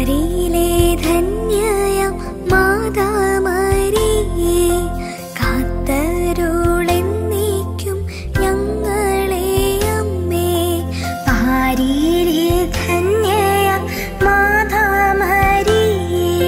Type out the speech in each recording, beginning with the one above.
പാരിയിലെ ധന്യയാം മാതാമരിയേ കാത്തരുളെന്നേക്കും ഞങ്ങളെ അമ്മേ പാരിയിലെ ധന്യയാം മാതാമരിയേ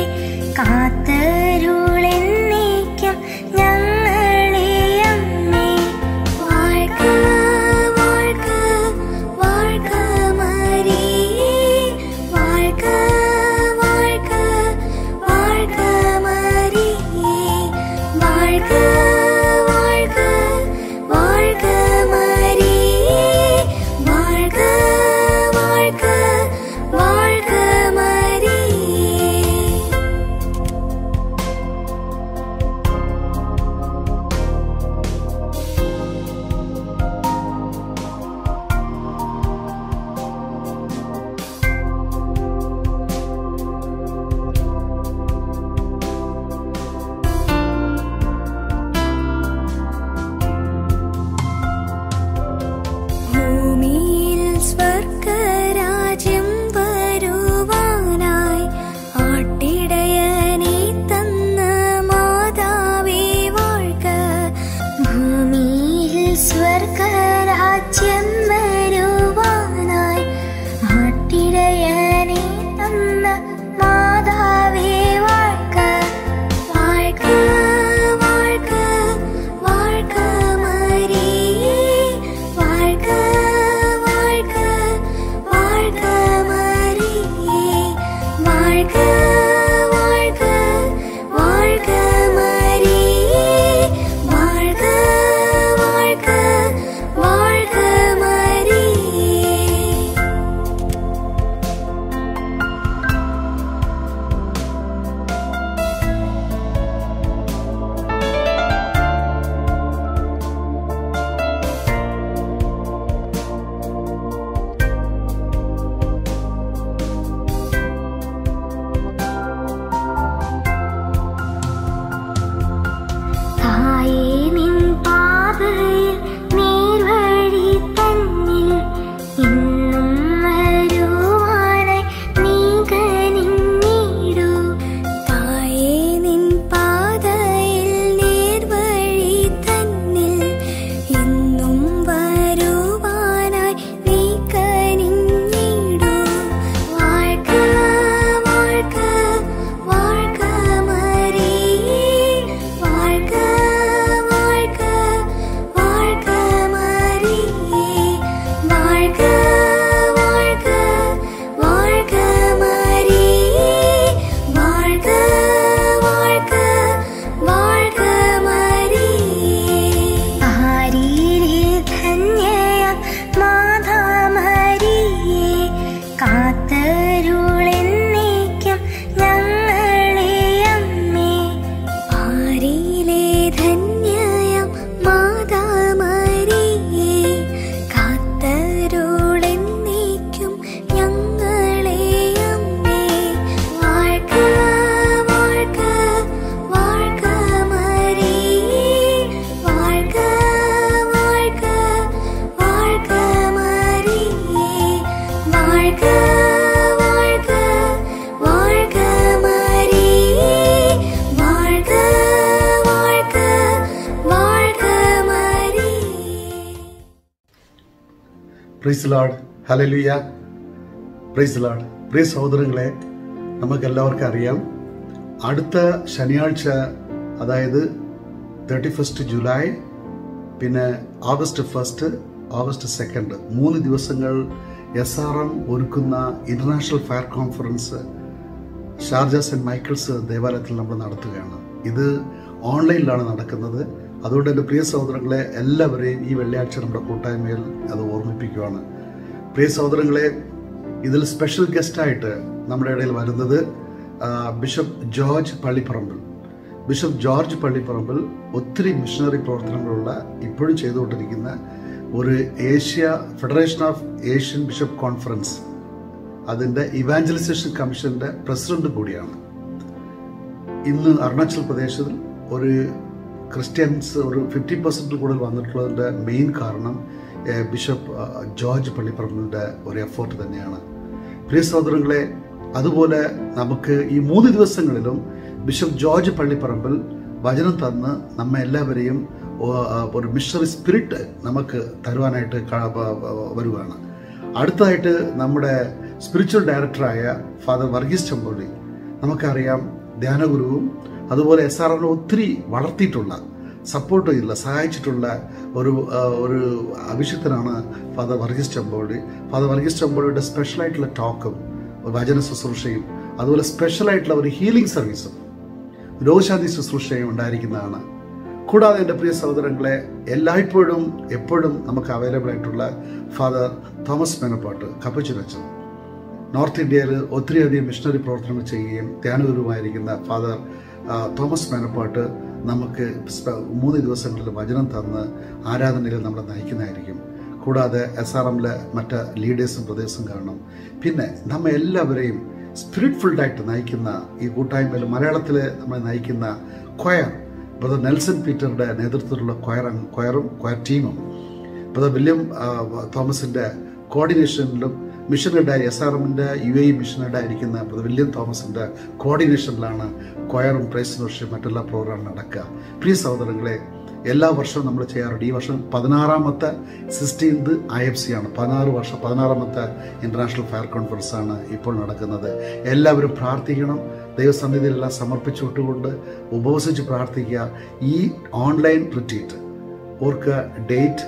കാത്തരുളെന്നേക്കും ഞങ്ങളെ അമ്മേ വാഴ്ക വാഴ്ക വാഴ്ക മരിയേ വാഴ്ക വാഴ്ക വാഴ്ക മരിയേ വാഴ്ക വാഴ്ക വാഴ്ക മരിയേ വാഴ്ക വാഴ്ക വാഴ്ക മരിയേ ഭൂമിയിൽ സ്വർഗരാജ്യം വരുവാനായി ആട്ടിടയനെ തന്ന മാതാവേ വാഴ്ക ഭൂമിയിൽ സ്വർഗരാജ്യം വരുവാനായി ആട്ടിടയനെ തന്ന മാതാവേ വാഴ്ക വാഴ്ക വാഴ്ക വാഴ്ക മരിയേ വാഴ്ക വാഴ്ക വാഴ്ക മരിയേ വാഴ്ക വാഴ്ക വാഴ്ക മരിയേ വാഴ്ക വാഴ്ക വാഴ്ക മരിയേ തായേ നിൻ പാതയിൽ നേർവഴി തന്നിൽ ഇന്നും വരുവാനായി നീ കനിഞ്ഞിടൂ തായേ നിൻ പാതയിൽ നേർവഴി തന്നിൽ ഇന്നും വരുവാനായി നീ കനിഞ്ഞിടൂ വാഴ്ക വാഴ്ക വാഴ്ക മരിയേ വാഴ്ക വാഴ്ക വാഴ്ക മരിയേ വാഴ്ക വാഴ്ക വാഴ്ക മരിയേ വാഴ്ക വാഴ്ക വാഴ്ക മരിയേ ആരീരേ ധന്യയാം മാതാമരിയേ കാത്തരുളെന്നേക്കും ഞങ്ങളെ അമ്മേ ആരിയിലെ ധന്യയാം മാതാമരിയേ കാത്തരുളെന്നേക്കും ഞങ്ങളെ അമ്മേ വാഴ്ക വാഴ്ക വാഴ്ക മരിയേ വാഴ്ക വാഴ്ക വാഴ്ക മരിയേ വാഴ്ക വാഴ്ക വാഴ്ക മരിയേ വാഴ്ക വാഴ്ക വാഴ്ക മരിയേ പ്രൈസ് ലാഡ് ഹലലുയ പ്രൈസ് ലാഡ് പ്രിയ സഹോദരങ്ങളെ നമുക്കെല്ലാവർക്കും അറിയാം അടുത്ത ശനിയാഴ്ച അതായത് തേർട്ടി ഫസ്റ്റ് ജൂലൈ പിന്നെ ഓഗസ്റ്റ് ഫസ്റ്റ് ഓഗസ്റ്റ് സെക്കൻഡ് മൂന്ന് ദിവസങ്ങൾ എസ് ആർ എം ഒരുക്കുന്ന international fire conference Sharjah saint Michael's ദേവാലയത്തിൽ നമ്മൾ നടത്തുകയാണ് ഇത് ഓൺലൈനിലാണ് നടക്കുന്നത് അതുകൊണ്ട് എൻ്റെ പ്രിയ സഹോദരങ്ങളെ എല്ലാവരെയും ഈ വെള്ളിയാഴ്ച നമ്മുടെ കൂട്ടായ്മയിൽ അത് ഓർമ്മിപ്പിക്കുകയാണ് പ്രിയ സഹോദരങ്ങളെ ഇതിൽ സ്പെഷ്യൽ ഗസ്റ്റായിട്ട് നമ്മുടെ ഇടയിൽ വരുന്നത് ആ, bishop George Pallipparambil bishop George Pallipparambil ഒത്തിരി മിഷണറി പ്രവർത്തനങ്ങളുള്ള ഇപ്പോഴും ചെയ്തുകൊണ്ടിരിക്കുന്ന ഒരു Asia federation of Asian bishop conference അതിൻ്റെ ഇവാഞ്ചലൈസേഷൻ കമ്മീഷന്റെ പ്രസിഡന്റ് കൂടിയാണ് ഇന്ന് അരുണാചൽ പ്രദേശിൽ ഒരു ക്രിസ്ത്യൻസ് ഒരു ഫിഫ്റ്റി പെർസെൻറ്റ് കൂടുതൽ വന്നിട്ടുള്ളതിൻ്റെ മെയിൻ കാരണം ഏഹ്, ബിഷപ്പ് ആ, ജോർജ് പള്ളിപ്പറമ്പിൻ്റെ ഒരു എഫേർട്ട് തന്നെയാണ് പ്രിയ സഹോദരങ്ങളെ അതുപോലെ നമുക്ക് ഈ മൂന്ന് ദിവസങ്ങളിലും ബിഷപ്പ് ജോർജ് പള്ളിപ്പറമ്പിൽ വചനം തന്ന് നമ്മെ എല്ലാവരെയും ഓ- ആ, ഒരു മിഷണറി സ്പിരിറ്റ് നമുക്ക് തരുവാനായിട്ട് ക- വ- വ- വരുവാണ് അടുത്തതായിട്ട് നമ്മുടെ സ്പിരിച്വൽ ഡയറക്ടറായ ഫാദർ വർഗീസ് ചമ്പോളി നമുക്കറിയാം ധ്യാനഗുരുവും അതുപോലെ എസ് ആർ എമ്മിനെ ഒത്തിരി വളർത്തിയിട്ടുള്ള സപ്പോർട്ട് ചെയ്തില്ല സഹായിച്ചിട്ടുള്ള ഒരു ആ, ഒരു അഭിഷിക്തനാണ് ഫാദർ വർഗീസ് ചമ്പോളി ഫാദർ വർഗീസ് ചമ്പോളിയുടെ സ്പെഷ്യലായിട്ടുള്ള ടോക്കും വചന ശുശ്രൂഷയും അതുപോലെ സ്പെഷ്യലായിട്ടുള്ള ഒരു ഹീലിംഗ് സർവീസും രോഗശാന്തി ശുശ്രൂഷയും ഉണ്ടായിരിക്കുന്നതാണ് കൂടാതെ എൻ്റെ പ്രിയ സഹോദരങ്ങളെ എല്ലായ്പ്പോഴും എപ്പോഴും നമുക്ക് അവൈലബിൾ ആയിട്ടുള്ള ഫാദർ തോമസ് മേനപ്പാട്ട് കപ്പച്ചുരച്ചൻ നോർത്ത് ഇന്ത്യയിൽ ഒത്തിരിയധികം മിഷണറി പ്രവർത്തനങ്ങൾ ചെയ്യുകയും ധ്യാനഗുരുവായിരിക്കുന്ന ഫാദർ ആ, തോമസ് മേനപ്പാട്ട് നമുക്ക് സ്പ- മൂന്ന് ദിവസങ്ങളിൽ വചനം തന്ന് ആരാധനയിൽ നമ്മളെ നയിക്കുന്നതായിരിക്കും കൂടാതെ എസ് ആർ എമ്മിലെ മറ്റ് ലീഡേഴ്സും പ്രദേശം കാണും പിന്നെ നമ്മെ എല്ലാവരെയും സ്പിരിറ്റ്ഫുൾഡായിട്ട് നയിക്കുന്ന ഈ കൂട്ടായ്മയിൽ മലയാളത്തിൽ നമ്മളെ നയിക്കുന്ന ക്വയർ ബ്രദർ നെൽസൺ പീറ്ററുടെ നേതൃത്വത്തിലുള്ള ക്വയർ ക്വയറും ക്വയർ ടീമും ബ്രദർ വില്യം ആ, തോമസിന്റെ കോർഡിനേഷനിലും മിഷനുടെ എസ് ആർ എമ്മിന്റെ യു എ മിഷനുടെ ആയിരിക്കുന്ന ബ്രദർ വില്യം തോമസിന്റെ കോർഡിനേഷനിലാണ് ക്വയറും പ്രൈസ് വർഷയും മറ്റെല്ലാ പ്രോഗ്രാം നടക്കുക പ്രിയ സഹോദരങ്ങളെ എല്ലാ വർഷവും നമ്മൾ ചെയ്യാറുണ്ട് ഈ വർഷം പതിനാറാമത്തെ സിക്സ്റ്റീൻത് ഐ എഫ് സി ആണ് പതിനാറ് വർഷം പതിനാറാമത്തെ ഇന്റർനാഷണൽ ഫയർ കോൺഫറൻസ് ആണ് ഇപ്പോൾ നടക്കുന്നത് എല്ലാവരും പ്രാർത്ഥിക്കണം ദൈവസന്നിധിയിലെല്ലാം സമർപ്പിച്ചുവിട്ടുകൊണ്ട് ഉപവസിച്ച് പ്രാർത്ഥിക്കുക ഈ ഓൺലൈൻ റിട്രീറ്റ് ഓർക്കുക ഡേറ്റ്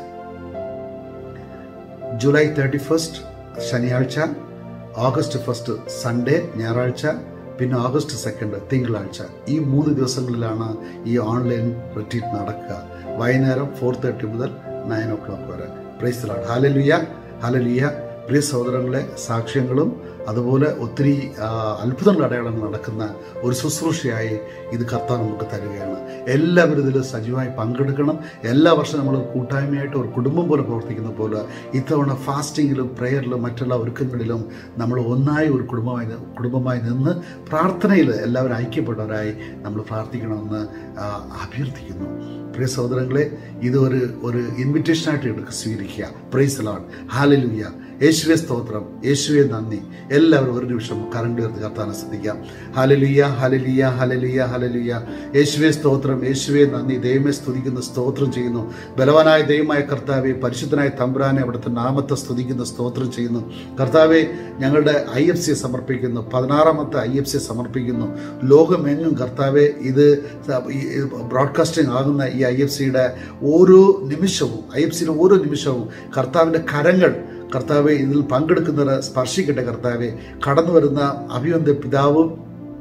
ജൂലൈ തേർട്ടി ഫസ്റ്റ് ശനിയാഴ്ച ഓഗസ്റ്റ് ഫസ്റ്റ് സൺഡേ ഞായറാഴ്ച പിന്നെ ഓഗസ്റ്റ് സെക്കൻഡ് തിങ്കളാഴ്ച ഈ മൂന്ന് ദിവസങ്ങളിലാണ് ഈ ഓൺലൈൻ റിട്രീറ്റ് നടക്കുക വൈകുന്നേരം ഫോർ തേർട്ടി മുതൽ നയൻ ഓ ക്ലോക്ക് വരെ പ്രൈസ് ഹാലലുയ ഹാലലുയ പ്രിയ സഹോദരങ്ങളെ സാക്ഷ്യങ്ങളും അതുപോലെ ഒത്തിരി ആ, അത്ഭുതങ്ങൾ അടയാളങ്ങൾ നടക്കുന്ന ഒരു ശുശ്രൂഷയായി ഇത് കർത്താവ് നമുക്ക് തരികയാണ് എല്ലാവരും ഇതിൽ സജീവമായി പങ്കെടുക്കണം എല്ലാ വർഷവും നമ്മൾ കൂട്ടായ്മയായിട്ട് ഒരു കുടുംബം പോലെ പ്രവർത്തിക്കുന്ന പോലെ ഇത്തവണ ഫാസ്റ്റിങ്ങിലും പ്രെയറിലും മറ്റുള്ള ഒരുക്കങ്ങളിലും നമ്മൾ ഒന്നായി ഒരു കുടുംബമായി നി- കുടുംബമായി നിന്ന് പ്രാർത്ഥനയിൽ എല്ലാവരും ഐക്യപ്പെട്ടവരായി നമ്മൾ പ്രാർത്ഥിക്കണമെന്ന് ആ, അഭ്യർത്ഥിക്കുന്നു പ്രിയ സഹോദരങ്ങളെ ഇത് ഒരു ഒരു ഇൻവിറ്റേഷനായിട്ട് എടുക്കുക സ്വീകരിക്കുക പ്രൈസ് ലാഡ് ഹാലലുയ്യ യേശുവെ സ്തോത്രം യേശുവെ നന്ദി എല്ലാവരും ഒരു നിമിഷം കരണ്ട് ഉയർത്തി കർത്താനെ ശ്രദ്ധിക്കാം ഹാലലുയ്യ ഹലലിയ ഹലലിയ ഹലലിയ യേശുവെ സ്തോത്രം യേശുവെ നന്ദി ദൈവമേ സ്തുതിക്കുന്ന സ്തോത്രം ചെയ്യുന്നു ബലവാനായ ദൈവമായ കർത്താവെ പരിശുദ്ധനായ തമ്പുരാനെ അവിടുത്തെ നാമത്തെ സ്തുതിക്കുന്ന സ്തോത്രം ചെയ്യുന്നു കർത്താവെ ഞങ്ങളുടെ ഐ എഫ് സി സമർപ്പിക്കുന്നു പതിനാറാമത്തെ ഐ എഫ് സി സമർപ്പിക്കുന്നു ലോകമെങ്ങും കർത്താവെ ഇത് ബ്രോഡ്കാസ്റ്റിംഗ് ആകുന്ന ഈ ഐ എഫ് സിയുടെ ഓരോ നിമിഷവും ഐ എഫ് സിയുടെ ഓരോ നിമിഷവും കർത്താവിൻ്റെ കരങ്ങൾ കർത്താവെ ഇതിൽ പങ്കെടുക്കുന്നവരെ സ്പർശിക്കട്ടെ കർത്താവെ കടന്നു വരുന്ന അഭിവന്ദ പിതാവും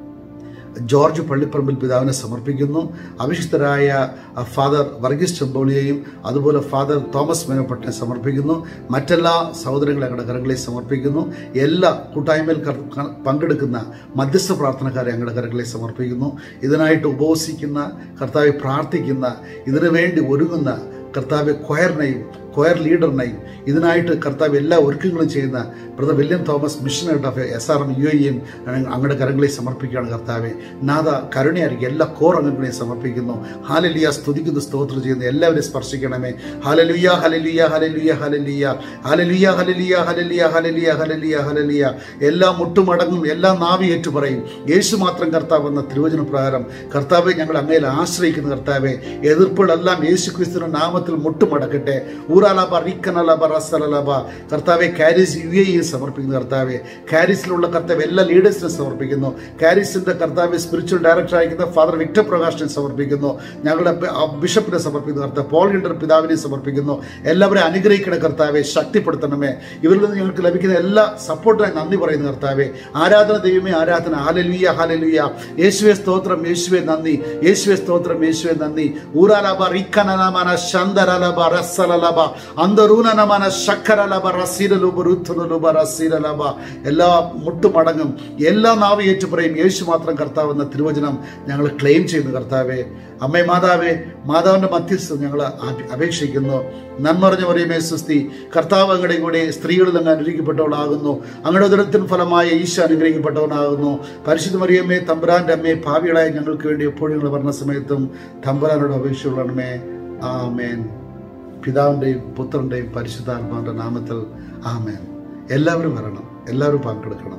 ജോർജ് പള്ളിപ്പറമ്പിൽ പിതാവിനെ സമർപ്പിക്കുന്നു അഭിഷിക്തരായ അഹ്, ഫാദർ വർഗീസ് ചെമ്പോളിയെയും അതുപോലെ ഫാദർ തോമസ് മേനപ്പട്ടിനെ സമർപ്പിക്കുന്നു മറ്റെല്ലാ സഹോദരങ്ങളെ ഞങ്ങളുടെ കരങ്ങളെ സമർപ്പിക്കുന്നു എല്ലാ കൂട്ടായ്മയിൽ കർ- ക- പങ്കെടുക്കുന്ന മധ്യസ്ഥ പ്രാർത്ഥനക്കാരെ ഞങ്ങളുടെ കരങ്ങളെ സമർപ്പിക്കുന്നു ഇതിനായിട്ട് ഉപവസിക്കുന്ന കർത്താവെ പ്രാർത്ഥിക്കുന്ന ഇതിനു വേണ്ടി ഒരുങ്ങുന്ന കർത്താവ് ക്വയറിനെയും ക്വയർ ലീഡറിനെയും ഇതിനായിട്ട് കർത്താവ് എല്ലാ ഒരുക്കങ്ങളും ചെയ്യുന്ന ബ്രദർ വില്യം തോമസ് മിഷനായിട്ട് of S R M U എയും അങ്ങയുടെ കരങ്ങളെ സമർപ്പിക്കുകയാണ് കർത്താവെ നാഥ കരുണയായിരിക്കും എല്ലാ കോർ അംഗങ്ങളെയും സമർപ്പിക്കുന്നു ഹാലലിയ സ്തുതിക്കുന്ന സ്തോത്രം ചെയ്യുന്ന എല്ലാവരെയും സ്പർശിക്കണമേ ഹാലലുയ ഹലലിയ ഹലലിയ ഹലലിയ ഹലലിയ ഹലലിയ ഹലലിയ ഹലലിയ ഹലലിയ ഹലലിയ എല്ലാ മുട്ടുമടങ്ങും എല്ലാ നാവി ഏറ്റു പറയും യേശു മാത്രം കർത്താവ് എന്ന തിരുവചന പ്രകാരം കർത്താവെ ഞങ്ങൾ അങ്ങയിൽ ആശ്രയിക്കുന്ന കർത്താവെ എതിർപ്പുകളെല്ലാം യേശു ക്രിസ്തുവിന്റെ നാമത്തിൽ മുട്ടുമടക്കട്ടെ ഊറാലബ റിക്കനലബ റസലലബ കർത്താവെ കാരിസ് യു എ സമർപ്പിക്കുന്നു കർത്താവെ കാരിസിലുള്ള കർത്താവ് എല്ലാ ലീഡേഴ്സിനെ സമർപ്പിക്കുന്നു കാരിസിന്റെ കർത്താവ് സ്പിരിച്വൽ ഡയറക്ടർ ആയിരിക്കുന്ന ഫാദർ വിക്ടർ പ്രകാശിനെ സമർപ്പിക്കുന്നു ഞങ്ങളുടെ ബ- ആ ബിഷപ്പിനെ സമർപ്പിക്കുന്നു കർത്താവ് പോൾ ഹിൻഡർ പിതാവിനെ സമർപ്പിക്കുന്നു എല്ലാവരെയും അനുഗ്രഹിക്കണ കർത്താവെ ശക്തിപ്പെടുത്തണമേ ഇവരിൽ നിന്ന് ഞങ്ങൾക്ക് ലഭിക്കുന്ന എല്ലാ സപ്പോർട്ടിനായി നന്ദി പറയുന്നു കർത്താവെ ആരാധന ദൈവമേ ആരാധന ഹാലലുയ ഹാലലുയ യേശുവെ സ്തോത്രം യേശുവെ നന്ദി യേശുവെ സ്തോത്രം യേശുവെ നന്ദി ഊരാലബ റിക്കനലമന ശന്തരലബ റസ്സലലബ അന്തരൂനനമന ശക്കരലബ റസീരലുബ രുത്തുനുലുബ റസീരലബ എല്ലാ മുട്ടുമടങ്ങും എല്ലാ നാവ് ഏറ്റു പറയും യേശു മാത്രം കർത്താവ് എന്ന തിരുവചനം ഞങ്ങൾ ക്ലെയിം ചെയ്യുന്നു കർത്താവെ അമ്മേ മാതാവേ മാതാവിന്റെ മധ്യസ്ഥം ഞങ്ങൾ അപേ- അപേക്ഷിക്കുന്നു നന്മറിഞ്ഞ പറയുമേ സുസ്തി കർത്താവ് അങ്ങയുടെ കൂടെ സ്ത്രീകളിൽ അങ്ങ് അനുഗ്രഹിക്കപ്പെട്ടവളാകുന്നു അങ്ങയുടെ ഉദരത്തിൻ ഫലമായ ഈശോ അനുഗ്രഹിക്കപ്പെട്ടവനാകുന്നു പരിശുദ്ധ മറിയമ്മേ തമ്പുരാന്റെ അമ്മേ ഭാവികളായ ഞങ്ങൾക്ക് വേണ്ടി എപ്പോഴും ഞങ്ങൾ പറഞ്ഞ സമയത്തും തമ്പുരാനോട് അപേക്ഷയുള്ളണമേ ആമേൻ പിതാവിൻ്റെയും പുത്രൻ്റെയും പരിശുദ്ധാത്മാവിൻ്റെ നാമത്തിൽ ആമേൻ എല്ലാവരും വരണം എല്ലാവരും പങ്കെടുക്കണം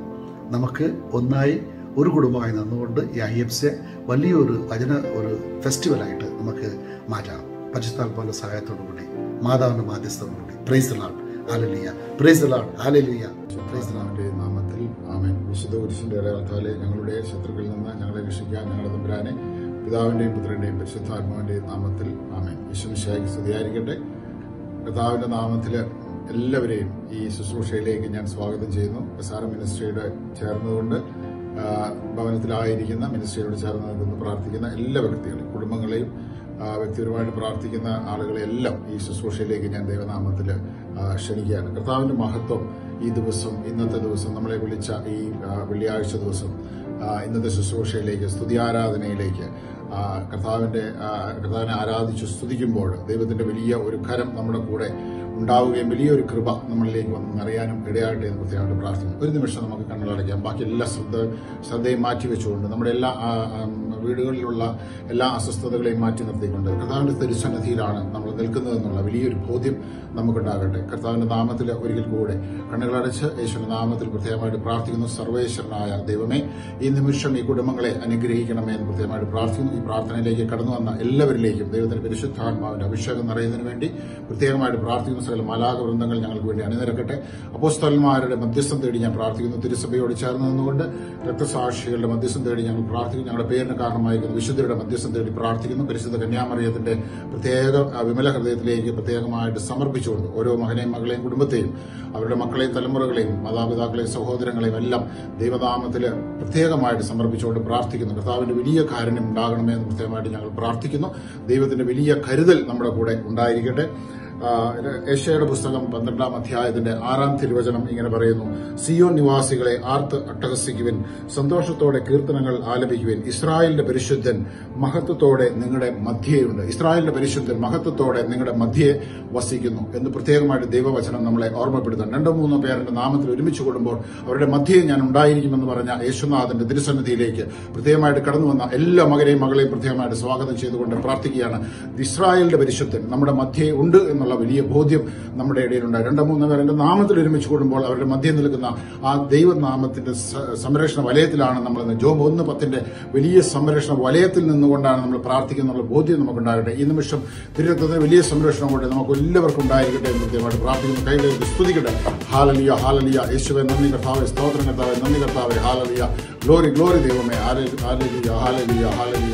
നമുക്ക് ഒന്നായി ഒരു കുടുംബമായി നിന്നുകൊണ്ട് ഈ ഐ എഫ് സി വലിയൊരു വചന ഒരു ഫെസ്റ്റിവലായിട്ട് നമുക്ക് മാറ്റാം പരിശുദ്ധാത്മാവിന്റെ സഹായത്തോടു കൂടി മാതാവിന്റെ മാധ്യസ്ഥതയോടു കൂടി പ്രൈസ് ലാഡ് ഹാലലിയ പ്രൈസ് ലാഡ് ഹാലലിയ പ്രൈസ് ലാഡ് കർത്താവിന്റെ നാമത്തിൽ ആമേൻ വിശുദ്ധ കുരിശിന്റെ ഇടയാളത്താലെ ഞങ്ങളുടെ ശത്രുക്കളിൽ നിന്ന് ഞങ്ങളെ രക്ഷിക്കാൻ ഞങ്ങളുടെ തമ്പുരാനെ പിതാവിന്റെയും പുത്രന്റെയും പരിശുദ്ധാത്മാവിന്റെയും നാമത്തിൽ ആമേൻ വിശ്വമിശായിക്ക് സ്തുതിയായിരിക്കട്ടെ കർത്താവിന്റെ നാമത്തില് എല്ലാവരെയും ഈ ശുശ്രൂഷയിലേക്ക് ഞാൻ സ്വാഗതം ചെയ്യുന്നു എസ് ആർ മിനിസ്ട്രിയുടെ ചേർന്നുകൊണ്ട് ആ, ഭവനത്തിലായിരിക്കുന്ന മിനിസ്ട്രിയോട് ചേർന്ന് നിൽക്കുന്ന പ്രാർത്ഥിക്കുന്ന എല്ലാ വ്യക്തികളെയും കുടുംബങ്ങളെയും ആ, വ്യക്തിപരമായിട്ട് പ്രാർത്ഥിക്കുന്ന ആളുകളെ എല്ലാം ഈ ശുശ്രൂഷയിലേക്ക് ഞാൻ ദൈവനാമത്തിൽ ക്ഷണിക്കുകയാണ് കർത്താവിന്റെ മഹത്വം ഈ ദിവസം ഇന്നത്തെ ദിവസം നമ്മളെ വിളിച്ച ഈ ആ, വെള്ളിയാഴ്ച ദിവസം ആ, ഇന്നത്തെ ശുശ്രൂഷയിലേക്ക് സ്തുതിയാരാധനയിലേക്ക് ആ, കർത്താവിന്റെ ആ, കർത്താവിനെ ആരാധിച്ച് സ്തുതിക്കുമ്പോൾ ദൈവത്തിന്റെ വലിയ ഒരു കരം നമ്മുടെ കൂടെ ഉണ്ടാവുകയും വലിയൊരു കൃപ നമ്മളിലേക്ക് വന്ന് നിറയാനും ഇടയാകട്ടെ എന്ന് പ്രത്യേകമായിട്ട് പ്രാർത്ഥിക്കുന്നു ഒരു നിമിഷം നമുക്ക് കണ്ണുകളടയ്ക്കാം ബാക്കി എല്ലാ ശ്രദ്ധ ശ്രദ്ധയും മാറ്റിവെച്ചുകൊണ്ട് നമ്മുടെ എല്ലാ ആ, ആ, വീടുകളിലുള്ള എല്ലാ അസ്വസ്ഥതകളെയും മാറ്റി നിർത്തിക്കൊണ്ട് കർത്താവിന്റെ തിരുസന്നിധിയിലാണ് നമ്മൾ നിൽക്കുന്നതെന്നുള്ള വലിയൊരു ബോധ്യം നമുക്കുണ്ടാകട്ടെ കർത്താവിന്റെ നാമത്തിൽ ഒരിക്കൽ കൂടെ കണ്ണുകളടച്ച് യേശുവിന്റെ നാമത്തിൽ പ്രത്യേകമായിട്ട് പ്രാർത്ഥിക്കുന്നു സർവേശ്വരനായ ദൈവമേ ഈ നിമിഷം ഈ കുടുംബങ്ങളെ അനുഗ്രഹിക്കണമേ എന്ന് പ്രത്യേകമായിട്ട് പ്രാർത്ഥിക്കുന്നു ഈ പ്രാർത്ഥനയിലേക്ക് കടന്നു വന്ന എല്ലാവരിലേക്കും ദൈവത്തിന്റെ പരിശുദ്ധാത്മാവിന്റെ അഭിഷേകം നിറയുന്നതിന് വേണ്ടി പ്രത്യേകമായിട്ട് പ്രാർത്ഥിക്കുന്ന സകല മാലാക വൃന്ദങ്ങൾ ഞങ്ങൾക്ക് വേണ്ടി അണിനിരക്കട്ടെ അപ്പോസ്തലന്മാരുടെ മധ്യസ്ഥം തേടി ഞാൻ പ്രാർത്ഥിക്കുന്നു തിരുസഭയോട് ചേർന്ന് നിന്നുകൊണ്ട് രക്തസാക്ഷികളുടെ മധ്യസ്ഥം തേടി ഞങ്ങൾ പ്രാർത്ഥിക്കുന്നു ഞങ്ങളുടെ പേരിന് കാരണമായിരിക്കുന്ന വിശുദ്ധരുടെ മധ്യസ്ഥം തേടി പ്രാർത്ഥിക്കുന്നു പരിശുദ്ധ കന്യാമറിയത്തിന്റെ പ്രത്യേക ആ, വിമല ഹൃദയത്തിലേക്ക് പ്രത്യേകമായിട്ട് സമർപ്പിച്ചുകൊണ്ട് ഓരോ മകനെയും മകളെയും കുടുംബത്തെയും അവരുടെ മക്കളെയും തലമുറകളെയും മാതാപിതാക്കളെയും സഹോദരങ്ങളെയും എല്ലാം ദൈവനാമത്തിൽ പ്രത്യേകമായിട്ട് സമർപ്പിച്ചുകൊണ്ട് പ്രാർത്ഥിക്കുന്നു കർത്താവിന്റെ വലിയ കാരുണ്യം ഉണ്ടാകണമേ എന്ന് പ്രത്യേകമായിട്ട് ഞങ്ങൾ പ്രാർത്ഥിക്കുന്നു ദൈവത്തിന്റെ വലിയ കരുതൽ നമ്മുടെ കൂടെ ഉണ്ടായിരിക്കട്ടെ ആ, ഏഷ്യയുടെ പുസ്തകം പന്ത്രണ്ടാം അധ്യായത്തിന്റെ ആറാം തിരുവചനം ഇങ്ങനെ പറയുന്നു സിയോൻ നിവാസികളെ ആർത്ത് അട്ടഹസിക്കുവിൻ സന്തോഷത്തോടെ കീർത്തനങ്ങൾ ആലപിക്കുവിൻ ഇസ്രായേലിന്റെ പരിശുദ്ധൻ മഹത്വത്തോടെ നിങ്ങളുടെ മധ്യയുണ്ട് ഇസ്രായേലിന്റെ പരിശുദ്ധൻ മഹത്വത്തോടെ നിങ്ങളുടെ മധ്യയെ വസിക്കുന്നു എന്ന് പ്രത്യേകമായിട്ട് ദൈവവചനം നമ്മളെ ഓർമ്മപ്പെടുത്തുന്നു രണ്ടോ മൂന്നോ പേരുടെ നാമത്തിൽ ഒരുമിച്ച് കൂടുമ്പോൾ അവരുടെ മധ്യയെ ഞാൻ ഉണ്ടായിരിക്കുമെന്ന് പറഞ്ഞ യേശുനാഥന്റെ തിരുസന്നിധിയിലേക്ക് പ്രത്യേകമായിട്ട് കടന്നു വന്ന എല്ലാ മകനെയും മകളെയും പ്രത്യേകമായിട്ട് സ്വാഗതം ചെയ്തുകൊണ്ട് പ്രാർത്ഥിക്കുകയാണ് ഇസ്രായേലിന്റെ പരിശുദ്ധൻ നമ്മുടെ മധ്യയെ ഉണ്ട് എന്നുള്ള വലിയ ബോധ്യം നമ്മുടെ ഇടയിലുണ്ട് രണ്ടോ മൂന്നോ പേരുടെ നാമത്തിൽ ഒരുമിച്ച് കൂടുമ്പോൾ അവരുടെ മധ്യം നിൽക്കുന്ന ആ ദൈവനാമത്തിന്റെ സ- സംരക്ഷണ വലയത്തിലാണ് നമ്മൾ ഇന്ന് ജോബ് ഒന്ന് പത്തിന്റെ വലിയ സംരക്ഷണ വലയത്തിൽ നിന്നുകൊണ്ടാണ് നമ്മൾ പ്രാർത്ഥിക്കുന്നുള്ള ബോധ്യം നമുക്കുണ്ടാകട്ടെ ഈ നിമിഷം തിരുവനന്തപുരത്തിന് വലിയ സംരക്ഷണം കൊണ്ട് നമുക്ക് എല്ലാവർക്കും ഉണ്ടായിരിക്കട്ടെ എന്ന് കൃത്യമായിട്ട് പ്രാർത്ഥിക്കുന്നു കൈകളിലേക്ക് സ്തുതിക്കട്ടെ ഹാലലിയ ഹാലലിയ യേശുവെ നന്ദി കർത്താവെ സ്തോത്രം കർത്താവെ നന്ദി കർത്താവെ ഹാലലിയ ഗ്ലോറി ഗ്ലോറി ദൈവമേ ഹാലലിയ ഹാലലിയ ഹാലലിയ ഹാലലിയ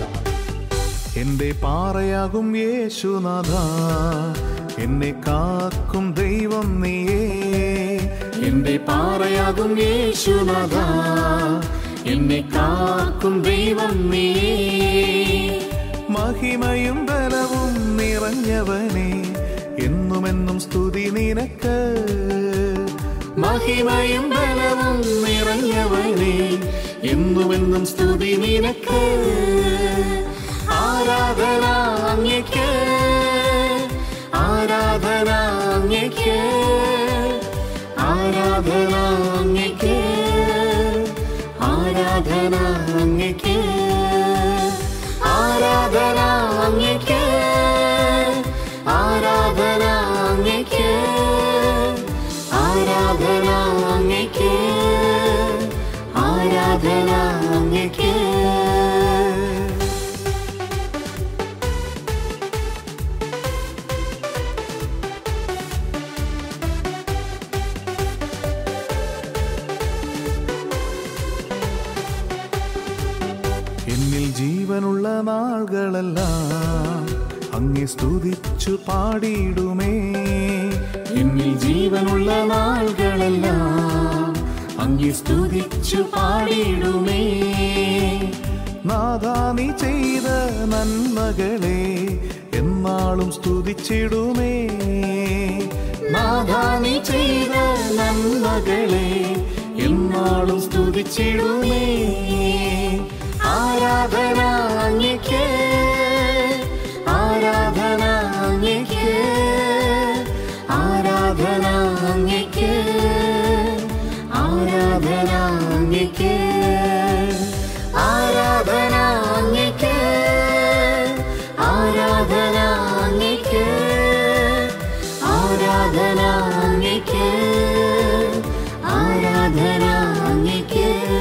എന്റെ പാറയാകും യേശുനാഥ എന്നെ കാക്കും ദൈവം നീയേ എന്റെ പാറയാകും യേശുനാഥ എന്നെ കാക്കും ദൈവം നീയേ മഹിമയും ബലവും നിറഞ്ഞവനെ എന്നുമെന്നും സ്തുതി നിനക്ക് മഹിമയും ബലവും നിറഞ്ഞവനെ എന്നുമെന്നും സ്തുതി നിനക്ക് ആരാധന അങ്ങയ്ക്ക് ആരാധന അങ്ങയ്ക്ക് ആരാധന അങ്ങയ്ക്ക് ആരാധന അങ്ങയ്ക്ക് ആരാധന അങ്ങയ്ക്ക് ആരാധന അങ്ങയ്ക്ക് ആരാധന അങ്ങയ്ക്ക് ആരാധന അങ്ങയ്ക്ക് എന്നിൽ ജീവനുള്ള നാളുകളെല്ലാം അങ്ങെ സ്തുതിച്ചു പാടിയിടുമേ എന്നിൽ ജീവനുള്ള നാളുകളെല്ലാം അങ്ങെ സ്തുതിച്ചു പാടിയിടുമേ നാഥാ നീ ചെയ്ത നന്മകളെ എന്നാളും സ്തുതിച്ചിടുമേ നാഥാ നീ ചെയ്ത നന്മകളെ എന്നാളും സ്തുതിച്ചിടുമേ ആരാധന അങ്ങയ്ക്ക് ആരാധന അങ്ങയ്ക്ക് ആരാധന അങ്ങയ്ക്ക് ആരാധന അങ്ങയ്ക്ക് ആരാധന അങ്ങയ്ക്ക് ആരാധന അങ്ങയ്ക്ക് ആരാധന അങ്ങയ്ക്ക് ആരാധന അങ്ങയ്ക്ക്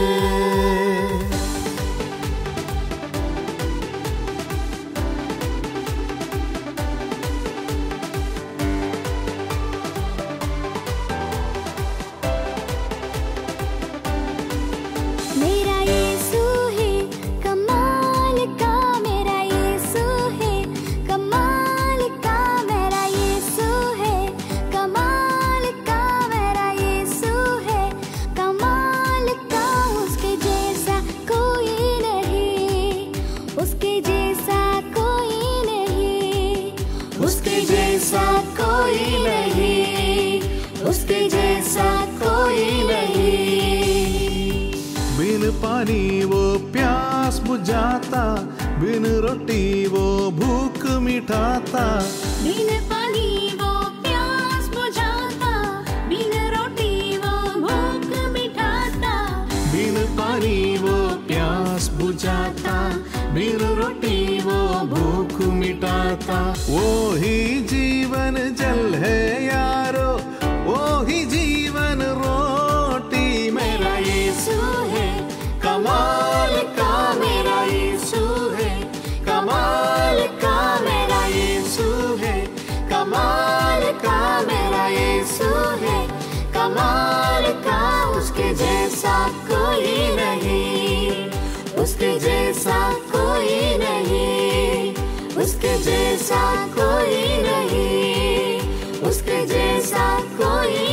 नहीं बिन पानी वो प्यास बुझाता बिन रोटी वो भूख मिटाता बिन पानी वो प्यास बुझाता बिन रोटी वो भूख मिटाता बिन पानी वो प्यास बुझाता बिन रोटी वो भूख मिटाता वो ही जीवन जल है यारो वो ही जीवन रोटी मेरा यीशु है कमाल का मेरा यीशु है कमाल का मेरा यीशु है कमाल का मेरा यीशु है कमाल का उसके जैसा कोई नहीं उसके जैसा कोई नहीं उसके जैसा कोई नहीं उसके जैसा कोई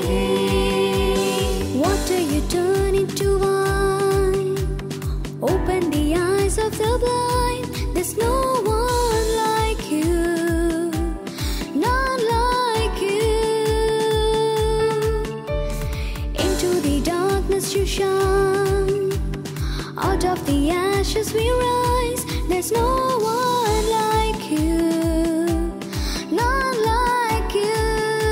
नहीं Water you turn into wine. Open the eyes of the blind. There's no one like you. None like you. Into the darkness you shine. Out of the ashes we rise. There's no one like you. None like you.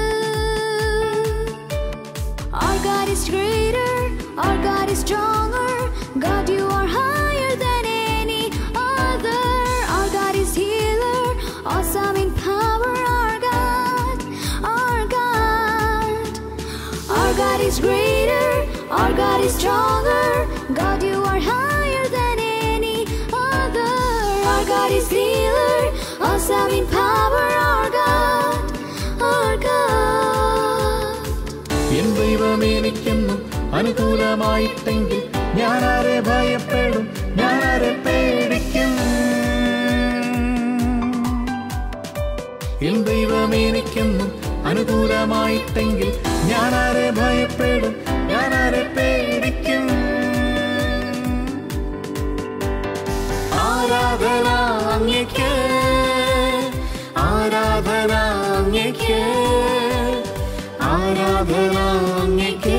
Our God is greater, our God is stronger. God, you are higher than any other. Our God is healer, awesome in power. Our God, our God. Our God is greater, our God is stronger. God, you are higher than any other. Our God is healer, awesome in power. Our God, our God. എൻ ദൈവം എനിക്കെന്നും അനുകൂലമായിട്ടെങ്കിൽ ഞാനാരെ ഭയപ്പെടും ഞാനാരെ പേടിക്കും N ദൈവം എനിക്കെന്നും അനുകൂലമായിട്ടെങ്കിൽ ഞാനാരെ ഭയപ്പെടും ഞാനാരെ പേടിക്കും ആരാധന അങ്ങയ്ക്ക് ആരാധന അങ്ങയ്ക്ക് ആരാധന അങ്ങയ്ക്ക്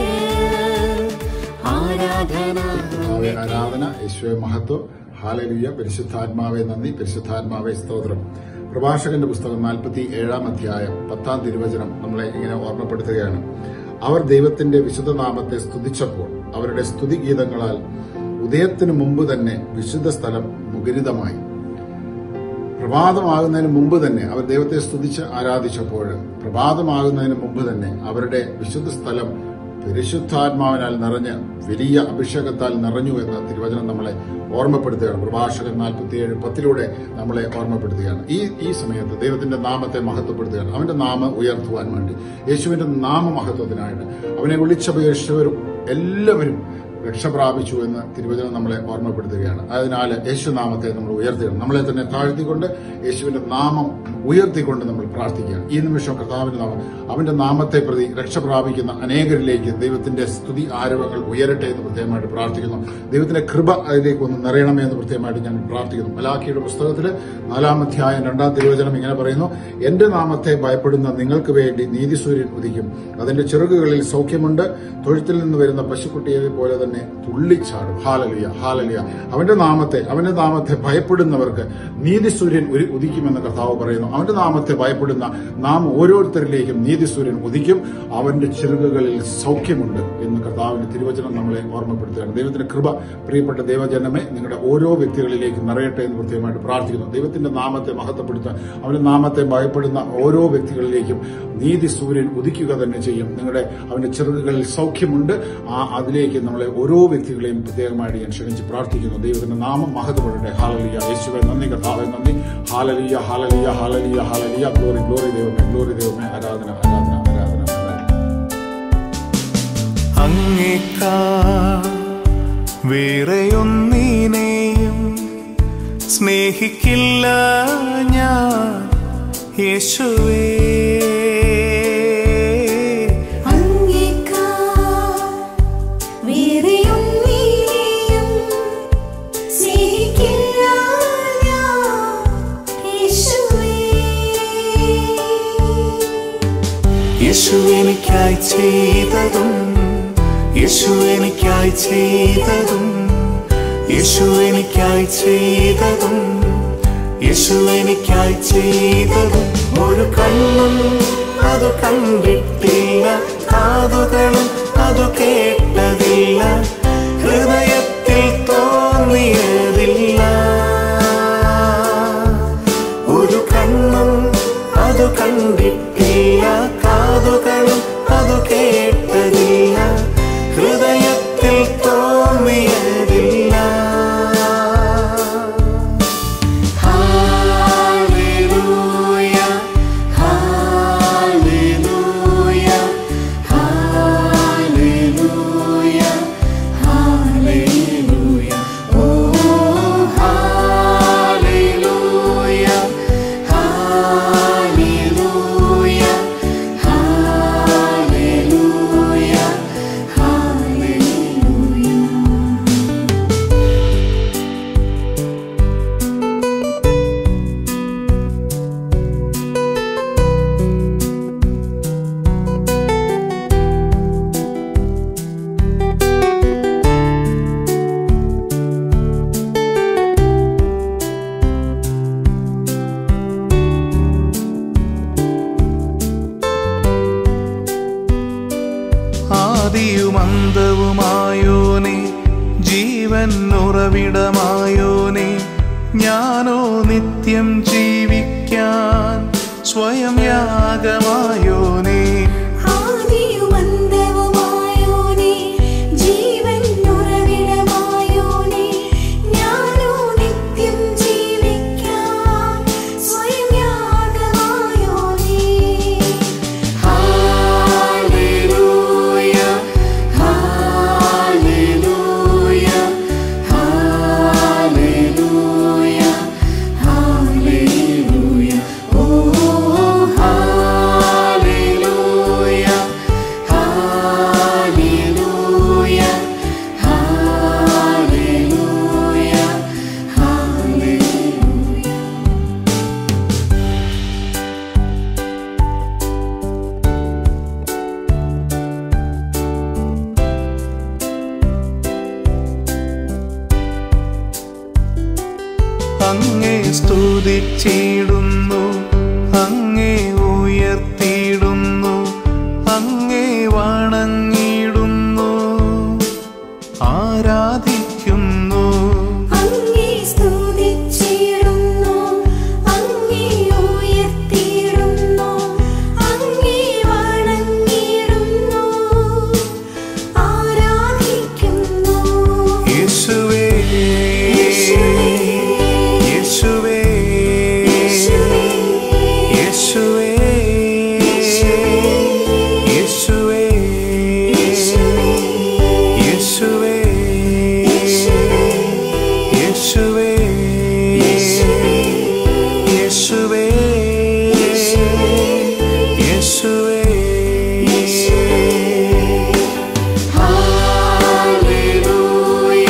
ആരാധന കർത്താവെ ആരാധന യേശുവെ മഹത്വം ഹാലലുയ പരിശുദ്ധാത്മാവെ നന്ദി പരിശുദ്ധാത്മാവെ സ്തോത്രം പ്രഭാഷകന്റെ പുസ്തകം നാൽപ്പത്തി ഏഴാം അധ്യായം പത്താം തിരുവചനം നമ്മളെ ഇങ്ങനെ ഓർമ്മപ്പെടുത്തുകയാണ് അവർ ദൈവത്തിന്റെ വിശുദ്ധ നാമത്തെ സ്തുതിച്ചപ്പോൾ അവരുടെ സ്തുതിഗീതങ്ങളാൽ ഉദയത്തിനു മുമ്പ് തന്നെ വിശുദ്ധ സ്ഥലം മുഖരിതമായി പ്രഭാതമാകുന്നതിന് മുമ്പ് തന്നെ അവർ ദൈവത്തെ സ്തുതിച്ച് ആരാധിച്ചപ്പോൾ പ്രഭാതമാകുന്നതിന് മുമ്പ് തന്നെ അവരുടെ വിശുദ്ധ സ്ഥലം പരിശുദ്ധാത്മാവിനാൽ നിറഞ്ഞ് വലിയ അഭിഷേകത്താൽ നിറഞ്ഞു എന്ന് തിരുവചനം നമ്മളെ ഓർമ്മപ്പെടുത്തുകയാണ് പ്രഭാഷകൻ നാൽപ്പത്തിയേഴ് പത്തിലൂടെ നമ്മളെ ഓർമ്മപ്പെടുത്തുകയാണ് ഈ ഈ സമയത്ത് ദൈവത്തിന്റെ നാമത്തെ മഹത്വപ്പെടുത്തുകയാണ് അവന്റെ നാമം ഉയർത്തുവാൻ വേണ്ടി യേശുവിന്റെ നാമമഹത്വത്തിനായിട്ട് അവനെ വിളിച്ചപേക്ഷിച്ചവരും എല്ലാവരും രക്ഷ പ്രാപിച്ചു എന്ന് തിരുവചനം നമ്മളെ ഓർമ്മപ്പെടുത്തുകയാണ് അതിനാൽ യേശുനാമത്തെ നമ്മൾ ഉയർത്തുകയാണ് നമ്മളെ തന്നെ താഴ്ത്തിക്കൊണ്ട് യേശുവിന്റെ നാമം ഉയർത്തിക്കൊണ്ട് നമ്മൾ പ്രാർത്ഥിക്കുകയാണ് ഈ നിമിഷം കർത്താവിന്റെ നാമം അവന്റെ നാമത്തെ പ്രതി രക്ഷ പ്രാപിക്കുന്ന അനേകരിലേക്ക് ദൈവത്തിന്റെ സ്തുതി ആരവങ്ങൾ ഉയരട്ടെ എന്ന് പ്രത്യേകമായിട്ട് പ്രാർത്ഥിക്കുന്നു ദൈവത്തിന്റെ കൃപ അതിലേക്ക് ഒന്ന് നിറയണമേ എന്ന് പ്രത്യേകമായിട്ട് ഞാൻ പ്രാർത്ഥിക്കുന്നു മലാഖിയുടെ പുസ്തകത്തിൽ നാലാം അധ്യായം രണ്ടാം തിരുവചനം ഇങ്ങനെ പറയുന്നു എന്റെ നാമത്തെ ഭയപ്പെടുന്ന നിങ്ങൾക്ക് വേണ്ടി നീതിസൂര്യൻ ഉദിക്കും അതിന്റെ ചിറകുകളിൽ സൗഖ്യമുണ്ട് തൊഴുത്തിൽ നിന്ന് വരുന്ന പശുക്കുട്ടിയെ പോലെ തന്നെ തുള്ളിച്ചാടും ഹാലലിയ ഹാലലിയ അവന്റെ നാമത്തെ അവന്റെ നാമത്തെ ഭയപ്പെടുന്നവർക്ക് നീതിസൂര്യൻ ഒരു ഉദിക്കുമെന്ന് കർത്താവ് പറയുന്നു അവന്റെ നാമത്തെ ഭയപ്പെടുന്ന നാം ഓരോരുത്തരിലേക്കും നീതിസൂര്യൻ ഉദിക്കും അവന്റെ ചിറകുകളിൽ സൗഖ്യമുണ്ട് എന്ന് കർത്താവിന്റെ തിരുവചനം നമ്മളെ ഓർമ്മപ്പെടുത്തുകയാണ് ദൈവത്തിന്റെ കൃപ പ്രിയപ്പെട്ട ദൈവജനമേ നിങ്ങളുടെ ഓരോ വ്യക്തികളിലേക്ക് നിറയട്ടെ എന്ന് പ്രത്യേകമായിട്ട് പ്രാർത്ഥിക്കുന്നു ദൈവത്തിന്റെ നാമത്തെ മഹത്വപ്പെടുത്താൻ അവന്റെ നാമത്തെ ഭയപ്പെടുന്ന ഓരോ വ്യക്തികളിലേക്കും നീതി സൂര്യൻ ഉദിക്കുക തന്നെ ചെയ്യും നിങ്ങളുടെ അവന്റെ ചെറുകുകളിൽ സൗഖ്യമുണ്ട് ആ അതിലേക്ക് നമ്മളെ ഓരോ വ്യക്തികളെയും പ്രത്യേകമായിട്ട് ഞാൻ ക്ഷണിച്ച് പ്രാർത്ഥിക്കുന്നു ദൈവത്തിന്റെ നാമം മഹത്വപ്പെടട്ടെ ഹാലലിയ യേശുവെ നന്ദി കർത്താവെ നന്ദി ഹാലലിയ ഹാലലിയ ഹാലലിയ ഹാലലിയ ഗ്ലോറി ഗ്ലോറി ദൈവമേ ഗ്ലോറി ദൈവമേ ആരാധന ആരാധന ആരാധന ആരാധന അങ്ങേക്കാ വേറെയൊന്നിനെയും സ്നേഹിക്കില്ല ഞാൻ യേശുവേ അങ്ങേക്കാൾ വേറെയൊന്നിനെയും സ്നേഹിക്കില്ല ഞാൻ യേശുവേ. യേശു എനിക്കായി ചെയ്തതും യേശു എനിക്കായി ചെയ്തതും യേശു എനിക്കായി ചെയ്തതും യേശു എനിക്കായി ചെയ്തതും ഒരു കണ്ണും അത് കണ്ടിട്ടില്ല കാതുകളും അത് കേട്ടതില്ല ഹൃദയത്തിൽ തോന്നിയതില്ല ഒരു കണ്ണും അത് കണ്ടിട്ടില്ല കാതുകളും അത് കേട്ടതില്ല ഹൃദയത്തിൽ തോന്നിയതില്ല ഹാലേലൂയ ഹാലേലൂയ ഹാലേലൂയ ഹാലേലൂയ ഓ ഹാലേലൂയ ഹാലേലൂയ ഹാലേലൂയ ഹാലേലൂയ ആദിയുമന്തവുമായോനെ ജീവൻ ഉറവിടമായോനെ ഞാനോ നിത്യം ജീവിക്കാൻ സ്വയം യാഗമായോനെ ആദിയുമന്തവുമായോനേ ജീവൻ ഉറവിടമായോനേ ഞാനോ നിത്യം ജീവിക്കാൻ സ്വയം യാഗമായോനേ ഹാലേലൂയ ഹാലേലൂയ ഹാലേലൂയ ഹാലേലൂയ ഓ ഹാലേലൂയ ഹാലേലൂയ ഹാലേലൂയ ഹാലേലൂയ അങ്ങേ സ്തുതിച്ചിടുന്നു അങ്ങേ ഉയർത്തിയിടുന്നു അങ്ങേ വണങ്ങിടുന്നു ആരാധിക്കുന്നു അങ്ങേ സ്തുതിച്ചിടുന്നു അങ്ങേ ഉയർത്തിയിടുന്നു അങ്ങേ വണങ്ങിടുന്നു ആരാധിക്കുന്നു യേശുവേ യേശുവേ യേശുവേ യേശുവേ യേശുവേ യേശുവേ യേശുവേ യേശുവേ യേശുവേ ഹാലേലൂയ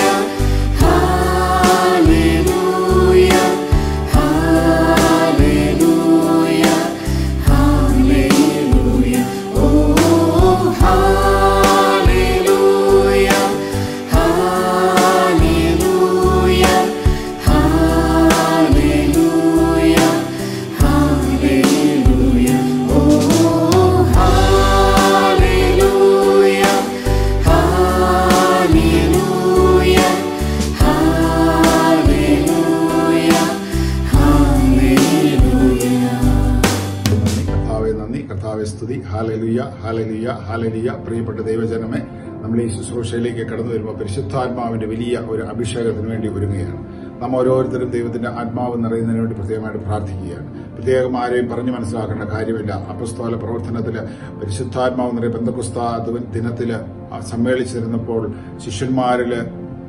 ഹാലേലൂയ ഹാലേലൂയ ഹാലേലൂയ ഓ ഹാലേലൂയ ഹാലേലൂയ ഹാലേലൂയ ഹാലേലൂയ ഓ ഹാലേലൂയ ഹാലേലൂയ ഹാലേലൂയ ഹാലേലൂയ നന്ദി കർത്താവെ നന്ദി കർത്താവെ സ്തുതി ഹാലലുയ ഹാലലുയ ഹാലലുയ പ്രിയപ്പെട്ട ദൈവജനമേ നമ്മൾ ഈ ശുശ്രൂഷയിലേക്ക് കടന്നു വരുമ്പോൾ പരിശുദ്ധാത്മാവിന്റെ വലിയ ഒരു അഭിഷേകത്തിന് വേണ്ടി ഒരുങ്ങുകയാണ് നാം ഓരോരുത്തരും ദൈവത്തിന്റെ ആത്മാവ് നിറയുന്നതിന് വേണ്ടി പ്രത്യേകമായിട്ട് പ്രാർത്ഥിക്കുകയാണ് പ്രത്യേകം ആരെയും പറഞ്ഞു മനസ്സിലാക്കേണ്ട കാര്യമില്ല അപസ്തോല പ്രവർത്തനത്തില് പരിശുദ്ധാത്മാവ് നിറയെ ബന്ധകുസ്ത ദിനത്തില് സമ്മേളിച്ചിരുന്നപ്പോൾ ശിഷ്യന്മാരില്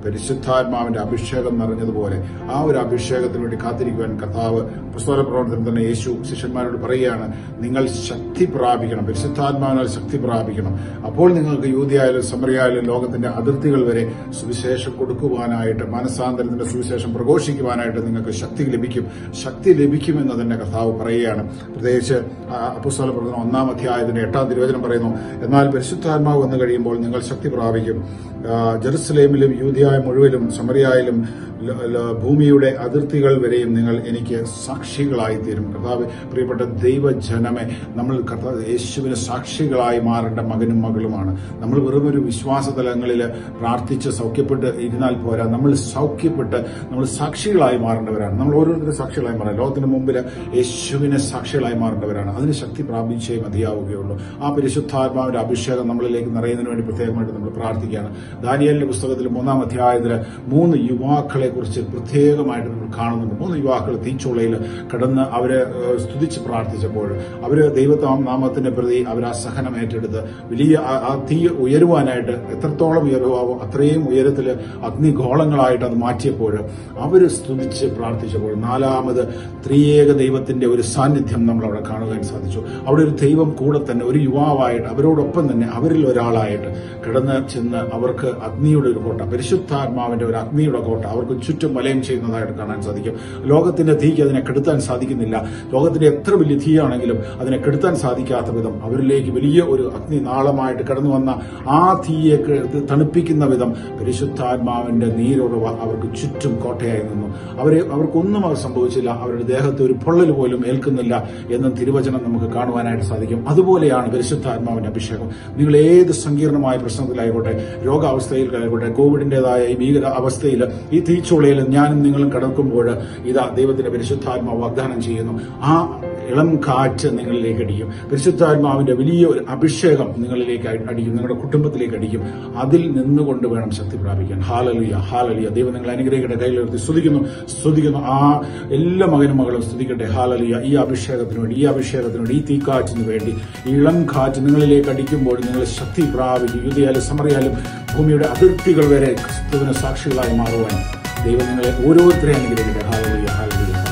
പരിശുദ്ധാത്മാവിന്റെ അഭിഷേകം നിറഞ്ഞതുപോലെ ആ ഒരു അഭിഷേകത്തിന് വേണ്ടി കാത്തിരിക്കുവാൻ കർത്താവ് പുസ്തക പ്രവർത്തനം തന്നെ യേശു ശിഷ്യന്മാരോട് പറയുകയാണ് നിങ്ങൾ ശക്തി പ്രാപിക്കണം പരിശുദ്ധാത്മാവിനാൽ ശക്തി പ്രാപിക്കണം അപ്പോൾ നിങ്ങൾക്ക് യൂതിയായാലും സമറിയായാലും ലോകത്തിന്റെ അതിർത്തികൾ വരെ സുവിശേഷം കൊടുക്കുവാനായിട്ട് മനസാന്തരത്തിന്റെ സുവിശേഷം പ്രഘോഷിക്കുവാനായിട്ട് നിങ്ങൾക്ക് ശക്തി ലഭിക്കും ശക്തി ലഭിക്കുമെന്ന് തന്നെ കർത്താവ് പറയുകയാണ് പ്രത്യേകിച്ച് അപ്പുസ്തല പ്രവർത്തനം ഒന്നാം അധ്യായത്തിന്റെ എട്ടാം തിരുവചനം പറയുന്നു എന്നാൽ പരിശുദ്ധാത്മാവ് വന്നു കഴിയുമ്പോൾ നിങ്ങൾ ശക്തി പ്രാപിക്കും ആ, ജെറുസലേമിലും യൂതിയായ മുഴുവനും സമറിയായാലും ല- ല- ഭൂമിയുടെ അതിർത്തികൾ വരെയും നിങ്ങൾ എനിക്ക് സാക്ഷികളായി തീരും കർത്താവ് പ്രിയപ്പെട്ട ദൈവജനമെ നമ്മൾ കർത്താവ് യേശുവിന് സാക്ഷികളായി മാറേണ്ട മകനും മകളുമാണ് നമ്മൾ വെറും ഒരു വിശ്വാസ തലങ്ങളിൽ പ്രാർത്ഥിച്ച് സൗഖ്യപ്പെട്ട് ഇരുന്നാൽ പോരാ നമ്മൾ സൗഖ്യപ്പെട്ട് നമ്മൾ സാക്ഷികളായി മാറേണ്ടവരാണ് നമ്മൾ ഓരോരുത്തരും സാക്ഷികളായി മാറാം ലോകത്തിന് മുമ്പിൽ യേശുവിനെ സാക്ഷികളായി മാറേണ്ടവരാണ് അതിന് ശക്തി പ്രാപിച്ചേ മതിയാവുകയുള്ളൂ ആ പരിശുദ്ധാത്മാവിന്റെ അഭിഷേകം നമ്മളിലേക്ക് നിറയുന്നതിന് വേണ്ടി പ്രത്യേകമായിട്ട് നമ്മൾ പ്രാർത്ഥിക്കുകയാണ് ദാനിയലിന്റെ പുസ്തകത്തിൽ മൂന്നാം അധ്യായത്തിൽ മൂന്ന് യുവാക്കളെ കുറിച്ച് പ്രത്യേകമായിട്ട് നമ്മൾ കാണുന്നുണ്ട് മൂന്ന് യുവാക്കൾ തീച്ചുളയിൽ കിടന്ന് അവരെ ഏഹ്, സ്തുതിച്ച് പ്രാർത്ഥിച്ചപ്പോൾ അവര് ദൈവത്താം നാമത്തിന്റെ പ്രതി അവർ ആ സഹനം ഏറ്റെടുത്ത് വലിയ ആ- ആ തീ ഉയരുവാനായിട്ട് എത്രത്തോളം ഉയരുവാവോ അത്രയും ഉയരത്തിൽ അഗ്നിഗോളങ്ങളായിട്ട് അത് മാറ്റിയപ്പോൾ അവര് സ്തുതിച്ച് പ്രാർത്ഥിച്ചപ്പോൾ നാലാമത് ത്രിയേക ദൈവത്തിന്റെ ഒരു സാന്നിധ്യം നമ്മൾ അവിടെ കാണുവാൻ സാധിച്ചു അവിടെ ഒരു ദൈവം കൂടെ തന്നെ ഒരു യുവാവായിട്ട് അവരോടൊപ്പം തന്നെ അവരിൽ ഒരാളായിട്ട് കിടന്ന് ചെന്ന് അവർക്ക് അഗ്നിയുടെ ഒരു കോട്ട പരിശുദ്ധാത്മാവിന്റെ ഒരു അഗ്നിയുടെ കോട്ട അവർക്ക് ചുറ്റും വലയം ചെയ്യുന്നതായിട്ട് കാണാൻ സാധിക്കും ലോകത്തിന്റെ തീക്ക് അതിനെ കെടുത്താൻ സാധിക്കുന്നില്ല ലോകത്തിന്റെ എത്ര വലിയ തീയാണെങ്കിലും അതിനെ കെടുത്താൻ സാധിക്കാത്ത വിധം അവരിലേക്ക് വലിയ ഒരു അഗ്നി നാളമായിട്ട് കടന്നു വന്ന ആ തീയെ ക- തണുപ്പിക്കുന്ന വിധം പരിശുദ്ധാത്മാവിന്റെ നീരുറവ അവർക്ക് ചുറ്റും കോട്ടയായി നിന്നു അവരെ അവർക്കൊന്നും അവർ സംഭവിച്ചില്ല അവരുടെ ദേഹത്ത് ഒരു പൊള്ളൽ പോലും ഏൽക്കുന്നില്ല എന്ന തിരുവചനം നമുക്ക് കാണുവാനായിട്ട് സാധിക്കും അതുപോലെയാണ് പരിശുദ്ധാത്മാവിന്റെ അഭിഷേകം നിങ്ങൾ ഏത് സങ്കീർണമായ പ്രശ്നത്തിലായിക്കോട്ടെ രോഗാവസ്ഥയിലായിക്കോട്ടെ കോവിഡിന്റേതായ ഈ ഭീകര അവസ്ഥയിൽ ഈ തീച്ചുളയിൽ ഞാനും നിങ്ങളും കിടക്കുമ്പോൾ ഇതാ ദൈവത്തിന്റെ പരിശുദ്ധാത്മാവ് വാഗ്ദാനം ചെയ്യുന്നു ആ ഇളം കാറ്റ് നിങ്ങളിലേക്ക് അടിക്കും പരിശുദ്ധാത്മാവിന്റെ വലിയ ഒരു അഭിഷേകം നിങ്ങളിലേക്ക് അടി- അടിക്കും നിങ്ങളുടെ കുടുംബത്തിലേക്ക് അടിക്കും അതിൽ നിന്നുകൊണ്ട് വേണം ശക്തി പ്രാപിക്കാൻ ഹാലലിയ ഹാലലിയ ദൈവം നിങ്ങൾ അനുഗ്രഹിക്കട്ടെ കയ്യിലെടുത്ത് സ്തുതിക്കുന്നു സ്തുതിക്കുന്നു ആ എല്ലാ മകനും മകളും സ്തുതിക്കട്ടെ ഹാലലിയ ഈ അഭിഷേകത്തിന് വേണ്ടി ഈ അഭിഷേകത്തിന് വേണ്ടി ഈ തീക്കാറ്റിന് വേണ്ടി ഈ ഇളം കാറ്റ് നിങ്ങളിലേക്ക് അടിക്കുമ്പോൾ നിങ്ങൾ ശക്തി പ്രാപിക്കും യുദ്ധയാലും സമറിയാലും ഭൂമിയുടെ അതിർത്തികൾ വരെ ക്രിസ്തുവിന് സാക്ഷികളായി മാറുവാൻ ദൈവം നിങ്ങളെ ഓരോരുത്തരെയും അനുഗ്രഹിക്കട്ടെ ഹാലലിയ ഹാലലിയ ഹാലലിയ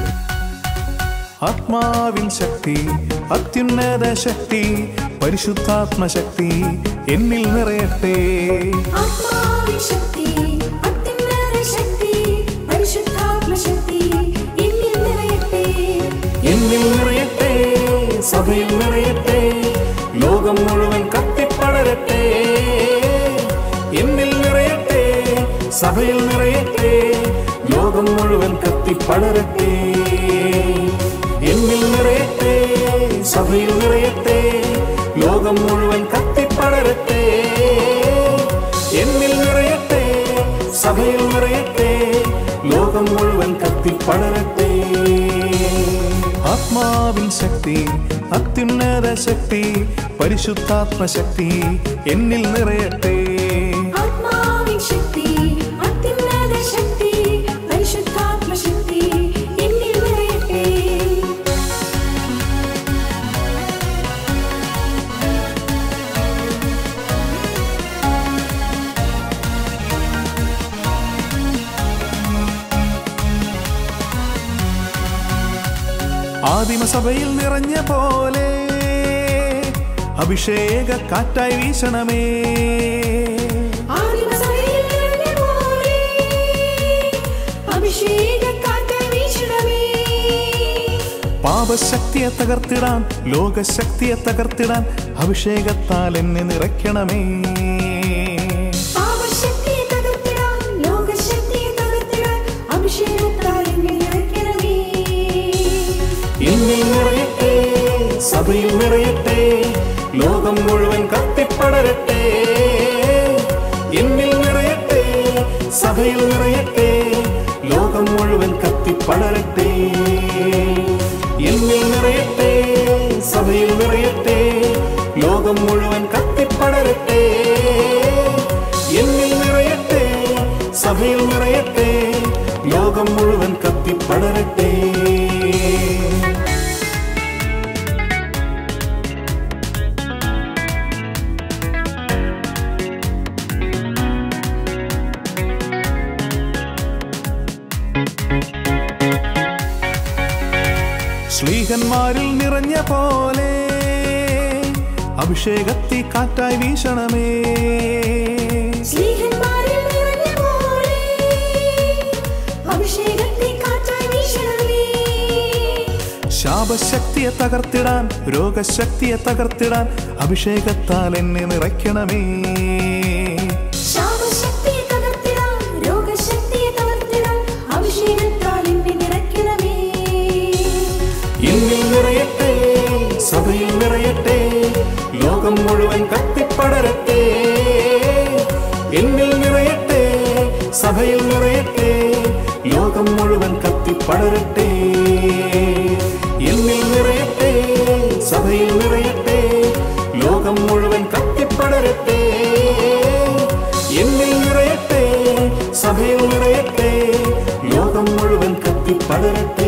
ആത്മാവിൻ ശക്തി അത്യുന്നത ശക്തി പരിശുദ്ധാത്മശക്തി എന്നിൽ നിറയട്ടെ ആത്മാവിൻ ശക്തി അത്യുന്നത ശക്തി പരിശുദ്ധാത്മശക്തി എന്നിൽ നിറയട്ടെ എന്നിൽ നിറയട്ടെ സഭയിൽ നിറയട്ടെ ലോകം മുഴുവൻ കത്തിപ്പടരട്ടെ എന്നിൽ നിറയട്ടെ സഭയിൽ നിറയട്ടെ ലോകം മുഴുവൻ കത്തിപ്പടരട്ടെ എന്നിൽ നിറയട്ടെ സഭയിൽ നിറയട്ടെ ലോകം മുഴുവൻ കത്തിപ്പടരട്ടെ എന്നിൽ നിറയട്ടെ സഭയിൽ നിറയട്ടെ ലോകം മുഴുവൻ കത്തിപ്പടരട്ടെ ആത്മാവിൻ ശക്തി അത്യുന്നത ശക്തി പരിശുദ്ധാത്മശക്തി എന്നിൽ നിറയട്ടെ ആത്മാവിൻ ശക്തി അത്യുന്നത ശക്തി പരിശുദ്ധാത്മശക്തി എന്നിൽ നിറയട്ടെ ആദിമസഭയിൽ നിറഞ്ഞ പോലെ അഭിഷേക കാറ്റായി വീശണമേ ആദിമസഭയിൽ നിറഞ്ഞ പോലെ അഭിഷേകക്കാറ്റായി വീശണമേ പാപശക്തിയെ തകർത്തിടാൻ ലോകശക്തിയെ തകർത്തിടാൻ അഭിഷേകത്താൽ എന്നെ നിറയ്ക്കണമേ പാപശക്തിയെ തകർത്തിടാൻ ലോകശക്തിയെ തകർത്തിടാൻ അഭിഷേകത്താൽ എന്നെ നിറയ്ക്കണമേ എന്നിൽ നിറയട്ടെ സഭയിൽ നിറയട്ടെ ലോകം മുഴുവൻ കത്തിപ്പടരട്ടെ എന്നിൽ നിറയട്ടെ സഭയിൽ നിറയട്ടെ ലോകം മുഴുവൻ കത്തിപ്പടരട്ടെ എന്നിൽ നിറയട്ടെ സഭയിൽ നിറയട്ടെ ലോകം മുഴുവൻ കത്തിപ്പടരട്ടെ എന്നിൽ നിറയട്ടെ സഭയിൽ നിറയട്ടെ ലോകം മുഴുവൻ കത്തിപ്പടരട്ടെ ശ്ലീഹന്മാരിൽ നിറഞ്ഞ പോലെ അഭിഷേകത്തി കാറ്റായി വീശണമേ സ്നേഹന്മാരിൽ നിറഞ്ഞ പോലെ അഭിഷേകത്തെ കാറ്റായി വീശണമേ ശാപശക്തിയെ തകർത്തിടാൻ രോഗശക്തിയെ തകർത്തിടാൻ അഭിഷേകത്താൽ എന്നെ നിറയ്ക്കണമേ ശാപശക്തിയെ തകർത്തിടാൻ രോഗശക്തിയെ തകർത്തിടാൻ അഭിഷേകത്താൽ എന്നെ നിറയ്ക്കണമേ എന്നിൽ നിറയട്ടെ സഭയിൽ നിറയട്ടെ ലോകം മുഴുവൻ കത്തിപ്പടരട്ടെ എന്നിൽ നിറയട്ടെ സഭയിൽ നിറയട്ടെ ലോകം മുഴുവൻ കത്തിപ്പടരട്ടെ എന്നിൽ നിറയട്ടെ സഭയിൽ നിറയട്ടെ ലോകം മുഴുവൻ കത്തിപ്പടരട്ടെ എന്നിൽ നിറയട്ടെ സഭയിൽ നിറയട്ടെ ലോകം മുഴുവൻ കത്തിപ്പടരട്ടെ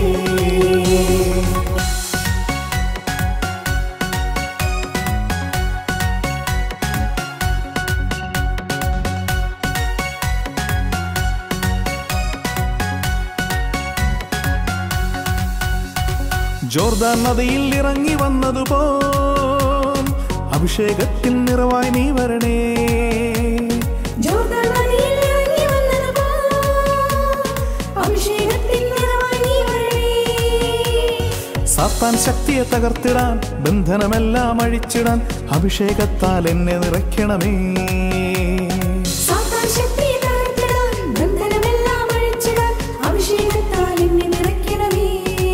ജോർദാൻ നദിയിൽ ഇറങ്ങി വന്നതുപോൽ അഭിഷേകത്തിൻ നിറവായി നീ വരണേ ജോർദാൻ നദിയിൽ ഇറങ്ങി വന്നതുപോലെ അഭിഷേകത്തിൻ നിറവായി നീ വരണേ സാത്താൻ ശക്തിയെ തകർത്തിടാൻ ബന്ധനമെല്ലാം അഴിച്ചിടാൻ അഭിഷേകത്താൽ എന്നെ നിറയ്ക്കണമേ സാത്താൻ ശക്തിയെ തകർത്തിടാൻ ബന്ധനമെല്ലാം അഴിച്ചിടാൻ അഭിഷേകത്താൽ എന്നെ നിറയ്ക്കണമേ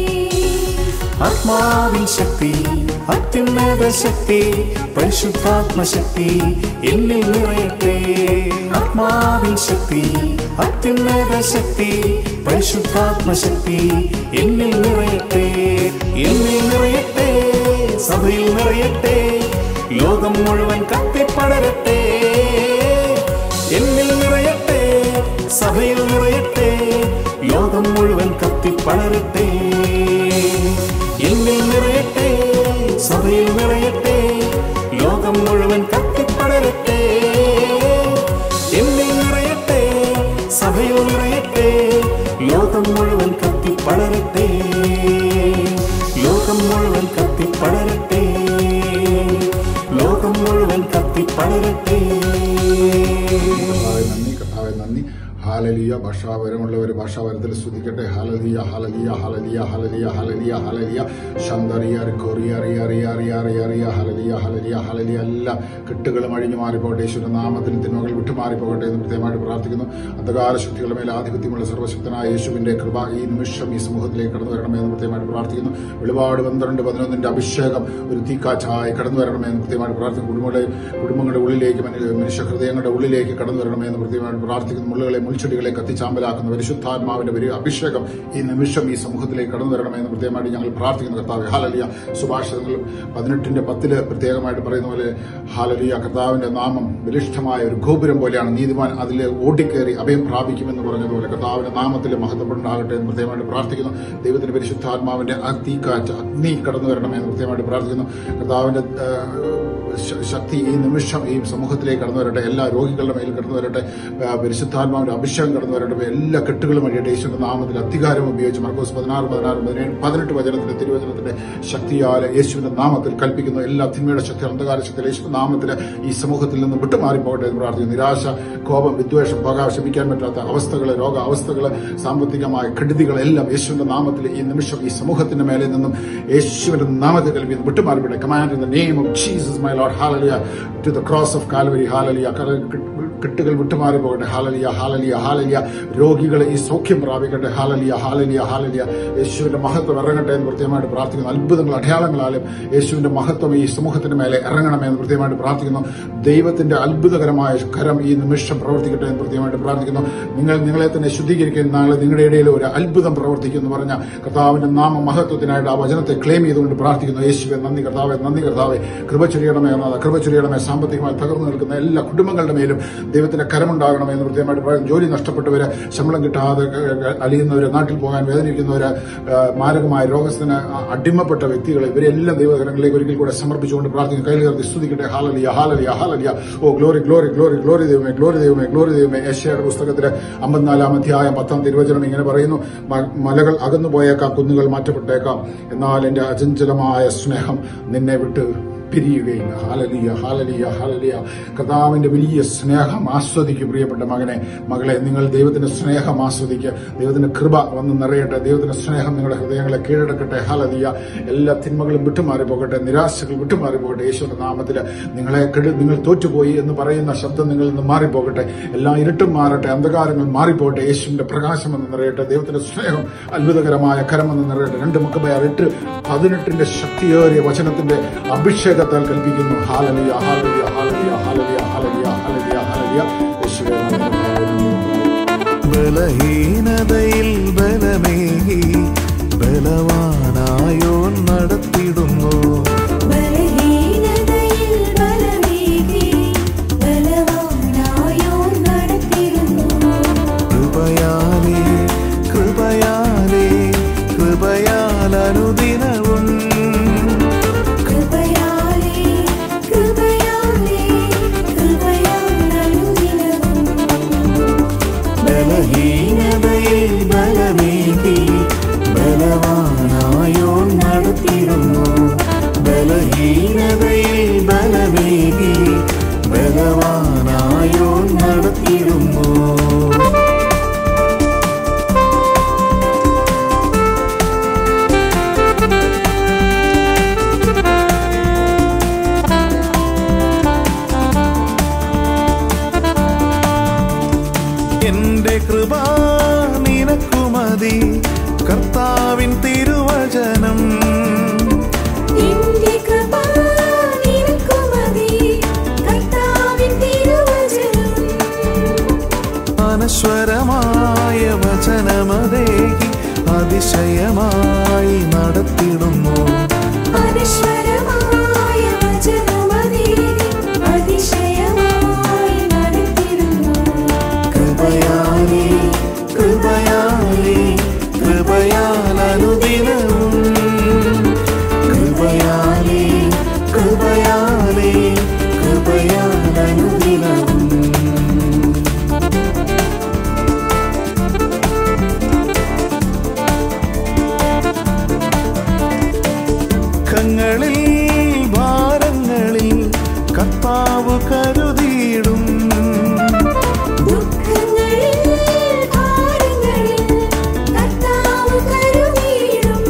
ആത്മാവിൻ ശക്തി അത്യുന്നത ശക്തി പരിശുദ്ധാത്മശക്തി എന്നിൽ നിറയട്ടെ ആത്മാവിൻ ശക്തി അത്യുന്നത ശക്തി പരിശുദ്ധാത്മശക്തി എന്നിൽ നിറയട്ടെ എന്നിൽ നിറയട്ടെ സഭയിൽ നിറയട്ടെ ലോകം മുഴുവൻ കത്തിപ്പടരട്ടെ എന്നിൽ നിറയട്ടെ സഭയിൽ നിറയട്ടെ ലോകം മുഴുവൻ കത്തിപ്പടരട്ടെ എന്നിൽ നിറയട്ടെ സഭയിൽ നിറയട്ടെ ലോകം മുഴുവൻ കത്തിപ്പടരട്ടെ എന്നിൽ നിറയട്ടെ സഭയിൽ നിറയട്ടെ ലോകം മുഴുവൻ കത്തിപ്പടരട്ടെ ലോകം മുഴുവൻ കത്തിപ്പടരട്ടെ ലോകം മുഴുവൻ കത്തിപ്പടരട്ടെ കർത്താവെ നന്ദി കർത്താവെ നന്ദി ഹാലലിയ ഭാഷാപരമുള്ളവർ ഭാഷാപരത്തിൽ സ്തുതിക്കട്ടെ ഹലലിയ ഹലലിയ ഹലലിയ ഹലലിയ ഹലലിയ ഹലലിയ ശന്തറിയ കൊറിയ റിയ റിയ റിയ റിയ റിയ ഹലലിയ ഹലലിയ ഹലലിയ എല്ലാ കെട്ടുകളും അഴിഞ്ഞു മാറിപ്പോകട്ടെ യേശുവിന്റെ നാമത്തിൽ തിന്മകൾ വിട്ടുമാറിപ്പോകട്ടെ എന്ന് പ്രത്യേകമായിട്ട് പ്രാർത്ഥിക്കുന്നു അന്ധകാര ശക്തികളുടെ മേൽ ആധിപത്യമുള്ള സർവശക്തനായ യേശുവിന്റെ കൃപ ഈ നിമിഷം ഈ സമൂഹത്തിലേക്ക് കടന്നു വരണമേ എന്ന് പ്രത്യേകമായിട്ട് പ്രാർത്ഥിക്കുന്നു വെളിപാട് പന്ത്രണ്ട് പതിനൊന്നിന്റെ അഭിഷേകം ഒരു തീക്കാച്ചായി കടന്നു വരണമേ എന്ന് പ്രത്യേകമായിട്ട് പ്രാർത്ഥിക്കുന്നു കുടുംബങ്ങളുടെ കുടുംബങ്ങളുടെ ഉള്ളിലേക്ക് മനുഷ്യ മനുഷ്യ ഹൃദയങ്ങളുടെ ഉള്ളിലേക്ക് കടന്നു വരണമേ എന്ന് പ്രത്യേകമായിട്ട് പ്രാർത്ഥിക്കുന്നു മുള്ളുകളെ മുൾച്ചെടികളെ കത്തിച്ചാമ്പലാക്കുന്ന പരിശുദ്ധാത്മാവിന്റെ ഒരു അഭിഷേകം ഈ നിമിഷം ഈ സമൂഹത്തിലേക്ക് കടന്നു വരണമേ എന്ന് പ്രത്യേകമായിട്ട് ഞങ്ങൾ പ്രാർത്ഥിക്കുന്നു കർത്താവ് ഹാലലിയ സുഭാഷിതങ്ങൾ പതിനെട്ടിന്റെ പത്തില് പ്രത്യേകമായിട്ട് പറയുന്ന പോലെ ഹാലലിയ കർത്താവിന്റെ നാമം ബലിഷ്ഠമായ ഒരു ഗോപുരം പോലെയാണ് നീതിമാൻ അതിൽ ഓടിക്കേറി അഭയം പ്രാപിക്കുമെന്ന് പറഞ്ഞതുപോലെ കർത്താവിന്റെ നാമത്തിൽ മഹത്വപ്പെടുണ്ടാകട്ടെ എന്ന് പ്രത്യേകമായിട്ട് പ്രാർത്ഥിക്കുന്നു ദൈവത്തിന്റെ പരിശുദ്ധാത്മാവിന്റെ അഗ്നിക്കാറ്റ് അഗ്നി കടന്നു വരണമേ എന്ന് പ്രത്യേകമായിട്ട് പ്രാർത്ഥിക്കുന്നു കർത്താവിന്റെ ആ, ശ- ശക്തി ഈ നിമിഷം ഈ സമൂഹത്തിലേക്ക് കടന്നു വരട്ടെ എല്ലാ രോഗികളുടെ മേൽ കടന്നു വരട്ടെ ആ, പരിശുദ്ധാത്മാവിന്റെ അഭിഷേകം കടന്നു വരട്ടെ എല്ലാ കെട്ടുകളും വഴിയട്ടെ യേശുവിന്റെ നാമത്തിൽ അധികാരം ഉപയോഗിച്ച് മർക്കോസ് പതിനാറ് പതിനാറ് പതിനേഴ് പതിനെട്ട് വചനത്തിന്റെ തിരുവചനത്തിന്റെ ശക്തിയാൽ യേശുവിന്റെ നാമത്തിൽ കൽപ്പിക്കുന്നു എല്ലാ തിന്മയുടെ ശക്തി അന്ധകാര ശക്തി യേശുവിന്റെ നാമത്തിൽ ഈ സമൂഹത്തിൽ നിന്ന് വിട്ടുമാറിപ്പോകട്ടെ എന്ന് പ്രാർത്ഥിക്കുന്നു നിരാശ കോപം വിദ്വേഷം പക ക്ഷമിക്കാൻ പറ്റാത്ത അവസ്ഥകൾ രോഗ അവസ്ഥകൾ സാമ്പത്തികമായ കെടുതികളെല്ലാം യേശുവിന്റെ നാമത്തിൽ ഈ നിമിഷം ഈ സമൂഹത്തിന്റെ മേലെ നിന്നും യേശുവിന്റെ നാമത്തിൽ കൽപ്പിക്കുന്നു വിട്ടുമാറിപ്പോട്ടെ command in the name of Jesus my Lord ഹാലലിയ to the cross of Calvary ഹാലലിയ കെട്ടുകൾ വിട്ടുമാറി പോകട്ടെ ഹാലലിയ ഹാലലിയ ഹാലലിയ രോഗികളെ ഈ സൗഖ്യം പ്രാപിക്കട്ടെ ഹാലലിയ ഹാലലിയ ഹാലലിയ യേശുവിന്റെ മഹത്വം ഇറങ്ങട്ടെ എന്ന് പ്രത്യേകമായിട്ട് പ്രാർത്ഥിക്കുന്നു അത്ഭുതങ്ങൾ അടയാളങ്ങളാലും യേശുവിന്റെ മഹത്വം ഈ സമൂഹത്തിന്റെ മേലെ ഇറങ്ങണമേ എന്ന് പ്രത്യേകമായിട്ട് പ്രാർത്ഥിക്കുന്നു ദൈവത്തിന്റെ അത്ഭുതകരമായ കരം ഈ നിമിഷം പ്രവർത്തിക്കട്ടെ എന്ന് പ്രത്യേകമായിട്ട് പ്രാർത്ഥിക്കുന്നു നിങ്ങൾ നിങ്ങളെ തന്നെ ശുദ്ധീകരിക്കുന്ന നാളെ നിങ്ങളുടെ ഇടയിൽ ഒരു അത്ഭുതം പ്രവർത്തിക്കും എന്ന് പറഞ്ഞ കർത്താവിന്റെ നാമ മഹത്വത്തിനായിട്ട് ആ വചനത്തെ ക്ലെയിം ചെയ്തുകൊണ്ട് പ്രാർത്ഥിക്കുന്നു യേശുവെ നന്ദി കർത്താവെ നന്ദി കർത്താവെ കൃപ ചൊരിയണമേ എന്നത് കൃപ ചൊരിയണമേ സാമ്പത്തികമായി തകർന്നു നിൽക്കുന്ന എല്ലാ കുടുംബങ്ങളുടെ മേലും ദൈവത്തിന്റെ കരമുണ്ടാകണം എന്ന് പ്രത്യേകമായിട്ട് പറയും ജോലി നഷ്ടപ്പെട്ടവര് ശമ്പളം കിട്ടാതെ ഏഹ്, ഏഹ്, അലിയുന്നവര് നാട്ടിൽ പോകാൻ വേദനിക്കുന്നവര് ഏഹ്, മാരകമായ രോഗത്തിന് അടിമപ്പെട്ട വ്യക്തികളെ ഇവരെല്ലാം ദൈവകരങ്ങളിലേക്ക് ഒരിക്കൽ കൂടെ സമർപ്പിച്ചുകൊണ്ട് പ്രാർത്ഥിക്കും കയ്യിൽ കയറി സ്തുതിക്കട്ടെ ഹാലലിയ ഹാലലിയ ഹാലലിയ ഓ ഗ്ലോറി ഗ്ലോറി ഗ്ലോറി ഗ്ലോറി ദൈവമേ ഗ്ലോറി ദൈവമേ ഗ്ലോറി ദൈവമേ ഏഷ്യയുടെ പുസ്തകത്തിലെ അമ്പത്തിനാലാം അധ്യായം പത്താം തിരുവചനം ഇങ്ങനെ പറയുന്നു മ- മലകൾ അകന്നു പോയേക്കാം കുന്നുകൾ മാറ്റപ്പെട്ടേക്കാം എന്നാൽ എന്റെ അചഞ്ചലമായ സ്നേഹം നിന്നെ വിട്ട് പിരിയുകയില്ല ഹാലലിയ ഹാലലിയ ഹാലലിയ കർത്താവിന്റെ വലിയ സ്നേഹം ആസ്വദിക്കും പ്രിയപ്പെട്ട മകനെ മകളെ നിങ്ങൾ ദൈവത്തിന്റെ സ്നേഹം ആസ്വദിക്കുക ദൈവത്തിന്റെ കൃപ വന്ന് നിറയട്ടെ ദൈവത്തിന്റെ സ്നേഹം നിങ്ങളുടെ ഹൃദയങ്ങളെ കീഴടക്കട്ടെ ഹാലലിയ എല്ലാ തിന്മകളും വിട്ടുമാറി പോകട്ടെ നിരാശകൾ വിട്ടുമാറി പോകട്ടെ യേശുവിന്റെ നാമത്തിൽ നിങ്ങളെ കെടു നിങ്ങൾ തോറ്റുപോയി എന്ന് പറയുന്ന ശബ്ദം നിങ്ങളിൽ നിന്ന് മാറിപ്പോകട്ടെ എല്ലാ ഇരുട്ടും മാറട്ടെ അന്ധകാരങ്ങൾ മാറിപ്പോകട്ടെ യേശുവിന്റെ പ്രകാശം എന്ന് നിറയട്ടെ ദൈവത്തിന്റെ സ്നേഹം അത്ഭുതകരമായ കരമെന്ന് നിറയട്ടെ രണ്ട് മുഖബയ എട്ട് പതിനെട്ടിന്റെ ശക്തിയേറിയ വചനത്തിന്റെ അഭിഷേകത്താൽ കൽപ്പിക്കുന്നു ഹാലലിയ ഹാലലിയ ഹാലലിയ ഹാലലിയ ഹാലലിയ ഹാലലിയ ഹാലലിയ യേശുവേ നന്ദി. ബലഹീനതയിൽ ബലമേകി ബലവാനായോ നടത്തിടുന്നു ബലഹീനതയിൽ ബലമേകി ബലവാനായോ നടത്തിടുന്നു കൃപയാലേ കൃപയാലേ കൃപയാൽ അനുദിനവും കൃപയാലേ കൃപയാലേ കൃപയാൽ അനുദിനവും ബലഹീനതയിൽ ബലമേകി ബലവാനായോ നടത്തിടുന്നു ബലഹീനതയിൽ ബലമേകി ബലവാനായോ നടത്തിടുന്നു എന്റെ കൃപ നിനക്കുമതി കർത്താവിൻ തിരുവചനം നിന്റെ കൃപ നിനക്കുമതി കർത്താവിൻ തിരുവചനം അനശ്വരമായ വചനമതേകി അതിശയമായി നടത്തിടുന്നു അനശ്വരമായ വചനമതേകി അതിശയമായി നടത്തിടുന്നു കൃപയാലേ കൃപയാലേ കൃപയാൽ അനുദിനവും കൃപയാലേ കൃപയാലേ കൃപയാൽ അനുദിനവും ദുഃഖങ്ങളിൽ ഭാരങ്ങളിൽ കർത്താവ് കരുതിയിടും ദുഃഖങ്ങളിൽ ഭാരങ്ങളിൽ കർത്താവ് കരുതിയിടും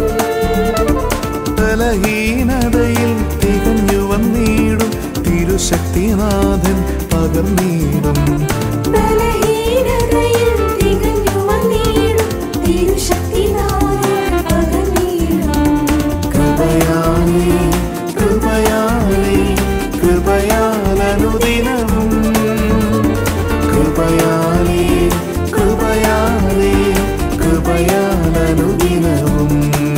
ബലഹീനതയിൽ തികഞ്ഞു വന്നിടും തിരുശക്തിനാഥൻ പകർന്നിടും ബലഹീനതയിൽ തികഞ്ഞു വന്നിടും തിരുശക്തിനാഥൻ പകർന്നിടും കൃപയാലേ കൃപയാലേ കൃപയാൽ അനുദിനവും കൃപയാലേ കൃപയാലേ കൃപയാൽ അനുദിനവും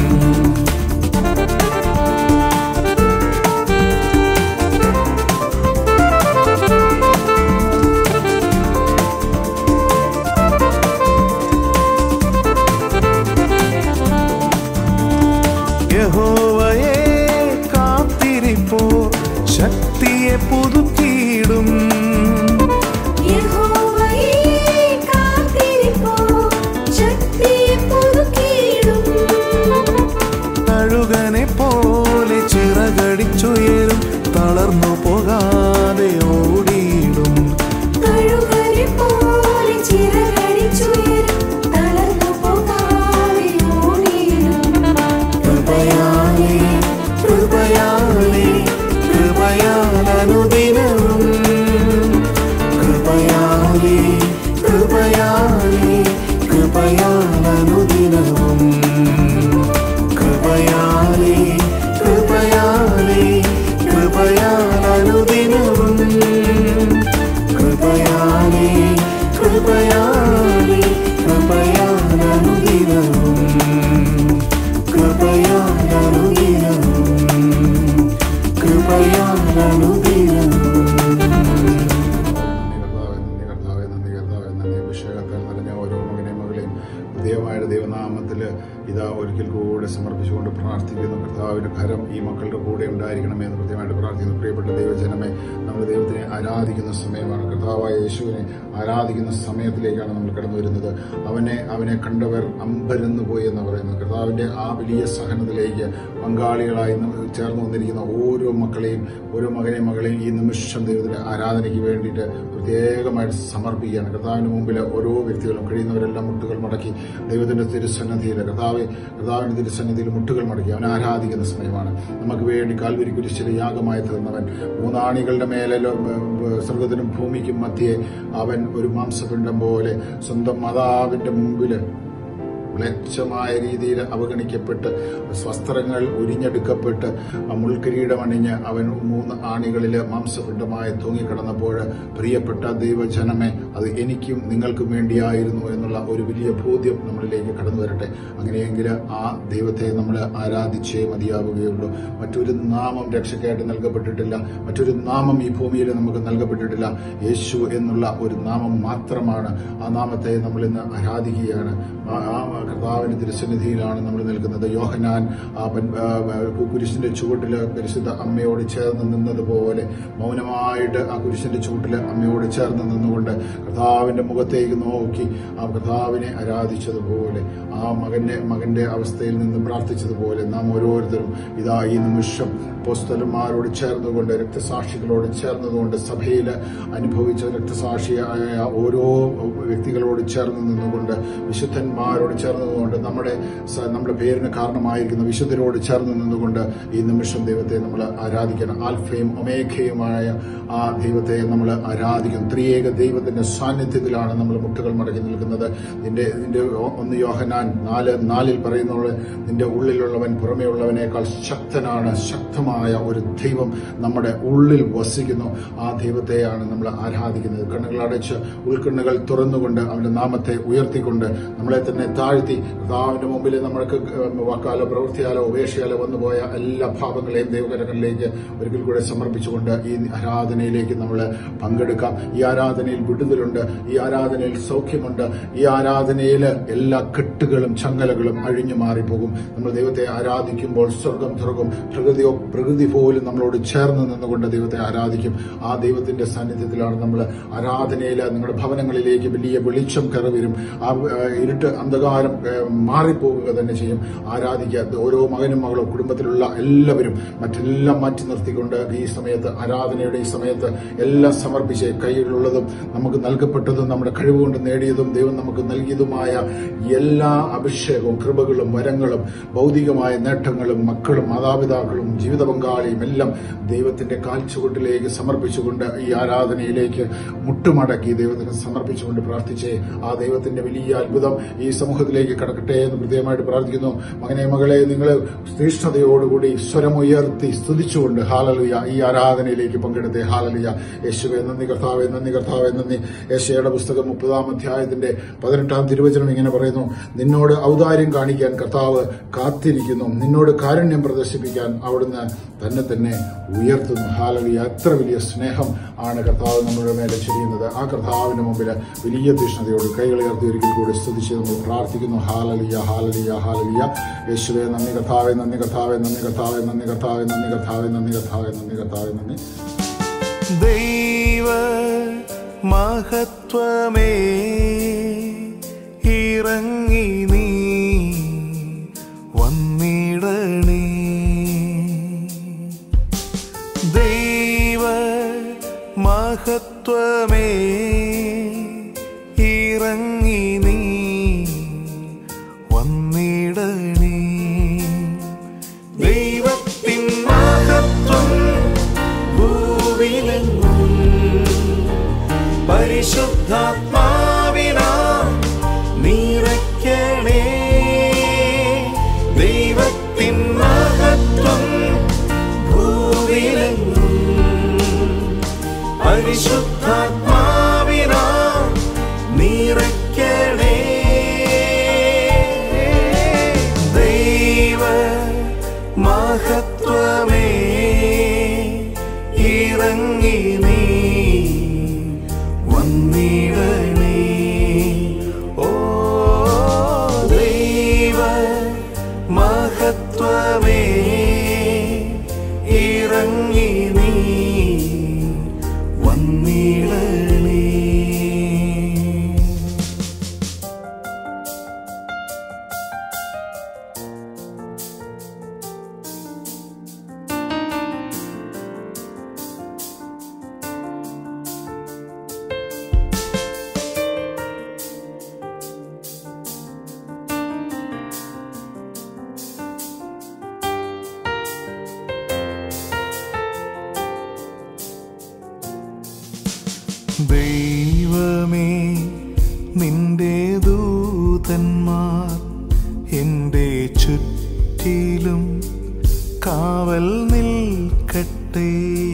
യഹോവയെ കാത്തിരിപ്പോ ശക്തിയെ പുതുക്കിയിടും യഹോവയെ കാത്തിരിപ്പോ ശക്തിയെ പുതുക്കിയിടും കഴുകനെ പോലെ ചിറകടിച്ചുയരും തളർന്നു പോകാതെ ഓടിയിടും കഴുകനെ പോലെ ചിറകടിച്ചുയരും തളർന്നു പോകാതെ ഓടിയിടും കൃപയാലേ കൃപയാലേ കൃപയാൽ അനുദിനവും കൃപയാലേ കൃപയാലേ കൃപയാൽ അനുദിനവും കൃപയാലേ കൃപയാലേ കൃപയാൽ അനുദിനവും കൃപയാലേ കൃപയാലേ കൃപയാൽ അനുദിനവും കൃപയാൽ അനുദിനവും കൃപയാൽ അനുദിനവും നന്ദി കർത്താവേ, നന്ദി അഭിഷേകത്താൽ നിറഞ്ഞ ഓരോ മകനെയും മകളെയും പ്രത്യേകമായ ദൈവനാമത്തിൽ ഇതാ ഒരിക്കൽ കൂടെ സമർപ്പിച്ചുകൊണ്ട് പ്രാർത്ഥിക്കുന്നു കർത്താവിന്റെ കരം ഈ മക്കളുടെ കൂടെ ഉണ്ടായിരിക്കണമേ എന്ന് പ്രത്യേകമായിട്ട് പ്രാർത്ഥിക്കുന്നു പ്രിയപ്പെട്ട ദൈവജനമേ നമ്മൾ ദൈവത്തിനെ ആരാധിക്കുന്ന സമയമാണ് കർത്താവായ യേശുവിനെ ആരാധിക്കുന്ന സമയത്തിലേക്കാണ് നമ്മൾ കടന്നു വരുന്നത് അവനെ അവനെ കണ്ടവർ അമ്പരന്ന് പോയി എന്ന് പറയുന്നത് കർത്താവിന്റെ ആ വലിയ സഹനത്തിലേക്ക് പങ്കാളികളായി ന- ചേർന്ന് വന്നിരിക്കുന്ന ഓരോ മക്കളെയും ഓരോ മകനെയും മകളെയും ഈ നിമിഷം ദൈവത്തിന്റെ ആരാധനയ്ക്ക് വേണ്ടിയിട്ട് പ്രത്യേകമായിട്ട് സമർപ്പിക്കുകയാണ് കർത്താവിന് മുമ്പിൽ ഓരോ വ്യക്തികളും കഴിയുന്നവരെല്ലാം മുട്ടുകൾ മടക്കി ദൈവത്തിന്റെ തിരുസന്നിധിയിൽ കർത്താവ് കർത്താവിന്റെ തിരുസന്നിധിയിൽ മുട്ടുകൾ മടക്കി അവനെ ആരാധിക്കുന്ന സമയമാണ് നമുക്ക് വേണ്ടി കാൽവരി കുരിശിൽ യാഗമായി തീർന്നവൻ മൂന്നാണികളുടെ മേലെ ലോ- സ്വർഗത്തിനും ഭൂമിക്കും മധ്യേ അവൻ ഒരു മാംസപിണ്ഡം പോലെ സ്വന്തം മാതാവിന്റെ മുമ്പിൽ മ്ലേച്ഛമായ രീതിയിൽ അവഗണിക്കപ്പെട്ട് വസ്ത്രങ്ങൾ ഉരിഞ്ഞെടുക്കപ്പെട്ട് ആ മുൾക്കിരീടം അണിഞ്ഞ് അവൻ മൂന്ന് ആണികളിൽ മാംസപിണ്ഡമായി തൂങ്ങിക്കിടന്നപ്പോൾ പ്രിയപ്പെട്ട ദൈവജനമേ അത് എനിക്കും നിങ്ങൾക്കും വേണ്ടിയായിരുന്നു എന്നുള്ള ഒരു വലിയ ബോധ്യം നമ്മളിലേക്ക് കടന്നു വരട്ടെ അങ്ങനെയെങ്കിൽ ആ ദൈവത്തെ നമ്മൾ ആരാധിച്ചേ മതിയാവുകയുള്ളൂ മറ്റൊരു നാമം രക്ഷയ്ക്കായിട്ട് നൽകപ്പെട്ടിട്ടില്ല മറ്റൊരു നാമം ഈ ഭൂമിയിൽ നമുക്ക് നൽകപ്പെട്ടിട്ടില്ല യേശു എന്നുള്ള ഒരു നാമം മാത്രമാണ് ആ നാമത്തെ നമ്മൾ ഇന്ന് ആരാധിക്കുകയാണ് ആ- ആ കർത്താവിന്റെ തിരുസന്നിധിയിലാണ് നമ്മൾ നിൽക്കുന്നത് യോഹനാൻ ആ പൻ- ആ, കുരിശിന്റെ ചുവട്ടില് പരിശുദ്ധ അമ്മയോട് ചേർന്ന് നിന്നതുപോലെ മൗനമായിട്ട് ആ കുരിശിന്റെ ചുവട്ടില് അമ്മയോട് ചേർന്ന് നിന്നുകൊണ്ട് കർത്താവിന്റെ മുഖത്തേക്ക് നോക്കി ആ കർത്താവിനെ ആരാധിച്ചതുപോലെ ആ മകന്റെ മകന്റെ അവസ്ഥയിൽ നിന്ന് പ്രാർത്ഥിച്ചതുപോലെ നാം ഓരോരുത്തരും ഇതാ ഈ നിമിഷം പോസ്തലന്മാരോട് ചേർന്നുകൊണ്ട് രക്തസാക്ഷികളോട് ചേർന്നുകൊണ്ട് സഭയിൽ അനുഭവിച്ച രക്തസാക്ഷിയായ ഓരോ വ്യക്തികളോട് ചേർന്ന് നിന്നുകൊണ്ട് വിശുദ്ധന്മാരോട് ചേർന്ന് നിന്നുകൊണ്ട് നമ്മുടെ സ- നമ്മുടെ പേരിന് കാരണമായിരിക്കുന്ന വിശുദ്ധരോട് ചേർന്ന് നിന്നുകൊണ്ട് ഈ നിമിഷം ദൈവത്തെ നമ്മൾ ആരാധിക്കണം ആൽഫയും ഒമേഖയുമായ ആ ദൈവത്തെ നമ്മൾ ആരാധിക്കും ത്രിയേക ദൈവത്തിന്റെ സാന്നിധ്യത്തിലാണ് നമ്മൾ മുട്ടുകൾ മടക്കി നിൽക്കുന്നത് നിന്റെ നിന്റെ ഒന്ന് യോഹനാൻ നാല് നാലിൽ പറയുന്ന പോലെ നിന്റെ ഉള്ളിലുള്ളവൻ പുറമേ ഉള്ളവനേക്കാൾ ശക്തനാണ് ശക്തമായ ഒരു ദൈവം നമ്മുടെ ഉള്ളിൽ വസിക്കുന്നു ആ ദൈവത്തെയാണ് നമ്മൾ ആരാധിക്കുന്നത് കണ്ണുകൾ അടച്ച് ഉൾക്കണ്ണുകൾ തുറന്നുകൊണ്ട് അവന്റെ നാമത്തെ ഉയർത്തിക്കൊണ്ട് നമ്മളെ തന്നെ താഴ്ത്തി കർത്താവിന്റെ മുമ്പിൽ നമ്മൾക്ക് വാക്കാലോ പ്രവൃത്തിയാലോ ഉപേക്ഷയാലോ വന്നുപോയ എല്ലാ ഭാവങ്ങളെയും ദൈവകരങ്ങളിലേക്ക് ഒരിക്കൽ കൂടെ സമർപ്പിച്ചുകൊണ്ട് ഈ ആരാധനയിലേക്ക് നമ്മൾ പങ്കെടുക്കാം ഈ ആരാധനയിൽ വിടുതലുണ്ട് ഈ ആരാധനയിൽ സൗഖ്യമുണ്ട് ഈ ആരാധനയിൽ എല്ലാ കെട്ടുകളും ചങ്ങലകളും അഴിഞ്ഞു മാറിപ്പോകും നമ്മൾ ദൈവത്തെ ആരാധിക്കുമ്പോൾ സ്വർഗം തുറക്കും പ്രകൃതിയോ പ്രകൃതി പോലും നമ്മളോട് ചേർന്ന് നിന്നുകൊണ്ട് ദൈവത്തെ ആരാധിക്കും ആ ദൈവത്തിന്റെ സാന്നിധ്യത്തിലാണ് നമ്മൾ ആരാധനയിൽ നിങ്ങളുടെ ഭവനങ്ങളിലേക്ക് വലിയ വെളിച്ചം കയറി വരും ആ ആ, ഇരുട്ട് അന്ധകാരം ആ, മാറിപ്പോവുക തന്നെ ചെയ്യും ആരാധിക്കുക ഓരോ മകനും മകളും കുടുംബത്തിലുള്ള എല്ലാവരും മറ്റെല്ലാം മാറ്റി നിർത്തിക്കൊണ്ട് ഈ സമയത്ത് ആരാധനയുടെ ഈ സമയത്ത് എല്ലാം സമർപ്പിച്ച് കയ്യിലുള്ളതും നമുക്ക് നൽകപ്പെട്ടതും നമ്മുടെ കഴിവുകൊണ്ട് നേടിയതും ദൈവം നമുക്ക് നൽകിയതുമായ എല്ലാ അഭിഷേകവും കൃപകളും വരങ്ങളും ഭൗതികമായ നേട്ടങ്ങളും മക്കളും മാതാപിതാക്കളും ജീവിത പങ്കാളിയും എല്ലാം ദൈവത്തിന്റെ കാൽച്ചുവട്ടിലേക്ക് സമർപ്പിച്ചുകൊണ്ട് ഈ ആരാധനയിലേക്ക് മുട്ടുമടക്കി ദൈവത്തിന് സമർപ്പിച്ചുകൊണ്ട് പ്രാർത്ഥിച്ചേ ആ ദൈവത്തിന്റെ വലിയ അത്ഭുതം ഈ സമൂഹത്തിലേക്ക് കടക്കട്ടെ എന്ന് പ്രത്യേകമായിട്ട് പ്രാർത്ഥിക്കുന്നു മകനെ മകളെ നിങ്ങൾ തീഷ്ണതയോടുകൂടി സ്വരമുയർത്തി സ്തുതിച്ചുകൊണ്ട് ഹാലലുയ ഈ ആരാധനയിലേക്ക് പങ്കെടുത്തേ ഹാലലുയ യേശുവെ നന്ദി കർത്താവെ നന്ദി കർത്താവെ നന്ദി യേശയുടെ പുസ്തകം മുപ്പതാം അധ്യായത്തിന്റെ പതിനെട്ടാം തിരുവചനം ഇങ്ങനെ പറയുന്നു നിന്നോട് ഔദാര്യം കാണിക്കാൻ കർത്താവ് കാത്തിരിക്കുന്നു നിന്നോട് കാരുണ്യം പ്രദർശിപ്പിക്കാൻ അവിടുന്ന് തന്നെ തന്നെ ഉയർത്തുന്നു ഹാലലിയ എത്ര വലിയ സ്നേഹം ആണ് കർത്താവ് നമ്മുടെ മേലെ ചെയ്യുന്നത് ആ കർത്താവിന്റെ മുമ്പിൽ വലിയ തീഷ്ണതയോട് കൈകൾ ഉയർത്തി ഒരിക്കൽ കൂടി സ്തുതിച്ച് നമ്മൾ പ്രാർത്ഥിക്കുന്നു ഹാലലിയ ഹാലലിയ ഹാലലിയ യേശുവെ നന്ദി കർത്താവെ നന്ദി കർത്താവെ നന്ദി കർത്താവെ നന്ദി കർത്താവെ നന്ദി കർത്താവെ നന്ദി കർത്താവെ നന്ദി കർത്താവെ നന്ദി ദൈവ മഹത്വമേ ഇറങ്ങി നീ വന്നിടണേ ദൈവ മഹത്വമേ ഇറങ്ങി നീ വന്നിടണേ ദൈവത്തിൻ മഹത്വം ഭൂവിലെങ്ങും പരിശുദ്ധാത്മാവിനാ നിറയ്ക്കണേ ദൈവത്തിൻ മഹത്വം ഭൂവിലെങ്ങും പരിശുദ്ധാത്മാവിനാ നിറയ്ക്കണേ നിന്റെ ദൂതന്മാർ എൻ്റെ ചുറ്റിലും കാവൽ നിൽക്കട്ടെ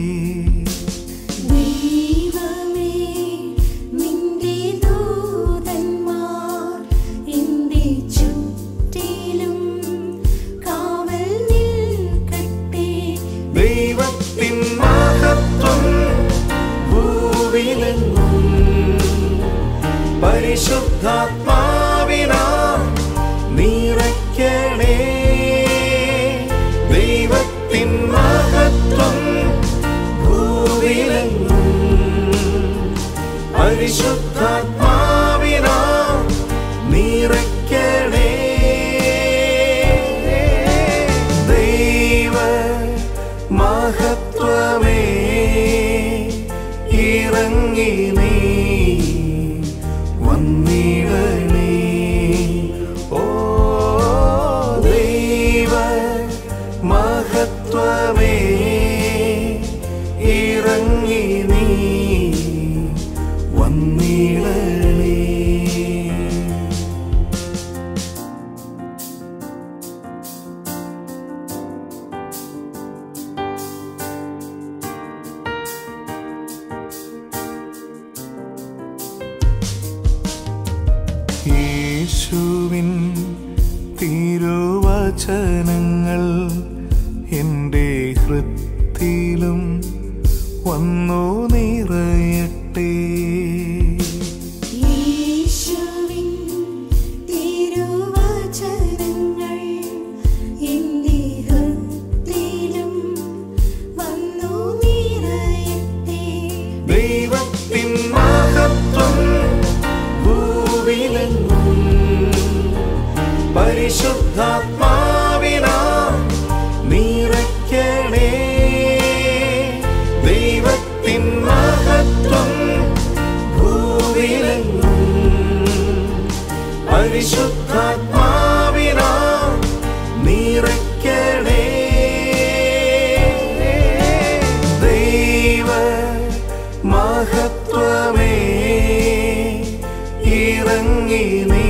ദൈവമേ നിന്റെ ദൂതന്മാർ എൻ്റെ ചുറ്റിലും കാവൽ നിൽക്കട്ടെ ദൈവത്തിൻ മഹത്വം ഭൂവിലെങ്ങും പരിശുദ്ധാത്മാവിനാ നിറയ്ക്കണേ ദൈവത്തിൻ മഹത്വം ഭൂവിലെങ്ങും പരിശുദ്ധാത്മാവിനാ നിറയ്ക്കണേ ദൈവ മഹത്വമേ ഇറങ്ങി നീ വന്നിടണേ ഓ ദൈവ മഹത്വമേ ഇറങ്ങി നീ വന്നിടണേ യേശുവിൻ തിരുവചനങ്ങൾ എൻ്റെ ഹൃത്തിലും വന്നു നിറയട്ടെ യേശുവിൻ തിരുവചനങ്ങൾ എൻ്റെ ഹൃദയം വന്നു നിറയട്ടെ ദൈവത്തിൻ മഹത്വം ഭൂവിലെങ്ങും പരിശുദ്ധാത്മാവിനാ നിറയ്ക്കണേ ദൈവത്തിൻ മഹത്വം ഭൂവിലെങ്ങും പരിശുദ്ധാത്മാവിനാ നിറയ്ക്കണേ ദൈവ മഹത്വമേ ഇറങ്ങി നീ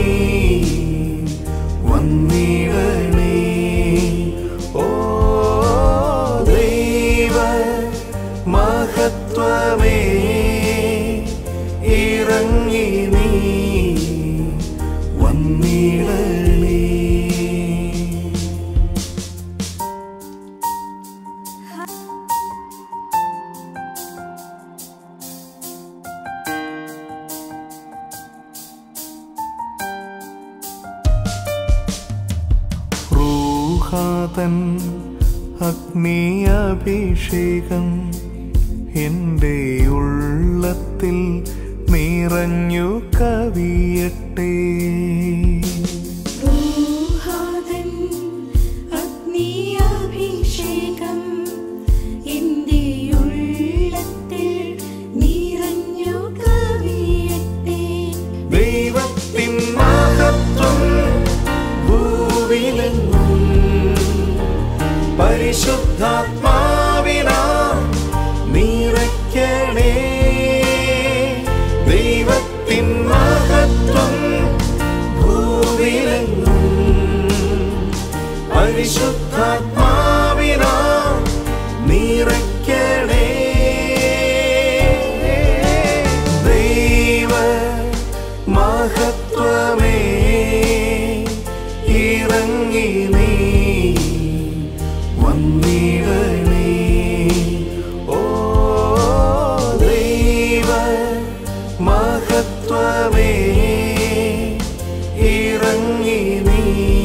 വന്നിടണേ ഓ ദൈവ മഹത്വമേ ഇറങ്ങി നീ വന്നിടണേ റൂഹാതൻ അഗ്നിയഭിഷേകം എൻ്റെ ഉള്ളത്തിൽ നിറഞ്ഞു കവിയട്ടെ ൂഹാദൻ അഗ്നിയഭിഷേകം എൻ്റെ ഉള്ളത്തിൽ നിറഞ്ഞു കവിയട്ടെ ദൈവത്തിൻ മഹത്വം ഭൂവിലെങ്ങും പരിശുദ്ധാത്മാവിനാ നിറയ്ക്കണേ ദൈവത്തിൻ മഹത്വം ഭൂവിലെങ്ങും പരിശുദ്ധാത്മാവിനാ നിറയ്ക്കണേ ദൈവ മഹത്വമേ ഇറങ്ങി നീ വന്നിടണേ ഓ ദൈവ മഹത്വമേ ഇറങ്ങി നീ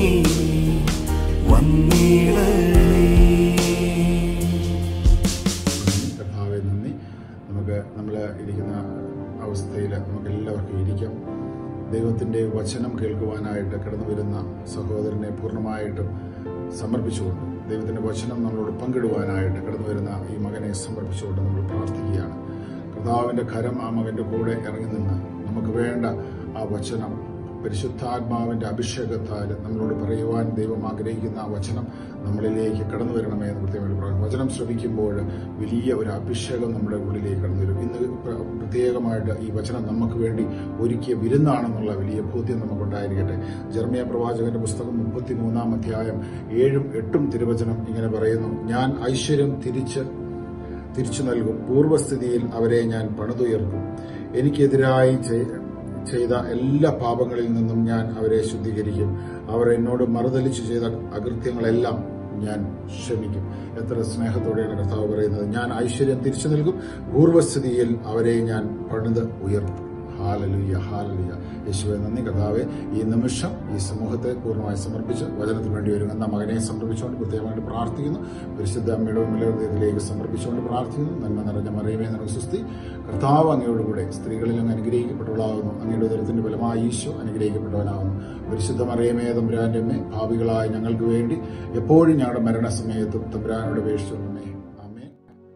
വന്നിടണേ കർത്താവെ നന്ദി നമുക്ക് നമ്മൾ ഇരിക്കുന്ന അവസ്ഥയിൽ നമുക്ക് എല്ലാവർക്കും ഇരിക്കാം ദൈവത്തിൻ്റെ വചനം കേൾക്കുവാനായിട്ട് കടന്നു വരുന്ന സഹോദരനെ പൂർണ്ണമായിട്ടും സമർപ്പിച്ചുകൊണ്ട് ദൈവത്തിൻ്റെ വചനം നമ്മളോട് പങ്കിടുവാനായിട്ട് കടന്നു വരുന്ന ഈ മകനെ സമർപ്പിച്ചുകൊണ്ട് നമ്മൾ പ്രാർത്ഥിക്കുകയാണ് കർത്താവിൻ്റെ കരം ആ മകൻ്റെ കൂടെ ഇറങ്ങി നിന്ന് നമുക്ക് വേണ്ട ആ വചനം പരിശുദ്ധാത്മാവിന്റെ അഭിഷേകത്താൽ നമ്മളോട് പറയുവാൻ ദൈവം ആഗ്രഹിക്കുന്ന ആ വചനം നമ്മളിലേക്ക് കടന്നു വരണമേ എന്ന് പ്രത്യേകമായിട്ട് പറയുന്നു വചനം ശ്രവിക്കുമ്പോൾ വലിയ ഒരു അഭിഷേകം നമ്മുടെ ഉള്ളിലേക്ക് കടന്നു വരും ഇന്ന് പ്ര- പ്രത്യേകമായിട്ട് ഈ വചനം നമുക്ക് വേണ്ടി ഒരുക്കിയ വിരുന്നാണെന്നുള്ള വലിയ ബോധ്യം നമുക്കുണ്ടായിരിക്കട്ടെ ജർമ്മിയ പ്രവാചകന്റെ പുസ്തകം മുപ്പത്തിമൂന്നാം അധ്യായം ഏഴും എട്ടും തിരുവചനം ഇങ്ങനെ പറയുന്നു ഞാൻ ഐശ്വര്യം തിരിച്ച് തിരിച്ചു നൽകും പൂർവ്വസ്ഥിതിയിൽ അവരെ ഞാൻ പണിതുയർക്കും എനിക്കെതിരായി ചെയ്- ചെയ്ത എല്ലാ പാപങ്ങളിൽ നിന്നും ഞാൻ അവരെ ശുദ്ധീകരിക്കും അവർ എന്നോട് മറുതലിച്ചു ചെയ്ത അകൃത്യങ്ങളെല്ലാം ഞാൻ ക്ഷമിക്കും എത്ര സ്നേഹത്തോടെയാണ് കർത്താവ് പറയുന്നത് ഞാൻ ഐശ്വര്യം തിരിച്ചു നൽകും പൂർവ്വസ്ഥിതിയിൽ അവരെ ഞാൻ പണിത് ഉയർത്തും ഹാലലുയ്യ ഹാലലുയ്യ യേശുവെ നന്ദി കർത്താവെ ഈ നിമിഷം ഈ സമൂഹത്തെ പൂർണ്ണമായി സമർപ്പിച്ച് വചനത്തിന് വേണ്ടി ഒരുങ്ങുന്ന മകനെ സമർപ്പിച്ചുകൊണ്ട് പ്രത്യേകമായിട്ട് പ്രാർത്ഥിക്കുന്നു പരിശുദ്ധ അമ്മയുടെ മുമ്പിലേക്ക് സമർപ്പിച്ചുകൊണ്ട് പ്രാർത്ഥിക്കുന്നു നന്മ നിറഞ്ഞ മറിയമേ നിനക്ക് സുസ്തി കർത്താവ് അങ്ങയോടുകൂടെ സ്ത്രീകളിൽ അങ്ങ് അനുഗ്രഹിക്കപ്പെട്ടവളാകുന്നു അങ്ങയുടെ ഉദരത്തിന്റെ ഫലമായി ഈശോ അനുഗ്രഹിക്കപ്പെട്ടവനാകുന്നു പരിശുദ്ധ മറിയമേ തമ്പുരാന്റെ അമ്മേ ഭാവികളായ ഞങ്ങൾക്ക് വേണ്ടി എപ്പോഴും ഞങ്ങളുടെ മരണസമയത്തും തമ്പുരാനോട് അപേക്ഷിച്ചു അമ്മേ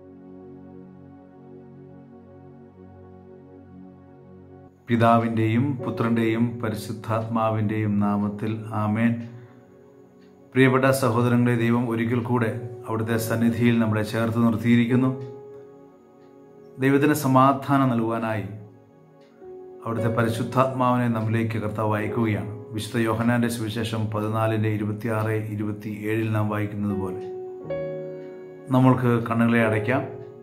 പിതാവിൻ്റെയും പുത്രൻ്റെയും പരിശുദ്ധാത്മാവിൻ്റെയും നാമത്തിൽ ആമേൻ പ്രിയപ്പെട്ട സഹോദരങ്ങളെ ദൈവം ഒരിക്കൽ കൂടെ അവിടുത്തെ സന്നിധിയിൽ നമ്മളെ ചേർത്ത് നിർത്തിയിരിക്കുന്നു ദൈവത്തിന് സമാധാനം നൽകുവാനായി അവിടുത്തെ പരിശുദ്ധാത്മാവിനെ നമ്മിലേക്ക് കർത്താവ് അയക്കുകയാണ് വിശുദ്ധ യോഹനാന്റെ സുവിശേഷം പതിനാലിൻ്റെ ഇരുപത്തിയാറ് ഇരുപത്തി ഏഴിൽ നാം വായിക്കുന്നത് പോലെ നമ്മൾക്ക് കണ്ണുകളെ അടയ്ക്കാം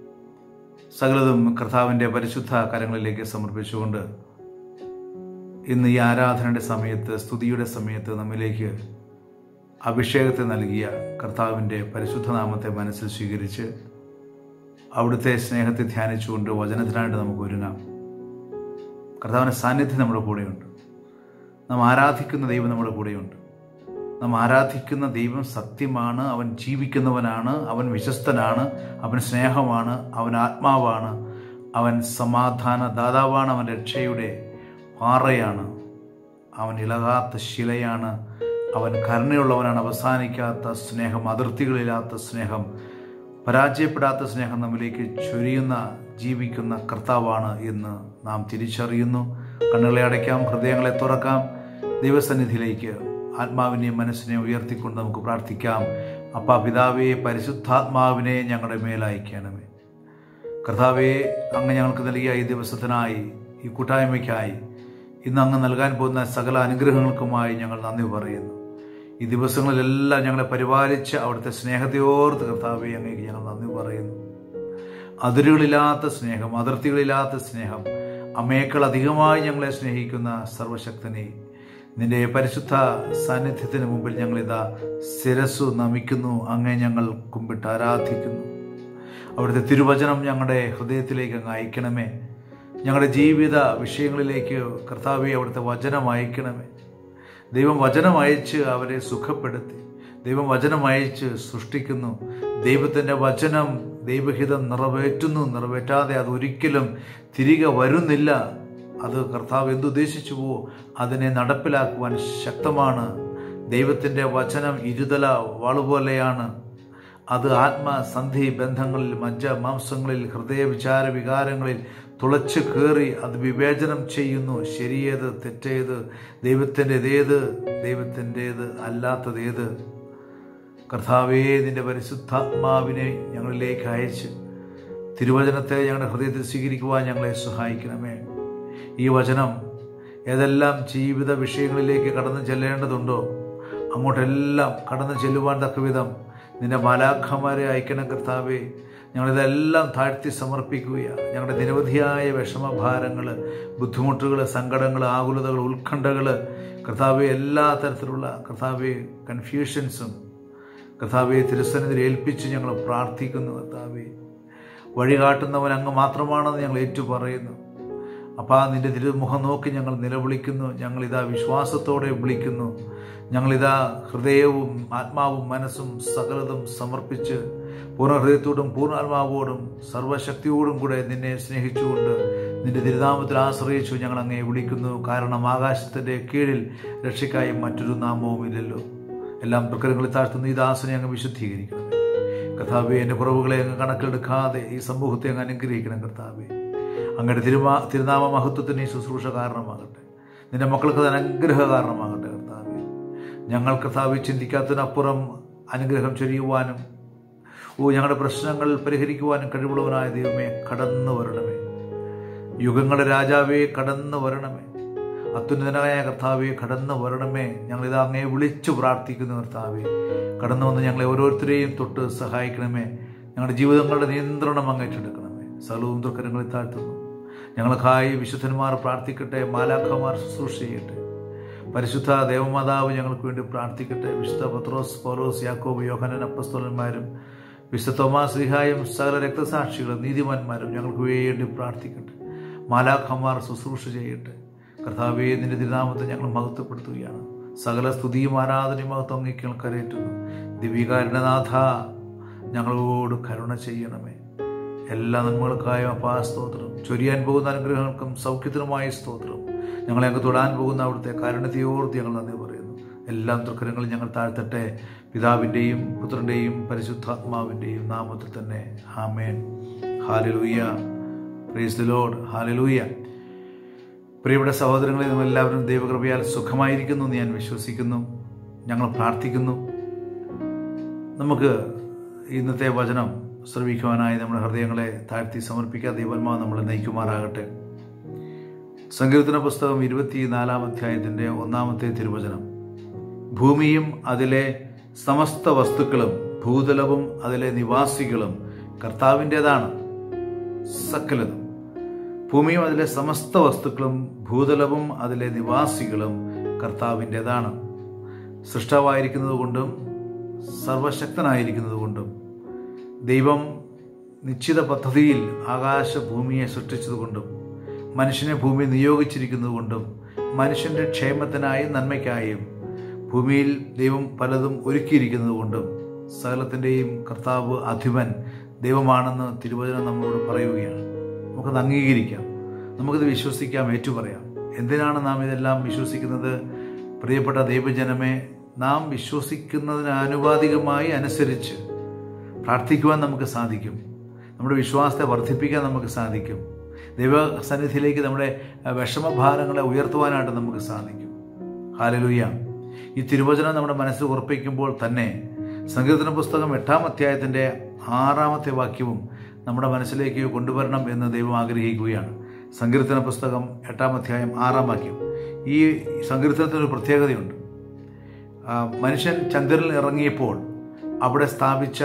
സകലതും കർത്താവിൻ്റെ പരിശുദ്ധ കരങ്ങളിലേക്ക് സമർപ്പിച്ചുകൊണ്ട് ഇന്ന് ഈ ആരാധനയുടെ സമയത്ത് സ്തുതിയുടെ സമയത്ത് നമ്മിലേക്ക് അഭിഷേകത്തെ നൽകിയ കർത്താവിൻ്റെ പരിശുദ്ധ നാമത്തെ മനസ്സിൽ സ്വീകരിച്ച് അവിടുത്തെ സ്നേഹത്തെ ധ്യാനിച്ചുകൊണ്ട് വചനത്തിനായിട്ട് നമുക്ക് ഒരുങ്ങാം കർത്താവിൻ്റെ സാന്നിധ്യം നമ്മുടെ കൂടെയുണ്ട് നാം ആരാധിക്കുന്ന ദൈവം നമ്മുടെ കൂടെയുണ്ട് നാം ആരാധിക്കുന്ന ദൈവം സത്യമാണ് അവൻ ജീവിക്കുന്നവനാണ് അവൻ വിശ്വസ്തനാണ് അവൻ സ്നേഹമാണ് അവൻ ആത്മാവാണ് അവൻ സമാധാന ദാതാവാണ് അവൻ രക്ഷയുടെ പാറയാണ് അവൻ ഇളകാത്ത ശിലയാണ് അവൻ കരുണയുള്ളവനാണ് അവസാനിക്കാത്ത സ്നേഹം അതിർത്തികളില്ലാത്ത സ്നേഹം പരാജയപ്പെടാത്ത സ്നേഹം നമ്മിലേക്ക് ചൊരിയുന്ന ജീവിക്കുന്ന കർത്താവാണ് എന്ന് നാം തിരിച്ചറിയുന്നു കണ്ണുകളെ അടയ്ക്കാം ഹൃദയങ്ങളെ തുറക്കാം ദൈവസന്നിധിയിലേക്ക് ആത്മാവിനെയും മനസ്സിനെയും ഉയർത്തിക്കൊണ്ട് നമുക്ക് പ്രാർത്ഥിക്കാം അപ്പാ പിതാവേ പരിശുദ്ധാത്മാവിനെ ഞങ്ങളുടെ മേലയക്കണമേ കർത്താവെ അങ്ങ് ഞങ്ങൾക്ക് നൽകിയ ഈ ദിവസത്തിനായി ഈ കൂട്ടായ്മയ്ക്കായി ഇന്ന് അങ്ങ് നൽകാൻ പോകുന്ന സകല അനുഗ്രഹങ്ങൾക്കുമായി ഞങ്ങൾ നന്ദി പറയുന്നു ഈ ദിവസങ്ങളിലെല്ലാം ഞങ്ങളെ പരിപാലിച്ച് അവിടുത്തെ സ്നേഹത്തെയോർത്ത് കർത്താവെ അങ്ങേക്ക് ഞങ്ങൾ നന്ദി പറയുന്നു അതിരുകളില്ലാത്ത സ്നേഹം അതിർത്തികളില്ലാത്ത സ്നേഹം അമ്മയേക്കാൾ അധികമായി ഞങ്ങളെ സ്നേഹിക്കുന്ന സർവശക്തനെ നിന്റെ പരിശുദ്ധ സാന്നിധ്യത്തിന് മുമ്പിൽ ഞങ്ങളിതാ ശിരസ്സു നമിക്കുന്നു അങ്ങേ ഞങ്ങൾ കുമ്പിട്ട് ആരാധിക്കുന്നു അവിടുത്തെ തിരുവചനം ഞങ്ങളുടെ ഹൃദയത്തിലേക്ക് അങ്ങ് അയക്കണമേ ഞങ്ങളുടെ ജീവിത വിഷയങ്ങളിലേക്ക് കർത്താവെ അവിടുത്തെ വചനം അയക്കണമേ ദൈവം വചനം അയച്ച് അവരെ സുഖപ്പെടുത്തി ദൈവം വചനം അയച്ച് സൃഷ്ടിക്കുന്നു ദൈവത്തിൻ്റെ വചനം ദൈവഹിതം നിറവേറ്റുന്നു നിറവേറ്റാതെ അത് ഒരിക്കലും തിരികെ വരുന്നില്ല അത് കർത്താവ് എന്തുദ്ദേശിച്ചുവോ അതിനെ നടപ്പിലാക്കുവാൻ ശക്തമാണ് ദൈവത്തിൻ്റെ വചനം ഇരുതല വാളുപോലെയാണ് അത് ആത്മസന്ധി ബന്ധങ്ങളിൽ മജ്ജ മാംസങ്ങളിൽ ഹൃദയ വിചാര വികാരങ്ങളിൽ തുളച്ചു കയറി അത് വിവേചനം ചെയ്യുന്നു ശരിയേത് തെറ്റേത് ദൈവത്തിൻ്റെതേത് ദൈവത്തിൻ്റേത് അല്ലാത്തതേത് കർത്താവേ നിന്റെ പരിശുദ്ധാത്മാവിനെ ഞങ്ങളിലേക്ക് അയച്ച് തിരുവചനത്തെ ഞങ്ങളുടെ ഹൃദയത്തിൽ സ്വീകരിക്കുവാൻ ഞങ്ങളെ സഹായിക്കണമേ ഈ വചനം ഏതെല്ലാം ജീവിത വിഷയങ്ങളിലേക്ക് കടന്നു ചെല്ലേണ്ടതുണ്ടോ അങ്ങോട്ടെല്ലാം കടന്നു ചെല്ലുവാൻ തക്ക വിധം നിന്റെ മാലാഖമാരെ അയക്കണം കർത്താവേ ഞങ്ങളിതെല്ലാം താഴ്ത്തി സമർപ്പിക്കുകയാണ് ഞങ്ങളുടെ നിരവധിയായ വിഷമഭാരങ്ങൾ ബുദ്ധിമുട്ടുകൾ സങ്കടങ്ങൾ ആകുലതകൾ ഉത്കണ്ഠകൾ കർത്താവെ എല്ലാ തരത്തിലുള്ള കർത്താവെ കൺഫ്യൂഷൻസും കർത്താവെ തിരുസന്നിധിയിൽ ഏൽപ്പിച്ച് ഞങ്ങൾ പ്രാർത്ഥിക്കുന്നു കർത്താവെ വഴികാട്ടുന്നവൻ അങ്ങ് മാത്രമാണെന്ന് ഞങ്ങൾ ഏറ്റുപറയുന്നു അപ്പാ നിന്റെ തിരുമുഖം നോക്കി ഞങ്ങൾ നിലവിളിക്കുന്നു ഞങ്ങളിതാ വിശ്വാസത്തോടെ വിളിക്കുന്നു ഞങ്ങളിതാ ഹൃദയവും ആത്മാവും മനസ്സും സകലതും സമർപ്പിച്ച് പൂർണ്ണഹൃദയത്തോടും പൂർണ്ണാത്മാവോടും സർവശക്തിയോടും കൂടെ നിന്നെ സ്നേഹിച്ചുകൊണ്ട് നിന്റെ തിരുനാമത്തിൽ ആശ്രയിച്ചു ഞങ്ങൾ അങ്ങേ വിളിക്കുന്നു കാരണം ആകാശത്തിൻ്റെ കീഴിൽ രക്ഷയ്ക്കായി മറ്റൊരു നാമവും ഇല്ലല്ലോ എല്ലാം പ്രകൃതങ്ങളിൽ താഴ്ത്തുന്ന ഈ ദാസനെ അങ്ങ് വിശുദ്ധീകരിക്കണം കർത്താവെ എൻ്റെ കുറവുകളെ അങ്ങ് കണക്കിലെടുക്കാതെ ഈ സമൂഹത്തെ അങ്ങ് അനുഗ്രഹിക്കണം കർത്താവെ അങ്ങയുടെ തിരുമാ തിരുനാമ മഹത്വത്തിന് ഈ ശുശ്രൂഷ കാരണമാകട്ടെ നിന്റെ മക്കൾക്ക് അത് അനുഗ്രഹ കാരണമാകട്ടെ കർത്താവെ ഞങ്ങൾ കർത്താവ് ചിന്തിക്കാത്തതിനപ്പുറം അനുഗ്രഹം ചൊരിയുവാനും ഓ ഞങ്ങളുടെ പ്രശ്നങ്ങൾ പരിഹരിക്കുവാനും കഴിവുള്ളവനായ ദൈവമേ കടന്നു വരണമേ യുഗങ്ങളുടെ രാജാവേ കടന്നു വരണമേ അത്യുന്നതനായ കർത്താവെ കടന്നു വരണമേ ഞങ്ങളിത് അങ്ങേ വിളിച്ചു പ്രാർത്ഥിക്കുന്നു കർത്താവെ കടന്നു വന്ന് ഞങ്ങളെ ഓരോരുത്തരെയും തൊട്ട് സഹായിക്കണമേ ഞങ്ങളുടെ ജീവിതങ്ങളുടെ നിയന്ത്രണം അങ്ങേറ്റെടുക്കണമേ സകലവും ദുഃഖരങ്ങളിൽ താഴ്ത്തുന്നു ഞങ്ങൾക്കായി വിശുദ്ധന്മാർ പ്രാർത്ഥിക്കട്ടെ മാലാഖമാർ ശുശ്രൂഷ ചെയ്യട്ടെ പരിശുദ്ധ ദേവമാതാവ് ഞങ്ങൾക്ക് വേണ്ടി പ്രാർത്ഥിക്കട്ടെ വിശുദ്ധ പത്രോസ് പൗലോസ് യാക്കോബ് യോഹനൻ അപ്പസ്തോലന്മാരും വിശുദ്ധ തോമാസ് റിഹായും സകല രക്തസാക്ഷികളും നീതിമാന്മാരും ഞങ്ങൾക്ക് വേണ്ടി പ്രാർത്ഥിക്കട്ടെ മാലാഖമാർ ശുശ്രൂഷ ചെയ്യട്ടെ കർത്താവേ നിന്റെ തിരുനാമത്തെ ഞങ്ങൾ മഹത്വപ്പെടുത്തുകയാണ് സകല സ്തുതിയും ആരാധനയും മഹത്വം അങ്ങിക്കൽ കരയേറ്റുന്നു ദിവ്യകാരണനാഥ ഞങ്ങളോട് കരുണ ചെയ്യണമേ എല്ലാ നന്മകൾക്കായും അപ്പാ സ്തോത്രം ചൊരിയാൻ പോകുന്ന അനുഗ്രഹങ്ങൾക്കും സൗഖ്യത്തിനുമായ സ്തോത്രം ഞങ്ങളെ അങ്ങ് തൊടാൻ പോകുന്ന അവിടുത്തെ കാരുണ്യത്തെയോർത്ത് ഞങ്ങൾ നന്ദി പറയുന്നു എല്ലാം ദുഃഖരങ്ങളും ഞങ്ങൾ താഴ്ത്തട്ടെ പിതാവിൻ്റെയും പുത്രൻ്റെയും പരിശുദ്ധാത്മാവിൻ്റെയും നാമത്തിൽ തന്നെ ഹാമേൻ ഹാലലൂയ പ്രേസ് ദി ലോഡ് ഹാലലൂയ പ്രിയപ്പെട്ട സഹോദരങ്ങളെ നമ്മൾ എല്ലാവരും ദൈവകൃപയാൽ സുഖമായിരിക്കുന്നു എന്ന് ഞാൻ വിശ്വസിക്കുന്നു ഞങ്ങൾ പ്രാർത്ഥിക്കുന്നു നമുക്ക് ഇന്നത്തെ വചനം ശ്രവിക്കുവാനായി നമ്മുടെ ഹൃദയങ്ങളെ താഴ്ത്തി സമർപ്പിക്കാൻ ദൈവന്മാർ നമ്മളെ നയിക്കുമാറാകട്ടെ സങ്കീർത്തന പുസ്തകം ഇരുപത്തിനാലാം അധ്യായത്തിൻ്റെ ഒന്നാമത്തെ തിരുവചനം ഭൂമിയും അതിലെ സമസ്ത വസ്തുക്കളും ഭൂതലവും അതിലെ നിവാസികളും കർത്താവിൻ്റെതാണ് സകലതും ഭൂമിയും അതിലെ സമസ്ത വസ്തുക്കളും ഭൂതലവും അതിലെ നിവാസികളും കർത്താവിൻ്റെതാണ് സൃഷ്ടാവായിരിക്കുന്നത് കൊണ്ടും സർവശക്തനായിരിക്കുന്നത് കൊണ്ടും ദൈവം നിശ്ചിത പദ്ധതിയിൽ ആകാശഭൂമിയെ സൃഷ്ടിച്ചതുകൊണ്ടും മനുഷ്യനെ ഭൂമി നിയോഗിച്ചിരിക്കുന്നത് കൊണ്ടും മനുഷ്യൻ്റെ ക്ഷേമത്തിനായും നന്മയ്ക്കായും ഭൂമിയിൽ ദൈവം പലതും ഒരുക്കിയിരിക്കുന്നത് കൊണ്ടും സകലത്തിൻ്റെയും കർത്താവ് അധിപൻ ദൈവമാണെന്ന് തിരുവചനം നമ്മളോട് പറയുകയാണ് നമുക്കത് അംഗീകരിക്കാം നമുക്കത് വിശ്വസിക്കാം ഏറ്റുപറയാം എന്തിനാണ് നാം ഇതെല്ലാം വിശ്വസിക്കുന്നത് പ്രിയപ്പെട്ട ദൈവജനമെ നാം വിശ്വസിക്കുന്നതിന് ആനുപാതികമായി അനുസരിച്ച് പ്രാർത്ഥിക്കുവാൻ നമുക്ക് സാധിക്കും നമ്മുടെ വിശ്വാസത്തെ വർദ്ധിപ്പിക്കാൻ നമുക്ക് സാധിക്കും ദൈവസന്നിധിയിലേക്ക് നമ്മുടെ വിഷമഭാരങ്ങളെ ഉയർത്തുവാനായിട്ട് നമുക്ക് സാധിക്കും ഹാലലൂയ ഈ തിരുവചനം നമ്മുടെ മനസ്സിൽ ഉറപ്പിക്കുമ്പോൾ തന്നെ സങ്കീർത്തന പുസ്തകം എട്ടാം അധ്യായത്തിൻ്റെ ആറാമത്തെ വാക്യവും നമ്മുടെ മനസ്സിലേക്ക് കൊണ്ടുവരണം എന്ന് ദൈവം ആഗ്രഹിക്കുകയാണ് സങ്കീർത്തന പുസ്തകം എട്ടാം അധ്യായം ആറാം വാക്യം ഈ സങ്കീർത്തനത്തിനൊരു പ്രത്യേകതയുണ്ട് മനുഷ്യൻ ചന്ദ്രനിൽ ഇറങ്ങിയപ്പോൾ അവിടെ സ്ഥാപിച്ച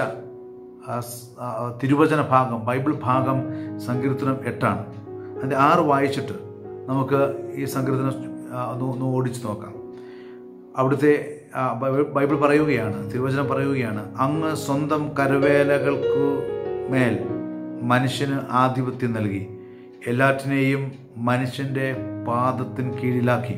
തിരുവചന ഭാഗം ബൈബിൾ ഭാഗം സങ്കീർത്തനം എട്ടാണ് അതിൻ്റെ ആറ് വായിച്ചിട്ട് നമുക്ക് ഈ സങ്കീർത്തനം ഒന്ന് ഒന്ന് ഓടിച്ചു നോക്കാം അവിടുത്തെ ബൈബിൾ പറയുകയാണ് തിരുവചനം പറയുകയാണ് അങ്ങ് സ്വന്തം കരവേലകൾക്കു മേൽ മനുഷ്യന് ആധിപത്യം നൽകി എല്ലാറ്റിനെയും മനുഷ്യൻ്റെ പാദത്തിന് കീഴിലാക്കി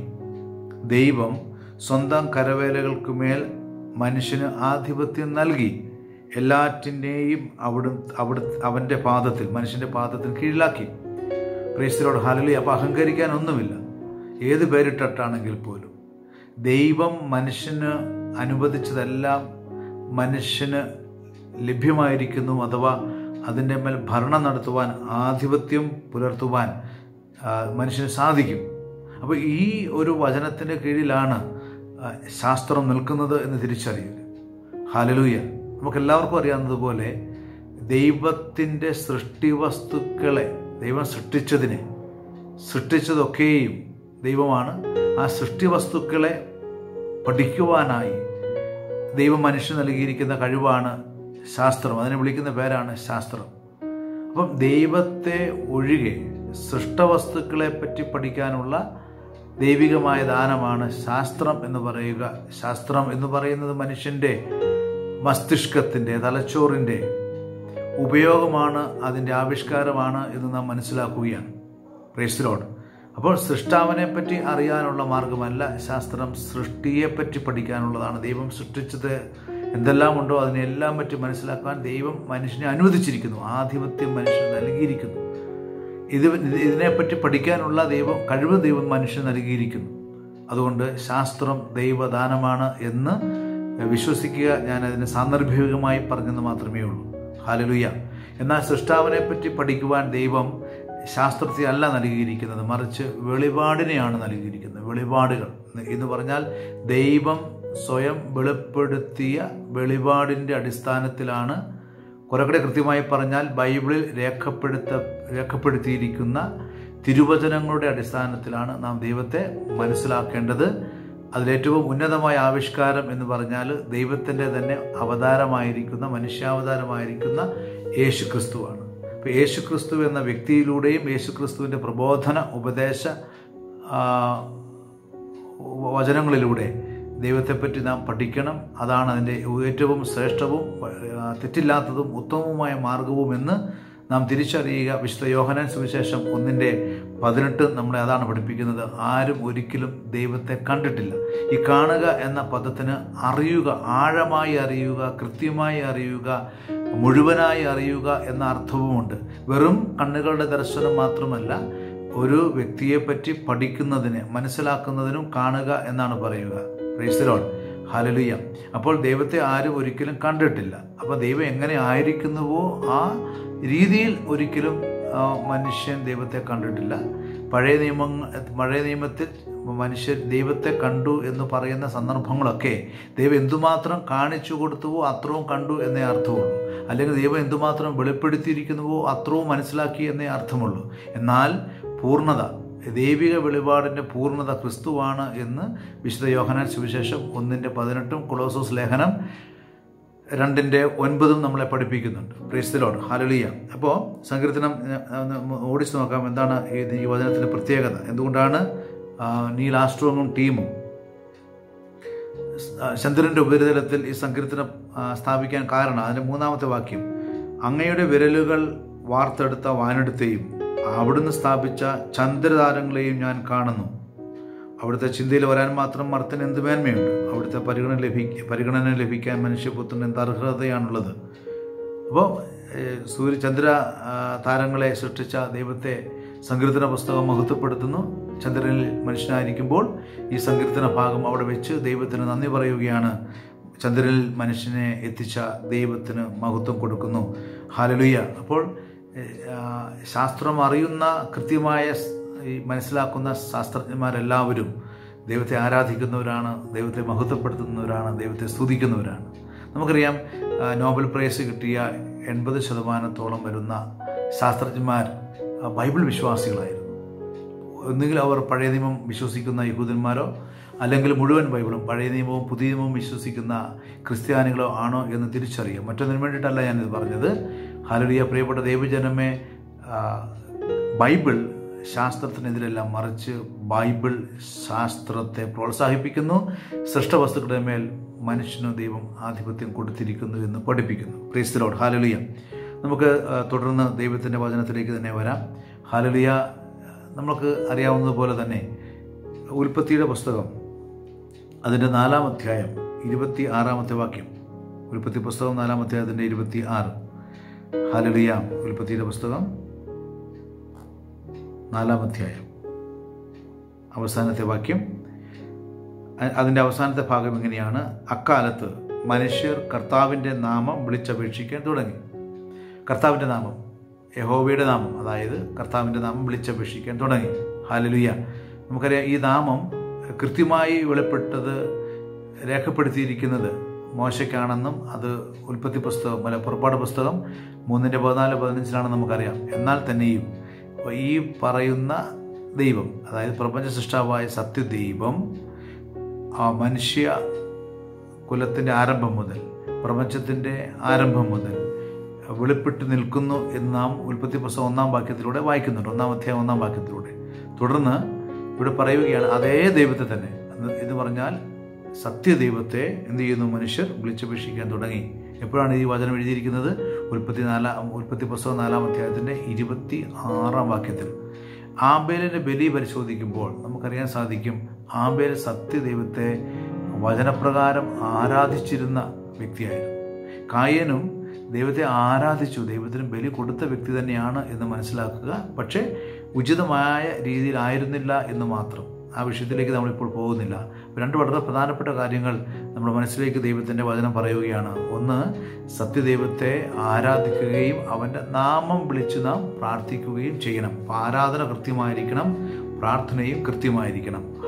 ദൈവം സ്വന്തം കരവേലകൾക്ക് മേൽ മനുഷ്യന് ആധിപത്യം നൽകി എല്ലാറ്റിൻ്റെയും അവിടെ അവിടെ അവൻ്റെ പാദത്തിൽ മനുഷ്യൻ്റെ പാദത്തിന് കീഴിലാക്കി പ്രേസ്തരോട് ഹാലലി അപ്പോൾ അഹങ്കരിക്കാനൊന്നുമില്ല ഏത് പേരിട്ടിട്ടാണെങ്കിൽ പോലും ദൈവം മനുഷ്യന് അനുവദിച്ചതെല്ലാം മനുഷ്യന് ലഭ്യമായിരിക്കുന്നു അഥവാ അതിൻ്റെ മേൽ ഭരണം നടത്തുവാൻ ആധിപത്യം പുലർത്തുവാൻ മനുഷ്യന് സാധിക്കും അപ്പോൾ ഈ ഒരു വചനത്തിൻ്റെ കീഴിലാണ് ശാസ്ത്രം നിൽക്കുന്നത് എന്ന് തിരിച്ചറിയുക ഹാലലൂയ നമുക്കെല്ലാവർക്കും അറിയാവുന്നതുപോലെ ദൈവത്തിൻ്റെ സൃഷ്ടി വസ്തുക്കളെ ദൈവം സൃഷ്ടിച്ചതിനെ സൃഷ്ടിച്ചതൊക്കെയും ദൈവമാണ് ആ സൃഷ്ടി വസ്തുക്കളെ പഠിക്കുവാനായി ദൈവം മനുഷ്യന് നൽകിയിരിക്കുന്ന കഴിവാണ് ശാസ്ത്രം അതിനെ വിളിക്കുന്ന പേരാണ് ശാസ്ത്രം അപ്പം ദൈവത്തെ ഒഴികെ സൃഷ്ടവസ്തുക്കളെ പറ്റി പഠിക്കാനുള്ള ദൈവികമായ ദാനമാണ് ശാസ്ത്രം എന്ന് പറയുക ശാസ്ത്രം എന്ന് പറയുന്നത് മനുഷ്യൻ്റെ മസ്തിഷ്കത്തിൻ്റെ തലച്ചോറിൻ്റെ ഉപയോഗമാണ് അതിൻ്റെ ആവിഷ്കാരമാണ് എന്ന് നാം മനസ്സിലാക്കുകയാണ് പ്രേസ്ലോഡ് അപ്പോൾ സൃഷ്ടാവിനെ പറ്റി അറിയാനുള്ള മാർഗമല്ല ശാസ്ത്രം സൃഷ്ടിയെപ്പറ്റി പഠിക്കാനുള്ളതാണ് ദൈവം സൃഷ്ടിച്ചത് എന്തെല്ലാം ഉണ്ടോ അതിനെല്ലാം പറ്റി മനസ്സിലാക്കാൻ ദൈവം മനുഷ്യനെ അനുവദിച്ചിരിക്കുന്നു ആധിപത്യം മനുഷ്യന് നൽകിയിരിക്കുന്നു ഇത് ഇതിനെപ്പറ്റി പഠിക്കാനുള്ള ദൈവം കഴിവ് ദൈവം മനുഷ്യന് നൽകിയിരിക്കുന്നു അതുകൊണ്ട് ശാസ്ത്രം ദൈവദാനമാണ് എന്ന് വിശ്വസിക്കുക ഞാൻ അതിന് സാന്ദർഭികമായി പറഞ്ഞെന്ന് മാത്രമേ ഉള്ളൂ ഹാലലുയ എന്നാൽ സൃഷ്ടാവിനെ പറ്റി പഠിക്കുവാൻ ദൈവം ശാസ്ത്രത്തെ അല്ല നൽകിയിരിക്കുന്നത് മറിച്ച് വെളിപാടിനെയാണ് നൽകിയിരിക്കുന്നത് വെളിപാടുകൾ എന്ന് പറഞ്ഞാൽ ദൈവം സ്വയം വെളിപ്പെടുത്തിയ വെളിപാടിൻ്റെ അടിസ്ഥാനത്തിലാണ് കുറെ കൂടെ കൃത്യമായി പറഞ്ഞാൽ ബൈബിളിൽ രേഖപ്പെടുത്ത രേഖപ്പെടുത്തിയിരിക്കുന്ന തിരുവചനങ്ങളുടെ അടിസ്ഥാനത്തിലാണ് നാം ദൈവത്തെ മനസ്സിലാക്കേണ്ടത് അതിലേറ്റവും ഉന്നതമായ ആവിഷ്കാരം എന്ന് പറഞ്ഞാൽ ദൈവത്തിൻ്റെ തന്നെ അവതാരമായിരിക്കുന്ന മനുഷ്യാവതാരമായിരിക്കുന്ന യേശു ക്രിസ്തുവാണ് അപ്പോൾ യേശു ക്രിസ്തു എന്ന വ്യക്തിയിലൂടെയും യേശു ക്രിസ്തുവിൻ്റെ പ്രബോധന ഉപദേശ ആ, വചനങ്ങളിലൂടെ ദൈവത്തെപ്പറ്റി നാം പഠിക്കണം അതാണ് അതിൻ്റെ ഏറ്റവും ശ്രേഷ്ഠവും ആ, തെറ്റില്ലാത്തതും ഉത്തമവുമായ മാർഗവും എന്ന് നാം തിരിച്ചറിയുക വിശുദ്ധ യോഹനാൻ സുവിശേഷം ഒന്നിൻ്റെ പതിനെട്ട് നമ്മളെ അതാണ് പഠിപ്പിക്കുന്നത് ആരും ഒരിക്കലും ദൈവത്തെ കണ്ടിട്ടില്ല ഈ കാണുക എന്ന പദത്തിന് അറിയുക ആഴമായി അറിയുക കൃത്യമായി അറിയുക മുഴുവനായി അറിയുക എന്ന അർത്ഥവുമുണ്ട് വെറും കണ്ണുകളുടെ ദർശനം മാത്രമല്ല ഒരു വ്യക്തിയെപ്പറ്റി പഠിക്കുന്നതിന് മനസ്സിലാക്കുന്നതിനും കാണുക എന്നാണ് പറയുക പ്രൈസലോൺ ഹലലുയ അപ്പോൾ ദൈവത്തെ ആരും ഒരിക്കലും കണ്ടിട്ടില്ല അപ്പോൾ ദൈവം എങ്ങനെ ആയിരിക്കുന്നുവോ ആ രീതിയിൽ ഒരിക്കലും ആ, മനുഷ്യൻ ദൈവത്തെ കണ്ടിട്ടില്ല പഴയ നിയമ പഴയ നിയമത്തിൽ മനുഷ്യർ ദൈവത്തെ കണ്ടു എന്ന് പറയുന്ന സന്ദർഭങ്ങളൊക്കെ ദൈവം എന്തുമാത്രം കാണിച്ചു കൊടുത്തുവോ അത്രയും കണ്ടു എന്നേ അർത്ഥമുള്ളൂ അല്ലെങ്കിൽ ദൈവം എന്തുമാത്രം വെളിപ്പെടുത്തിയിരിക്കുന്നുവോ അത്രയും മനസ്സിലാക്കി എന്നേ അർത്ഥമുള്ളൂ എന്നാൽ പൂർണ്ണത ദൈവിക വെളിപാടിൻ്റെ പൂർണ്ണത ക്രിസ്തുവാണ് എന്ന് വിശുദ്ധ യോഹനാൻ സുവിശേഷം ഒന്നിൻ്റെ പതിനെട്ടും കൊളോസോസ് ലേഖനം രണ്ടിൻ്റെ ഒൻപതും നമ്മളെ പഠിപ്പിക്കുന്നുണ്ട് ക്രിസ്തലോട് ഹാലലിയ അപ്പോൾ സങ്കീർത്തനം ഒന്ന് ഓടിച്ചു നോക്കാം എന്താണ് ഈ ഈ വചനത്തിൻ്റെ പ്രത്യേകത എന്തുകൊണ്ടാണ് ആ, നീൽ ആസ്ട്രോങ്ങും ടീമും ആ, ചന്ദ്രന്റെ ഉപരിതലത്തിൽ ഈ സങ്കീർത്തനം ആ, സ്ഥാപിക്കാൻ കാരണം അതിന്റെ മൂന്നാമത്തെ വാക്യം അങ്ങയുടെ വിരലുകൾ വാർത്തെടുത്ത വാനെടുത്തെയും അവിടുന്ന് സ്ഥാപിച്ച ചന്ദ്രതാരങ്ങളെയും ഞാൻ കാണുന്നു അവിടുത്തെ ചിന്തയിൽ വരാൻ മാത്രം മർത്തിന് എന്ത് മേന്മയുണ്ട് അവിടുത്തെ പരിഗണന ലഭി പരിഗണന ലഭിക്കാൻ മനുഷ്യപുത്രന് എന്ത് അർഹതയാണുള്ളത് അപ്പോൾ സൂര്യ ചന്ദ്ര ആ, താരങ്ങളെ സൃഷ്ടിച്ച ദൈവത്തെ സങ്കീർത്തന പുസ്തകം മഹത്വപ്പെടുത്തുന്നു ചന്ദ്രനിൽ മനുഷ്യനായിരിക്കുമ്പോൾ ഈ സങ്കീർത്തന ഭാഗം അവിടെ വെച്ച് ദൈവത്തിന് നന്ദി പറയുകയാണ് ചന്ദ്രനിൽ മനുഷ്യനെ എത്തിച്ച ദൈവത്തിന് മഹത്വം കൊടുക്കുന്നു ഹാലലുയ്യ അപ്പോൾ ഏഹ്, ആ, ശാസ്ത്രം അറിയുന്ന കൃത്യമായ സ്- ഈ മനസ്സിലാക്കുന്ന ശാസ്ത്രജ്ഞന്മാരെല്ലാവരും ദൈവത്തെ ആരാധിക്കുന്നവരാണ് ദൈവത്തെ മഹത്വപ്പെടുത്തുന്നവരാണ് ദൈവത്തെ സ്തുതിക്കുന്നവരാണ് നമുക്കറിയാം ആ, നോബൽ പ്രൈസ് കിട്ടിയ എൺപത് ശതമാനത്തോളം വരുന്ന ശാസ്ത്രജ്ഞന്മാർ ആ, ബൈബിൾ വിശ്വാസികളായിരുന്നു ഒന്നുകിൽ അവർ പഴയ നിയമം വിശ്വസിക്കുന്ന യഹൂദന്മാരോ അല്ലെങ്കിൽ മുഴുവൻ ബൈബിളും പഴയ നിയമവും പുതിയ നിയമവും വിശ്വസിക്കുന്ന ക്രിസ്ത്യാനികളോ ആണോ എന്ന് തിരിച്ചറിയാം മറ്റൊന്നിനു വേണ്ടിയിട്ടല്ല ഞാനിത് പറഞ്ഞത് ഹാലലിയ പ്രിയപ്പെട്ട ദൈവജനമേ ആ, ബൈബിൾ ശാസ്ത്രത്തിനെതിരല്ല മറിച്ച് ബൈബിൾ ശാസ്ത്രത്തെ പ്രോത്സാഹിപ്പിക്കുന്നു സൃഷ്ടവസ്തുക്കളുടെ മേൽ മനുഷ്യന് ദൈവം ആധിപത്യം കൊടുത്തിരിക്കുന്നു എന്ന് പഠിപ്പിക്കുന്നു ക്രൈസ്തലോട് ഹാലലിയ നമുക്ക് ആ, തുടർന്ന് ദൈവത്തിൻ്റെ വചനത്തിലേക്ക് തന്നെ വരാം ഹാലലിയ നമുക്ക് അറിയാവുന്നതുപോലെ തന്നെ ഉൽപ്പത്തിയുടെ പുസ്തകം അതിൻ്റെ നാലാം അധ്യായം ഇരുപത്തി ആറാമത്തെ വാക്യം ഉൽപ്പത്തി പുസ്തകം നാലാം അധ്യായത്തിൻ്റെ ഇരുപത്തി ആറ് ഹാലലിയ ഉൽപ്പത്തിയുടെ പുസ്തകം നാലാം അധ്യായം അവസാനത്തെ വാക്യം അ- അതിൻ്റെ അവസാനത്തെ ഭാഗം ഇങ്ങനെയാണ് അക്കാലത്ത് മനുഷ്യർ കർത്താവിൻ്റെ നാമം വിളിച്ചപേക്ഷിക്കാൻ തുടങ്ങി കർത്താവിൻ്റെ നാമം യഹോവയുടെ നാമം അതായത് കർത്താവിൻ്റെ നാമം വിളിച്ചപേക്ഷിക്കാൻ തുടങ്ങി ഹാലലുയ നമുക്കറിയാം ഈ നാമം കൃത്യമായി വെളിപ്പെട്ടത് രേഖപ്പെടുത്തിയിരിക്കുന്നത് മോശയ്ക്കാണെന്നും അത് ഉൽപ്പത്തി പുസ്തകം അല്ല പുറപ്പാട് പുസ്തകം മൂന്നിൻ്റെ പതിനാല് പതിനഞ്ചിലാണെന്ന് നമുക്കറിയാം എന്നാൽ തന്നെയും ഈ പറയുന്ന ദൈവം അതായത് പ്രപഞ്ച സൃഷ്ടാവായ സത്യദൈവം ആ മനുഷ്യ കുലത്തിൻ്റെ ആരംഭം മുതൽ പ്രപഞ്ചത്തിൻ്റെ ആരംഭം മുതൽ വെളിപ്പെട്ട് നിൽക്കുന്നു എന്ന് നാം ഉൽപ്പത്തി പുസ്തകം ഒന്നാം വാക്യത്തിലൂടെ വായിക്കുന്നുണ്ട് ഒന്നാം അധ്യായം ഒന്നാം വാക്യത്തിലൂടെ തുടർന്ന് ഇവിടെ പറയുകയാണ് അതേ ദൈവത്തെ തന്നെ എന്ന് എന്ന് പറഞ്ഞാൽ സത്യദൈവത്തെ എന്ത് ചെയ്യുന്നു മനുഷ്യർ വിളിച്ചപേക്ഷിക്കാൻ തുടങ്ങി എപ്പോഴാണ് ഈ വചനം എഴുതിയിരിക്കുന്നത് ഉൽപ്പത്തി നാലാം ഉൽപ്പത്തി പുസ്തകം നാലാം അധ്യായത്തിൻ്റെ ഇരുപത്തി ആറാം വാക്യത്തിൽ ആബേലിൻ്റെ ബലി പരിശോധിക്കുമ്പോൾ നമുക്കറിയാൻ സാധിക്കും ആബേൽ സത്യദൈവത്തെ വചനപ്രകാരം ആരാധിച്ചിരുന്ന വ്യക്തിയായിരുന്നു കായനും ദൈവത്തെ ആരാധിച്ചു ദൈവത്തിന് ബലി കൊടുത്ത വ്യക്തി തന്നെയാണ് എന്ന് മനസ്സിലാക്കുക പക്ഷേ ഉചിതമായ രീതിയിലായിരുന്നില്ല എന്ന് മാത്രം ആ വിഷയത്തിലേക്ക് നമ്മളിപ്പോൾ പോകുന്നില്ല രണ്ട് വളരെ പ്രധാനപ്പെട്ട കാര്യങ്ങൾ നമ്മുടെ മനസ്സിലേക്ക് ദൈവത്തിൻ്റെ വചനം പറയുകയാണ് ഒന്ന് സത്യദൈവത്തെ ആരാധിക്കുകയും അവൻ്റെ നാമം വിളിച്ച് നാം പ്രാർത്ഥിക്കുകയും ചെയ്യണം അപ്പോൾ ആരാധന കൃത്യമായിരിക്കണം പ്രാർത്ഥനയും കൃത്യമായിരിക്കണം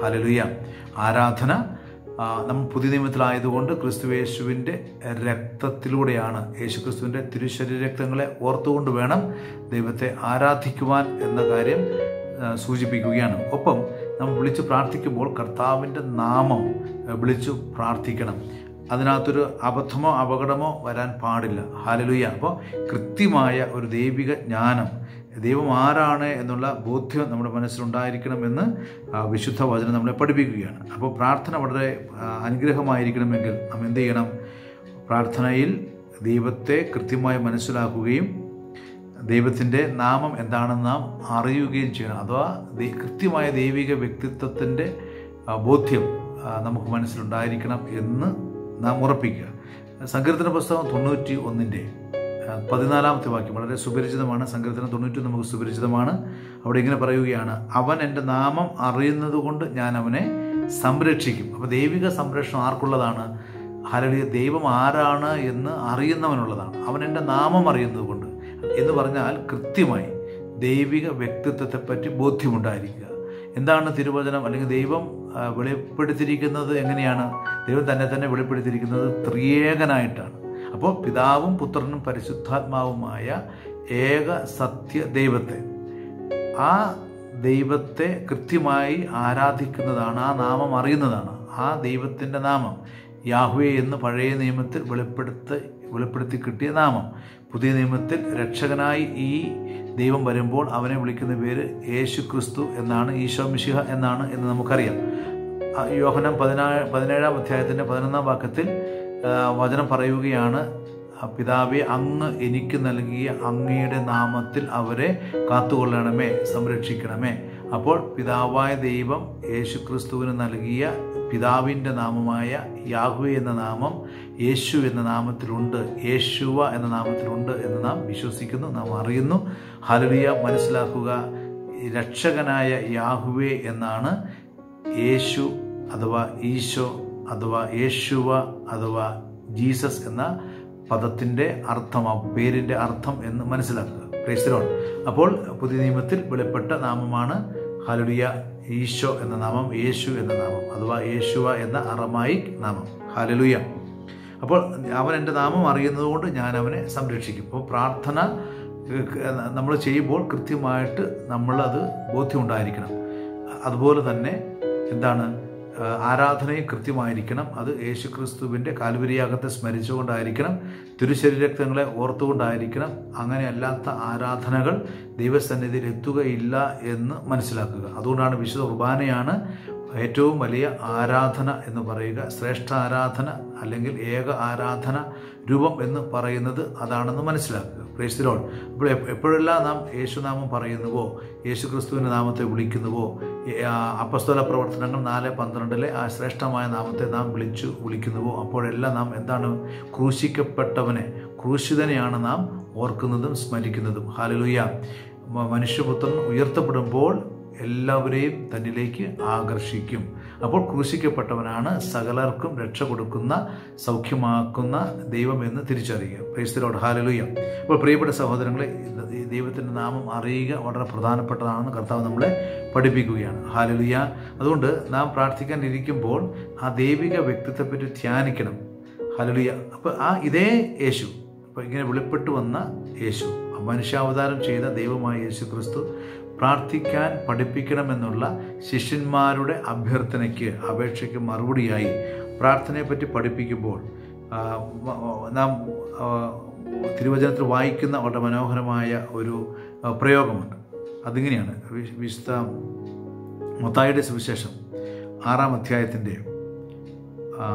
ഹാലലുയ ആരാധന ആ, നമ്മൾ പുതിയ നിയമത്തിലായതുകൊണ്ട് ക്രിസ്തുവേശുവിൻ്റെ രക്തത്തിലൂടെയാണ് യേശു ക്രിസ്തുവിൻ്റെ തിരുശരീര രക്തങ്ങളെ ഓർത്തുകൊണ്ട് വേണം ദൈവത്തെ ആരാധിക്കുവാൻ എന്ന കാര്യം ആ, സൂചിപ്പിക്കുകയാണ് ഒപ്പം നമ്മൾ വിളിച്ച് പ്രാർത്ഥിക്കുമ്പോൾ കർത്താവിൻ്റെ നാമം ആ, വിളിച്ചു പ്രാർത്ഥിക്കണം അതിനകത്തൊരു അബദ്ധമോ അപകടമോ വരാൻ പാടില്ല ഹാലലുയ അപ്പോൾ കൃത്യമായ ഒരു ദൈവിക ജ്ഞാനം ദൈവം ആരാണ് എന്നുള്ള ബോധ്യം നമ്മുടെ മനസ്സിലുണ്ടായിരിക്കണമെന്ന് ആ, വിശുദ്ധ വചനം നമ്മളെ പഠിപ്പിക്കുകയാണ് അപ്പോൾ പ്രാർത്ഥന വളരെ ആ, അനുഗ്രഹമായിരിക്കണമെങ്കിൽ നാം എന്ത് ചെയ്യണം പ്രാർത്ഥനയിൽ ദൈവത്തെ കൃത്യമായി മനസ്സിലാക്കുകയും ദൈവത്തിൻ്റെ നാമം എന്താണെന്ന് നാം അറിയുകയും ചെയ്യണം അഥവാ ദൈ- കൃത്യമായ ദൈവിക വ്യക്തിത്വത്തിൻ്റെ ആ, ബോധ്യം ആ, നമുക്ക് മനസ്സിലുണ്ടായിരിക്കണം എന്ന് നാം ഉറപ്പിക്കുക സങ്കീർത്തന പുസ്തകം തൊണ്ണൂറ്റി ഒന്നിൻ്റെ പതിനാലാമത്തെ വാക്യം വളരെ സുപരിചിതമാണ് സങ്കീർത്തനം തൊണ്ണൂറ്റി നമുക്ക് സുപരിചിതമാണ് അവിടെ ഇങ്ങനെ പറയുകയാണ് അവൻ എൻ്റെ നാമം അറിയുന്നത് കൊണ്ട് ഞാൻ അവനെ സംരക്ഷിക്കും അപ്പോൾ ദൈവിക സംരക്ഷണം ആർക്കുള്ളതാണ് ഹരളിയ ദൈവം ആരാണ് എന്ന് അറിയുന്നവനുള്ളതാണ് അവൻ എൻ്റെ നാമം അറിയുന്നത് കൊണ്ട് എന്ന് പറഞ്ഞാൽ കൃത്യമായി ദൈവിക വ്യക്തിത്വത്തെപ്പറ്റി ബോധ്യമുണ്ടായിരിക്കുക എന്താണ് തിരുവചനം അല്ലെങ്കിൽ ദൈവം ആ, വെളിപ്പെടുത്തിയിരിക്കുന്നത് എങ്ങനെയാണ് ദൈവം തന്നെ തന്നെ വെളിപ്പെടുത്തിയിരിക്കുന്നത് ത്രിയേകനായിട്ടാണ് അപ്പോൾ പിതാവും പുത്രനും പരിശുദ്ധാത്മാവുമായ ഏക സത്യ ദൈവത്തെ ആ ദൈവത്തെ കൃത്യമായി ആരാധിക്കുന്നതാണ് ആ നാമം അറിയുന്നതാണ് ആ ദൈവത്തിൻ്റെ നാമം യാഹ്വേ എന്ന് പഴയ നിയമത്തിൽ വെളിപ്പെടുത്തി വെളിപ്പെടുത്തി കിട്ടിയ നാമം പുതിയ നിയമത്തിൽ രക്ഷകനായി ഈ ദൈവം വരുമ്പോൾ അവനെ വിളിക്കുന്ന പേര് യേശു ക്രിസ്തു എന്നാണ് ഈശോ മിശിഹ എന്നാണ് എന്ന് നമുക്കറിയാം ആ, യോഹനം പതിനാ പതിനേഴാം അധ്യായത്തിൻ്റെ പതിനൊന്നാം വാക്യത്തിൽ ആ, വചനം പറയുകയാണ് ആ, പിതാവെ അങ്ങ് എനിക്ക് നൽകിയ അങ്ങയുടെ നാമത്തിൽ അവരെ കാത്തുകൊള്ളണമേ സംരക്ഷിക്കണമേ അപ്പോൾ പിതാവായ ദൈവം യേശു ക്രിസ്തുവിന് നൽകിയ പിതാവിൻ്റെ നാമമായ യാഹു എന്ന നാമം യേശു എന്ന നാമത്തിലുണ്ട് യേശുവ എന്ന നാമത്തിലുണ്ട് എന്ന് നാം വിശ്വസിക്കുന്നു നാം അറിയുന്നു ഹലലിയ മനസ്സിലാക്കുക ഈ രക്ഷകനായ യാഹുവേ എന്നാണ് യേശു അഥവാ ഈശോ അഥവാ യേശുവ അഥവാ ജീസസ് എന്ന പദത്തിൻ്റെ അർത്ഥം ആ പേരിൻ്റെ അർത്ഥം എന്ന് മനസ്സിലാക്കുക പ്രേസ്തരോൺ അപ്പോൾ പുതിയ നിയമത്തിൽ വെളിപ്പെട്ട നാമമാണ് ഹാലുലിയ ഈശോ എന്ന നാമം യേശു എന്ന നാമം അഥവാ യേശുവ എന്ന അറമായിക് നാമം ഹാലലുയ അപ്പോൾ അവൻ എൻ്റെ നാമം അറിയുന്നത് കൊണ്ട് ഞാൻ അവനെ സംരക്ഷിക്കും അപ്പോൾ പ്രാർത്ഥന നമ്മൾ ചെയ്യുമ്പോൾ കൃത്യമായിട്ട് നമ്മളത് ബോധ്യമുണ്ടായിരിക്കണം അതുപോലെ തന്നെ എന്താണ് ആ, ആരാധനയും കൃത്യമായിരിക്കണം അത് യേശു ക്രിസ്തുവിൻ്റെ കാൽവരിയാകത്തെ സ്മരിച്ചുകൊണ്ടായിരിക്കണം തിരുശരീരക്തങ്ങളെ ഓർത്തുകൊണ്ടായിരിക്കണം അങ്ങനെയല്ലാത്ത ആരാധനകൾ ദൈവസന്നിധിയിൽ എത്തുകയില്ല എന്ന് മനസ്സിലാക്കുക അതുകൊണ്ടാണ് വിശുദ്ധ കുർബാനയാണ് ഏറ്റവും വലിയ ആരാധന എന്ന് പറയുക ശ്രേഷ്ഠ ആരാധന അല്ലെങ്കിൽ ഏക ആരാധന രൂപം എന്ന് പറയുന്നത് അതാണെന്ന് മനസ്സിലാക്കുക പ്രേസ്തിരോൾ അപ്പോൾ എപ്പ- എപ്പോഴെല്ലാം നാം യേശുനാമം പറയുന്നുവോ യേശു ക്രിസ്തുവിൻ്റെ നാമത്തെ വിളിക്കുന്നുവോ ഈ, ആ, അപ്പസ്തല പ്രവർത്തനങ്ങൾ നാല് പന്ത്രണ്ടിലെ ആ ശ്രേഷ്ഠമായ നാമത്തെ നാം വിളിച്ചു വിളിക്കുന്നുവോ അപ്പോഴെല്ലാം നാം എന്താണ് ക്രൂശിക്കപ്പെട്ടവനെ ക്രൂശിതനെയാണ് നാം ഓർക്കുന്നതും സ്മരിക്കുന്നതും ഹാലലുയ മനുഷ്യപുത്രൻ ഉയർത്തപ്പെടുമ്പോൾ എല്ലാവരെയും തന്നിലേക്ക് ആകർഷിക്കും അപ്പോൾ ക്രൂശിക്കപ്പെട്ടവനാണ് സകലർക്കും രക്ഷ കൊടുക്കുന്ന സൗഖ്യമാക്കുന്ന ദൈവമെന്ന് തിരിച്ചറിയുക പ്രൈസ്തലോട് ഹാലലുയ അപ്പോൾ പ്രിയപ്പെട്ട സഹോദരങ്ങളെ ഈ ദൈവത്തിൻ്റെ നാമം അറിയുക വളരെ പ്രധാനപ്പെട്ടതാണെന്ന് കർത്താവ് നമ്മളെ പഠിപ്പിക്കുകയാണ് ഹാലലുയ അതുകൊണ്ട് നാം പ്രാർത്ഥിക്കാൻ ഇരിക്കുമ്പോൾ ആ ദൈവിക വ്യക്തിത്വത്തെപ്പറ്റി ധ്യാനിക്കണം ഹലലുയ അപ്പോൾ ആ ഇതേ യേശു അപ്പോൾ ഇങ്ങനെ വെളിപ്പെട്ടു വന്ന യേശു മനുഷ്യാവതാരം ചെയ്ത ദൈവമായ യേശു ക്രിസ്തു പ്രാർത്ഥിക്കാൻ പഠിപ്പിക്കണമെന്നുള്ള ശിഷ്യന്മാരുടെ അഭ്യർത്ഥനയ്ക്ക് അപേക്ഷയ്ക്ക് മറുപടിയായി പ്രാർത്ഥനയെപ്പറ്റി പഠിപ്പിക്കുമ്പോൾ ആ, വ- വ- നാം ആ, തിരുവചനത്തിൽ വായിക്കുന്ന വളരെ മനോഹരമായ ഒരു ആ, പ്രയോഗമുണ്ട് അതിങ്ങനെയാണ് വി- വിശുദ്ധ മത്തായിയുടെ സുവിശേഷം ആറാം അധ്യായത്തിൻ്റെ ആ,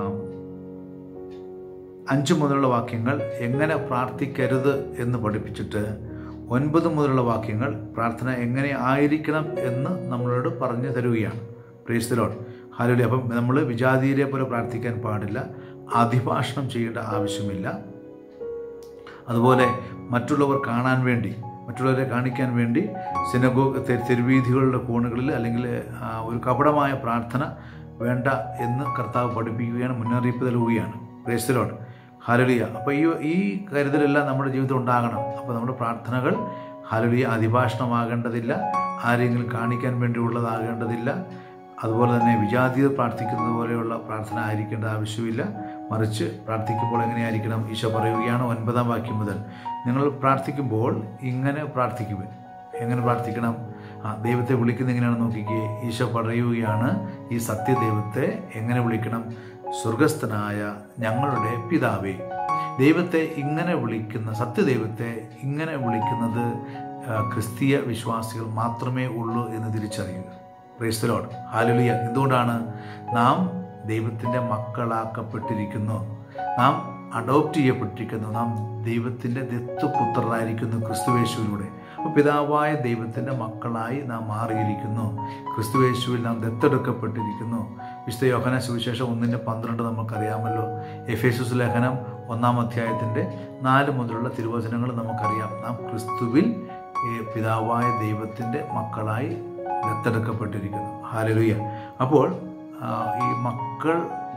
അഞ്ച് മുതലുള്ള വാക്യങ്ങൾ എങ്ങനെ പ്രാർത്ഥിക്കരുത് എന്ന് പഠിപ്പിച്ചിട്ട് ഒൻപത് മുതലുള്ള വാക്യങ്ങൾ പ്രാർത്ഥന എങ്ങനെ ആയിരിക്കണം എന്ന് നമ്മളോട് പറഞ്ഞു തരുകയാണ് പ്രീസ്തലോൺ ഹാലുലി അപ്പം നമ്മൾ വിജാതീയരെ പോലെ പ്രാർത്ഥിക്കാൻ പാടില്ല അതിഭാഷണം ചെയ്യേണ്ട ആവശ്യമില്ല അതുപോലെ മറ്റുള്ളവർ കാണാൻ വേണ്ടി മറ്റുള്ളവരെ കാണിക്കാൻ വേണ്ടി സിനഗോ തെ- തെരുവീഥികളുടെ കോണുകളിൽ അല്ലെങ്കിൽ ആ, ഒരു കപടമായ പ്രാർത്ഥന വേണ്ട എന്ന് കർത്താവ് പഠിപ്പിക്കുകയാണ് മുന്നറിയിപ്പ് നൽകുകയാണ് പ്രേസ്തലോട് ഹാലലിയ അപ്പോൾ ഈ ഈ കരുതലെല്ലാം നമ്മുടെ ജീവിതത്തിൽ ഉണ്ടാകണം അപ്പോൾ നമ്മുടെ പ്രാർത്ഥനകൾ ഹാലലിയ അതിഭാഷണമാകേണ്ടതില്ല ആരെങ്കിലും കാണിക്കാൻ വേണ്ടിയുള്ളതാകേണ്ടതില്ല അതുപോലെ തന്നെ വിജാതീയർ പ്രാർത്ഥിക്കുന്നത് പോലെയുള്ള പ്രാർത്ഥന ആയിരിക്കേണ്ട ആവശ്യമില്ല മറിച്ച് പ്രാർത്ഥിക്കുമ്പോൾ എങ്ങനെയായിരിക്കണം ഈശോ പറയുകയാണ് ഒൻപതാം വാക്യം മുതൽ നിങ്ങൾ പ്രാർത്ഥിക്കുമ്പോൾ ഇങ്ങനെ പ്രാർത്ഥിക്കുവിൻ എങ്ങനെ പ്രാർത്ഥിക്കണം ആ ദൈവത്തെ വിളിക്കുന്ന എങ്ങനെയാണെന്ന് നോക്കിക്കേ ഈശോ പറയുകയാണ് ഈ സത്യദൈവത്തെ എങ്ങനെ വിളിക്കണം സ്വർഗസ്ഥനായ ഞങ്ങളുടെ പിതാവേ ദൈവത്തെ ഇങ്ങനെ വിളിക്കുന്ന സത്യദൈവത്തെ ഇങ്ങനെ വിളിക്കുന്നത് ആ, ക്രിസ്തീയ വിശ്വാസികൾ മാത്രമേ ഉള്ളൂ എന്ന് തിരിച്ചറിയുക ക്രൈസ്തലോട് ഹാലുലിയ എന്തുകൊണ്ടാണ് നാം ദൈവത്തിൻ്റെ മക്കളാക്കപ്പെട്ടിരിക്കുന്നു നാം അഡോപ്റ്റ് ചെയ്യപ്പെട്ടിരിക്കുന്നു നാം ദൈവത്തിൻ്റെ ദത്തുപുത്രരായിരിക്കുന്നു ക്രിസ്തുവേശുവിലൂടെ അപ്പോൾ പിതാവായ ദൈവത്തിൻ്റെ മക്കളായി നാം മാറിയിരിക്കുന്നു ക്രിസ്തുവേശുവിൽ നാം ദത്തെടുക്കപ്പെട്ടിരിക്കുന്നു വിശുദ്ധ യോഹന സുവിശേഷം ഒന്നിൻ്റെ പന്ത്രണ്ട് നമുക്കറിയാമല്ലോ എഫേസുസ് ലേഖനം ഒന്നാം അധ്യായത്തിൻ്റെ നാല് മുതലുള്ള തിരുവചനങ്ങൾ നമുക്കറിയാം നാം ക്രിസ്തുവിൽ ഈ പിതാവായ ദൈവത്തിൻ്റെ മക്കളായി ദത്തെടുക്കപ്പെട്ടിരിക്കുന്നു ഹാലലുയ അപ്പോൾ ആ, ഈ മക്കൾ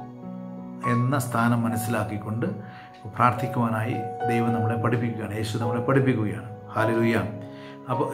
എന്ന സ്ഥാനം മനസ്സിലാക്കിക്കൊണ്ട് പ്രാർത്ഥിക്കുവാനായി ദൈവം നമ്മളെ പഠിപ്പിക്കുകയാണ് യേശു നമ്മളെ പഠിപ്പിക്കുകയാണ് ഹാലലുയ അപ്പോൾ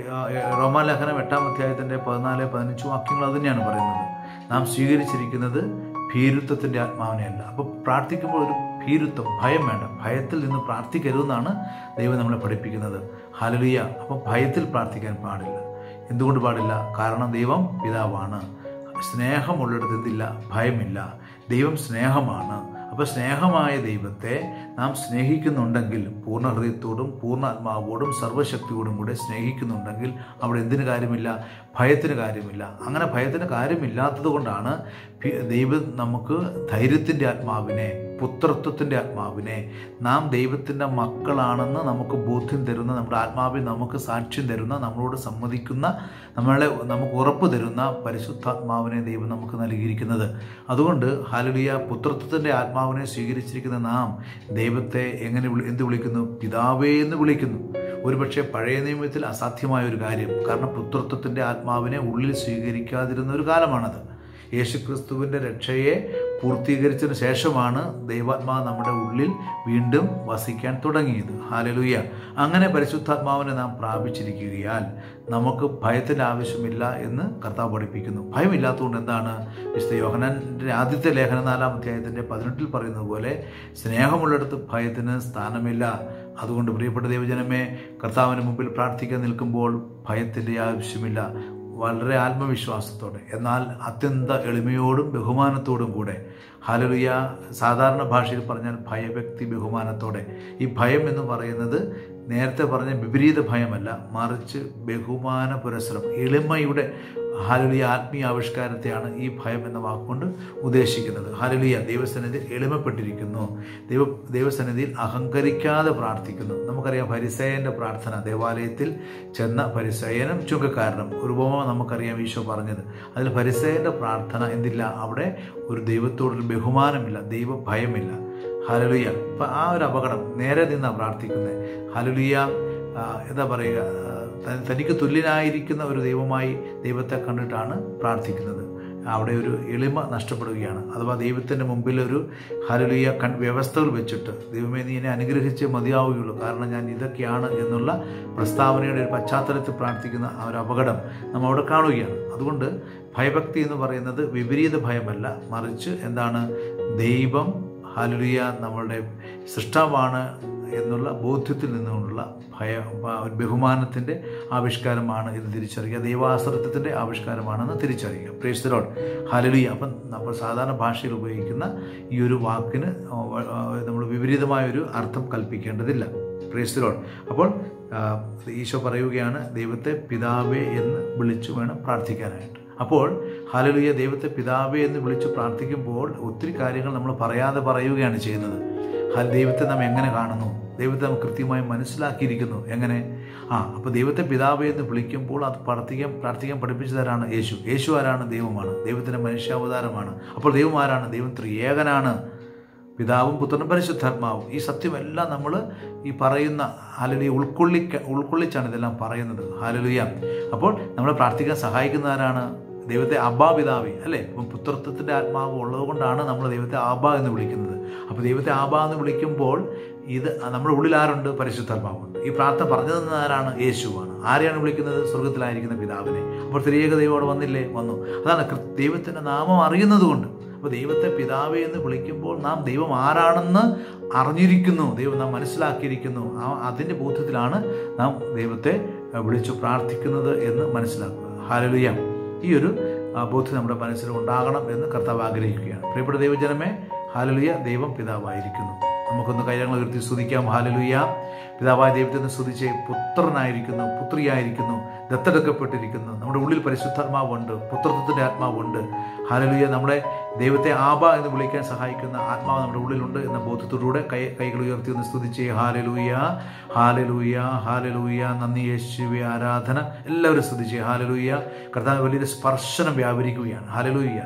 റോമാലേഖനം എട്ടാം അധ്യായത്തിൻ്റെ പതിനാല് പതിനഞ്ച് വാക്യങ്ങൾ അത് തന്നെയാണ് പറയുന്നത് നാം സ്വീകരിച്ചിരിക്കുന്നത് ഭീരുത്വത്തിൻ്റെ ആത്മാവിനെയല്ല അപ്പോൾ പ്രാർത്ഥിക്കുമ്പോൾ ഒരു ഭീരുത്വം ഭയം വേണ്ട ഭയത്തിൽ നിന്ന് പ്രാർത്ഥിക്കരുതെന്നാണ് ദൈവം നമ്മളെ പഠിപ്പിക്കുന്നത് ഹാലലുയ അപ്പോൾ ഭയത്തിൽ പ്രാർത്ഥിക്കാൻ പാടില്ല എന്തുകൊണ്ട് പാടില്ല കാരണം ദൈവം പിതാവാണ് സ്നേഹമുള്ളിടത്ത് എന്തില്ല ഭയമില്ല ദൈവം സ്നേഹമാണ് അപ്പോൾ സ്നേഹമായ ദൈവത്തെ നാം സ്നേഹിക്കുന്നുണ്ടെങ്കിൽ പൂർണ്ണ ഹൃദയത്തോടും പൂർണ്ണ ആത്മാവോടും സർവ്വശക്തിയോടും കൂടെ സ്നേഹിക്കുന്നുണ്ടെങ്കിൽ അവിടെ എന്തിന് കാര്യമില്ല ഭയത്തിന് കാര്യമില്ല അങ്ങനെ ഭയത്തിന് കാര്യമില്ലാത്തത് കൊണ്ടാണ് പി- ദൈവം നമുക്ക് ധൈര്യത്തിൻ്റെ ആത്മാവിനെ പുത്രത്വത്തിൻ്റെ ആത്മാവിനെ നാം ദൈവത്തിൻ്റെ മക്കളാണെന്ന് നമുക്ക് ബോധ്യം തരുന്ന നമ്മുടെ ആത്മാവിൽ നമുക്ക് സാക്ഷ്യം തരുന്ന നമ്മളോട് സമ്മതിക്കുന്ന നമ്മളെ നമുക്ക് ഉറപ്പ് തരുന്ന പരിശുദ്ധാത്മാവിനെ ദൈവം നമുക്ക് നൽകിയിരിക്കുന്നത് അതുകൊണ്ട് ഹാലലിയ പുത്രത്വത്തിൻ്റെ ആത്മാവിനെ സ്വീകരിച്ചിരിക്കുന്ന നാം ദൈവത്തെ എങ്ങനെ വിളി എന്ത് വിളിക്കുന്നു പിതാവേ എന്ന് വിളിക്കുന്നു ഒരുപക്ഷെ പഴയ നിയമത്തിൽ അസാധ്യമായ ഒരു കാര്യം കാരണം പുത്രത്വത്തിൻ്റെ ആത്മാവിനെ ഉള്ളിൽ സ്വീകരിക്കാതിരുന്ന ഒരു കാലമാണത് യേശുക്രിസ്തുവിൻ്റെ രക്ഷയെ പൂർത്തീകരിച്ചതിന് ശേഷമാണ് ദൈവാത്മാവ് നമ്മുടെ ഉള്ളിൽ വീണ്ടും വസിക്കാൻ തുടങ്ങിയത് ഹാലലുയ അങ്ങനെ പരിശുദ്ധാത്മാവിനെ നാം പ്രാപിച്ചിരിക്കുകയാൽ നമുക്ക് ഭയത്തിൻ്റെ ആവശ്യമില്ല എന്ന് കർത്താവ് പഠിപ്പിക്കുന്നു ഭയമില്ലാത്തതുകൊണ്ട് എന്താണ് വിശുദ്ധ യോഹനൻ്റെ ആദ്യത്തെ ലേഖന നാലാം അധ്യായത്തിൻ്റെ പതിനെട്ടിൽ പറയുന്നത് പോലെ സ്നേഹമുള്ളിടത്ത് ഭയത്തിന് സ്ഥാനമില്ല അതുകൊണ്ട് പ്രിയപ്പെട്ട ദൈവജനമേ കർത്താവിന് മുമ്പിൽ പ്രാർത്ഥിക്കാൻ നിൽക്കുമ്പോൾ ഭയത്തിൻ്റെ ആവശ്യമില്ല വളരെ ആത്മവിശ്വാസത്തോടെ എന്നാൽ അത്യന്ത എളിമയോടും ബഹുമാനത്തോടും കൂടെ ഹാലലുയ സാധാരണ ഭാഷയിൽ പറഞ്ഞാൽ ഭയഭക്തി ബഹുമാനത്തോടെ ഈ ഭയം എന്ന് പറയുന്നത് നേരത്തെ പറഞ്ഞ വിപരീത ഭയമല്ല മറിച്ച് ബഹുമാന പുരസ്സരം എളിമയുടെ ഹാലലിയ ആത്മീയ ആവിഷ്കാരത്തെയാണ് ഈ ഭയം എന്ന വാക്കുകൊണ്ട് ഉദ്ദേശിക്കുന്നത് ഹാലലിയ ദൈവസന്നിധിയിൽ എളിമപ്പെട്ടിരിക്കുന്നു ദൈവ ദൈവസന്നിധിയിൽ അഹങ്കരിക്കാതെ പ്രാർത്ഥിക്കുന്നു നമുക്കറിയാം പരിസയൻ്റെ പ്രാർത്ഥന ദേവാലയത്തിൽ ചെന്ന പരിസയനും ചുങ്കക്കാരനും ഒരു ഉപമ നമുക്കറിയാം ഈശോ പറഞ്ഞത് അതിൽ പരിസയൻ്റെ പ്രാർത്ഥന എന്തില്ല അവിടെ ഒരു ദൈവത്തോടൊരു ബഹുമാനമില്ല ദൈവഭയമില്ല ഹലലുയ അപ്പം ആ ഒരു അപകടം നേരെ നിന്നാണ് പ്രാർത്ഥിക്കുന്നത് ഹലലുയ ആ, എന്താ പറയുക ആ, ത- തനിക്ക് തുല്യനായിരിക്കുന്ന ഒരു ദൈവമായി ദൈവത്തെ കണ്ടിട്ടാണ് പ്രാർത്ഥിക്കുന്നത് അവിടെ ഒരു എളിമ നഷ്ടപ്പെടുകയാണ് അഥവാ ദൈവത്തിൻ്റെ മുമ്പിൽ ഒരു ഹരലിയ കൺ വ്യവസ്ഥകൾ വെച്ചിട്ട് ദൈവമേ നീ എന്നെ അനുഗ്രഹിച്ചേ മതിയാവുകയുള്ളൂ കാരണം ഞാൻ ഇതൊക്കെയാണ് എന്നുള്ള പ്രസ്താവനയുടെ ഒരു പശ്ചാത്തലത്തിൽ പ്രാർത്ഥിക്കുന്ന ആ ഒരു അപകടം നമ്മൾ അവിടെ കാണുകയാണ് അതുകൊണ്ട് ഭയഭക്തി എന്ന് പറയുന്നത് വിപരീത ഭയമല്ല മറിച്ച് എന്താണ് ദൈവം ഹാലുലിയ നമ്മളുടെ സൃഷ്ടാവാണ് എന്നുള്ള ബോധ്യത്തിൽ നിന്നുകൊണ്ടുള്ള ഭയ ഒരു ബഹുമാനത്തിൻ്റെ ആവിഷ്കാരമാണ് എന്ന് തിരിച്ചറിയുക ദൈവാശ്രത്വത്തിൻ്റെ ആവിഷ്കാരമാണെന്ന് തിരിച്ചറിയുക പ്രേസ്തരോട് ഹാലലിയ അപ്പം നമ്മൾ സാധാരണ ഭാഷയിൽ ഉപയോഗിക്കുന്ന ഈ ഒരു വാക്കിന് നമ്മൾ വിപരീതമായ ഒരു അർത്ഥം കൽപ്പിക്കേണ്ടതില്ല പ്രേസ്തരോട് അപ്പോൾ ആ, ഈശോ പറയുകയാണ് ദൈവത്തെ പിതാവേ എന്ന് വിളിച്ചു വേണം പ്രാർത്ഥിക്കാനായിട്ട് അപ്പോൾ ഹാലലുയ ദൈവത്തെ പിതാവേ എന്ന് വിളിച്ച് പ്രാർത്ഥിക്കുമ്പോൾ ഒത്തിരി കാര്യങ്ങൾ നമ്മൾ പറയാതെ പറയുകയാണ് ചെയ്യുന്നത് ഹാൽ ദൈവത്തെ നാം എങ്ങനെ കാണുന്നു ദൈവത്തെ നാം കൃത്യമായി മനസ്സിലാക്കിയിരിക്കുന്നു എങ്ങനെ ആ അപ്പോൾ ദൈവത്തെ പിതാവേ എന്ന് വിളിക്കുമ്പോൾ അത് പ്രാർത്ഥിക്കാൻ പ്രാർത്ഥിക്കാൻ പഠിപ്പിച്ചതാരാണ് യേശു യേശു ആരാണ് ദൈവമാണ് ദൈവത്തിൻ്റെ മനുഷ്യാവതാരമാണ് അപ്പോൾ ദൈവം ആരാണ് ദൈവം ത്രിയേകനാണ് പിതാവും പുത്രനും പരിശുദ്ധാത്മാവും ഈ സത്യമെല്ലാം നമ്മൾ ഈ പറയുന്ന ഹാലലിയ ഉൾക്കൊള്ളിക്ക ഉൾക്കൊള്ളിച്ചാണ് ഇതെല്ലാം പറയുന്നത് ഹാലലിയ അപ്പോൾ നമ്മളെ പ്രാർത്ഥിക്കാൻ സഹായിക്കുന്ന ആരാണ് ദൈവത്തെ അബാ പിതാവി അല്ലേ അപ്പം പുത്രത്വത്തിൻ്റെ ആത്മാവ് ഉള്ളത് കൊണ്ടാണ് നമ്മൾ ദൈവത്തെ ആബ എന്ന് വിളിക്കുന്നത് അപ്പോൾ ദൈവത്തെ ആബ എന്ന് വിളിക്കുമ്പോൾ ഇത് നമ്മുടെ ഉള്ളിൽ ആരുണ്ട് പരിശുദ്ധാത്മാവുണ്ട് ഈ പ്രാർത്ഥന പറഞ്ഞു തന്നത് ആരാണ് യേശുവാണ് ആരെയാണ് വിളിക്കുന്നത് സ്വർഗത്തിലായിരിക്കുന്ന പിതാവിനെ അപ്പോൾ ത്രിയേക ദൈവം അവിടെ വന്നില്ലേ വന്നു അതാണ് കൃ- ദൈവത്തിൻ്റെ നാമം അറിയുന്നത് കൊണ്ട് അപ്പോൾ ദൈവത്തെ പിതാവേ എന്ന് വിളിക്കുമ്പോൾ നാം ദൈവം ആരാണെന്ന് അറിഞ്ഞിരിക്കുന്നു ദൈവം നാം മനസ്സിലാക്കിയിരിക്കുന്നു ആ അതിൻ്റെ ബോധ്യത്തിലാണ് നാം ദൈവത്തെ അഹ്, വിളിച്ചു പ്രാർത്ഥിക്കുന്നത് എന്ന് മനസ്സിലാക്കുക ഹാലലുയ ഈ ഒരു ആ, ബോധ്യം നമ്മുടെ മനസ്സിൽ ഉണ്ടാകണം എന്ന് കർത്താവ് ആഗ്രഹിക്കുകയാണ് പ്രിയപ്പെട്ട ദൈവജനമേ ഹാലലുയ ദൈവം പിതാവായിരിക്കുന്നു നമുക്കൊന്ന് കൈകൾ ഉയർത്തി സ്തുതിക്കാം ഹാലലുയ പിതാവായ ദൈവത്തെ ഒന്ന് സ്തുതിച്ച് പുത്രനായിരിക്കുന്നു പുത്രിയായിരിക്കുന്നു ദത്തെടുക്കപ്പെട്ടിരിക്കുന്നു നമ്മുടെ ഉള്ളിൽ പരിശുദ്ധാത്മാവുണ്ട് പുത്രത്വത്തിൻ്റെ ആത്മാവുണ്ട് ഹാലലുയ നമ്മളെ ദൈവത്തെ ആബ എന്ന് വിളിക്കാൻ സഹായിക്കുന്ന ആത്മാവ് നമ്മുടെ ഉള്ളിലുണ്ട് എന്ന ബോധ്യത്തോടുകൂടെ കൈ കൈകൾ ഉയർത്തി ഒന്ന് സ്തുതിച്ച് ഹാലലൂയ ഹാലലൂയ ഹാലലൂയ നന്ദി യേശുവെ ആരാധന എല്ലാവരും സ്തുതിച്ച് ഹാലലൂയ കർത്താവ് വലിയൊരു സ്പർശനം വ്യാപരിക്കുകയാണ് ഹാലലൂയ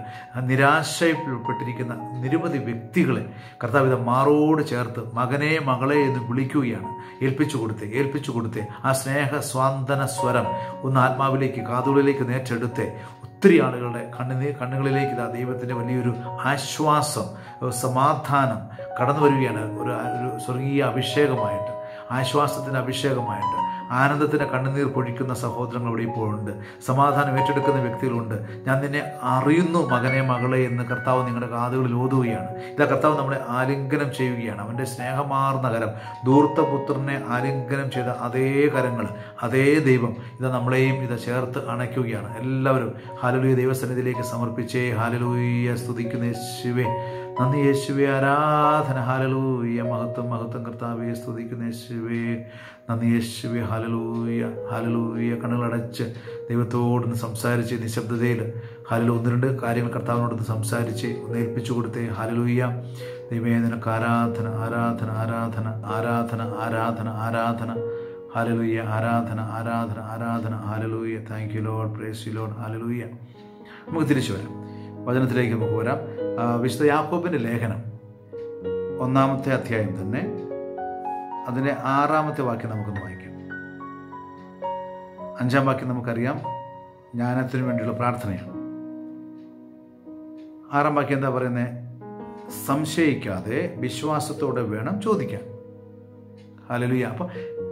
നിരാശയിൽപ്പെട്ടിരിക്കുന്ന നിരവധി വ്യക്തികളെ കർത്താവ് ഇത് മാറോട് ചേർത്ത് മകനെ മകളെ എന്ന് വിളിക്കുകയാണ് ഏൽപ്പിച്ചു കൊടുത്തേ ഏൽപ്പിച്ചു കൊടുത്തേ ആ സ്നേഹ സ്വാന്തന സ്വരം ഒന്ന് ആത്മാവിലേക്ക് കാതുകളിലേക്ക് നേറ്റെടുത്തേ ഒത്തിരി ആളുകളുടെ കണ്ണുനീർ കണ്ണുകളിലേക്ക് ഇതാ ദൈവത്തിൻ്റെ വലിയൊരു ആശ്വാസം ഒരു സമാധാനം കടന്നു വരികയാണ് ഒരു ഒരു സ്വർഗീയ അഭിഷേകമായിട്ട് ആശ്വാസത്തിൻ്റെ അഭിഷേകമായിട്ട് ആനന്ദത്തിൻ്റെ കണ്ണുനീർ പൊഴിക്കുന്ന സഹോദരങ്ങൾ ഇവിടെ ഇപ്പോഴുണ്ട് സമാധാനം ഏറ്റെടുക്കുന്ന വ്യക്തികളുണ്ട് ഞാൻ നിന്നെ അറിയുന്നു മകനെ മകളെ എന്ന് കർത്താവ് നിങ്ങളുടെ കാതുകളിൽ ഓതുകയാണ് ഇതാ കർത്താവ് നമ്മളെ ആലിംഗനം ചെയ്യുകയാണ് അവൻ്റെ സ്നേഹമാർന്ന കരം ധൂർത്തപുത്രനെ ആലിംഗനം ചെയ്ത അതേ കരങ്ങൾ അതേ ദൈവം ഇത് നമ്മളെയും ഇത് ചേർത്ത് അണയ്ക്കുകയാണ് എല്ലാവരും ഹാലലൂയ ദൈവസന്നിധിയിലേക്ക് സമർപ്പിച്ചേ ഹാലലൂയ സ്തുതിക്കുന്ന യേശുവേ നന്ദി യേശുവേ ആരാധന ഹാലലൂയ മഹത്വം മഹത്വം കർത്താവെ സ്തുതിക്കുന്ന യേശുവേ നന്ദി യേശുവേ ഹാലലൂയ ഹാലലൂയ കണ്ണുകളടച്ച് ദൈവത്തോടൊന്ന് സംസാരിച്ച് നിശബ്ദതയിൽ ഹാലലു ഒന്ന് രണ്ട് കാര്യങ്ങൾ കർത്താവിനോടൊന്ന് സംസാരിച്ച് ഒന്ന് ഏൽപ്പിച്ചു കൊടുത്തേ ഹാലലൂയ ദൈവേ നിനക്ക് ആരാധന ആരാധന ആരാധന ആരാധന ആരാധന ആരാധന ഹാലലൂയ ആരാധന ആരാധന ആരാധന ഹാലലൂയ thank you Lord praise you Lord ഹാലലൂയ നമുക്ക് തിരിച്ചു വരാം വചനത്തിലേക്ക് നമുക്ക് വരാം ആ, വിശുദ്ധ യാക്കോബിൻ്റെ ലേഖനം ഒന്നാമത്തെ അധ്യായം തന്നെ അതിൻ്റെ ആറാമത്തെ വാക്യം നമുക്കൊന്ന് വായിക്കാം അഞ്ചാം വാക്യം നമുക്കറിയാം ജ്ഞാനത്തിന് വേണ്ടിയുള്ള പ്രാർത്ഥനയാണ് ആറാം വാക്യം എന്താ പറയുന്നത് സംശയിക്കാതെ വിശ്വാസത്തോടെ വേണം ചോദിക്കാൻ ഹലലുയ അപ്പം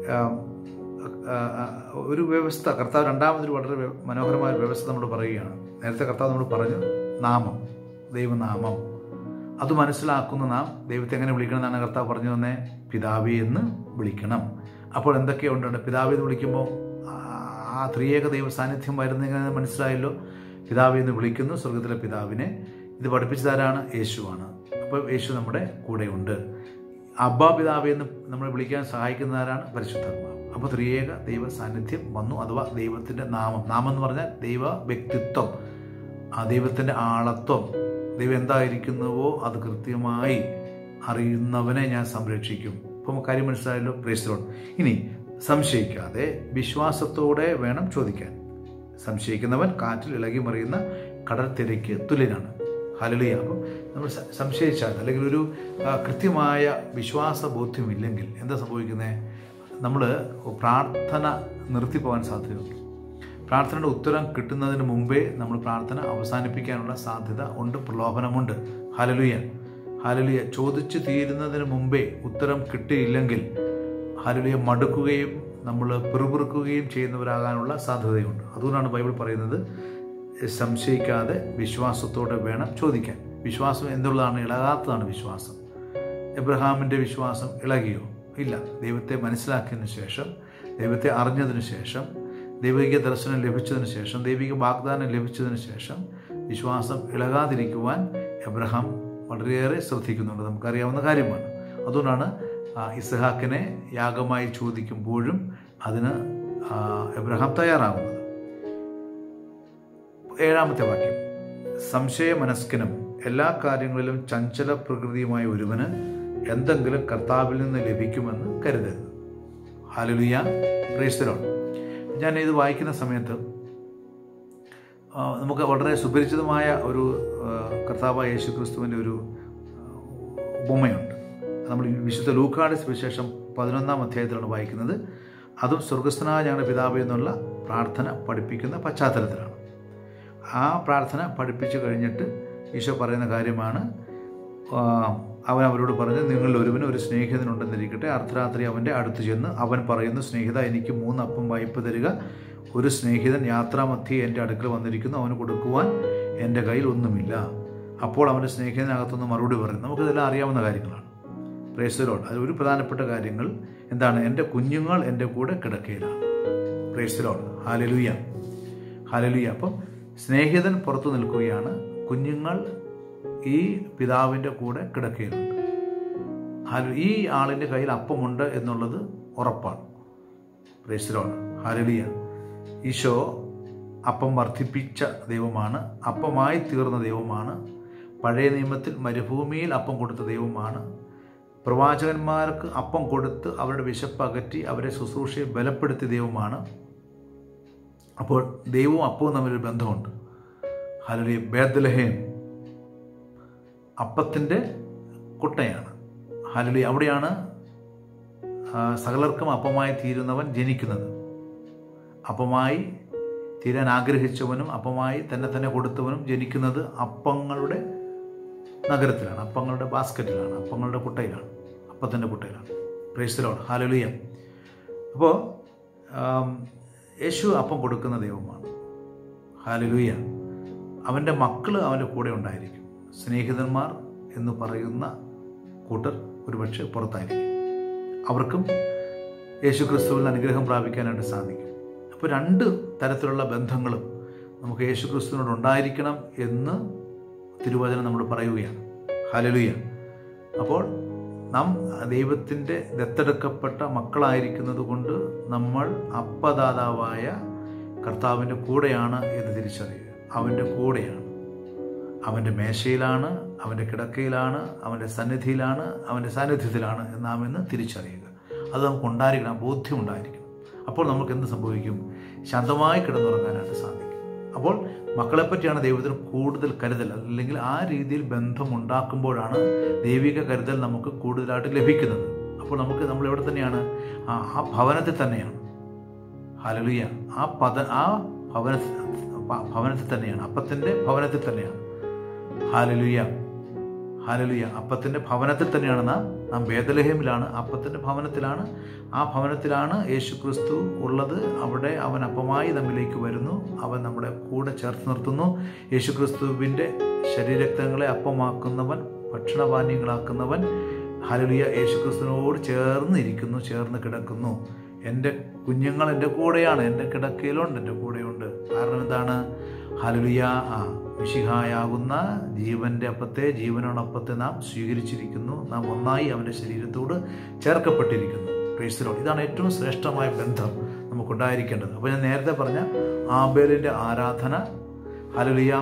ഒരു വ്യവസ്ഥ കർത്താവ് രണ്ടാമതൊരു വളരെ വ്യ- മനോഹരമായ ഒരു വ്യവസ്ഥ നമ്മൾ പറയുകയാണ് നേരത്തെ കർത്താവ് നമ്മൾ പറഞ്ഞു നാമം ദൈവനാമം അത് മനസ്സിലാക്കുന്ന നാം ദൈവത്തെ എങ്ങനെ വിളിക്കണം എന്നാണ് കർത്താവ് പറഞ്ഞു തന്നെ പിതാവി എന്ന് വിളിക്കണം അപ്പോൾ എന്തൊക്കെയുണ്ട് പിതാവി എന്ന് വിളിക്കുമ്പോൾ ആ- ആ ത്രിയേക ദൈവ സാന്നിധ്യം വരുന്നെങ്ങനെ മനസ്സിലായല്ലോ പിതാവി എന്ന് വിളിക്കുന്നു സ്വർഗത്തിലെ പിതാവിനെ ഇത് പഠിപ്പിച്ചതാരാണ് യേശുവാണ് അപ്പോൾ യേശു നമ്മുടെ കൂടെയുണ്ട് അബ്ബ പിതാവി എന്ന് നമ്മൾ വിളിക്കാൻ സഹായിക്കുന്നതാരാണ് പരിശുദ്ധാത്മാവ് അപ്പോൾ ത്രിയേക ദൈവ സാന്നിധ്യം വന്നു അഥവാ ദൈവത്തിൻ്റെ നാമം നാമം എന്ന് പറഞ്ഞാൽ ദൈവ വ്യക്തിത്വം ആ ദൈവത്തിൻ്റെ ആളത്വം ദൈവം എന്തായിരിക്കുന്നുവോ അത് കൃത്യമായി അറിയുന്നവനെ ഞാൻ സംരക്ഷിക്കും ഇപ്പം കാര്യം മനസ്സിലായല്ലോ പ്രേസ്തരോട് ഇനി സംശയിക്കാതെ വിശ്വാസത്തോടെ വേണം ചോദിക്കാൻ സംശയിക്കുന്നവൻ കാറ്റിൽ ഇളകി മറിയുന്ന കടൽ തിരയ്ക്ക് തുല്യനാണ് ഹലലിയ അപ്പം നമ്മൾ സ- സംശയിച്ചാൽ അല്ലെങ്കിൽ ഒരു ആ, കൃത്യമായ വിശ്വാസ ബോധ്യമില്ലെങ്കിൽ എന്താ സംഭവിക്കുന്നത് നമ്മൾ പ്രാർത്ഥന നിർത്തിപ്പോകാൻ സാധ്യതയുണ്ട് പ്രാർത്ഥനയുടെ ഉത്തരം കിട്ടുന്നതിന് മുമ്പേ നമ്മൾ പ്രാർത്ഥന അവസാനിപ്പിക്കാനുള്ള സാധ്യത ഉണ്ട് പ്രലോഭനമുണ്ട് ഹലലുയ ഹലലുയ ചോദിച്ചു തീരുന്നതിന് മുമ്പേ ഉത്തരം കിട്ടിയില്ലെങ്കിൽ ഹലലുയ മടുക്കുകയും നമ്മൾ പിറുപിറുക്കുകയും ചെയ്യുന്നവരാകാനുള്ള സാധ്യതയുണ്ട് അതുകൊണ്ടാണ് ബൈബിൾ പറയുന്നത് സംശയിക്കാതെ വിശ്വാസത്തോടെ വേണം ചോദിക്കാൻ വിശ്വാസം എന്തുള്ളതാണ് ഇളകാത്തതാണ് വിശ്വാസം എബ്രഹാമിൻ്റെ വിശ്വാസം ഇളകിയോ ഇല്ല ദൈവത്തെ മനസ്സിലാക്കിയതിന് ശേഷം ദൈവത്തെ അറിഞ്ഞതിന് ശേഷം ദൈവിക ദർശനം ലഭിച്ചതിന് ശേഷം ദൈവിക വാഗ്ദാനം ലഭിച്ചതിന് ശേഷം വിശ്വാസം ഇളകാതിരിക്കുവാൻ എബ്രഹാം വളരെയേറെ ശ്രദ്ധിക്കുന്നുണ്ട് നമുക്കറിയാവുന്ന കാര്യമാണ് അതുകൊണ്ടാണ് ആ, ഇസ്ഹാക്കിനെ യാഗമായി ചോദിക്കുമ്പോഴും അതിന് ആ, എബ്രഹാം തയ്യാറാകുന്നത് ഏഴാമത്തെ വാക്യം സംശയമനസ്കനും എല്ലാ കാര്യങ്ങളിലും ചഞ്ചല പ്രകൃതിയുമായ ഒരുവന് എന്തെങ്കിലും കർത്താവിൽ നിന്ന് ലഭിക്കുമെന്ന് കരുതരുത് ഹാലലുയ പ്രേസ്തരോൺ ഞാൻ ഇത് വായിക്കുന്ന സമയത്ത് ആ, നമുക്ക് വളരെ സുപരിചിതമായ ഒരു ആ, കർത്താവായ യേശു ക്രിസ്തുവിൻ്റെ ഒരു ആ, ഉപമയുണ്ട് നമ്മൾ ഈ വിശുദ്ധ ലൂക്കാട് സുവിശേഷം പതിനൊന്നാം അധ്യായത്തിലാണ് വായിക്കുന്നത് അതും സ്വർഗസ്ഥനായ ഞങ്ങളുടെ പിതാവ് എന്നുള്ള പ്രാർത്ഥന പഠിപ്പിക്കുന്ന പശ്ചാത്തലത്തിലാണ് ആ പ്രാർത്ഥന പഠിപ്പിച്ചു കഴിഞ്ഞിട്ട് ഈശോ പറയുന്ന കാര്യമാണ് ആ, അവൻ അവരോട് പറഞ്ഞു നിങ്ങളിൽ ഒരുവന് ഒരു സ്നേഹിതനുണ്ടെന്നിരിക്കട്ടെ അർദ്ധരാത്രി അവൻ്റെ അടുത്ത് ചെന്ന് അവൻ പറയുന്നു സ്നേഹിത എനിക്ക് മൂന്ന് അപ്പം വായ്പ തരിക ഒരു സ്നേഹിതൻ യാത്രാമധ്യേ എൻ്റെ അടുക്കൽ വന്നിരിക്കുന്നു അവന് കൊടുക്കുവാൻ എൻ്റെ കയ്യിൽ ഒന്നുമില്ല അപ്പോൾ അവൻ്റെ സ്നേഹിതനകത്തുനിന്ന് മറുപടി പറയും നമുക്കിതെല്ലാം അറിയാവുന്ന കാര്യങ്ങളാണ് പ്രേസലോട് അത് ഒരു പ്രധാനപ്പെട്ട കാര്യങ്ങൾ എന്താണ് എൻ്റെ കുഞ്ഞുങ്ങൾ എൻ്റെ കൂടെ കിടക്കയിലാണ് പ്രേസലോട് ഹാലലുയ ഹാലലുയ അപ്പം സ്നേഹിതൻ പുറത്തു നിൽക്കുകയാണ് കുഞ്ഞുങ്ങൾ ഈ പിതാവിൻ്റെ കൂടെ കിടക്കയിലുണ്ട് ഹാല- ഈ ആളിൻ്റെ കയ്യിൽ അപ്പമുണ്ട് എന്നുള്ളത് ഉറപ്പാണ് പ്രേസലോട് ഹാലലിയ ഈശോ അപ്പം വർദ്ധിപ്പിച്ച ദൈവമാണ് അപ്പമായി തീർന്ന ദൈവമാണ് പഴയ നിയമത്തിൽ മരുഭൂമിയിൽ അപ്പം കൊടുത്ത ദൈവമാണ് പ്രവാചകന്മാർക്ക് അപ്പം കൊടുത്ത് അവരുടെ വിശപ്പ് അകറ്റി അവരെ ശുശ്രൂഷയെ ബലപ്പെടുത്തിയ ദൈവമാണ് അപ്പോൾ ദൈവവും അപ്പവും തമ്മിലൊരു ബന്ധമുണ്ട് ഹലലി ബേദ്ലഹേം അപ്പത്തിൻ്റെ കുട്ടയാണ് ഹലലി അവിടെയാണ് ആ, സകലർക്കും അപ്പമായി തീരുന്നവൻ ജനിക്കുന്നത് അപ്പമായി തീരാൻ ആഗ്രഹിച്ചവനും അപ്പമായി തന്നെ തന്നെ കൊടുത്തവനും ജനിക്കുന്നത് അപ്പങ്ങളുടെ നഗരത്തിലാണ് അപ്പങ്ങളുടെ ബാസ്ക്കറ്റിലാണ് അപ്പങ്ങളുടെ കുട്ടയിലാണ് അപ്പത്തിൻ്റെ കുട്ടയിലാണ് പ്രേസ്തലോട് ഹാലലുയ അപ്പോൾ യേശു അപ്പം കൊടുക്കുന്ന ദൈവമാണ് ഹാലലുയ അവൻ്റെ മക്കൾ അവൻ്റെ കൂടെ ഉണ്ടായിരിക്കും സ്നേഹിതന്മാർ എന്ന് പറയുന്ന കൂട്ടർ ഒരുപക്ഷെ പുറത്തായിരിക്കും അവർക്കും യേശു ക്രിസ്തുവിൽ അനുഗ്രഹം പ്രാപിക്കാനായിട്ട് സാധിക്കും അപ്പോൾ രണ്ട് തരത്തിലുള്ള ബന്ധങ്ങളും നമുക്ക് യേശു ക്രിസ്തുവിനോട് ഉണ്ടായിരിക്കണം എന്ന് തിരുവചനം നമ്മൾ പറയുകയാണ് ഹലലുയ അപ്പോൾ നാം ദൈവത്തിൻ്റെ ദത്തെടുക്കപ്പെട്ട മക്കളായിരിക്കുന്നത് കൊണ്ട് നമ്മൾ അപ്പദാതാവായ കർത്താവിൻ്റെ കൂടെയാണ് എന്ന് തിരിച്ചറിയുക അവൻ്റെ കൂടെയാണ് അവൻ്റെ മേശയിലാണ് അവൻ്റെ കിടക്കയിലാണ് അവൻ്റെ സന്നിധിയിലാണ് അവൻ്റെ സാന്നിധ്യത്തിലാണ് എന്ന് നാം എന്ന് തിരിച്ചറിയുക അത് നമുക്ക് ഉണ്ടായിരിക്കണം ആ ബോധ്യം ഉണ്ടായിരിക്കണം അപ്പോൾ നമുക്ക് എന്ത് സംഭവിക്കും ശാന്തമായി കിടന്നുറങ്ങാനായിട്ട് സാധിക്കും അപ്പോൾ മക്കളെപ്പറ്റിയാണ് ദൈവത്തിന് കൂടുതൽ കരുതൽ അല്ലെങ്കിൽ ആ രീതിയിൽ ബന്ധം ഉണ്ടാക്കുമ്പോഴാണ് ദൈവിക കരുതൽ നമുക്ക് കൂടുതലായിട്ട് ലഭിക്കുന്നത് അപ്പോൾ നമുക്ക് നമ്മൾ എവിടെ തന്നെയാണ് ആ ആ ഭവനത്തിൽ തന്നെയാണ് ഹലലിയ ആ പദ ആ ഭവന ഭവനത്തിൽ തന്നെയാണ് അപ്പത്തിൻ്റെ ഭവനത്തിൽ തന്നെയാണ് ഹാലലുയ ഹാലലുയ അപ്പത്തിൻ്റെ ഭവനത്തിൽ തന്നെയാണ് നാം നാം വേദലഹേമിലാണ് അപ്പത്തിൻ്റെ ഭവനത്തിലാണ് ആ ഭവനത്തിലാണ് യേശു ക്രിസ്തു ഉള്ളത് അവിടെ അവൻ അപ്പമായി നമ്മിലേക്ക് വരുന്നു അവൻ നമ്മുടെ കൂടെ ചേർത്ത് നിർത്തുന്നു യേശു ക്രിസ്തുവിൻ്റെ ശരീരക്തങ്ങളെ അപ്പമാക്കുന്നവൻ ഭക്ഷണപാനീയങ്ങളാക്കുന്നവൻ ഹലലിയ യേശു ക്രിസ്തുവിനോട് ചേർന്ന് ഇരിക്കുന്നു ചേർന്ന് കിടക്കുന്നു എൻ്റെ കുഞ്ഞുങ്ങൾ എൻ്റെ കൂടെയാണ് എൻ്റെ കിടക്കയിലുണ്ട് എൻ്റെ കൂടെയുണ്ട് കാരണം എന്താണ് ഹലലിയ ആ മിശിഹായാകുന്ന ജീവൻ്റെ അപ്പത്തെ ജീവനോടൊപ്പത്തെ നാം സ്വീകരിച്ചിരിക്കുന്നു നാം ഒന്നായി അവൻ്റെ ശരീരത്തോട് ചേർക്കപ്പെട്ടിരിക്കുന്നു ക്രൈസ്തലോട് ഇതാണ് ഏറ്റവും ശ്രേഷ്ഠമായ ബന്ധം നമുക്കുണ്ടായിരിക്കേണ്ടത് അപ്പോൾ ഞാൻ നേരത്തെ പറഞ്ഞ ആബേലിൻ്റെ ആരാധന ഹലലിയ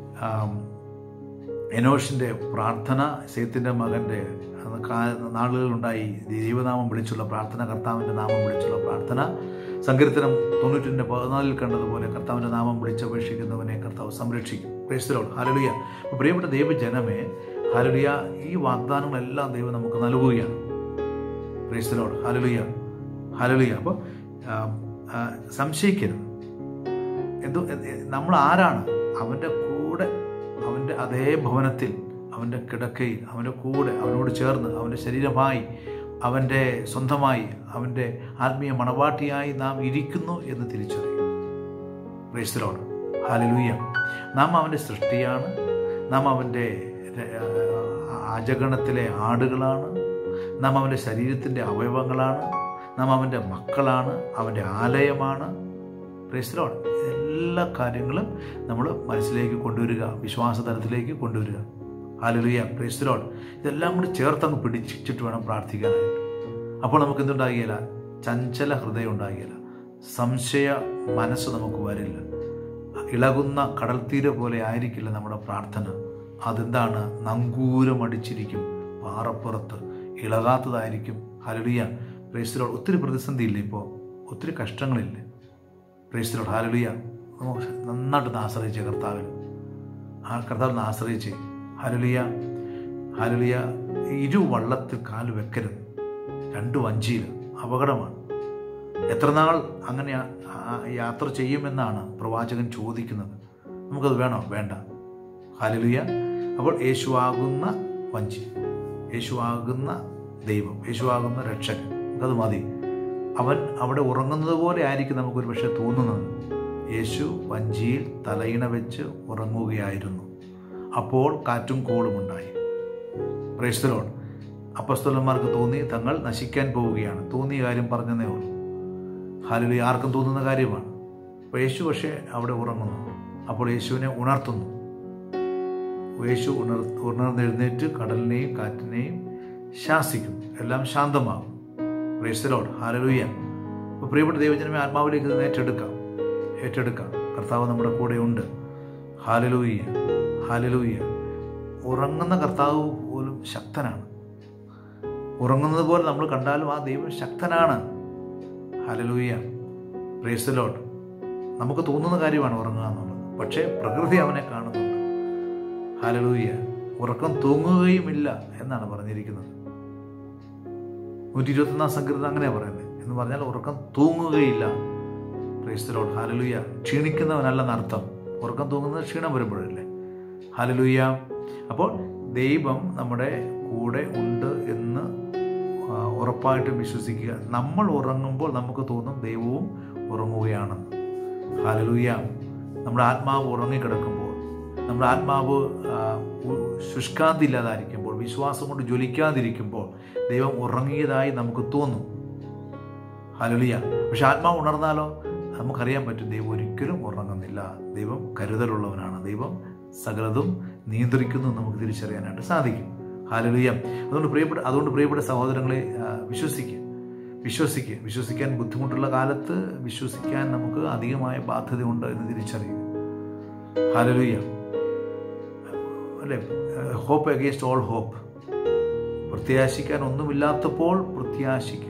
എനോഷിൻ്റെ പ്രാർത്ഥന സേത്തിൻ്റെ മകൻ്റെ നാളുകളുണ്ടായി ദൈവനാമം വിളിച്ചുള്ള പ്രാർത്ഥന കർത്താവിൻ്റെ നാമം വിളിച്ചുള്ള പ്രാർത്ഥന സങ്കീർത്തനം തൊണ്ണൂറ്റിൻ്റെ പതിനാലിൽ കണ്ടതുപോലെ കർത്താവിൻ്റെ നാമം വിളിച്ചപേക്ഷിക്കുന്നവനെ കർത്താവ് സംരക്ഷിക്കും ക്രൈസ്തലോട് ഹലലിയ അപ്പോൾ പ്രിയപ്പെട്ട ദൈവജനമേ ഹലലിയ ഈ വാഗ്ദാനങ്ങളെല്ലാം ദൈവം നമുക്ക് നൽകുകയാണ് ക്രൈസ്തലോട് ഹലലിയ ഹലലിയ അപ്പോൾ സംശയിക്കരുത് എന്തോ നമ്മൾ ആരാണ് അവൻ്റെ കൂടെ അവൻ്റെ അതേ ഭവനത്തിൽ അവൻ്റെ കിടക്കയിൽ അവൻ്റെ കൂടെ അവനോട് ചേർന്ന് അവൻ്റെ ശരീരമായി അവൻ്റെ സ്വന്തമായി അവൻ്റെ ആത്മീയ മണവാട്ടിയായി നാം ഇരിക്കുന്നു എന്ന് തിരിച്ചറിയും ക്രൈസ്തലോട് ഹാലലൂയ നാം അവൻ്റെ സൃഷ്ടിയാണ് നാം അവൻ്റെ അജഗണത്തിലെ ആടുകളാണ് നാം അവൻ്റെ ശരീരത്തിൻ്റെ അവയവങ്ങളാണ് നാം അവൻ്റെ മക്കളാണ് അവൻ്റെ ആലയമാണ് ക്രൈസ്തലോട് എല്ലാ കാര്യങ്ങളും നമ്മൾ മനസ്സിലേക്ക് കൊണ്ടുവരിക വിശ്വാസതലത്തിലേക്ക് കൊണ്ടുവരിക ഹാലലുയ ക്രൈസ്തലോട് ഇതെല്ലാം കൂടി ചേർത്തങ്ങ് പിടിച്ചിട്ട് വേണം പ്രാർത്ഥിക്കാനായിട്ട് അപ്പോൾ നമുക്ക് എന്തുണ്ടാകില്ല ചഞ്ചല ഹൃദയം ഉണ്ടാകില്ല സംശയ മനസ്സ് നമുക്ക് വരില്ല ഇളകുന്ന കടൽ തീര പോലെ ആയിരിക്കില്ല നമ്മുടെ പ്രാർത്ഥന അതെന്താണ് നങ്കൂരമടിച്ചിരിക്കും പാറപ്പുറത്ത് ഇളകാത്തതായിരിക്കും ഹലലിയ ക്രൈസ്തലോട് ഒത്തിരി പ്രതിസന്ധിയില്ല ഇപ്പോൾ ഒത്തിരി കഷ്ടങ്ങളില്ല ക്രൈസ്തലോട് ഹാലലിയ നമുക്ക് നന്നായിട്ട് ആശ്രയിച്ച കർത്താവിൽ ആ കർത്താവിനെ ആശ്രയിച്ച് ഹലലിയ ഹലലിയ ഇരു വള്ളത്തിൽ കാല് വെക്കരുത് രണ്ട് വഞ്ചിയിൽ അപകടമാണ് എത്ര നാൾ അങ്ങനെ യാത്ര ചെയ്യുമെന്നാണ് പ്രവാചകൻ ചോദിക്കുന്നത് നമുക്കത് വേണോ വേണ്ട ഹലലിയ അപ്പോൾ യേശുവാകുന്ന വഞ്ചി യേശു ആകുന്ന ദൈവം യേശു ആകുന്ന രക്ഷകൻ നമുക്കത് മതി അവൻ അവിടെ ഉറങ്ങുന്നത് പോലെ ആയിരിക്കും നമുക്കൊരു പക്ഷേ തോന്നുന്നത് യേശു വഞ്ചിയിൽ തലയിണ വെച്ച് ഉറങ്ങുകയായിരുന്നു അപ്പോൾ കാറ്റും കോളും ഉണ്ടായി പ്രേസ്തലോൺ അപ്പസ്തലന്മാർക്ക് തോന്നി തങ്ങൾ നശിക്കാൻ പോവുകയാണ് തോന്നിയ കാര്യം പറഞ്ഞതേ ഉള്ളൂ ഹാലിലി ആർക്കും തോന്നുന്ന കാര്യമാണ് അപ്പോൾ യേശു പക്ഷേ അവിടെ ഉറങ്ങുന്നു അപ്പോൾ യേശുവിനെ ഉണർത്തുന്നു യേശു ഉണർ ഉണർന്നെഴുന്നേറ്റ് കടലിനെയും കാറ്റിനെയും ശാസിക്കും എല്ലാം ശാന്തമാകും പ്രേസ്തലോൺ ഹാലലൂയ അപ്പോൾ പ്രിയപ്പെട്ട ദൈവജനമേ ആത്മാവിലേക്ക് ഇത് ഏറ്റെടുക്കാം ഏറ്റെടുക്കാം കർത്താവ് നമ്മുടെ കൂടെ ഉണ്ട് ഹാലലൂയ്യ ഹാലലൂയ്യ ഉറങ്ങുന്ന കർത്താവ് പോലും ശക്തനാണ് ഉറങ്ങുന്നത് പോലെ നമ്മൾ കണ്ടാലും ആ ദൈവം ശക്തനാണ് ഹാലലൂയ്യ പ്രേസ്തലോട്ട് നമുക്ക് തോന്നുന്ന കാര്യമാണ് ഉറങ്ങുക എന്നുള്ളത് പക്ഷേ പ്രകൃതി അവനെ കാണുന്നുണ്ട് ഹാലലൂയ്യ ഉറക്കം തൂങ്ങുകയുമില്ല എന്നാണ് പറഞ്ഞിരിക്കുന്നത് നൂറ്റി ഇരുപത്തൊന്നാം സങ്കീർത്തം അങ്ങനെയാണ് പറയുന്നത് എന്ന് പറഞ്ഞാൽ ഉറക്കം തൂങ്ങുകയില്ല ക്രൈസ്തലോട് ഹാലലുയ്യ ക്ഷീണിക്കുന്നവനല്ലെന്ന് അർത്ഥം ഉറക്കം തൂങ്ങുന്നത് ക്ഷീണം വരുമ്പോഴല്ലേ ഹാലലുയ്യ അപ്പോൾ ദൈവം നമ്മുടെ കൂടെ ഉണ്ട് എന്ന് ആ, ഉറപ്പായിട്ടും വിശ്വസിക്കുക നമ്മൾ ഉറങ്ങുമ്പോൾ നമുക്ക് തോന്നും ദൈവവും ഉറങ്ങുകയാണെന്ന് ഹാലലുയ്യ നമ്മുടെ ആത്മാവ് ഉറങ്ങിക്കിടക്കുമ്പോൾ നമ്മുടെ ആത്മാവ് ആ, ഉ- ശുഷ്കാന്തി ഇല്ലാതായിരിക്കുമ്പോൾ വിശ്വാസം കൊണ്ട് ജ്വലിക്കാതിരിക്കുമ്പോൾ ദൈവം ഉറങ്ങിയതായി നമുക്ക് തോന്നും ഹലുലിയ പക്ഷെ ആത്മാവ് ഉണർന്നാലോ നമുക്കറിയാൻ പറ്റും ദൈവം ഒരിക്കലും ഉറങ്ങുന്നില്ല ദൈവം കരുതലുള്ളവനാണ് ദൈവം സകലതും നിയന്ത്രിക്കുന്നു എന്ന് നമുക്ക് തിരിച്ചറിയാനായിട്ട് സാധിക്കും ഹാലലുയ അതുകൊണ്ട് പ്രിയപ്പെട്ട അതുകൊണ്ട് പ്രിയപ്പെട്ട സഹോദരങ്ങളെ ആ, വിശ്വസിക്കുക വിശ്വസിക്കുക വിശ്വസിക്കാൻ ബുദ്ധിമുട്ടുള്ള കാലത്ത് വിശ്വസിക്കാൻ നമുക്ക് അധികമായ ബാധ്യതയുണ്ട് എന്ന് തിരിച്ചറിയുക ഹാലലുയ അല്ലേ ഹോപ്പ് അഗേൻസ്റ്റ് ഓൾ ഹോപ്പ് പ്രത്യാശിക്കാൻ ഒന്നുമില്ലാത്തപ്പോൾ പ്രത്യാശിക്കുക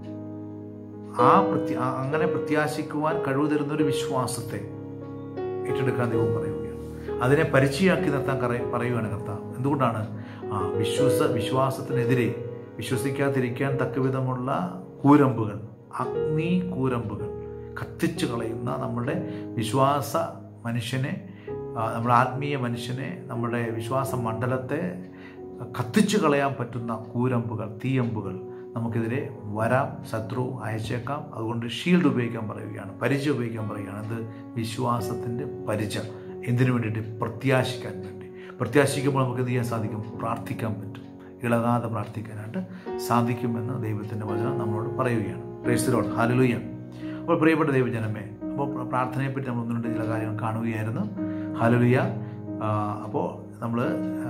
ആ പ്രത്യ ആ- അങ്ങനെ പ്രത്യാശിക്കുവാൻ കഴിവ് തരുന്ന ഒരു വിശ്വാസത്തെ ഏറ്റെടുക്കാൻ ദൈവം പറയുകയാണ് അതിനെ പരിചയമാക്കി നിർത്താൻ കറ- പറയുകയാണ് കർത്താവ് എന്തുകൊണ്ടാണ് ആ വിശ്വാസ വിശ്വാസത്തിനെതിരെ വിശ്വസിക്കാതിരിക്കാൻ തക്കവിധമുള്ള കൂരമ്പുകൾ അഗ്നി കൂരമ്പുകൾ കത്തിച്ചു കളയുന്ന നമ്മുടെ വിശ്വാസ മനുഷ്യനെ ആ, നമ്മുടെ ആത്മീയ മനുഷ്യനെ നമ്മുടെ വിശ്വാസ മണ്ഡലത്തെ കത്തിച്ചു കളയാൻ പറ്റുന്ന കൂരമ്പുകൾ തീയമ്പുകൾ നമുക്കെതിരെ വരാം ശത്രു അയച്ചേക്കാം അതുകൊണ്ട് ഷീൽഡ് ഉപയോഗിക്കാൻ പറയുകയാണ് പരിച ഉപയോഗിക്കാൻ പറയുകയാണ് എന്ത് വിശ്വാസത്തിൻ്റെ പരിച എന്തിനു വേണ്ടിയിട്ട് പ്രത്യാശിക്കാൻ വേണ്ടി പ്രത്യാശിക്കുമ്പോൾ നമുക്ക് എന്ത് ചെയ്യാൻ സാധിക്കും പ്രാർത്ഥിക്കാൻ പറ്റും ഇളകാതെ പ്രാർത്ഥിക്കാനായിട്ട് സാധിക്കുമെന്ന് ദൈവത്തിൻ്റെ വചനം നമ്മളോട് പറയുകയാണ് പ്രേസ്തരോട് ഹാലലുയ്യ അപ്പോൾ പ്രിയപ്പെട്ട ദൈവജനമേ അപ്പോൾ പ്ര- പ്രാർത്ഥനയെപ്പറ്റി നമ്മൾ ഒന്ന് രണ്ട് ചില കാര്യങ്ങൾ കാണുകയായിരുന്നു ഹാലലുയ്യ അപ്പോൾ നമ്മൾ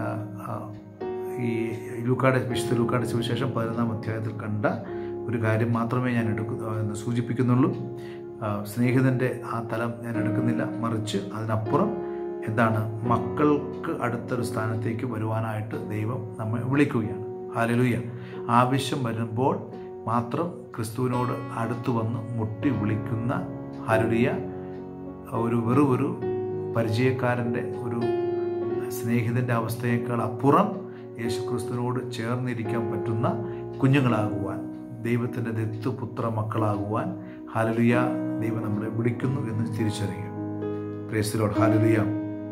ഈ ലൂക്കാടെ വിശുദ്ധ ലൂക്കാടെ സുവിശേഷം പതിനൊന്നാം അധ്യായത്തിൽ കണ്ട ഒരു കാര്യം മാത്രമേ ഞാൻ എടുക്കു എന്ന് സൂചിപ്പിക്കുന്നുള്ളൂ ആ, സ്നേഹിതൻ്റെ ആ തലം ഞാൻ എടുക്കുന്നില്ല മറിച്ച് അതിനപ്പുറം എന്താണ് മക്കൾക്ക് അടുത്തൊരു സ്ഥാനത്തേക്ക് വരുവാനായിട്ട് ദൈവം നമ്മെ വിളിക്കുകയാണ് ഹാലലുയ്യ ആവശ്യം വരുമ്പോൾ മാത്രം ക്രിസ്തുവിനോട് അടുത്തു വന്ന് മുട്ടി വിളിക്കുന്ന ഹാലുലിയ ഒരു വെറും ഒരു പരിചയക്കാരൻ്റെ ഒരു സ്നേഹിതൻ്റെ അവസ്ഥയേക്കാൾ അപ്പുറം യേശു ക്രിസ്തുവിനോട് ചേർന്നിരിക്കാൻ പറ്റുന്ന കുഞ്ഞുങ്ങളാകുവാൻ ദൈവത്തിൻ്റെ ദത്തുപുത്ര മക്കളാകുവാൻ ഹാലലുയ ദൈവം നമ്മളെ വിളിക്കുന്നു എന്ന് തിരിച്ചറിയുക പ്രേസ്തിലോട് ഹാലലുയ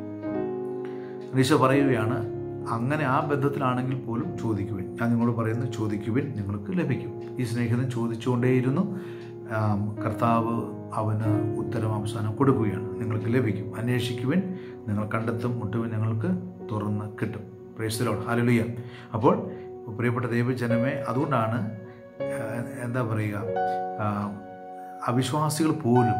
ഈശോ പറയുകയാണ് അങ്ങനെ ആ ബന്ധത്തിലാണെങ്കിൽ പോലും ചോദിക്കുവിൻ ഞാൻ നിങ്ങളോട് പറയുന്നത് ചോദിക്കുവിൻ നിങ്ങൾക്ക് ലഭിക്കും ഈ സ്നേഹിതൻ ചോദിച്ചുകൊണ്ടേയിരുന്നു ആം, കർത്താവ് അവന് ഉത്തരം അവസാനം കൊടുക്കുകയാണ് നിങ്ങൾക്ക് ലഭിക്കും അന്വേഷിക്കുവിൻ നിങ്ങൾ കണ്ടെത്തും മുട്ടുവിൻ നിങ്ങൾക്ക് തുറന്ന് കിട്ടും പ്രേസ്തലോട് ഹാലലുയ അപ്പോൾ പ്രിയപ്പെട്ട ദൈവജനമേ അതുകൊണ്ടാണ് ആ, എന്താ പറയുക ആ, അവിശ്വാസികൾ പോലും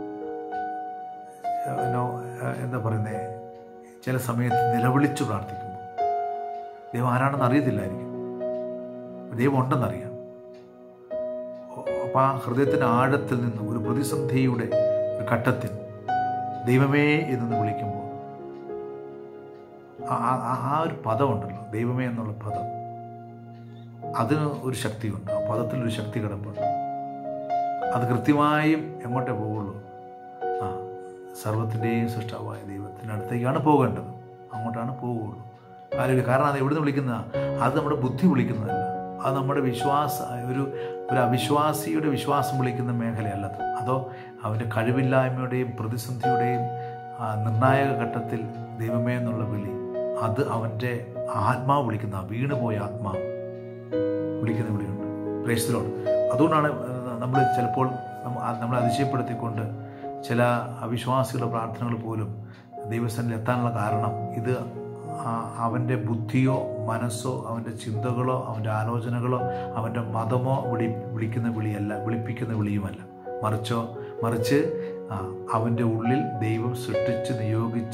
ആ, നോ, ആ, എന്താ പറയുന്നത് ചില സമയത്ത് നിലവിളിച്ച് പ്രാർത്ഥിക്കുമ്പോൾ ദൈവം ആരാണെന്ന് അറിയത്തില്ലായിരിക്കും ദൈവം ഉണ്ടെന്നറിയാം അപ്പം ആ ഹൃദയത്തിൻ്റെ ആഴത്തിൽ നിന്ന് ഒരു പ്രതിസന്ധിയുടെ ഒരു ഘട്ടത്തിൽ ദൈവമേ എന്ന് വിളിക്കുമ്പോൾ ആ- ആ- ആ- ആ ഒരു പദമുണ്ടല്ലോ ദൈവമേ എന്നുള്ള പദം അതിന് ഒരു ശക്തിയുണ്ട് ആ പദത്തിൽ ഒരു ശക്തി കിടപ്പുണ്ട് അത് കൃത്യമായും എങ്ങോട്ടേ പോവുള്ളൂ ആ സർവത്തിൻ്റെയും സൃഷ്ടാവായ ദൈവത്തിൻ്റെ അടുത്തേക്കാണ് പോകേണ്ടത് അങ്ങോട്ടാണ് പോവുള്ളൂ ആരും കാരണം അത് എവിടുന്ന് വിളിക്കുന്ന അത് നമ്മുടെ ബുദ്ധി വിളിക്കുന്നതല്ല അത് നമ്മുടെ വിശ്വാസ ഒരു ഒരു അവിശ്വാസിയുടെ വിശ്വാസം വിളിക്കുന്ന മേഖലയല്ലത് അതോ അവൻ്റെ കഴിവില്ലായ്മയുടെയും പ്രതിസന്ധിയുടെയും ആ, നിർണായക ഘട്ടത്തിൽ ദൈവമേ എന്നുള്ള വിളി അത് അവൻ്റെ ആത്മാവ് വിളിക്കുന്ന വീണ് പോയ ആത്മാവ് വിളിക്കുന്ന വിളിയുണ്ട് പ്രേസ്തലോട് അതുകൊണ്ടാണ് നമ്മൾ ചിലപ്പോൾ നമ്മ- നമ്മളെ അതിശയപ്പെടുത്തിക്കൊണ്ട് ചില അവിശ്വാസികളുടെ പ്രാർത്ഥനകൾ പോലും ദൈവസ്ഥാനിൽ എത്താനുള്ള കാരണം ഇത് ആ- അവൻ്റെ ബുദ്ധിയോ മനസ്സോ അവൻ്റെ ചിന്തകളോ അവൻ്റെ ആലോചനകളോ അവൻ്റെ മതമോ വിളി വിളിക്കുന്ന വിളിയല്ല വിളിപ്പിക്കുന്ന വിളിയുമല്ല മറിച്ചോ മറിച്ച് ആ, അവൻ്റെ ഉള്ളിൽ ദൈവം സൃഷ്ടിച്ച് നിയോഗിച്ച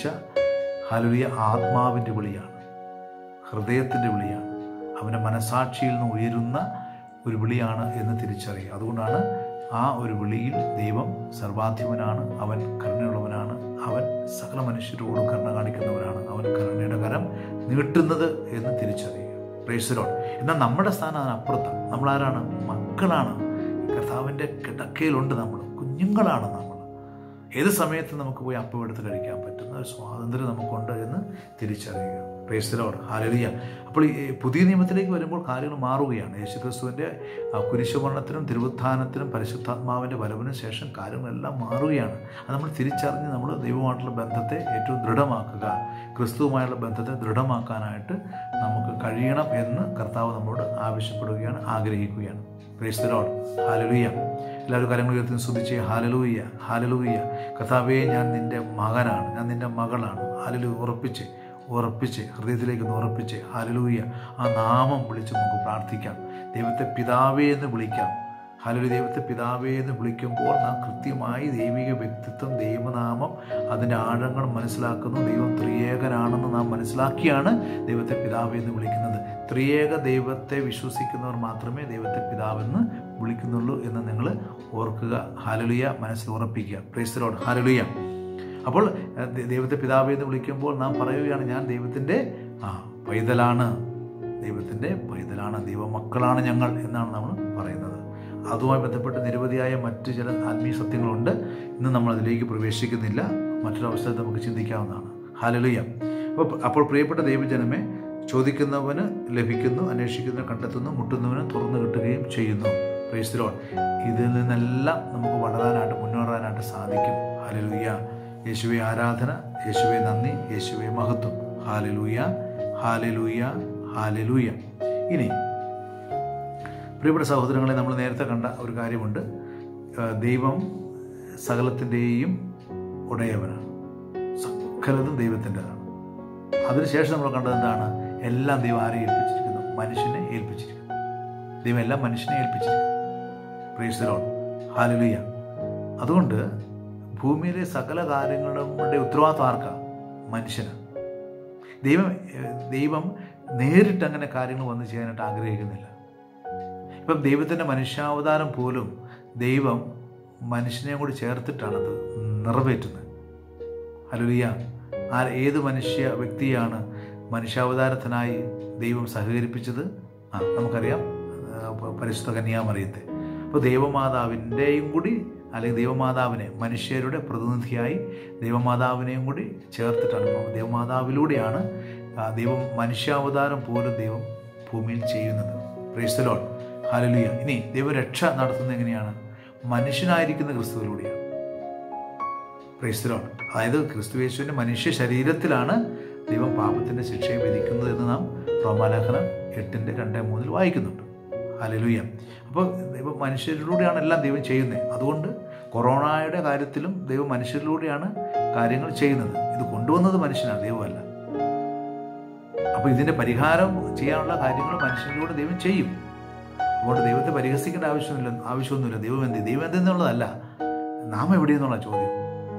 ഹലുലിയ ആത്മാവിൻ്റെ വിളിയാണ് ഹൃദയത്തിൻ്റെ വിളിയാണ് അവൻ്റെ മനസാക്ഷിയിൽ നിന്ന് ഉയരുന്ന ഒരു വിളിയാണ് എന്ന് തിരിച്ചറിയുക അതുകൊണ്ടാണ് ആ ഒരു വിളിയിൽ ദൈവം സർവാധിപനാണ് അവൻ കരുണയുള്ളവനാണ് അവൻ സകല മനുഷ്യരോടും കരുണ കാണിക്കുന്നവനാണ് അവൻ കരുണയുടെ കരം നീട്ടുന്നത് എന്ന് തിരിച്ചറിയുക പ്രേസരോട് എന്നാൽ നമ്മുടെ സ്ഥാനം അതിനപ്പുറത്താണ് നമ്മളാരാണ് മക്കളാണ് കർത്താവിൻ്റെ കിടക്കയിലുണ്ട് നമ്മൾ കുഞ്ഞുങ്ങളാണ് നമ്മൾ ഏത് സമയത്ത് നമുക്ക് പോയി അപ്പം എടുത്ത് കഴിക്കാൻ പറ്റുന്ന ഒരു സ്വാതന്ത്ര്യം നമുക്കുണ്ട് എന്ന് തിരിച്ചറിയുക പ്രേസ്തലോട് ഹാലലിയ അപ്പോൾ ഈ പുതിയ നിയമത്തിലേക്ക് വരുമ്പോൾ കാര്യങ്ങൾ മാറുകയാണ് യേശുക്രിസ്തുവിൻ്റെ ആ കുരിശുമരണത്തിനും തിരുവുത്ഥാനത്തിനും പരിശുദ്ധാത്മാവിൻ്റെ വരവിനും ശേഷം കാര്യങ്ങളെല്ലാം മാറുകയാണ് അത് നമ്മൾ തിരിച്ചറിഞ്ഞ് നമ്മൾ ദൈവമായിട്ടുള്ള ബന്ധത്തെ ഏറ്റവും ദൃഢമാക്കുക ക്രിസ്തുവുമായുള്ള ബന്ധത്തെ ദൃഢമാക്കാനായിട്ട് നമുക്ക് കഴിയണം എന്ന് കർത്താവ് നമ്മോട് ആവശ്യപ്പെടുകയാണ് ആഗ്രഹിക്കുകയാണ് പ്രേസ്തലോട് ഹാലലുയ്യ എല്ലാവരും കാര്യങ്ങൾ ഉയർത്തി ശ്രദ്ധിച്ച് ഹാലലൂയ്യ ഹാലലൂയ്യ കർത്താവേ ഞാൻ നിൻ്റെ മകനാണ് ഞാൻ നിൻ്റെ മകളാണ് ഹാലലു ഉറപ്പിച്ച് ഉറപ്പിച്ച് ഹൃദയത്തിലേക്ക് ഒന്ന് ഉറപ്പിച്ച് ഹാലലൂയ്യ ആ നാമം വിളിച്ച് നമുക്ക് പ്രാർത്ഥിക്കാം ദൈവത്തെ പിതാവേ എന്ന് വിളിക്കാം ഹാലലു ദൈവത്തെ പിതാവേ എന്ന് വിളിക്കുമ്പോൾ നാം കൃത്യമായി ദൈവിക വ്യക്തിത്വം ദൈവനാമം അതിൻ്റെ ആഴങ്ങൾ മനസ്സിലാക്കുന്നു ദൈവം ത്രിയേകനാണെന്ന് നാം മനസ്സിലാക്കിയാണ് ദൈവത്തെ പിതാവേ എന്ന് വിളിക്കുന്നത് ത്രിയേക ദൈവത്തെ വിശ്വസിക്കുന്നവർ മാത്രമേ ദൈവത്തെ പിതാവെന്ന് വിളിക്കുന്നുള്ളൂ എന്ന് നിങ്ങൾ ഓർക്കുക ഹാലലുയ മനസ്സിൽ ഉറപ്പിക്കുക പ്രേസ്തലോട് ഹാലലുയ അപ്പോൾ ഏഹ്, ദ- ദൈവത്തെ പിതാവേ എന്ന് വിളിക്കുമ്പോൾ നാം പറയുകയാണ് ഞാൻ ദൈവത്തിൻ്റെ ആ പൈതലാണ് ദൈവത്തിൻ്റെ പൈതലാണ് ദൈവമക്കളാണ് ഞങ്ങൾ എന്നാണ് നമ്മൾ പറയുന്നത് അതുമായി ബന്ധപ്പെട്ട് നിരവധിയായ മറ്റ് ചില ആത്മീയ സത്യങ്ങളുണ്ട് ഇന്ന് നമ്മൾ അതിലേക്ക് പ്രവേശിക്കുന്നില്ല മറ്റൊരു അവസരത്തിൽ നമുക്ക് ചിന്തിക്കാവുന്നതാണ് ഹാലലുയ അപ്പോൾ അപ്പോൾ പ്രിയപ്പെട്ട ദൈവജനമേ ചോദിക്കുന്നവന് ലഭിക്കുന്നു അന്വേഷിക്കുന്നവന് കണ്ടെത്തുന്നു മുട്ടുന്നവന് തുറന്നു കിട്ടുകയും ചെയ്യുന്നു പ്രേസ്തിരോൾ ഇതിൽ നിന്നെല്ലാം നമുക്ക് വളരാനായിട്ട് മുന്നേറാനായിട്ട് സാധിക്കും ഹാലലുയ്യ യേശുവെ ആരാധന യേശുവെ നന്ദി യേശുവെ മഹത്വം ഹാലലൂയ ഹാലലൂയ ഹാലലൂയ ഇനി പ്രിയപ്പെട്ട സഹോദരങ്ങളെ നമ്മൾ നേരത്തെ കണ്ട ഒരു കാര്യമുണ്ട് ആ, ദൈവം സകലത്തിൻ്റെയും ഉടയവനാണ് സകലതും ദൈവത്തിൻ്റെതാണ് അതിനുശേഷം നമ്മൾ കണ്ടത് എന്താണ് എല്ലാം ദൈവം ആരെ ഏൽപ്പിച്ചിരിക്കുന്നു മനുഷ്യനെ ഏൽപ്പിച്ചിരിക്കുന്നു ദൈവം എല്ലാം മനുഷ്യനെ ഏൽപ്പിച്ചിരിക്കുന്നു പ്രേസ്തലോൺ ഹാലലുയ അതുകൊണ്ട് ഭൂമിയിലെ സകല കാര്യങ്ങളുടെ ഉത്തരവാദിത്വം ആർക്കാ മനുഷ്യനാണ് ദൈവം ഏഹ്, ദൈവം നേരിട്ട് അങ്ങനെ കാര്യങ്ങൾ വന്ന് ചെയ്യാനായിട്ട് ആഗ്രഹിക്കുന്നില്ല ഇപ്പം ദൈവത്തിൻ്റെ മനുഷ്യാവതാരം പോലും ദൈവം മനുഷ്യനെയും കൂടി ചേർത്തിട്ടാണത് നിറവേറ്റുന്നത് ഹലുലിയ ആ ഏത് മനുഷ്യ വ്യക്തിയാണ് മനുഷ്യാവതാരത്തിനായി ദൈവം സഹകരിപ്പിച്ചത് ആ നമുക്കറിയാം ആ, പ- പരിശുദ്ധ കന്യാമറിയത്തെ അപ്പോൾ ദൈവമാതാവിൻ്റെയും കൂടി അല്ലെങ്കിൽ ദൈവമാതാവിനെ മനുഷ്യരുടെ പ്രതിനിധിയായി ദൈവമാതാവിനെയും കൂടി ചേർത്തിട്ടാണ് ദൈവമാതാവിലൂടെയാണ് ആ, ദൈവം മനുഷ്യാവതാരം പോലും ദൈവം ഭൂമിയിൽ ചെയ്യുന്നത് പ്രേസ്തലോൺ ഹാലലിയ ഇനി ദൈവരക്ഷ നടത്തുന്നത് എങ്ങനെയാണ് മനുഷ്യനായിരിക്കുന്ന ക്രിസ്തുവിലൂടെയാണ് പ്രേസ്തലോൺ അതായത് ക്രിസ്തുയേശുവിൻ്റെ മനുഷ്യ ശരീരത്തിലാണ് ദൈവം പാപത്തിൻ്റെ ശിക്ഷയെ വിധിക്കുന്നത് എന്ന് നാം റോമാലേഖനം എട്ടിൻ്റെ രണ്ട് മൂന്നിൽ വായിക്കുന്നുണ്ട് ഹലലുയ അപ്പോൾ ദൈവം മനുഷ്യരിലൂടെയാണ് എല്ലാം ദൈവം ചെയ്യുന്നത് അതുകൊണ്ട് കൊറോണയുടെ കാര്യത്തിലും ദൈവം മനുഷ്യരിലൂടെയാണ് കാര്യങ്ങൾ ചെയ്യുന്നത് ഇത് കൊണ്ടുവന്നത് മനുഷ്യനാണ് ദൈവമല്ല അപ്പോൾ ഇതിൻ്റെ പരിഹാരം ചെയ്യാനുള്ള കാര്യങ്ങൾ മനുഷ്യരിലൂടെ ദൈവം ചെയ്യും അതുകൊണ്ട് ദൈവത്തെ പരിഹസിക്കേണ്ട ആവശ്യമില്ല ആവശ്യമൊന്നുമില്ല ദൈവം എന്ത് ദൈവം എന്തെന്നുള്ളതല്ല നാം എവിടെയെന്നുള്ള ചോദ്യം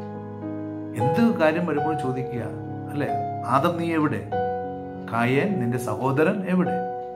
എന്ത് കാര്യം വരുമ്പോൾ ചോദിക്കുക അല്ലേ ആദം നീ എവിടെ കായൻ നിന്റെ സഹോദരൻ എവിടെ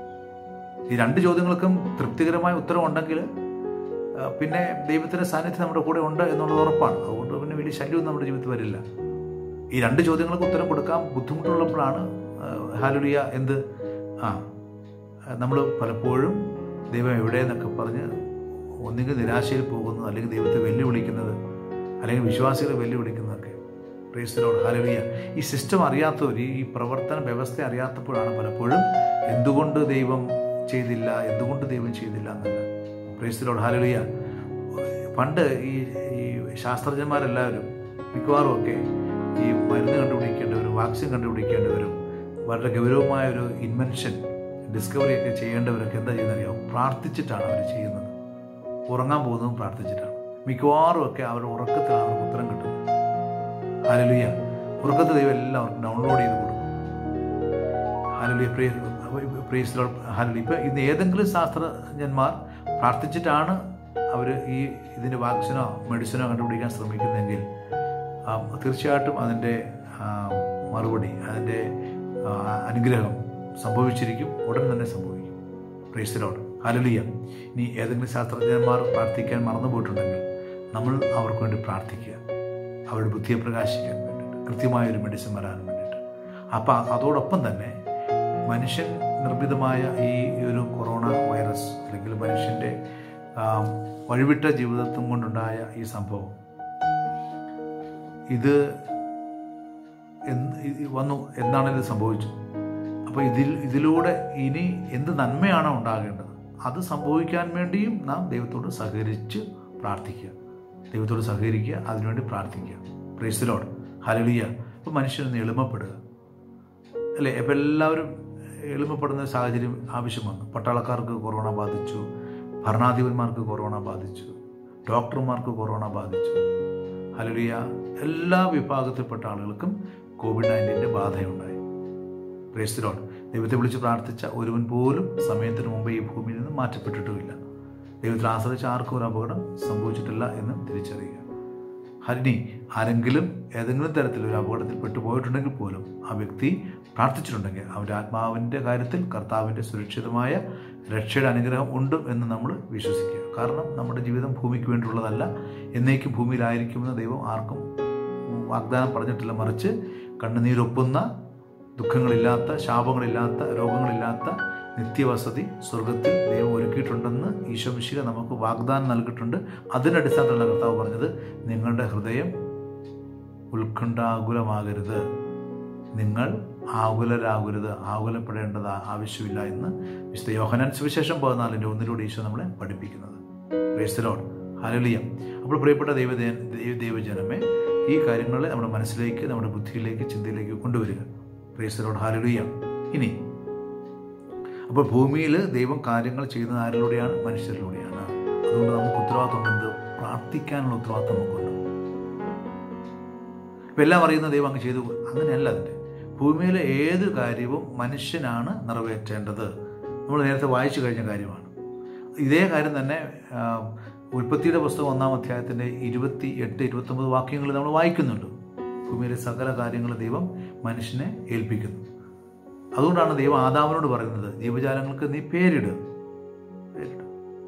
ഈ രണ്ട് ചോദ്യങ്ങൾക്കും തൃപ്തികരമായ ഉത്തരം ഉണ്ടെങ്കിൽ ആ, പിന്നെ ദൈവത്തിൻ്റെ സാന്നിധ്യം നമ്മുടെ കൂടെ ഉണ്ട് എന്നുള്ളത് ഉറപ്പാണ് അതുകൊണ്ട് പിന്നെ വലിയ ശല്യവും നമ്മുടെ ജീവിതത്തിൽ വരില്ല ഈ രണ്ട് ചോദ്യങ്ങൾക്ക് ഉത്തരം കൊടുക്കാൻ ബുദ്ധിമുട്ടുള്ളപ്പോഴാണ് ആ, ഹാലുലിയ എന്ത് ആ നമ്മൾ പലപ്പോഴും ദൈവം എവിടെയെന്നൊക്കെ പറഞ്ഞ് ഒന്നുകിൽ നിരാശയിൽ പോകുന്നത് അല്ലെങ്കിൽ ദൈവത്തെ വെല്ലുവിളിക്കുന്നത് അല്ലെങ്കിൽ വിശ്വാസികളെ വെല്ലുവിളിക്കുന്നതൊക്കെ പ്രേസ്തലോട് ഹാലലിയ ഈ സിസ്റ്റം അറിയാത്തവർ ഈ ഈ പ്രവർത്തന വ്യവസ്ഥ അറിയാത്തപ്പോഴാണ് പലപ്പോഴും എന്തുകൊണ്ട് ദൈവം ചെയ്തില്ല എന്തുകൊണ്ട് ദൈവം ചെയ്തില്ല എന്നല്ല പ്രേസ്തലോട് ഹാലലിയ പണ്ട് ഈ ഈ ശാസ്ത്രജ്ഞന്മാരെല്ലാവരും മിക്കവാറും ഒക്കെ ഈ മരുന്ന് കണ്ടുപിടിക്കേണ്ടവരും വാക്സിൻ കണ്ടുപിടിക്കേണ്ടവരും വളരെ ഗൗരവമായ ഒരു ഇൻവെൻഷൻ ഡിസ്കവറി ഒക്കെ ചെയ്യേണ്ടവരൊക്കെ എന്താ ചെയ്യുന്നറിയോ പ്രാർത്ഥിച്ചിട്ടാണ് അവർ ചെയ്യുന്നത് ഉറങ്ങാൻ പോകുന്നതും പ്രാർത്ഥിച്ചിട്ടാണ് മിക്കവാറും ഒക്കെ അവരുടെ ഉറക്കത്തിലാണ് അവർക്ക് ഉത്തരം കിട്ടുന്നത് ഹാലലുയ ഉറക്കത്തിൽ ദൈവം എല്ലാവർക്കും ഡൗൺലോഡ് ചെയ്ത് കൊടുക്കും ഹാലലുയ പ്രേസ് ഹാലലു ഇപ്പം ഇന്ന് ഏതെങ്കിലും ശാസ്ത്രജ്ഞന്മാർ പ്രാർത്ഥിച്ചിട്ടാണ് അവർ ഈ ഇതിൻ്റെ വാക്സിനോ മെഡിസിനോ കണ്ടുപിടിക്കാൻ ശ്രമിക്കുന്നതെങ്കിൽ ആ, തീർച്ചയായിട്ടും അതിൻ്റെ ആ, മറുപടി അതിൻ്റെ ആ, അനുഗ്രഹം സംഭവിച്ചിരിക്കും ഉടൻ തന്നെ സംഭവിക്കും പ്രേസിലോട് ഹാലലിയ ഇനി ഏതെങ്കിലും ശാസ്ത്രജ്ഞന്മാർ പ്രാർത്ഥിക്കാൻ മറന്നുപോയിട്ടുണ്ടെങ്കിൽ നമ്മൾ അവർക്ക് വേണ്ടി പ്രാർത്ഥിക്കുക അവരുടെ ബുദ്ധിയെ പ്രകാശിക്കാൻ വേണ്ടിയിട്ട് കൃത്യമായ ഒരു മെഡിസിൻ വരാൻ വേണ്ടിയിട്ട് അപ്പം അതോടൊപ്പം തന്നെ മനുഷ്യൻ നിർമ്മിതമായ ഈ ഒരു കൊറോണ വൈറസ് അല്ലെങ്കിൽ മനുഷ്യൻ്റെ ആ, വഴിവിട്ട ജീവിതത്വം കൊണ്ടുണ്ടായ ഈ സംഭവം ഇത് എന്ത് ഇത് വന്നു എന്താണ് ഇത് സംഭവിച്ചത് അപ്പോൾ ഇതിൽ ഇതിലൂടെ ഇനി എന്ത് നന്മയാണോ ഉണ്ടാകേണ്ടത് അത് സംഭവിക്കാൻ വേണ്ടിയും നാം ദൈവത്തോട് സഹകരിച്ച് പ്രാർത്ഥിക്കുക ദൈവത്തോട് സഹകരിക്കുക അതിനുവേണ്ടി പ്രാർത്ഥിക്കുക പ്രേസിലോട് ഹലലിയ അപ്പോൾ മനുഷ്യനൊന്ന് എളിമപ്പെടുക അല്ലേ ഇപ്പം എല്ലാവരും എളിമപ്പെടുന്ന സാഹചര്യം ആവശ്യം വന്നു പട്ടാളക്കാർക്ക് കൊറോണ ബാധിച്ചു ഭരണാധിപന്മാർക്ക് കൊറോണ ബാധിച്ചു ഡോക്ടർമാർക്ക് കൊറോണ ബാധിച്ചു ഹലലിയ എല്ലാ വിഭാഗത്തിൽപ്പെട്ട ആളുകൾക്കും കോവിഡ് നയൻറ്റീൻ്റെ ബാധയുണ്ടായി പ്രേസ്തിലോട് ദൈവത്തെ വിളിച്ച് പ്രാർത്ഥിച്ച ഒരുവൻ പോലും സമയത്തിന് മുമ്പ് ഈ ഭൂമിയിൽ നിന്ന് മാറ്റപ്പെട്ടിട്ടുമില്ല ദൈവത്തിൽ ആശ്രയിച്ച് ആർക്കും ഒരു അപകടം സംഭവിച്ചിട്ടില്ല എന്ന് തിരിച്ചറിയുക ഹരിണി ആരെങ്കിലും ഏതെങ്കിലും തരത്തിൽ ഒരു അപകടത്തിൽ പെട്ടുപോയിട്ടുണ്ടെങ്കിൽ പോലും ആ വ്യക്തി പ്രാർത്ഥിച്ചിട്ടുണ്ടെങ്കിൽ അവൻ്റെ ആത്മാവിൻ്റെ കാര്യത്തിൽ കർത്താവിൻ്റെ സുരക്ഷിതമായ രക്ഷയുടെ അനുഗ്രഹം ഉണ്ട് എന്ന് നമ്മൾ വിശ്വസിക്കുക കാരണം നമ്മുടെ ജീവിതം ഭൂമിക്ക് വേണ്ടിയുള്ളതല്ല എന്നേക്കും ഭൂമിയിലായിരിക്കുമെന്ന് ദൈവം ആർക്കും വാഗ്ദാനം പറഞ്ഞിട്ടില്ല മറിച്ച് കണ്ണുനീരൊപ്പുന്ന ദുഃഖങ്ങളില്ലാത്ത ശാപങ്ങളില്ലാത്ത രോഗങ്ങളില്ലാത്ത നിത്യവസതി സ്വർഗത്തിൽ ദൈവം ഒരുക്കിയിട്ടുണ്ടെന്ന് ഈശോമിശിക നമുക്ക് വാഗ്ദാനം നൽകിയിട്ടുണ്ട് അതിൻ്റെ അടിസ്ഥാനത്തിലുള്ള കർത്താവ് പറഞ്ഞത് നിങ്ങളുടെ ഹൃദയം ഉത്കണ്ഠാകുലമാകരുത് നിങ്ങൾ ആകുലരാകരുത് ആകുലപ്പെടേണ്ടത് ആവശ്യമില്ല എന്ന് വിശുദ്ധ യോഹനാൻ സുവിശേഷം പതിനാലിൻ്റെ ഒന്നിലൂടെ ഈശോ നമ്മളെ പഠിപ്പിക്കുന്നത് പ്രേസ്തലോട് ഹലലിയ അപ്പോൾ പ്രിയപ്പെട്ട ദൈവ ദൈവ ദൈവജനമേ ഈ കാര്യങ്ങളെ നമ്മുടെ മനസ്സിലേക്ക് നമ്മുടെ ബുദ്ധിയിലേക്ക് ചിന്തയിലേക്ക് കൊണ്ടുവരിക പ്രേസ്തലോട് ഹലലിയ ഇനി അപ്പോൾ ഭൂമിയിൽ ദൈവം കാര്യങ്ങൾ ചെയ്യുന്നത് ആരിലൂടെയാണ് മനുഷ്യരിലൂടെയാണ് അതുകൊണ്ട് നമുക്ക് ഉത്തരവാദിത്വം എന്ത് പ്രാർത്ഥിക്കാനുള്ള ഉത്തരവാദിത്വം നമുക്കുണ്ട് ഇപ്പം എല്ലാം അറിയുന്ന ദൈവം അങ്ങ് ചെയ്തു അങ്ങനെയല്ല അതിൻ്റെ ഭൂമിയിലെ ഏത് കാര്യവും മനുഷ്യനാണ് നിറവേറ്റേണ്ടത് നമ്മൾ നേരത്തെ വായിച്ചു കഴിഞ്ഞ കാര്യമാണ് ഇതേ കാര്യം തന്നെ ആ, ഉൽപ്പത്തിയുടെ പുസ്തകം ഒന്നാം അധ്യായത്തിൻ്റെ ഇരുപത്തി എട്ട് ഇരുപത്തൊമ്പത് വാക്യങ്ങൾ നമ്മൾ വായിക്കുന്നുണ്ട് ഭൂമിയിലെ സകല കാര്യങ്ങൾ ദൈവം മനുഷ്യനെ ഏൽപ്പിക്കുന്നു അതുകൊണ്ടാണ് ദൈവം ആദാമിനോട് പറയുന്നത് ജീവജാലങ്ങൾക്ക് നീ പേരിട് പേരിട്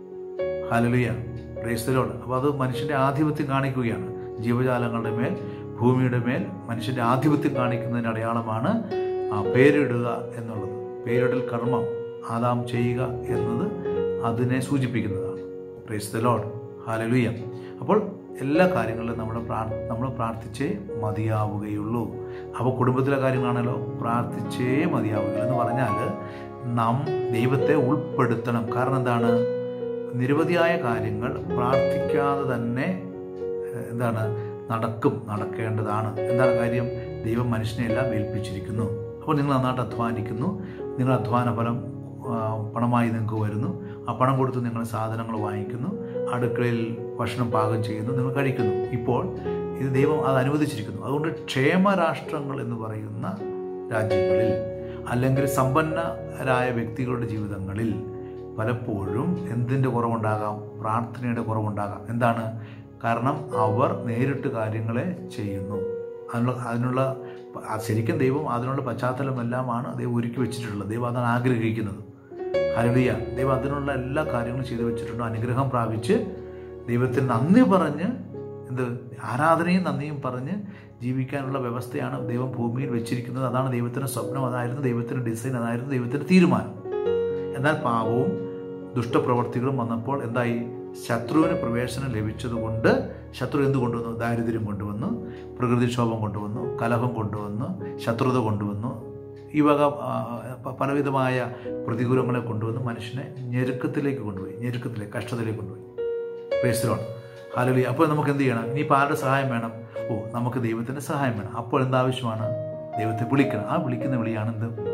ഹലലുയ പ്രേസ്തലോട് അപ്പോൾ അത് മനുഷ്യൻ്റെ ആധിപത്യം കാണിക്കുകയാണ് ജീവജാലങ്ങളുടെ മേൽ ഭൂമിയുടെ മേൽ മനുഷ്യൻ്റെ ആധിപത്യം കാണിക്കുന്നതിൻ്റെ അടയാളമാണ് ആ പേരിടുക എന്നുള്ളത് പേരിടൽ കർമ്മം ആദാം ചെയ്യുക എന്നത് അതിനെ സൂചിപ്പിക്കുന്നതാണ് പ്രേസ്തലോട് ഹാലലുയ അപ്പോൾ എല്ലാ കാര്യങ്ങളിലും നമ്മൾ പ്രാർ നമ്മൾ പ്രാർത്ഥിച്ചേ മതിയാവുകയുള്ളൂ അപ്പോൾ കുടുംബത്തിലെ കാര്യങ്ങളാണല്ലോ പ്രാർത്ഥിച്ചേ മതിയാവുകയുള്ളൂ എന്ന് പറഞ്ഞാൽ നാം ദൈവത്തെ ഉൾപ്പെടുത്തണം കാരണം എന്താണ് നിരവധിയായ കാര്യങ്ങൾ പ്രാർത്ഥിക്കാതെ തന്നെ ഏഹ്, എന്താണ് നടക്കും നടക്കേണ്ടതാണ് എന്താണ് കാര്യം ദൈവം മനുഷ്യനെ എല്ലാം ഏൽപ്പിച്ചിരിക്കുന്നു അപ്പോൾ നിങ്ങൾ നന്നായിട്ട് അധ്വാനിക്കുന്നു നിങ്ങൾ അധ്വാന ഫലം ആ, പണമായി നിങ്ങൾക്ക് വരുന്നു ആ പണം കൊടുത്ത് നിങ്ങൾ സാധനങ്ങൾ വാങ്ങിക്കുന്നു അടുക്കളയിൽ ഭക്ഷണം പാകം ചെയ്യുന്നു നിങ്ങൾ കഴിക്കുന്നു ഇപ്പോൾ ഇത് ദൈവം അത് അനുവദിച്ചിരിക്കുന്നു അതുകൊണ്ട് ക്ഷേമരാഷ്ട്രങ്ങൾ എന്ന് പറയുന്ന രാജ്യങ്ങളിൽ അല്ലെങ്കിൽ സമ്പന്നരായ വ്യക്തികളുടെ ജീവിതങ്ങളിൽ പലപ്പോഴും എന്തിൻ്റെ കുറവുണ്ടാകാം പ്രാർത്ഥനയുടെ കുറവുണ്ടാകാം എന്താണ് കാരണം അവർ നേരിട്ട് കാര്യങ്ങളെ ചെയ്യുന്നു അതിനുള്ള അതിനുള്ള ആ ശരിക്കും ദൈവം അതിനുള്ള പശ്ചാത്തലമെല്ലാമാണ് ദൈവം ഒരുക്കി വെച്ചിട്ടുള്ളത് ദൈവം അതാണ് ആഗ്രഹിക്കുന്നത് ഹരളിയ ദൈവം അതിനുള്ള എല്ലാ കാര്യങ്ങളും ചെയ്തു വെച്ചിട്ടുണ്ട് അനുഗ്രഹം പ്രാപിച്ച് ദൈവത്തിന് നന്ദി പറഞ്ഞ് എന്ത് ആരാധനയും നന്ദിയും പറഞ്ഞ് ജീവിക്കാനുള്ള വ്യവസ്ഥയാണ് ദൈവം ഭൂമിയിൽ വെച്ചിരിക്കുന്നത് അതാണ് ദൈവത്തിൻ്റെ സ്വപ്നം അതായിരുന്നു ദൈവത്തിൻ്റെ ഡിസൈൻ അതായിരുന്നു ദൈവത്തിൻ്റെ തീരുമാനം എന്നാൽ പാപവും ദുഷ്ടപ്രവർത്തികളും വന്നപ്പോൾ എന്തായി ശത്രുവിന് പ്രവേശനം ലഭിച്ചതുകൊണ്ട് ശത്രു എന്ത് കൊണ്ടുവന്നു ദാരിദ്ര്യം കൊണ്ടുവന്നു പ്രകൃതിക്ഷോഭം കൊണ്ടുവന്നു കലഹം കൊണ്ടുവന്നു ശത്രുത കൊണ്ടുവന്നു ഈ വക ആ, പ- പലവിധമായ പ്രതികൂലങ്ങളെ കൊണ്ടുവന്ന് മനുഷ്യനെ ഞെരുക്കത്തിലേക്ക് കൊണ്ടുപോയി ഞെരുക്കത്തിലേക്ക് കഷ്ടത്തിലേക്ക് കൊണ്ടുപോയി പ്രേസ്തലോൺ ഹാലലി അപ്പോൾ നമുക്ക് എന്ത് ചെയ്യണം ഇനിയിപ്പോൾ ആരുടെ സഹായം വേണം ഓ നമുക്ക് ദൈവത്തിൻ്റെ സഹായം വേണം അപ്പോൾ എന്താവശ്യമാണ് ദൈവത്തെ വിളിക്കണം ആ വിളിക്കുന്ന വിളിയാണ് എന്ത്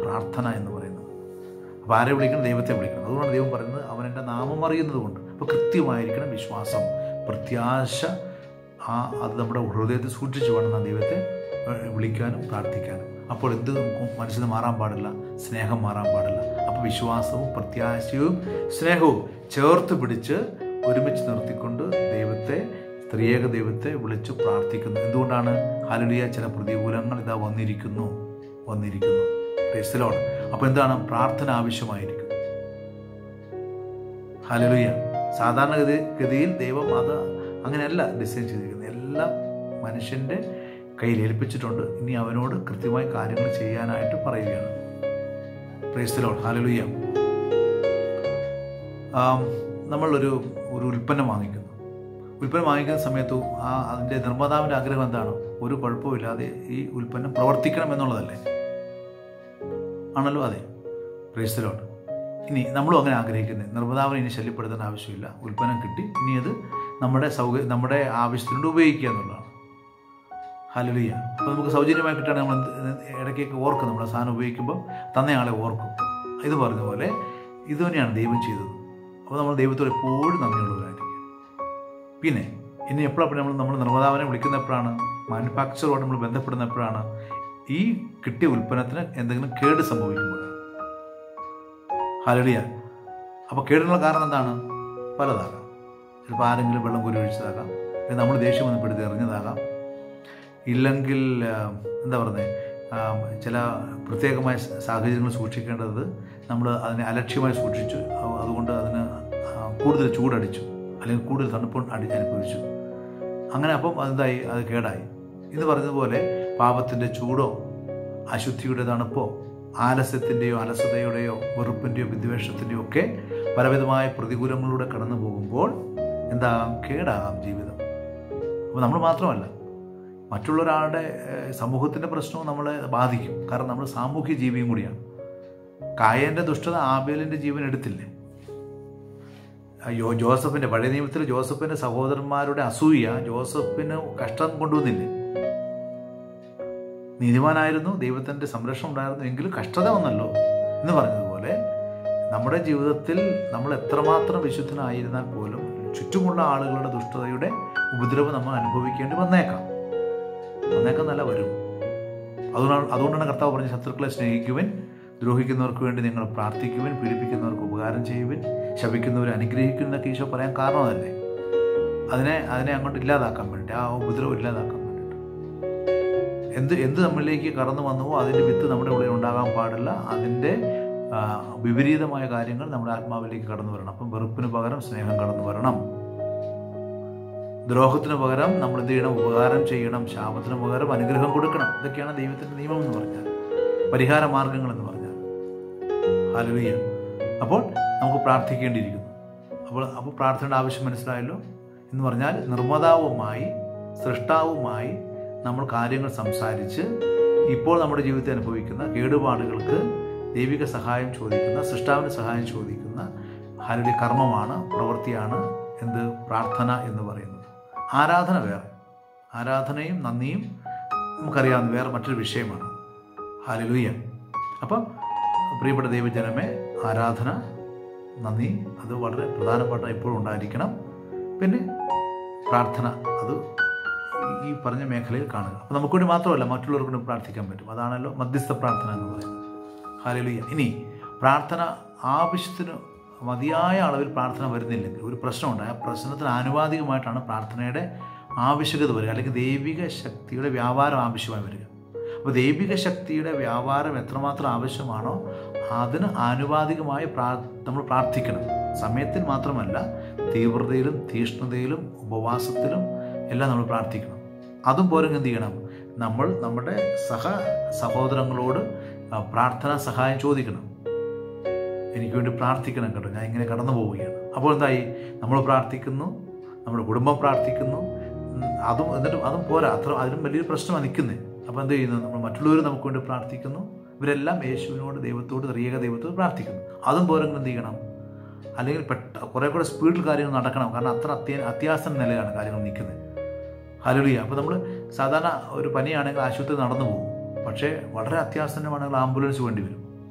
പ്രാർത്ഥന എന്ന് പറയുന്നത് അപ്പോൾ ആരെ വിളിക്കണം ദൈവത്തെ വിളിക്കണം അതുകൊണ്ടാണ് ദൈവം പറയുന്നത് അവൻ എൻ്റെ നാമം അറിയുന്നത് കൊണ്ട് അപ്പോൾ കൃത്യമായിരിക്കണം വിശ്വാസം പ്രത്യാശ ആ അത് നമ്മുടെ ഹൃദയത്തിൽ സൂക്ഷിച്ചു വേണം നാം ദൈവത്തെ ഏഹ്, വിളിക്കാനും പ്രാർത്ഥിക്കാനും അപ്പോൾ എന്ത് മനസ്സിന് മാറാൻ പാടില്ല സ്നേഹം മാറാൻ പാടില്ല അപ്പോൾ വിശ്വാസവും പ്രത്യാശയും സ്നേഹവും ചേർത്ത് പിടിച്ച് ഒരുമിച്ച് നിർത്തിക്കൊണ്ട് ദൈവത്തെ ത്രിയേക ദൈവത്തെ വിളിച്ച് പ്രാർത്ഥിക്കുന്നു എന്തുകൊണ്ടാണ് ഹലുലിയ ചില പ്രതികൂലങ്ങൾ ഇതാ വന്നിരിക്കുന്നു വന്നിരിക്കുന്നു പ്രേസ്തലോട് അപ്പോൾ എന്താണ് പ്രാർത്ഥന ആവശ്യമായിരിക്കും ഹലുലിയ സാധാരണഗതി ഗതിയിൽ ദൈവം അത് അങ്ങനെയല്ല ഡിസൈൻ ചെയ്തിരിക്കുന്നത് എല്ലാം മനുഷ്യൻ്റെ കയ്യിൽ ഏൽപ്പിച്ചിട്ടുണ്ട് ഇനി അവനോട് കൃത്യമായി കാര്യങ്ങൾ ചെയ്യാനായിട്ട് പറയുകയാണ് പ്രേസ്തലോട് ഹലുലിയ നമ്മളൊരു ഒരു ഉൽപ്പന്നം വാങ്ങിക്കുന്നു ഉൽപ്പന്നം വാങ്ങിക്കുന്ന സമയത്ത് ആ അതിൻ്റെ നിർമ്മാതാവിൻ്റെ ആഗ്രഹം എന്താണ് ഒരു കുഴപ്പമില്ലാതെ ഈ ഉൽപ്പന്നം പ്രവർത്തിക്കണം എന്നുള്ളതല്ലേ ആണല്ലോ അതെ പ്രേസ്തലോട്ട് ഇനി നമ്മളും അങ്ങനെ ആഗ്രഹിക്കുന്നത് നിർമ്മാതാവിനെ ഇനി ശല്യപ്പെടുത്തേണ്ട ആവശ്യമില്ല ഉൽപ്പന്നം കിട്ടി ഇനി അത് നമ്മുടെ സൗകര്യ നമ്മുടെ ആവശ്യത്തിനോട് ഉപയോഗിക്കുക എന്നുള്ളതാണ് ഹലലിയ അപ്പോൾ നമുക്ക് സൗജന്യമായി കിട്ടുകയാണെങ്കിൽ നമ്മൾ എന്ത് ഇടയ്ക്കൊക്കെ ഓർക്കും നമ്മുടെ സാധനം ഉപയോഗിക്കുമ്പോൾ തന്നയാളെ ഓർക്കും ഇത് പറഞ്ഞ പോലെ ഇത് തന്നെയാണ് ദൈവം ചെയ്തത് അപ്പോൾ നമ്മൾ ദൈവത്തോട് എപ്പോഴും നന്ദിയുള്ളവരായിരിക്കും പിന്നെ ഇനി എപ്പോഴാണ് നമ്മൾ നമ്മൾ നിർമ്മാതാവിനെ വിളിക്കുന്ന എപ്പോഴാണ് മാനുഫാക്ചറോട് നമ്മൾ ബന്ധപ്പെടുന്ന എപ്പോഴാണ് ഈ കിട്ടിയ ഉൽപ്പന്നത്തിന് എന്തെങ്കിലും കേട് സംഭവിക്കുമ്പോഴാണ് ഹലലിയ അപ്പോൾ കേടിനുള്ള കാരണം എന്താണ് പലതാകാം ചിലപ്പോൾ ആരെങ്കിലും വെള്ളം കോരി ഒഴിച്ചതാകാം അല്ലെങ്കിൽ നമ്മൾ ദേഷ്യം വന്നപ്പെടുത്തി എറിഞ്ഞതാകാം ഇല്ലെങ്കിൽ ആ, എന്താ പറയുന്നത് ചില പ്രത്യേകമായ സ- സാഹചര്യങ്ങൾ സൂക്ഷിക്കേണ്ടത് നമ്മൾ അതിനെ അലക്ഷ്യമായി സൂക്ഷിച്ചു അ- അതുകൊണ്ട് അതിന് ആ, കൂടുതൽ ചൂടടിച്ചു അല്ലെങ്കിൽ കൂടുതൽ തണുപ്പ് അടി അനുഭവിച്ചു അങ്ങനെ അപ്പം അതെന്തായി അത് കേടായി എന്ന് പറഞ്ഞതുപോലെ പാപത്തിൻ്റെ ചൂടോ അശുദ്ധിയുടെ തണുപ്പോ ആലസ്യത്തിൻ്റെയോ അലസതയുടെയോ വെറുപ്പിൻ്റെയോ വിദ്വേഷത്തിൻ്റെയോ ഒക്കെ പലവിധമായ പ്രതികൂലങ്ങളിലൂടെ കടന്നു പോകുമ്പോൾ എന്താകാം കേടാകാം ജീവിതം അപ്പോൾ നമ്മൾ മാത്രമല്ല മറ്റുള്ള ഒരാളുടെ ഏഹ്, സമൂഹത്തിൻ്റെ പ്രശ്നവും നമ്മളെ ബാധിക്കും കാരണം നമ്മൾ സാമൂഹ്യ ജീവിയും കൂടിയാണ് കായൻ്റെ ദുഷ്ടത ആബേലിൻ്റെ ജീവൻ എടുത്തില്ലേ അയ്യോ ജോസഫിൻ്റെ പഴയ നിയമത്തിൽ ജോസഫിൻ്റെ സഹോദരന്മാരുടെ അസൂയ ജോസഫിന് കഷ്ടം കൊണ്ടുവന്നില്ലേ നീതിമാനായിരുന്നു ദൈവത്തിൻ്റെ സംരക്ഷണം ഉണ്ടായിരുന്നു എങ്കിലും കഷ്ടത വന്നല്ലോ എന്ന് പറഞ്ഞതുപോലെ നമ്മുടെ ജീവിതത്തിൽ നമ്മൾ എത്രമാത്രം വിശുദ്ധനായിരുന്നാൽ പോലും ചുറ്റുമുള്ള ആളുകളുടെ ദുഷ്ടതയുടെ ഉപദ്രവം നമ്മൾ അനുഭവിക്കേണ്ടി വന്നേക്കാം വന്നേക്കാം നല്ല വരും അതുകൊണ്ടാണ് അതുകൊണ്ടാണ് കർത്താവ് പറഞ്ഞ ശത്രുക്കളെ സ്നേഹിക്കുവൻ ദ്രോഹിക്കുന്നവർക്ക് വേണ്ടി നിങ്ങൾ പ്രാർത്ഥിക്കുവൻ പീഡിപ്പിക്കുന്നവർക്ക് ഉപകാരം ചെയ്യുവൻ ശപിക്കുന്നവരെ അനുഗ്രഹിക്കുന്നതൊക്കെ ഈശോ പറയാൻ കാരണം അതല്ലേ അതിനെ അതിനെ അങ്ങോട്ട് ഇല്ലാതാക്കാൻ വേണ്ടി ആ ഉപദ്രവം ഇല്ലാതാക്കാൻ വേണ്ടിയിട്ട് എന്ത് എന്ത് നമ്മളിലേക്ക് കടന്നു വന്നുവോ അതിൻ്റെ വിത്ത് നമ്മുടെ ഉള്ളിൽ ഉണ്ടാകാൻ പാടില്ല അതിൻ്റെ ആ, വിപരീതമായ കാര്യങ്ങൾ നമ്മുടെ ആത്മാവിലേക്ക് കടന്നു വരണം അപ്പം വെറുപ്പിന് പകരം സ്നേഹം കടന്നു വരണം ദ്രോഹത്തിന് പകരം നമ്മൾ എന്ത് ചെയ്യണം ഉപകാരം ചെയ്യണം ശാപത്തിന് പകരം അനുഗ്രഹം കൊടുക്കണം ഇതൊക്കെയാണ് ദൈവത്തിൻ്റെ നിയമം എന്ന് പറഞ്ഞാൽ പരിഹാര മാർഗങ്ങൾ എന്ന് പറഞ്ഞാൽ ഹലുവിയ അപ്പോൾ നമുക്ക് പ്രാർത്ഥിക്കേണ്ടിയിരിക്കുന്നു അപ്പോൾ അപ്പോൾ പ്രാർത്ഥനയുടെ ആവശ്യം മനസ്സിലായല്ലോ എന്ന് പറഞ്ഞാൽ നിർമ്മാതാവുമായി സൃഷ്ടാവുമായി നമ്മൾ കാര്യങ്ങൾ സംസാരിച്ച് ഇപ്പോൾ നമ്മുടെ ജീവിതത്തിൽ അനുഭവിക്കുന്ന കേടുപാടുകൾക്ക് ദൈവിക സഹായം ചോദിക്കുന്ന സൃഷ്ടാവിൻ്റെ സഹായം ചോദിക്കുന്ന ഹലുലി കർമ്മമാണ് പ്രവൃത്തിയാണ് എന്ത് പ്രാർത്ഥന എന്ന് പറയുന്നത് ആരാധന വേറെ ആരാധനയും നന്ദിയും നമുക്കറിയാവുന്ന വേറെ മറ്റൊരു വിഷയമാണ് ഹാലലുയ്യ അപ്പം പ്രിയപ്പെട്ട ദൈവജനമേ ആരാധന നന്ദി അത് വളരെ പ്രധാനപ്പെട്ട എപ്പോഴും ഉണ്ടായിരിക്കണം പിന്നെ പ്രാർത്ഥന അത് ഈ പറഞ്ഞ മേഖലയിൽ കാണുക അപ്പം നമുക്ക് വേണ്ടി മാത്രമല്ല മറ്റുള്ളവർക്ക് വേണ്ടി പ്രാർത്ഥിക്കാൻ പറ്റും അതാണല്ലോ മധ്യസ്ഥ പ്രാർത്ഥന എന്ന് പറയുന്നത് ഹാലലുയ്യ ഇനി പ്രാർത്ഥന ആവശ്യത്തിന് മതിയായ അളവിൽ പ്രാർത്ഥന വരുന്നില്ലെങ്കിൽ ഒരു പ്രശ്നമുണ്ട് ആ പ്രശ്നത്തിന് ആനുപാതികമായിട്ടാണ് പ്രാർത്ഥനയുടെ ആവശ്യകത വരിക അല്ലെങ്കിൽ ദൈവിക ശക്തിയുടെ വ്യാപാരം ആവശ്യമായി വരിക അപ്പോൾ ദൈവിക ശക്തിയുടെ വ്യാപാരം എത്രമാത്രം ആവശ്യമാണോ അതിന് ആനുപാതികമായി പ്രാ നമ്മൾ പ്രാർത്ഥിക്കണം സമയത്തിൽ മാത്രമല്ല തീവ്രതയിലും തീഷ്ണതയിലും ഉപവാസത്തിലും എല്ലാം നമ്മൾ പ്രാർത്ഥിക്കണം അതും പോലും എന്ത് ചെയ്യണം നമ്മൾ നമ്മുടെ സഹ സഹോദരങ്ങളോട് ആ, പ്രാർത്ഥനാ സഹായം ചോദിക്കണം എനിക്ക് വേണ്ടി പ്രാർത്ഥിക്കണം കേട്ടോ ഞാൻ ഇങ്ങനെ കടന്നു പോവുകയാണ് അപ്പോൾ എന്തായി നമ്മൾ പ്രാർത്ഥിക്കുന്നു നമ്മുടെ കുടുംബം പ്രാർത്ഥിക്കുന്നു ഉം, അതും എന്നിട്ടും അതും പോരാ അത്ര അതിലും വലിയൊരു പ്രശ്നമാണ് നിൽക്കുന്നത് അപ്പോൾ എന്ത് ചെയ്യുന്നു നമ്മൾ മറ്റുള്ളവർ നമുക്ക് വേണ്ടി പ്രാർത്ഥിക്കുന്നു ഇവരെല്ലാം യേശുവിനോട് ദൈവത്തോട് ത്രിയേക ദൈവത്തോട് പ്രാർത്ഥിക്കുന്നു അതും പോരെങ്കിൽ എന്ത് ചെയ്യണം അല്ലെങ്കിൽ പെട്ട കുറേ കൂടെ സ്പീഡിൽ കാര്യങ്ങൾ നടക്കണം കാരണം അത്ര അത്യ അത്യാസന്ന നിലയാണ് കാര്യങ്ങൾ നിൽക്കുന്നത് ഹലുലിയ അപ്പോൾ നമ്മൾ സാധാരണ ഒരു പനിയാണെങ്കിൽ ആശുപത്രി നടന്നു പോകും പക്ഷേ വളരെ അത്യാസന്നമാണെങ്കിൽ ആംബുലൻസ് വേണ്ടി വരും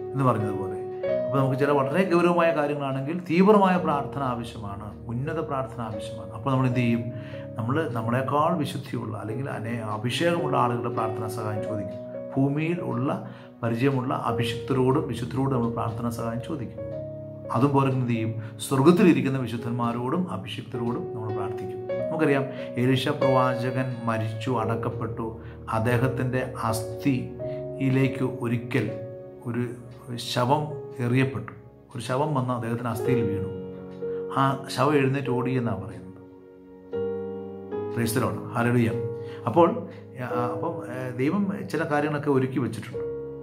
എന്ന് പറഞ്ഞതുപോലെ അപ്പോൾ നമുക്ക് ചില വളരെ ഗൗരവമായ കാര്യങ്ങളാണെങ്കിൽ തീവ്രമായ പ്രാർത്ഥന ആവശ്യമാണ് ഉന്നത പ്രാർത്ഥന ആവശ്യമാണ് അപ്പോൾ നമ്മൾ എന്ത് ചെയ്യും നമ്മൾ നമ്മളെക്കാൾ വിശുദ്ധിയുള്ള അല്ലെങ്കിൽ അനേ അഭിഷേകമുള്ള ആളുകളുടെ പ്രാർത്ഥനാ സഹായം ചോദിക്കും ഭൂമിയിൽ ഉള്ള പരിചയമുള്ള അഭിഷിക്തരോടും വിശുദ്ധരോടും നമ്മൾ പ്രാർത്ഥനാ സഹായം ചോദിക്കും അതും പോലെ എന്ത് ചെയ്യും സ്വർഗത്തിലിരിക്കുന്ന വിശുദ്ധന്മാരോടും അഭിഷിക്തരോടും നമ്മൾ പ്രാർത്ഥിക്കും നമുക്കറിയാം എലിഷ പ്രവാചകൻ മരിച്ചു അടക്കപ്പെട്ടു അദ്ദേഹത്തിൻ്റെ അസ്ഥിയിലേക്ക് ഒരിക്കൽ ഒരു ശവം എറിയപ്പെട്ടു ഒരു ശവം വന്ന് അദ്ദേഹത്തിന് അസ്ഥിയിൽ വീണു ആ ശവം എഴുന്നേറ്റ് ഓടി എന്നാണ് പറയുന്നത് ക്രൈസ്തലോട് ഹരളിയ അപ്പോൾ ആ, അപ്പം ഏ, ദൈവം ചില കാര്യങ്ങളൊക്കെ ഒരുക്കി വെച്ചിട്ടുണ്ട്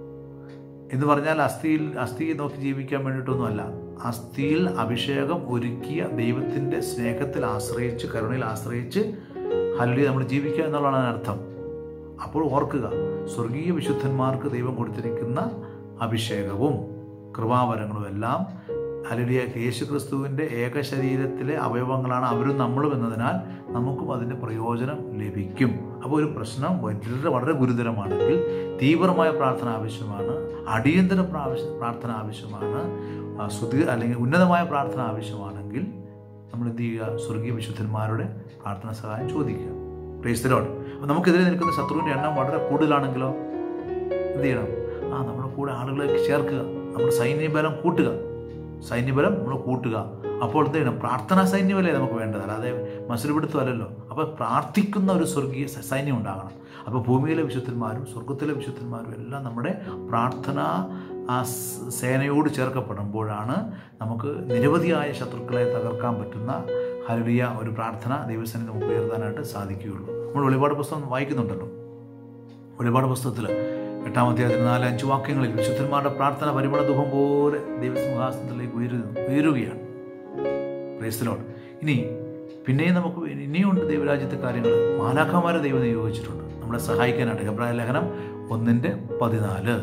എന്ന് പറഞ്ഞാൽ അസ്ഥിയിൽ അസ്ഥിയെ നോക്കി ജീവിക്കാൻ വേണ്ടിയിട്ടൊന്നുമല്ല അസ്ഥിയിൽ അഭിഷേകം ഒരുക്കിയ ദൈവത്തിൻ്റെ സ്നേഹത്തിൽ ആശ്രയിച്ച് കരുണയിൽ ആശ്രയിച്ച് ഹല്ലി നമ്മൾ ജീവിക്കുക എന്നുള്ളതാണ് അതിനർത്ഥം അപ്പോൾ ഓർക്കുക സ്വർഗീയ വിശുദ്ധന്മാർക്ക് ദൈവം കൊടുത്തിരിക്കുന്ന അഭിഷേകവും കൃപാവരങ്ങളും എല്ലാം ഹലിയ യേശു ക്രിസ്തുവിൻ്റെ ഏക ശരീരത്തിലെ അവയവങ്ങളാണ് അവരും നമ്മളും എന്നതിനാൽ നമുക്കും അതിൻ്റെ പ്രയോജനം ലഭിക്കും അപ്പോൾ ഒരു പ്രശ്നം വളരെ വളരെ ഗുരുതരമാണെങ്കിൽ തീവ്രമായ പ്രാർത്ഥന ആവശ്യമാണ് അടിയന്തര പ്രാവശ്യ പ്രാർത്ഥന ആവശ്യമാണ് ആ, സുദീ അല്ലെങ്കിൽ ഉന്നതമായ പ്രാർത്ഥന ആവശ്യമാണെങ്കിൽ നമ്മൾ എന്ത് ചെയ്യുക സ്വർഗീയ വിശുദ്ധന്മാരുടെ പ്രാർത്ഥന സഹായം ചോദിക്കുക പ്രേസ്തരോട് അപ്പോൾ നമുക്കെതിരെ നിൽക്കുന്ന ശത്രുവിൻ്റെ എണ്ണം വളരെ കൂടുതലാണെങ്കിലോ എന്ത് ചെയ്യണം ആ നമ്മുടെ കൂടെ ആളുകളെ ചേർക്കുക നമ്മുടെ സൈന്യബലം കൂട്ടുക സൈന്യബലം നമ്മൾ കൂട്ടുക അപ്പോൾ എന്ത് ചെയ്യണം പ്രാർത്ഥനാ സൈന്യമല്ലേ നമുക്ക് വേണ്ടത് അല്ലാതെ മത്സരപ്പെടുത്തുമല്ലല്ലോ അപ്പോൾ പ്രാർത്ഥിക്കുന്ന ഒരു സ്വർഗീയ സ- സൈന്യം ഉണ്ടാകണം അപ്പോൾ ഭൂമിയിലെ വിശുദ്ധന്മാരും സ്വർഗത്തിലെ വിശുദ്ധന്മാരും എല്ലാം നമ്മുടെ പ്രാർത്ഥനാ ആ സ് സേനയോട് ചേർക്കപ്പെടുമ്പോഴാണ് നമുക്ക് നിരവധിയായ ശത്രുക്കളെ തകർക്കാൻ പറ്റുന്ന ഹരിയ ഒരു പ്രാർത്ഥന ദൈവസേന നമുക്ക് ഉയർത്താനായിട്ട് സാധിക്കുകയുള്ളൂ നമ്മൾ വെളിപാട് പുസ്തകം വായിക്കുന്നുണ്ടല്ലോ വെളിപാട് പുസ്തകത്തിൽ എട്ടാം അധ്യായത്തിന് നാല് അഞ്ച് വാക്യങ്ങളിൽ വിശുദ്ധന്മാരുടെ പ്രാർത്ഥന പരിമള ദുഃഖം പോലെ ദൈവസിംഹാസനത്തിലേക്ക് ഉയരുന്നു ഉയരുകയാണ് പ്രേസ്തലോട് ഇനി പിന്നെയും നമുക്ക് ഇനിയുണ്ട് ദൈവരാജ്യത്തെ കാര്യങ്ങൾ മാലാഖമാരെ ദൈവം നിയോഗിച്ചിട്ടുണ്ട് നമ്മളെ സഹായിക്കാനായിട്ട് ഹെബ്രായ ലേഖനം ഒന്നിൻ്റെ പതിനാല്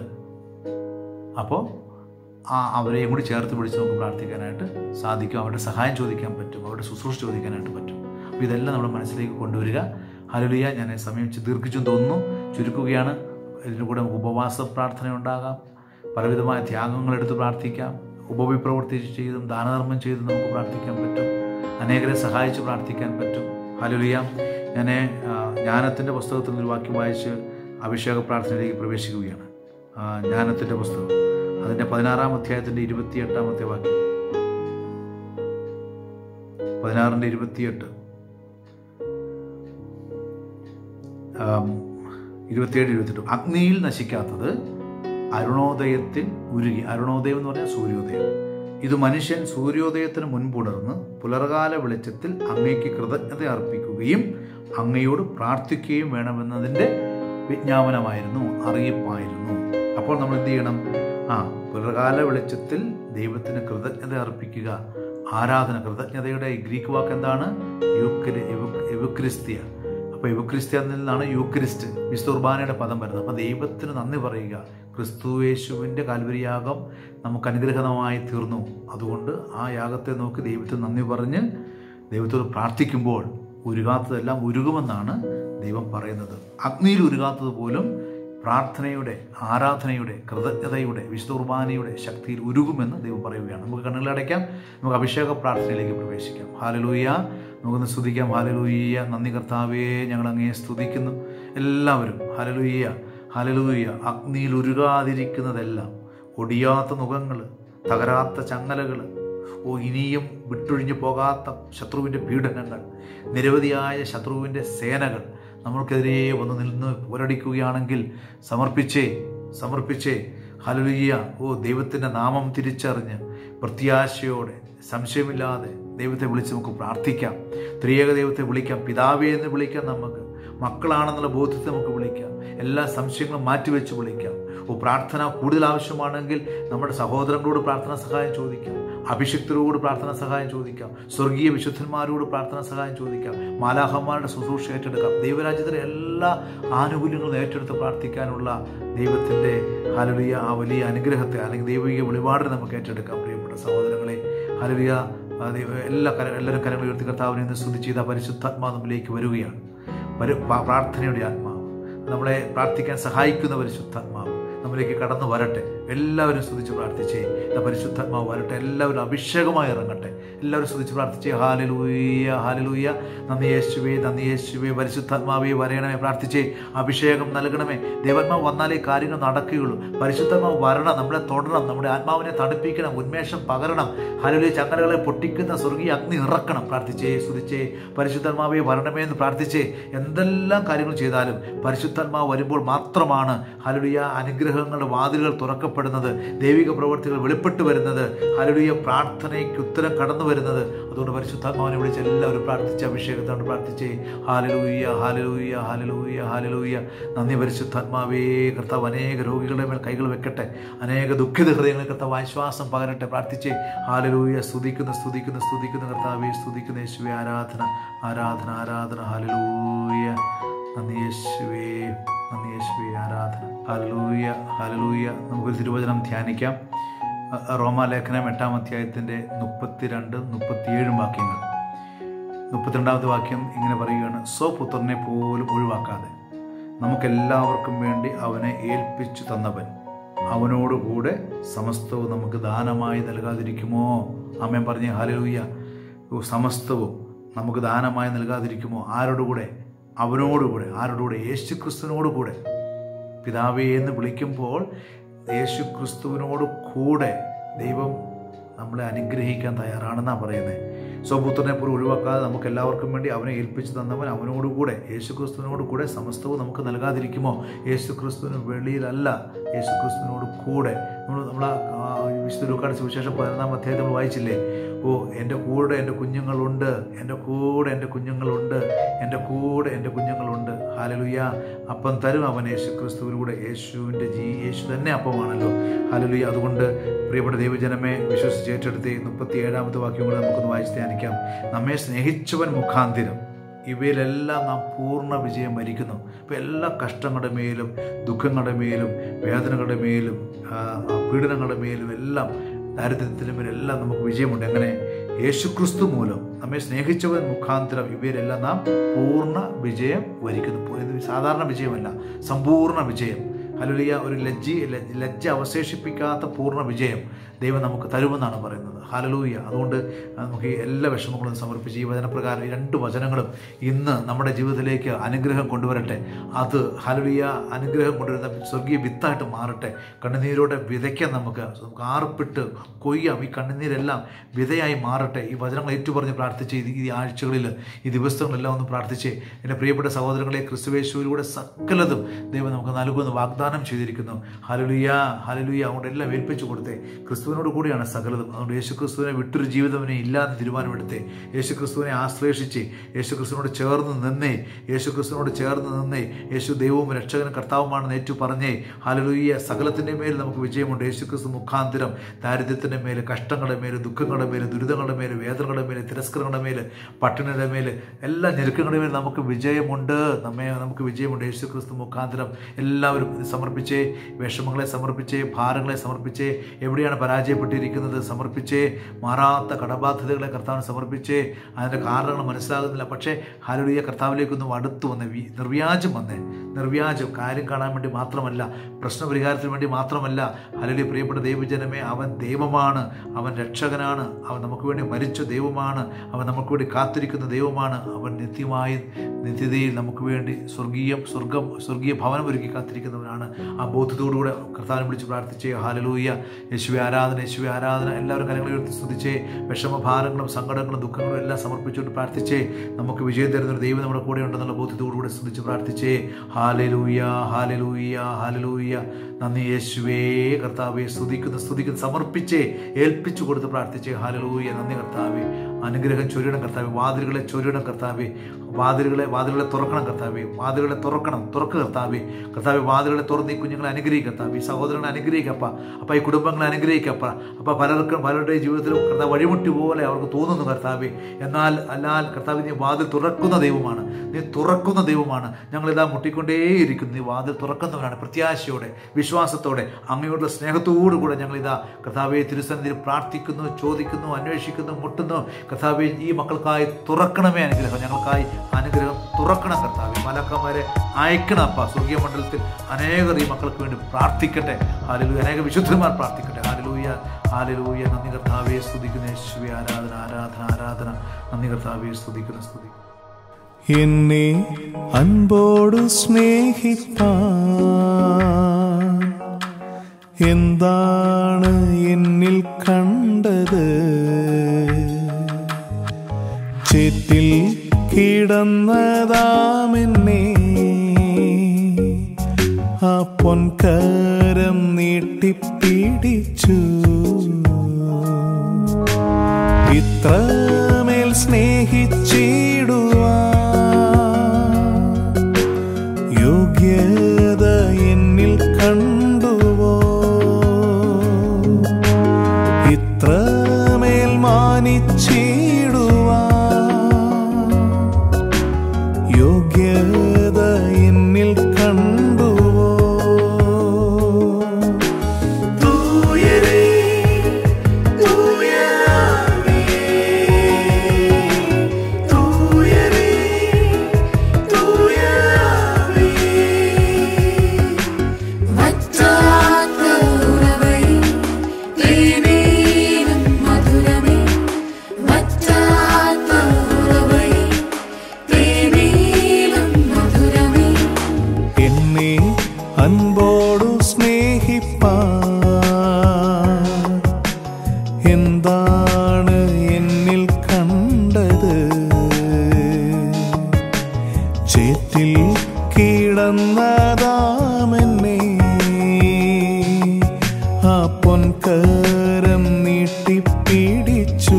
അപ്പോൾ ആ അവരെയും കൂടി ചേർത്ത് പിടിച്ച് നമുക്ക് പ്രാർത്ഥിക്കാനായിട്ട് സാധിക്കും അവരുടെ സഹായം ചോദിക്കാൻ പറ്റും അവരുടെ ശുശ്രൂഷ ചോദിക്കാനായിട്ട് പറ്റും അപ്പോൾ ഇതെല്ലാം നമ്മുടെ മനസ്സിലേക്ക് കൊണ്ടുവരിക ഹലുലിയ ഞാൻ സമയം ചി- ദീർഘിച്ചും തോന്നുന്നു ചുരുക്കുകയാണ് ഇതിൻ്റെ കൂടെ നമുക്ക് ഉപവാസ പ്രാർത്ഥന ഉണ്ടാകാം പലവിധമായ ത്യാഗങ്ങൾ എടുത്ത് പ്രാർത്ഥിക്കാം ഉപവിപ്രവൃത്തി ചെയ്തും ദാനധർമ്മം ചെയ്തും നമുക്ക് പ്രാർത്ഥിക്കാൻ പറ്റും അനേകരെ സഹായിച്ച് പ്രാർത്ഥിക്കാൻ പറ്റും ഹലുലിയ ഞാൻ ജ്ഞാനത്തിൻ്റെ പുസ്തകത്തിൽ നിന്ന് ഒരു വാക്യം വായിച്ച് അഭിഷേക പ്രാർത്ഥനയിലേക്ക് പ്രവേശിക്കുകയാണ് ആ, ജ്ഞാനത്തിൻ്റെ പുസ്തകം അതിൻ്റെ പതിനാറാം അധ്യായത്തിൻ്റെ ഇരുപത്തിയെട്ടാമത്തെ വാക്യം പതിനാറിൻ്റെ ഇരുപത്തിയെട്ട് ആം, ഇരുപത്തിയേഴ് ഇരുപത്തെട്ട് അഗ്നിയിൽ നശിക്കാത്തത് അരുണോദയത്തിൽ ഉരുകി അരുണോദയം എന്ന് പറഞ്ഞാൽ സൂര്യോദയം ഇത് മനുഷ്യൻ സൂര്യോദയത്തിന് മുൻപുണർന്ന് പുലർകാല വെളിച്ചത്തിൽ അങ്ങയ്ക്ക് കൃതജ്ഞത അർപ്പിക്കുകയും അങ്ങയോട് പ്രാർത്ഥിക്കുകയും വേണമെന്നതിൻ്റെ വിജ്ഞാപനമായിരുന്നു അറിയിപ്പായിരുന്നു അപ്പോൾ നമ്മൾ എന്ത് ചെയ്യണം ആ പുലർകാല വെളിച്ചത്തിൽ ദൈവത്തിന് കൃതജ്ഞത അർപ്പിക്കുക ആരാധന കൃതജ്ഞതയുടെ ഗ്രീക്ക് വാക്ക് എന്താണ് യൂക്കരി എവുക്രിസ്തിയ അപ്പോൾ യുവക്രിസ്ത്യ എന്നതിൽ നിന്നാണ് യൂക്രിസ്റ്റ് വിസ്തുർബാനയുടെ പദം വരുന്നത് അപ്പോൾ ദൈവത്തിന് നന്ദി പറയുക ക്രിസ്തുവേശുവിൻ്റെ കാൽവരിയാഗം നമുക്ക് അനുഗ്രഹമായി തീർന്നു അതുകൊണ്ട് ആ യാഗത്തെ നോക്കി ദൈവത്തിന് നന്ദി പറഞ്ഞ് ദൈവത്തോട് പ്രാർത്ഥിക്കുമ്പോൾ ഉരുകാത്തതെല്ലാം ഉരുകുമെന്നാണ് ദൈവം പറയുന്നത് അഗ്നിയിൽ ഉരുകാത്തത് പോലും പ്രാർത്ഥനയുടെ ആരാധനയുടെ കൃതജ്ഞതയുടെ വിശുദ്ധ കുർബാനയുടെ ശക്തിയിൽ ഉരുകുമെന്ന് ദൈവം പറയുകയാണ് നമുക്ക് കണ്ണുകളടയ്ക്കാം നമുക്ക് അഭിഷേക പ്രാർത്ഥനയിലേക്ക് പ്രവേശിക്കാം ഹാലലൂയ നമുക്കൊന്ന് സ്തുതിക്കാം ഹാലലൂയ്യ നന്ദി കർത്താവേ ഞങ്ങൾ അങ്ങേ സ്തുതിക്കുന്നു എല്ലാവരും ഹാലലൂയ്യ ഹാലലൂയ്യ അഗ്നിയിൽ ഉരുകാതിരിക്കുന്നതെല്ലാം ഒടിയാത്ത മുഖങ്ങൾ തകരാത്ത ചങ്ങലകൾ ഓ ഇനിയും വിട്ടൊഴിഞ്ഞു പോകാത്ത ശത്രുവിൻ്റെ പീഡനങ്ങൾ നിരവധിയായ ശത്രുവിൻ്റെ സേനകൾ നമ്മൾക്കെതിരെ വന്ന് നിന്ന് പോരടിക്കുകയാണെങ്കിൽ സമർപ്പിച്ചേ സമർപ്പിച്ചേ ഹലുലിയ ഓ ദൈവത്തിൻ്റെ നാമം തിരിച്ചറിഞ്ഞ് പ്രത്യാശയോടെ സംശയമില്ലാതെ ദൈവത്തെ വിളിച്ച് നമുക്ക് പ്രാർത്ഥിക്കാം ത്രിയേക ദൈവത്തെ വിളിക്കാം പിതാവേ എന്ന് വിളിക്കാം നമുക്ക് മക്കളാണെന്നുള്ള ബോധ്യത്തെ നമുക്ക് വിളിക്കാം എല്ലാ സംശയങ്ങളും മാറ്റിവെച്ച് വിളിക്കാം ഓ പ്രാർത്ഥന കൂടുതൽ ആവശ്യമാണെങ്കിൽ നമ്മുടെ സഹോദരങ്ങളോട് പ്രാർത്ഥന സഹായം ചോദിക്കാം അഭിഷിക്തരോട് പ്രാർത്ഥന സഹായം ചോദിക്കാം സ്വർഗീയ വിശുദ്ധന്മാരോട് പ്രാർത്ഥന സഹായം ചോദിക്കാം മാലാഹന്മാരുടെ ശുശ്രൂഷ ഏറ്റെടുക്കാം ദൈവരാജ്യത്തിലെ എല്ലാ ആനുകൂല്യങ്ങളും ഏറ്റെടുത്ത് പ്രാർത്ഥിക്കാനുള്ള ദൈവത്തിൻ്റെ ഹലലിയ ആ വലിയ അനുഗ്രഹത്തെ അല്ലെങ്കിൽ ദൈവിക വെളിപാടിനെ നമുക്ക് ഏറ്റെടുക്കാം പ്രിയപ്പെട്ട സഹോദരങ്ങളെ ഹലലിയ ആ ദൈവ എല്ലാ കര എല്ലാവരും കരങ്ങൾ ഉയർത്തി കർത്താവിനെ ഇന്ന് സ്തുതി ചെയ്ത പരിശുദ്ധാത്മാവ് നമ്മിലേക്ക് വരികയാണ് പരി പ്രാ- പ്രാർത്ഥനയുടെ ആത്മാവ് നമ്മളെ പ്രാർത്ഥിക്കാൻ സഹായിക്കുന്ന പരിശുദ്ധാത്മാവ് നമ്മിലേക്ക് കടന്നു വരട്ടെ എല്ലാവരും സ്തുതിച്ച് പ്രാർത്ഥിച്ചേ ഇതാ പരിശുദ്ധാത്മാവ് വരട്ടെ എല്ലാവരും അഭിഷേകമായി ഇറങ്ങട്ടെ എല്ലാവരും സ്തുതിച്ച് പ്രാർത്ഥിച്ചേ ഹാലലൂയ ഹാലലൂയ നന്ദി യേശുവേ നന്ദി യേശുവേ പരിശുദ്ധാത്മാവേ വരയണമേ പ്രാർത്ഥിച്ചേ അഭിഷേകം നൽകണമേ ദേവന്മാവ് വന്നാലേ കാര്യങ്ങൾ നടക്കുകയുള്ളൂ പരിശുദ്ധാത്മാവ് വരണം നമ്മളെ തൊടണം നമ്മുടെ ആത്മാവിനെ തണുപ്പിക്കണം ഉന്മേഷം പകരണം ഹലലി ചങ്ങലകളെ പൊട്ടിക്കുന്ന സ്വർഗീയ അഗ്നി ഇറക്കണം പ്രാർത്ഥിച്ചേ സ്തുതിച്ചേ പരിശുദ്ധാത്മാവെ വരണമേ എന്ന് പ്രാർത്ഥിച്ചേ എന്തെല്ലാം കാര്യങ്ങൾ ചെയ്താലും പരിശുദ്ധാത്മാവ് വരുമ്പോൾ മാത്രമാണ് ഹലലുയ അനുഗ്രഹങ്ങളുടെ വാതിലുകൾ തുറക്കപ്പെടുന്നത് ദൈവിക പ്രവർത്തികൾ വെളിപ്പെട്ട് വരുന്നത് ഹലലുയ പ്രാർത്ഥനയ്ക്ക് ഉത്തരം കടന്നു വരുന്നത് അതുകൊണ്ട് പരിശുദ്ധാത്മാവിനെ വിളിച്ച് എല്ലാവരും പ്രാർത്ഥിച്ച് അഭിഷേകത്തോട് പ്രാർത്ഥിച്ചേ ഹാലലൂയ ഹാലലൂയ ഹാലലൂയ ഹാലലൂയ നന്ദി പരിശുദ്ധാത്മാവേ കർത്താവ് അനേക രോഗികളുടെ മേൽ കൈകൾ വെക്കട്ടെ അനേക ദുഃഖിത ഹൃദയങ്ങളിൽ കർത്താവ് ആശ്വാസം പകരട്ടെ പ്രാർത്ഥിച്ചേ ഹാലലൂയ സ്തുതിക്കുന്ന സ്തുതിക്കുന്ന സ്തുതിക്കുന്ന കർത്താവെ സ്തുതിക്കുന്ന യേശുവെ ആരാധന ആരാധന ആരാധന ഹാലലൂയ നന്ദി യേശുവേ നന്ദി യേശുവേ ആരാധന ഹാലലൂയ ഹാലലൂയ നമുക്കൊരു തിരുവചനം ധ്യാനിക്കാം അ- റോമാലേഖനം എട്ടാം അധ്യായത്തിൻ്റെ മുപ്പത്തിരണ്ട് മുപ്പത്തിയേഴും വാക്യങ്ങൾ മുപ്പത്തിരണ്ടാമത്തെ വാക്യം ഇങ്ങനെ പറയുകയാണ് സ്വപുത്രനെ പോലും ഒഴിവാക്കാതെ നമുക്കെല്ലാവർക്കും വേണ്ടി അവനെ ഏൽപ്പിച്ചു തന്നവൻ അവനോടുകൂടെ സമസ്തവും നമുക്ക് ദാനമായി നൽകാതിരിക്കുമോ അമ്മൻ പറഞ്ഞ ഹലലൂയ സമസ്തവും നമുക്ക് ദാനമായി നൽകാതിരിക്കുമോ ആരോടുകൂടെ അവനോടുകൂടെ ആരോടുകൂടെ യേശു ക്രിസ്തുവിനോടുകൂടെ പിതാവേ എന്ന് വിളിക്കുമ്പോൾ യേശു ക്രിസ്തുവിനോട് കൂടെ ദൈവം നമ്മളെ അനുഗ്രഹിക്കാൻ തയ്യാറാണെന്നാണ് പറയുന്നത് സ്വപുത്രനെ പോലും ഒഴിവാക്കാതെ നമുക്ക് എല്ലാവർക്കും വേണ്ടി അവനെ ഏൽപ്പിച്ചു തന്നവൻ അവനോടുകൂടെ യേശു ക്രിസ്തുവിനോട് കൂടെ സമസ്തവും നമുക്ക് നൽകാതിരിക്കുമോ യേശു ക്രിസ്തുവിന് വെളിയിലല്ല യേശു ക്രിസ്തുവിനോട് കൂടെ നമ്മൾ നമ്മൾ വിശുദ്ധ ലൂക്കാട് സുവിശേഷം പതിനൊന്നാം അധ്യായം നമ്മൾ വായിച്ചില്ലേ ഓ എൻ്റെ കൂടെ എൻ്റെ കുഞ്ഞുങ്ങളുണ്ട് എൻ്റെ കൂടെ എൻ്റെ കുഞ്ഞുങ്ങളുണ്ട് എൻ്റെ കൂടെ എൻ്റെ കുഞ്ഞുങ്ങളുണ്ട് ഹാലലുയ അപ്പം തരും അവൻ യേശു ക്രിസ്തുവിലൂടെ യേശുവിൻ്റെ ജീ യേശു തന്നെ അപ്പമാണല്ലോ ഹാലലുയ അതുകൊണ്ട് പ്രിയപ്പെട്ട ദൈവജനമെ വിശ്വസിച്ച് ഏറ്റെടുത്ത് മുപ്പത്തി ഏഴാമത്തെ വാക്യം കൂടെ നമുക്കൊന്ന് വായിച്ച് ധ്യാനിക്കാം നമ്മെ സ്നേഹിച്ചവൻ മുഖാന്തിരം ഇവയിലെല്ലാം നാം പൂർണ്ണ വിജയം വരിക്കുന്നു അപ്പോൾ എല്ലാ കഷ്ടങ്ങളുടെ മേലും ദുഃഖങ്ങളുടെ മേലും വേദനകളുടെ മേലും ആ, ആ, പീഡനങ്ങളുടെ മേലും എല്ലാം ദാരിദ്ര്യത്തിൻ്റെ മേലെല്ലാം നമുക്ക് വിജയമുണ്ട് അങ്ങനെ യേശുക്രിസ്തു മൂലം നമ്മെ സ്നേഹിച്ചവൻ മുഖാന്തരം ഇവയിലെല്ലാം നാം പൂർണ്ണ വിജയം വരിക്കുന്നു ഇത് സാധാരണ വിജയമല്ല സമ്പൂർണ്ണ വിജയം ഹലുലിയ ഒരു ലജ്ജി ലജ്ജ- ലജ്ജ അവശേഷിപ്പിക്കാത്ത പൂർണ്ണ വിജയം ദൈവം നമുക്ക് തരുമെന്നാണ് പറയുന്നത് ഹാലലൂയ അതുകൊണ്ട് നമുക്ക് ഈ എല്ലാ വിഷമങ്ങളും സമർപ്പിച്ച് ഈ വചനപ്രകാരം ഈ രണ്ട് വചനങ്ങളും ഇന്ന് നമ്മുടെ ജീവിതത്തിലേക്ക് അനുഗ്രഹം കൊണ്ടുവരട്ടെ അത് ഹലുലിയ അനുഗ്രഹം കൊണ്ടുവരുന്ന സ്വർഗീയ വിത്തായിട്ട് മാറട്ടെ കണ്ണുനീരോടെ വിതയ്ക്കാൻ നമുക്ക് നമുക്ക് ആർപ്പിട്ട് കൊയ്യാം ഈ കണ്ണുനീരെല്ലാം വിതയായി മാറട്ടെ ഈ വചനങ്ങൾ ഏറ്റുപറഞ്ഞ് പ്രാർത്ഥിച്ച് ഈ- ഈ ആഴ്ചകളിൽ ഈ ദിവസങ്ങളെല്ലാം ഒന്ന് പ്രാർത്ഥിച്ച് എൻ്റെ പ്രിയപ്പെട്ട സഹോദരങ്ങളെ ക്രിസ്തുവേശുവിലൂടെ സകലതും ദൈവം നമുക്ക് നൽകുമെന്ന് വാഗ്ദാനം ചെയ്തിരിക്കുന്നു ഹലലുയ ഹലലുയ അതുകൊണ്ട് എല്ലാം ഏൽപ്പിച്ചു കൊടുത്തേ ക്രിസ്തുവിനോട് കൂടിയാണ് സകലതും അതുകൊണ്ട് യേശു ക്രിസ്തുവിനെ വിട്ടൊരു ജീവിതത്തിനെ ഇല്ലാതെ തീരുമാനമെടുത്തേ യേശു ക്രിസ്തുവിനെ ആശ്ലേഷിച്ച് യേശു ക്രിസ്തുവിനോട് ചേർന്ന് നിന്നേ യേശു ക്രിസ്തുവിനോട് ചേർന്ന് നിന്നേ യേശു ദൈവവും രക്ഷകനും കർത്താവുമാണെന്ന് ഏറ്റു പറഞ്ഞേ ഹലലുയ സകലത്തിൻ്റെ മേൽ നമുക്ക് വിജയമുണ്ട് യേശു ക്രിസ്തു മുഖാന്തരം ദാരിദ്ര്യത്തിൻ്റെ മേൽ കഷ്ടങ്ങളുടെ മേൽ ദുഃഖങ്ങളുടെ മേൽ ദുരിതങ്ങളുടെ മേൽ വേദനകളുടെ മേൽ തിരസ്കരങ്ങളുടെ മേൽ പട്ടിണിയുടെ മേൽ എല്ലാ ഞെരുക്കങ്ങളുടെ മേൽ നമുക്ക് വിജയമുണ്ട് നമ്മെ നമുക്ക് വിജയമുണ്ട് യേശു ക്രിസ്തു മുഖാന്തരം എല്ലാവരും ഇത് സമർപ്പിച്ചേ വിഷമങ്ങളെ സമർപ്പിച്ചേ ഭാരങ്ങളെ സമർപ്പിച്ചേ എവിടെയാണ് പരാജയപ്പെട്ടിരിക്കുന്നത് സമർപ്പിച്ചേ മാറാത്ത കടബാധ്യതകളെ കർത്താവിന് സമർപ്പിച്ചേ അതിൻ്റെ കാരണങ്ങൾ മനസ്സിലാകുന്നില്ല പക്ഷേ ഹാലുടിയ കർത്താവിലേക്കൊന്നും അടുത്ത് വന്നേ വി- നിർവ്യാജം വന്നേ നിർവ്യാജം കാര്യം കാണാൻ വേണ്ടി മാത്രമല്ല പ്രശ്നപരിഹാരത്തിന് വേണ്ടി മാത്രമല്ല ഹലലി പ്രിയപ്പെട്ട ദൈവജനമേ അവൻ ദൈവമാണ് അവൻ രക്ഷകനാണ് അവൻ നമുക്ക് വേണ്ടി മരിച്ച ദൈവമാണ് അവൻ നമുക്ക് വേണ്ടി കാത്തിരിക്കുന്ന ദൈവമാണ് അവൻ നിത്യമായി നിത്യതയിൽ നമുക്ക് വേണ്ടി സ്വർഗീയം സ്വർഗം സ്വർഗീയ ഭവനം ഒരുക്കി കാത്തിരിക്കുന്നവനാണ് ആ ബോധ്യത്തോടുകൂടെ കർത്താവിനെ വിളിച്ച് പ്രാർത്ഥിച്ചേ ഹാലലൂയ യേശുവെ ആരാധന യേശുവെ ആരാധന എല്ലാവരും കരങ്ങളെ ഉയർത്തി സ്തുതിച്ചേ വിഷമഭാരങ്ങളും സങ്കടങ്ങളും ദുഃഖങ്ങളും എല്ലാം സമർപ്പിച്ചുകൊണ്ട് പ്രാർത്ഥിച്ചേ നമുക്ക് വിജയം തരുന്ന ഒരു ദൈവം നമ്മുടെ കൂടെ ഉണ്ടെന്നുള്ള ബോധ്യത്തോടുകൂടെ സ്തുതിച്ച് പ്രാർത്ഥിച്ചേ ഹാലലൂയ ഹാലലൂയ ഹാലലൂയ നന്ദി യേശുവേ കർത്താവെ സ്തുതിക്കുന്ന സ്തുതിക്കുന്ന സമർപ്പിച്ചേ ഏൽപ്പിച്ചു കൊടുത്ത് പ്രാർത്ഥിച്ചേ ഹാലലൂയ നന്ദി കർത്താവെ അനുഗ്രഹം ചൊരിയണം കർത്താവെ വാതിലുകളെ ചൊരിയണം കർത്താവെ വാതിലുകളെ വാതിലുകളെ തുറക്കണം കർത്താവെ വാതിലുകളെ തുറക്കണം തുറക്ക് കർത്താവെ കർത്താവെ വാതിലുകളെ തുറന്ന് ഈ കുഞ്ഞുങ്ങളെ അനുഗ്രഹിക്കുക കർത്താവെ ഈ സഹോദരങ്ങളെ അനുഗ്രഹിക്കപ്പ അപ്പ ഈ കുടുംബങ്ങളെ അനുഗ്രഹിക്കപ്പ അപ്പ പലർക്കും പലരുടെയും ജീവിതത്തിലും കർത്താവ് വഴിമുട്ടി പോലെ അവർക്ക് തോന്നുന്നു കർത്താവെ എന്നാൽ അല്ലാൽ കർത്താവ് നീ വാതിൽ തുറക്കുന്ന ദൈവമാണ് നീ തുറക്കുന്ന ദൈവമാണ് ഞങ്ങളിതാ മുട്ടിക്കൊണ്ടേയിരിക്കുന്നു നീ വാതിൽ തുറക്കുന്നവനാണ് പ്രത്യാശയോടെ വിശ്വാസം വിശ്വാസത്തോടെ അങ്ങയോടുള്ള സ്നേഹത്തോടു കൂടെ ഞങ്ങൾ ഇതാ കഥാവെ തിരുസന്നിധിയിൽ പ്രാർത്ഥിക്കുന്നു ചോദിക്കുന്നു അന്വേഷിക്കുന്നു മുട്ടുന്നു കഥാവെ ഈ മക്കൾക്കായി തുറക്കണമേ അനുഗ്രഹം ഞങ്ങൾക്കായി അനുഗ്രഹം തുറക്കണം കർത്താവെ മലക്കന്മാരെ അയക്കണം അപ്പ സ്വർഗീയ മണ്ഡലത്തിൽ അനേകർ ഈ മക്കൾക്ക് വേണ്ടി പ്രാർത്ഥിക്കട്ടെ ഹാലലൂയ അനേക വിശുദ്ധന്മാർ പ്രാർത്ഥിക്കട്ടെ ഹാലലൂയ ഹാലലൂയ നന്ദി കർത്താവെ സ്തുതിക്കുന്ന യേശുവെ ആരാധന ആരാധന ആരാധന നന്ദി കർത്താവെ സ്തുതിക്കുന്ന സ്തുതി എന്നെ അൻപോടു സ്നേഹിപ്പാൻ എന്താണ് എന്നിൽ കണ്ടത് ചേറ്റിൽ കിടന്നതാമെന്നെ ആ പൊൻകരം നീട്ടിപ്പിടിച്ചു ഇത്രമേൽ സ്നേഹിച്ചിടുവാൻ യോഗ്യത എന്നിൽ കണ്ടുവോ ഇത്രമേൽ മാനിച്ചിടുവാൻ യോഗ്യത എന്നിൽ കണ്ടുവോ തൂയരേ തൂയരാമേ തൂയരേ തൂയരാമേ വറ്റാത്ത ഉറവഴി തേനീരും മധുരമേ വറ്റാത്ത ഉറവഴി തേനീരും മധുരമേ എന്നെ അൻപോടു സ്നേഹിപ്പാൻ എന്താണ് എന്നിൽ കണ്ടത് ചേറ്റിൽ കിടന്നതാമെന്നെ ആ പൊൻകരം നീട്ടിപ്പിടിച്ചു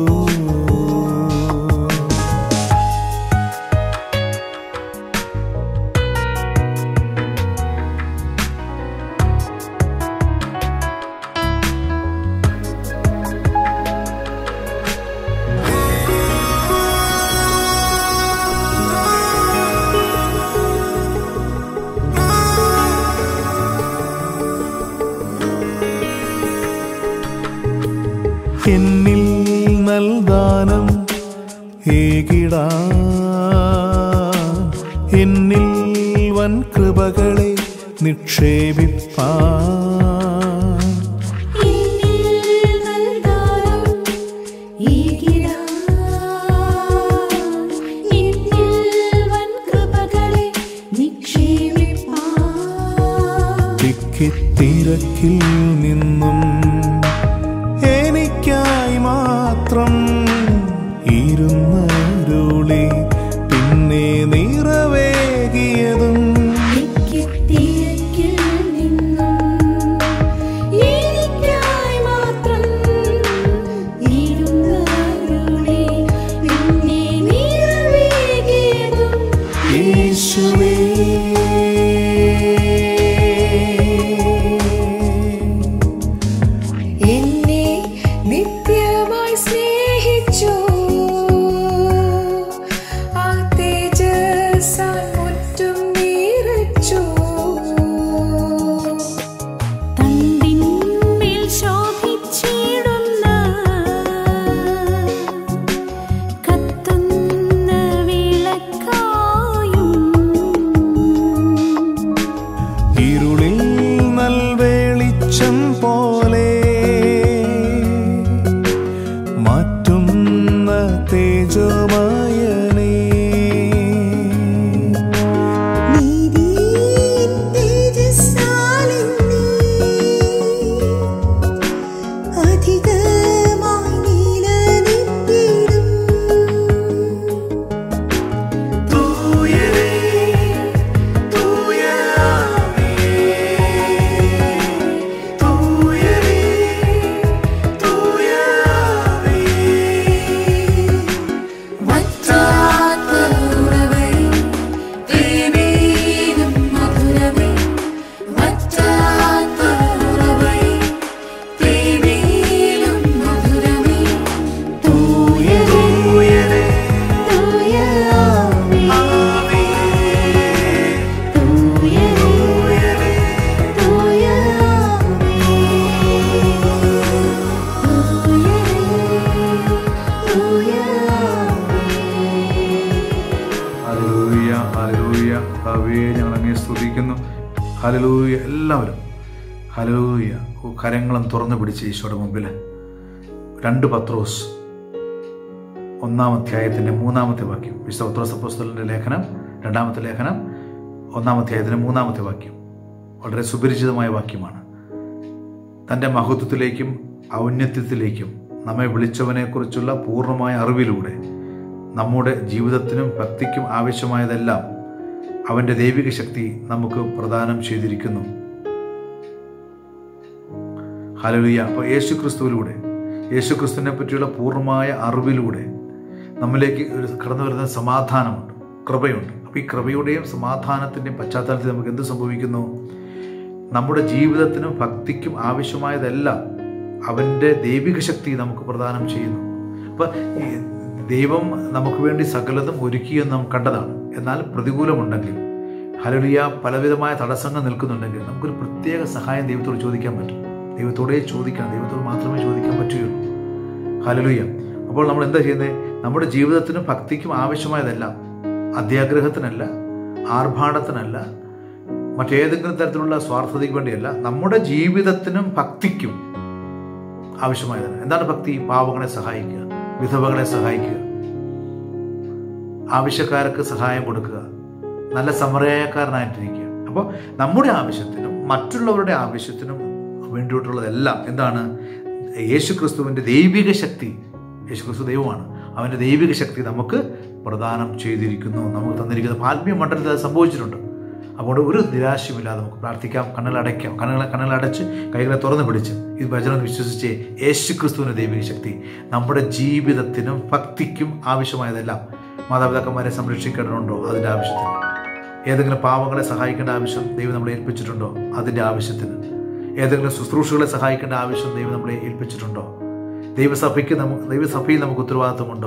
എന്നിൽ നൽദാനം ഏകിടാ എന്നിൽ വൻ കൃപകളെ നിക്ഷേപിപ്പാ എന്നിൽ നൽകാരം ഈകിടാം എന്നിൽ വൻ കൃപകളെ നിക്ഷേപിപ്പാം തിക്കിത്തിരക്കിൽ നിന്നും എനിക്കായി മാത്രം ഇരുന്നരുളി പിന്നെ നിറവേകിയതും തിരക്കിൽ നിന്നും എനിക്കായി മാത്രം ഇരുന്നരുളി പിന്നെ നിറവേകിയതും യേശുവേ എന്നെ നിത്യമായി സ്നേഹിച്ചു ആ തേജസ്സാൽ മുറ്റും നിറച്ചു തണ്ടിന്മേൽ ശോഭിച്ചിടുന്ന കത്തുന്ന വിളക്കായും ഇരുളിൽ നൽവേളിച്ചം പോലെ മാറ്റുന്ന തേജോമയനേ നീതിയിൻ തേജസ്സാലെന്നീ അധികമായി നിലനിർത്തിടും. തൂയരേ തൂയരാമേ തൂയരേ തൂയരാമേ വറ്റാത്ത ഉറവഴി തേനീരും മധുരമേ വറ്റാത്ത ഉറവഴി തേനീരും ഹലലൂയ എല്ലാവരും ഹലലൂയ ഓ, കരങ്ങളും തുറന്നു പിടിച്ച് ഈശോയുടെ മുമ്പിൽ രണ്ട് പത്രോസ് ഒന്നാം അധ്യായത്തിൻ്റെ മൂന്നാമത്തെ വാക്യം വിശുദ്ധ പത്രോസ് അപ്പോസ്തലൻ്റെ ലേഖനം രണ്ടാമത്തെ ലേഖനം ഒന്നാം അധ്യായത്തിൻ്റെ മൂന്നാമത്തെ വാക്യം വളരെ സുപരിചിതമായ വാക്യമാണ് തൻ്റെ മഹത്വത്തിലേക്കും ഔന്നത്യത്തിലേക്കും നമ്മെ വിളിച്ചവനെക്കുറിച്ചുള്ള പൂർണ്ണമായ അറിവിലൂടെ നമ്മുടെ ജീവിതത്തിനും ഭക്തിക്കും ആവശ്യമായതെല്ലാം അവൻ്റെ ദൈവിക ശക്തി നമുക്ക് പ്രദാനം ചെയ്തിരിക്കുന്നു ഹലലുയ അപ്പോൾ യേശു ക്രിസ്തുവിലൂടെ യേശു ക്രിസ്തുവിനെ പറ്റിയുള്ള പൂർണ്ണമായ അറിവിലൂടെ നമ്മിലേക്ക് ഒരു കടന്നു വരുന്ന സമാധാനമുണ്ട് കൃപയുണ്ട് അപ്പോൾ ഈ കൃപയുടെയും സമാധാനത്തിൻ്റെയും പശ്ചാത്തലത്തിൽ നമുക്ക് എന്ത് സംഭവിക്കുന്നു നമ്മുടെ ജീവിതത്തിനും ഭക്തിക്കും ആവശ്യമായതെല്ലാം അവൻ്റെ ദൈവിക ശക്തി നമുക്ക് പ്രദാനം ചെയ്യുന്നു അപ്പം ഈ ദൈവം നമുക്ക് വേണ്ടി സകലതും ഒരുക്കിയെന്ന് നാം കണ്ടതാണ് എന്നാൽ പ്രതികൂലമുണ്ടെങ്കിൽ ഹലലിയ പലവിധമായ തടസ്സങ്ങൾ നിൽക്കുന്നുണ്ടെങ്കിൽ നമുക്കൊരു പ്രത്യേക സഹായം ദൈവത്തോട് ചോദിക്കാൻ പറ്റും ദൈവത്തോടേ ചോദിക്കണം ദൈവത്തോട് മാത്രമേ ചോദിക്കാൻ പറ്റുകയുള്ളൂ ഹലലുയ അപ്പോൾ നമ്മൾ എന്താ ചെയ്യുന്നത് നമ്മുടെ ജീവിതത്തിനും ഭക്തിക്കും ആവശ്യമായതെല്ലാം അത്യാഗ്രഹത്തിനല്ല ആർഭാടത്തിനല്ല മറ്റേതെങ്കിലും തരത്തിലുള്ള സ്വാർത്ഥതയ്ക്ക് വേണ്ടിയല്ല നമ്മുടെ ജീവിതത്തിനും ഭക്തിക്കും ആവശ്യമായതാണ് എന്താണ് ഭക്തി പാവങ്ങളെ സഹായിക്കുക വിധവകളെ സഹായിക്കുക ആവശ്യക്കാർക്ക് സഹായം കൊടുക്കുക നല്ല സമരക്കാരനായിട്ടിരിക്കുക അപ്പോൾ നമ്മുടെ ആവശ്യത്തിനും മറ്റുള്ളവരുടെ ആവശ്യത്തിനും വേണ്ടിയിട്ടുള്ളതെല്ലാം എന്താണ് യേശു ക്രിസ്തുവിൻ്റെ ദൈവിക ശക്തി യേശു ക്രിസ്തു ദൈവമാണ് അവൻ്റെ ദൈവിക ശക്തി നമുക്ക് പ്രദാനം ചെയ്തിരിക്കുന്നു നമുക്ക് തന്നിരിക്കുന്ന ആത്മീയ മണ്ഡലത്തിൽ അത് സംഭവിച്ചിട്ടുണ്ട് അതുകൊണ്ട് ഒരു നിരാശയുമില്ലാതെ നമുക്ക് പ്രാർത്ഥിക്കാം കണ്ണുകളടയ്ക്കാം കണ്ണുകളെ കണ്ണുകളടച്ച് കൈകളെ തുറന്നു പിടിച്ച് ഈ വചനം വിശ്വസിച്ച് യേശു ക്രിസ്തുവിൻ്റെ ദൈവിക ശക്തി നമ്മുടെ ജീവിതത്തിനും ഭക്തിക്കും ആവശ്യമായതെല്ലാം മാതാപിതാക്കന്മാരെ സംരക്ഷിക്കേണ്ടതുണ്ടോ അതിൻ്റെ ആവശ്യത്തിന് ഏതെങ്കിലും പാവങ്ങളെ സഹായിക്കേണ്ട ആവശ്യം ദൈവം നമ്മളെ ഏൽപ്പിച്ചിട്ടുണ്ടോ അതിൻ്റെ ആവശ്യത്തിന് ഏതെങ്കിലും ശുശ്രൂഷകളെ സഹായിക്കേണ്ട ആവശ്യം ദൈവം നമ്മളെ ഏൽപ്പിച്ചിട്ടുണ്ടോ ദൈവസഭയ്ക്ക് നമുക്ക് ദൈവസഭയിൽ നമുക്ക് ഉത്തരവാദിത്വമുണ്ടോ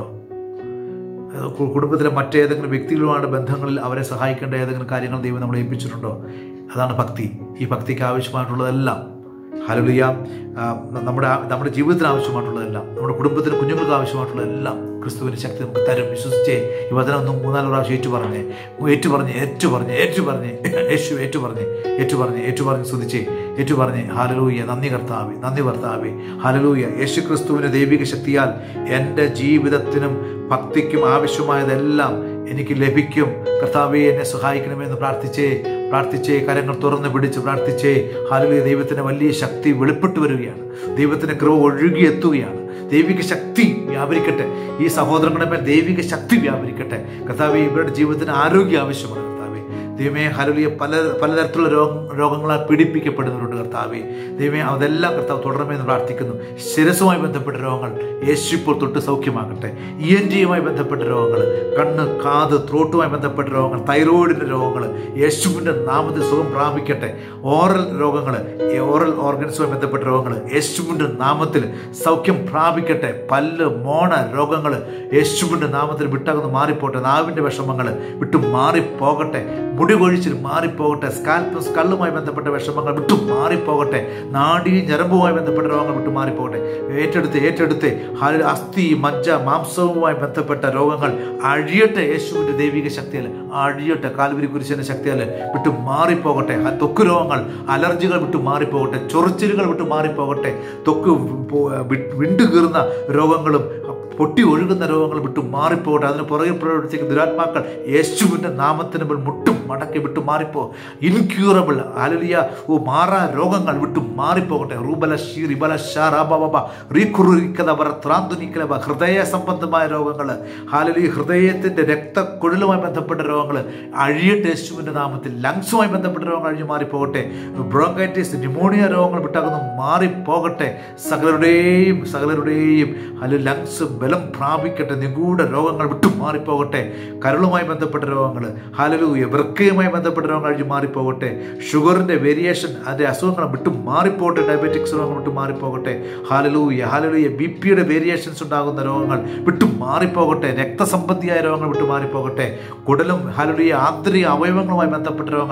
കു- കുടുംബത്തിലെ മറ്റേതെങ്കിലും വ്യക്തികളുമായിട്ട് ബന്ധങ്ങളിൽ അവരെ സഹായിക്കേണ്ട ഏതെങ്കിലും കാര്യങ്ങൾ ദൈവം നമ്മളെ ഏൽപ്പിച്ചിട്ടുണ്ടോ അതാണ് ഭക്തി ഈ ഭക്തിക്ക് ആവശ്യമായിട്ടുള്ളതെല്ലാം ഹലുലിയ നമ്മുടെ ആ- നമ്മുടെ ജീവിതത്തിന് ആവശ്യമായിട്ടുള്ളതെല്ലാം നമ്മുടെ കുടുംബത്തിന് കുഞ്ഞുങ്ങൾക്ക് ആവശ്യമായിട്ടുള്ളതെല്ലാം ക്രിസ്തുവിൻ്റെ ശക്തി നമുക്ക് തരും വിശ്വസിച്ചേ ഈ വചനം ഒന്ന് മൂന്നാല് പ്രാവശ്യം ഏറ്റു പറഞ്ഞേ ഏറ്റു പറഞ്ഞ് ഏറ്റു പറഞ്ഞ് ഏറ്റു പറഞ്ഞ് യേശു ഏറ്റു പറഞ്ഞ് ഏറ്റു പറഞ്ഞ് ഏറ്റു പറഞ്ഞ് സ്തുതിച്ചേ ഏറ്റു പറഞ്ഞ് ഹാലലൂയ നന്ദി കർത്താവേ നന്ദി കർത്താവേ ഹാലലൂയ യേശു ക്രിസ്തുവിൻ്റെ ദൈവിക ശക്തിയാൽ എൻ്റെ ജീവിതത്തിനും ഭക്തിക്കും ആവശ്യമായതെല്ലാം എനിക്ക് ലഭിക്കും കർത്താവെ എന്നെ സഹായിക്കണമെന്ന് പ്രാർത്ഥിച്ചേ പ്രാർത്ഥിച്ചേ കരങ്ങൾ തുറന്ന് പിടിച്ച് പ്രാർത്ഥിച്ചേ ഹാലലൂയ ദൈവത്തിന് വലിയ ശക്തി വെളിപ്പെട്ടു വരികയാണ് ദൈവത്തിന്റെ കൃപ ഒഴുകി എത്തുകയാണ് ദൈവിക ശക്തി വ്യാപരിക്കട്ടെ ഈ സഹോദരങ്ങളുടെ മേൽ ദൈവിക ശക്തി വ്യാപരിക്കട്ടെ കർത്താവെ ഇവരുടെ ജീവിതത്തിന് ആരോഗ്യം ആവശ്യമാണ് കർത്താവെ ദൈവമേ ഹലുലിയ പല പലതരത്തിലുള്ള രോഗ രോഗങ്ങളാൽ പീഡിപ്പിക്കപ്പെടുന്നവരുണ്ട് കർത്താവെ ദൈവമേ അതെല്ലാം കർത്താവ് തുടരണമെന്ന് പ്രാർത്ഥിക്കുന്നു ശിരസുമായി ബന്ധപ്പെട്ട രോഗങ്ങൾ യേശു ഇപ്പോൾ തൊട്ട് സൗഖ്യമാകട്ടെ ഇ എൻ ജിയുമായി ബന്ധപ്പെട്ട രോഗങ്ങൾ കണ്ണ് കാത് ത്രോട്ടുമായി ബന്ധപ്പെട്ട രോഗങ്ങൾ തൈറോയിഡിൻ്റെ രോഗങ്ങൾ യേശുവിൻ്റെ നാമത്തിൽ സുഖം പ്രാപിക്കട്ടെ ഓറൽ രോഗങ്ങൾ ഓറൽ ഓർഗൻസുമായി ബന്ധപ്പെട്ട രോഗങ്ങൾ യേശുവിൻ്റെ നാമത്തിൽ സൗഖ്യം പ്രാപിക്കട്ടെ പല്ല് മോണ രോഗങ്ങൾ യേശുവിൻ്റെ നാമത്തിൽ വിട്ടകന്ന് മാറിപ്പോട്ടെ നാവിൻ്റെ വിഷമങ്ങൾ വിട്ടു മാറിപ്പോകട്ടെ മുടി കൊഴിച്ചിൽ മാറിപ്പോകട്ടെ സ്കാൽപ്പും സ്കള്ളുമായി ബന്ധപ്പെട്ട വിഷമങ്ങൾ വിട്ടു മാറിപ്പോകട്ടെ നാഡി ഞരമ്പുമായി ബന്ധപ്പെട്ട രോഗങ്ങൾ വിട്ടു മാറിപ്പോകട്ടെ ഏറ്റെടുത്ത് ഏറ്റെടുത്ത് ഹാല അസ്ഥി മജ്ജ മാംസവുമായി ബന്ധപ്പെട്ട രോഗങ്ങൾ അഴിയട്ടെ യേശുവിൻ്റെ ദൈവിക ശക്തിയാൽ അഴിയട്ടെ കാൽവരി കുരിശിൻ്റെ ശക്തിയാൽ വിട്ടു മാറിപ്പോകട്ടെ ആ ത്വക്ക് രോഗങ്ങൾ അലർജികൾ വിട്ടു മാറിപ്പോകട്ടെ ചൊറിച്ചിലുകൾ വിട്ടു മാറിപ്പോകട്ടെ ത്വക്ക് പോ- വി- വിണ്ടുകീറുന്ന രോഗങ്ങളും പൊട്ടി ഒഴുകുന്ന രോഗങ്ങൾ വിട്ടു മാറിപ്പോകട്ടെ അതിന് പുറകെ പ്രവർത്തിക്കുന്ന ദുരാത്മാക്കൾ യേശുവിൻ്റെ നാമത്തിന് മുൻ മുട്ടും മടക്കി വിട്ടു മാറിപ്പോ ഇൻക്യൂറബിൾ അലലിയ ഓ മാറാ രോഗങ്ങൾ വിട്ടു മാറിപ്പോകട്ടെ റൂബല ഷീ റിബല ഷാ റാബബ റീഖുറിക്കതവർ ത്രാന്തുനിക്കലവ ഹൃദയ സംബന്ധമായ രോഗങ്ങൾ ഹാലലി ഹൃദയത്തിൻ്റെ രക്തക്കുഴലുമായി ബന്ധപ്പെട്ട രോഗങ്ങൾ അഴിയട്ടെ യേശുവിൻ്റെ നാമത്തിൽ ലങ്സുമായി ബന്ധപ്പെട്ട രോഗങ്ങൾ അഴിഞ്ഞു മാറിപ്പോകട്ടെ ബ്രോങ്കൈറ്റിസ് ന്യൂമോണിയ രോഗങ്ങൾ വിട്ടകന്ന് മാറിപ്പോകട്ടെ സകലരുടെയും സകലരുടെയും അല്ല ലങ്സ് ബലം പ്രാപിക്കട്ടെ നിഗൂഢ രോഗങ്ങൾ വിട്ടു മാറിപ്പോകട്ടെ കരളുമായി ബന്ധപ്പെട്ട രോഗങ്ങൾ ഹാലലൂയ വൃക്കയുമായി ബന്ധപ്പെട്ട രോഗങ്ങൾ അഴിഞ്ഞു മാറിപ്പോകട്ടെ ഷുഗറിൻ്റെ വേരിയേഷൻ അതിൻ്റെ അസുഖങ്ങൾ വിട്ടു മാറിപ്പോകട്ടെ ഡയബറ്റിക്സ് രോഗങ്ങൾ വിട്ടു മാറിപ്പോകട്ടെ ഹാലലൂയ ഹാലലൂയ ബി പിയുടെ വേരിയേഷൻസ് ഉണ്ടാകുന്ന രോഗങ്ങൾ വിട്ടു മാറിപ്പോകട്ടെ രക്തസംബന്ധിയായ രോഗങ്ങൾ വിട്ടു മാറിപ്പോകട്ടെ കുടലും ഹാലലൂയ ആന്തരിക അവയവങ്ങളുമായി ബന്ധപ്പെട്ട രോഗങ്ങൾ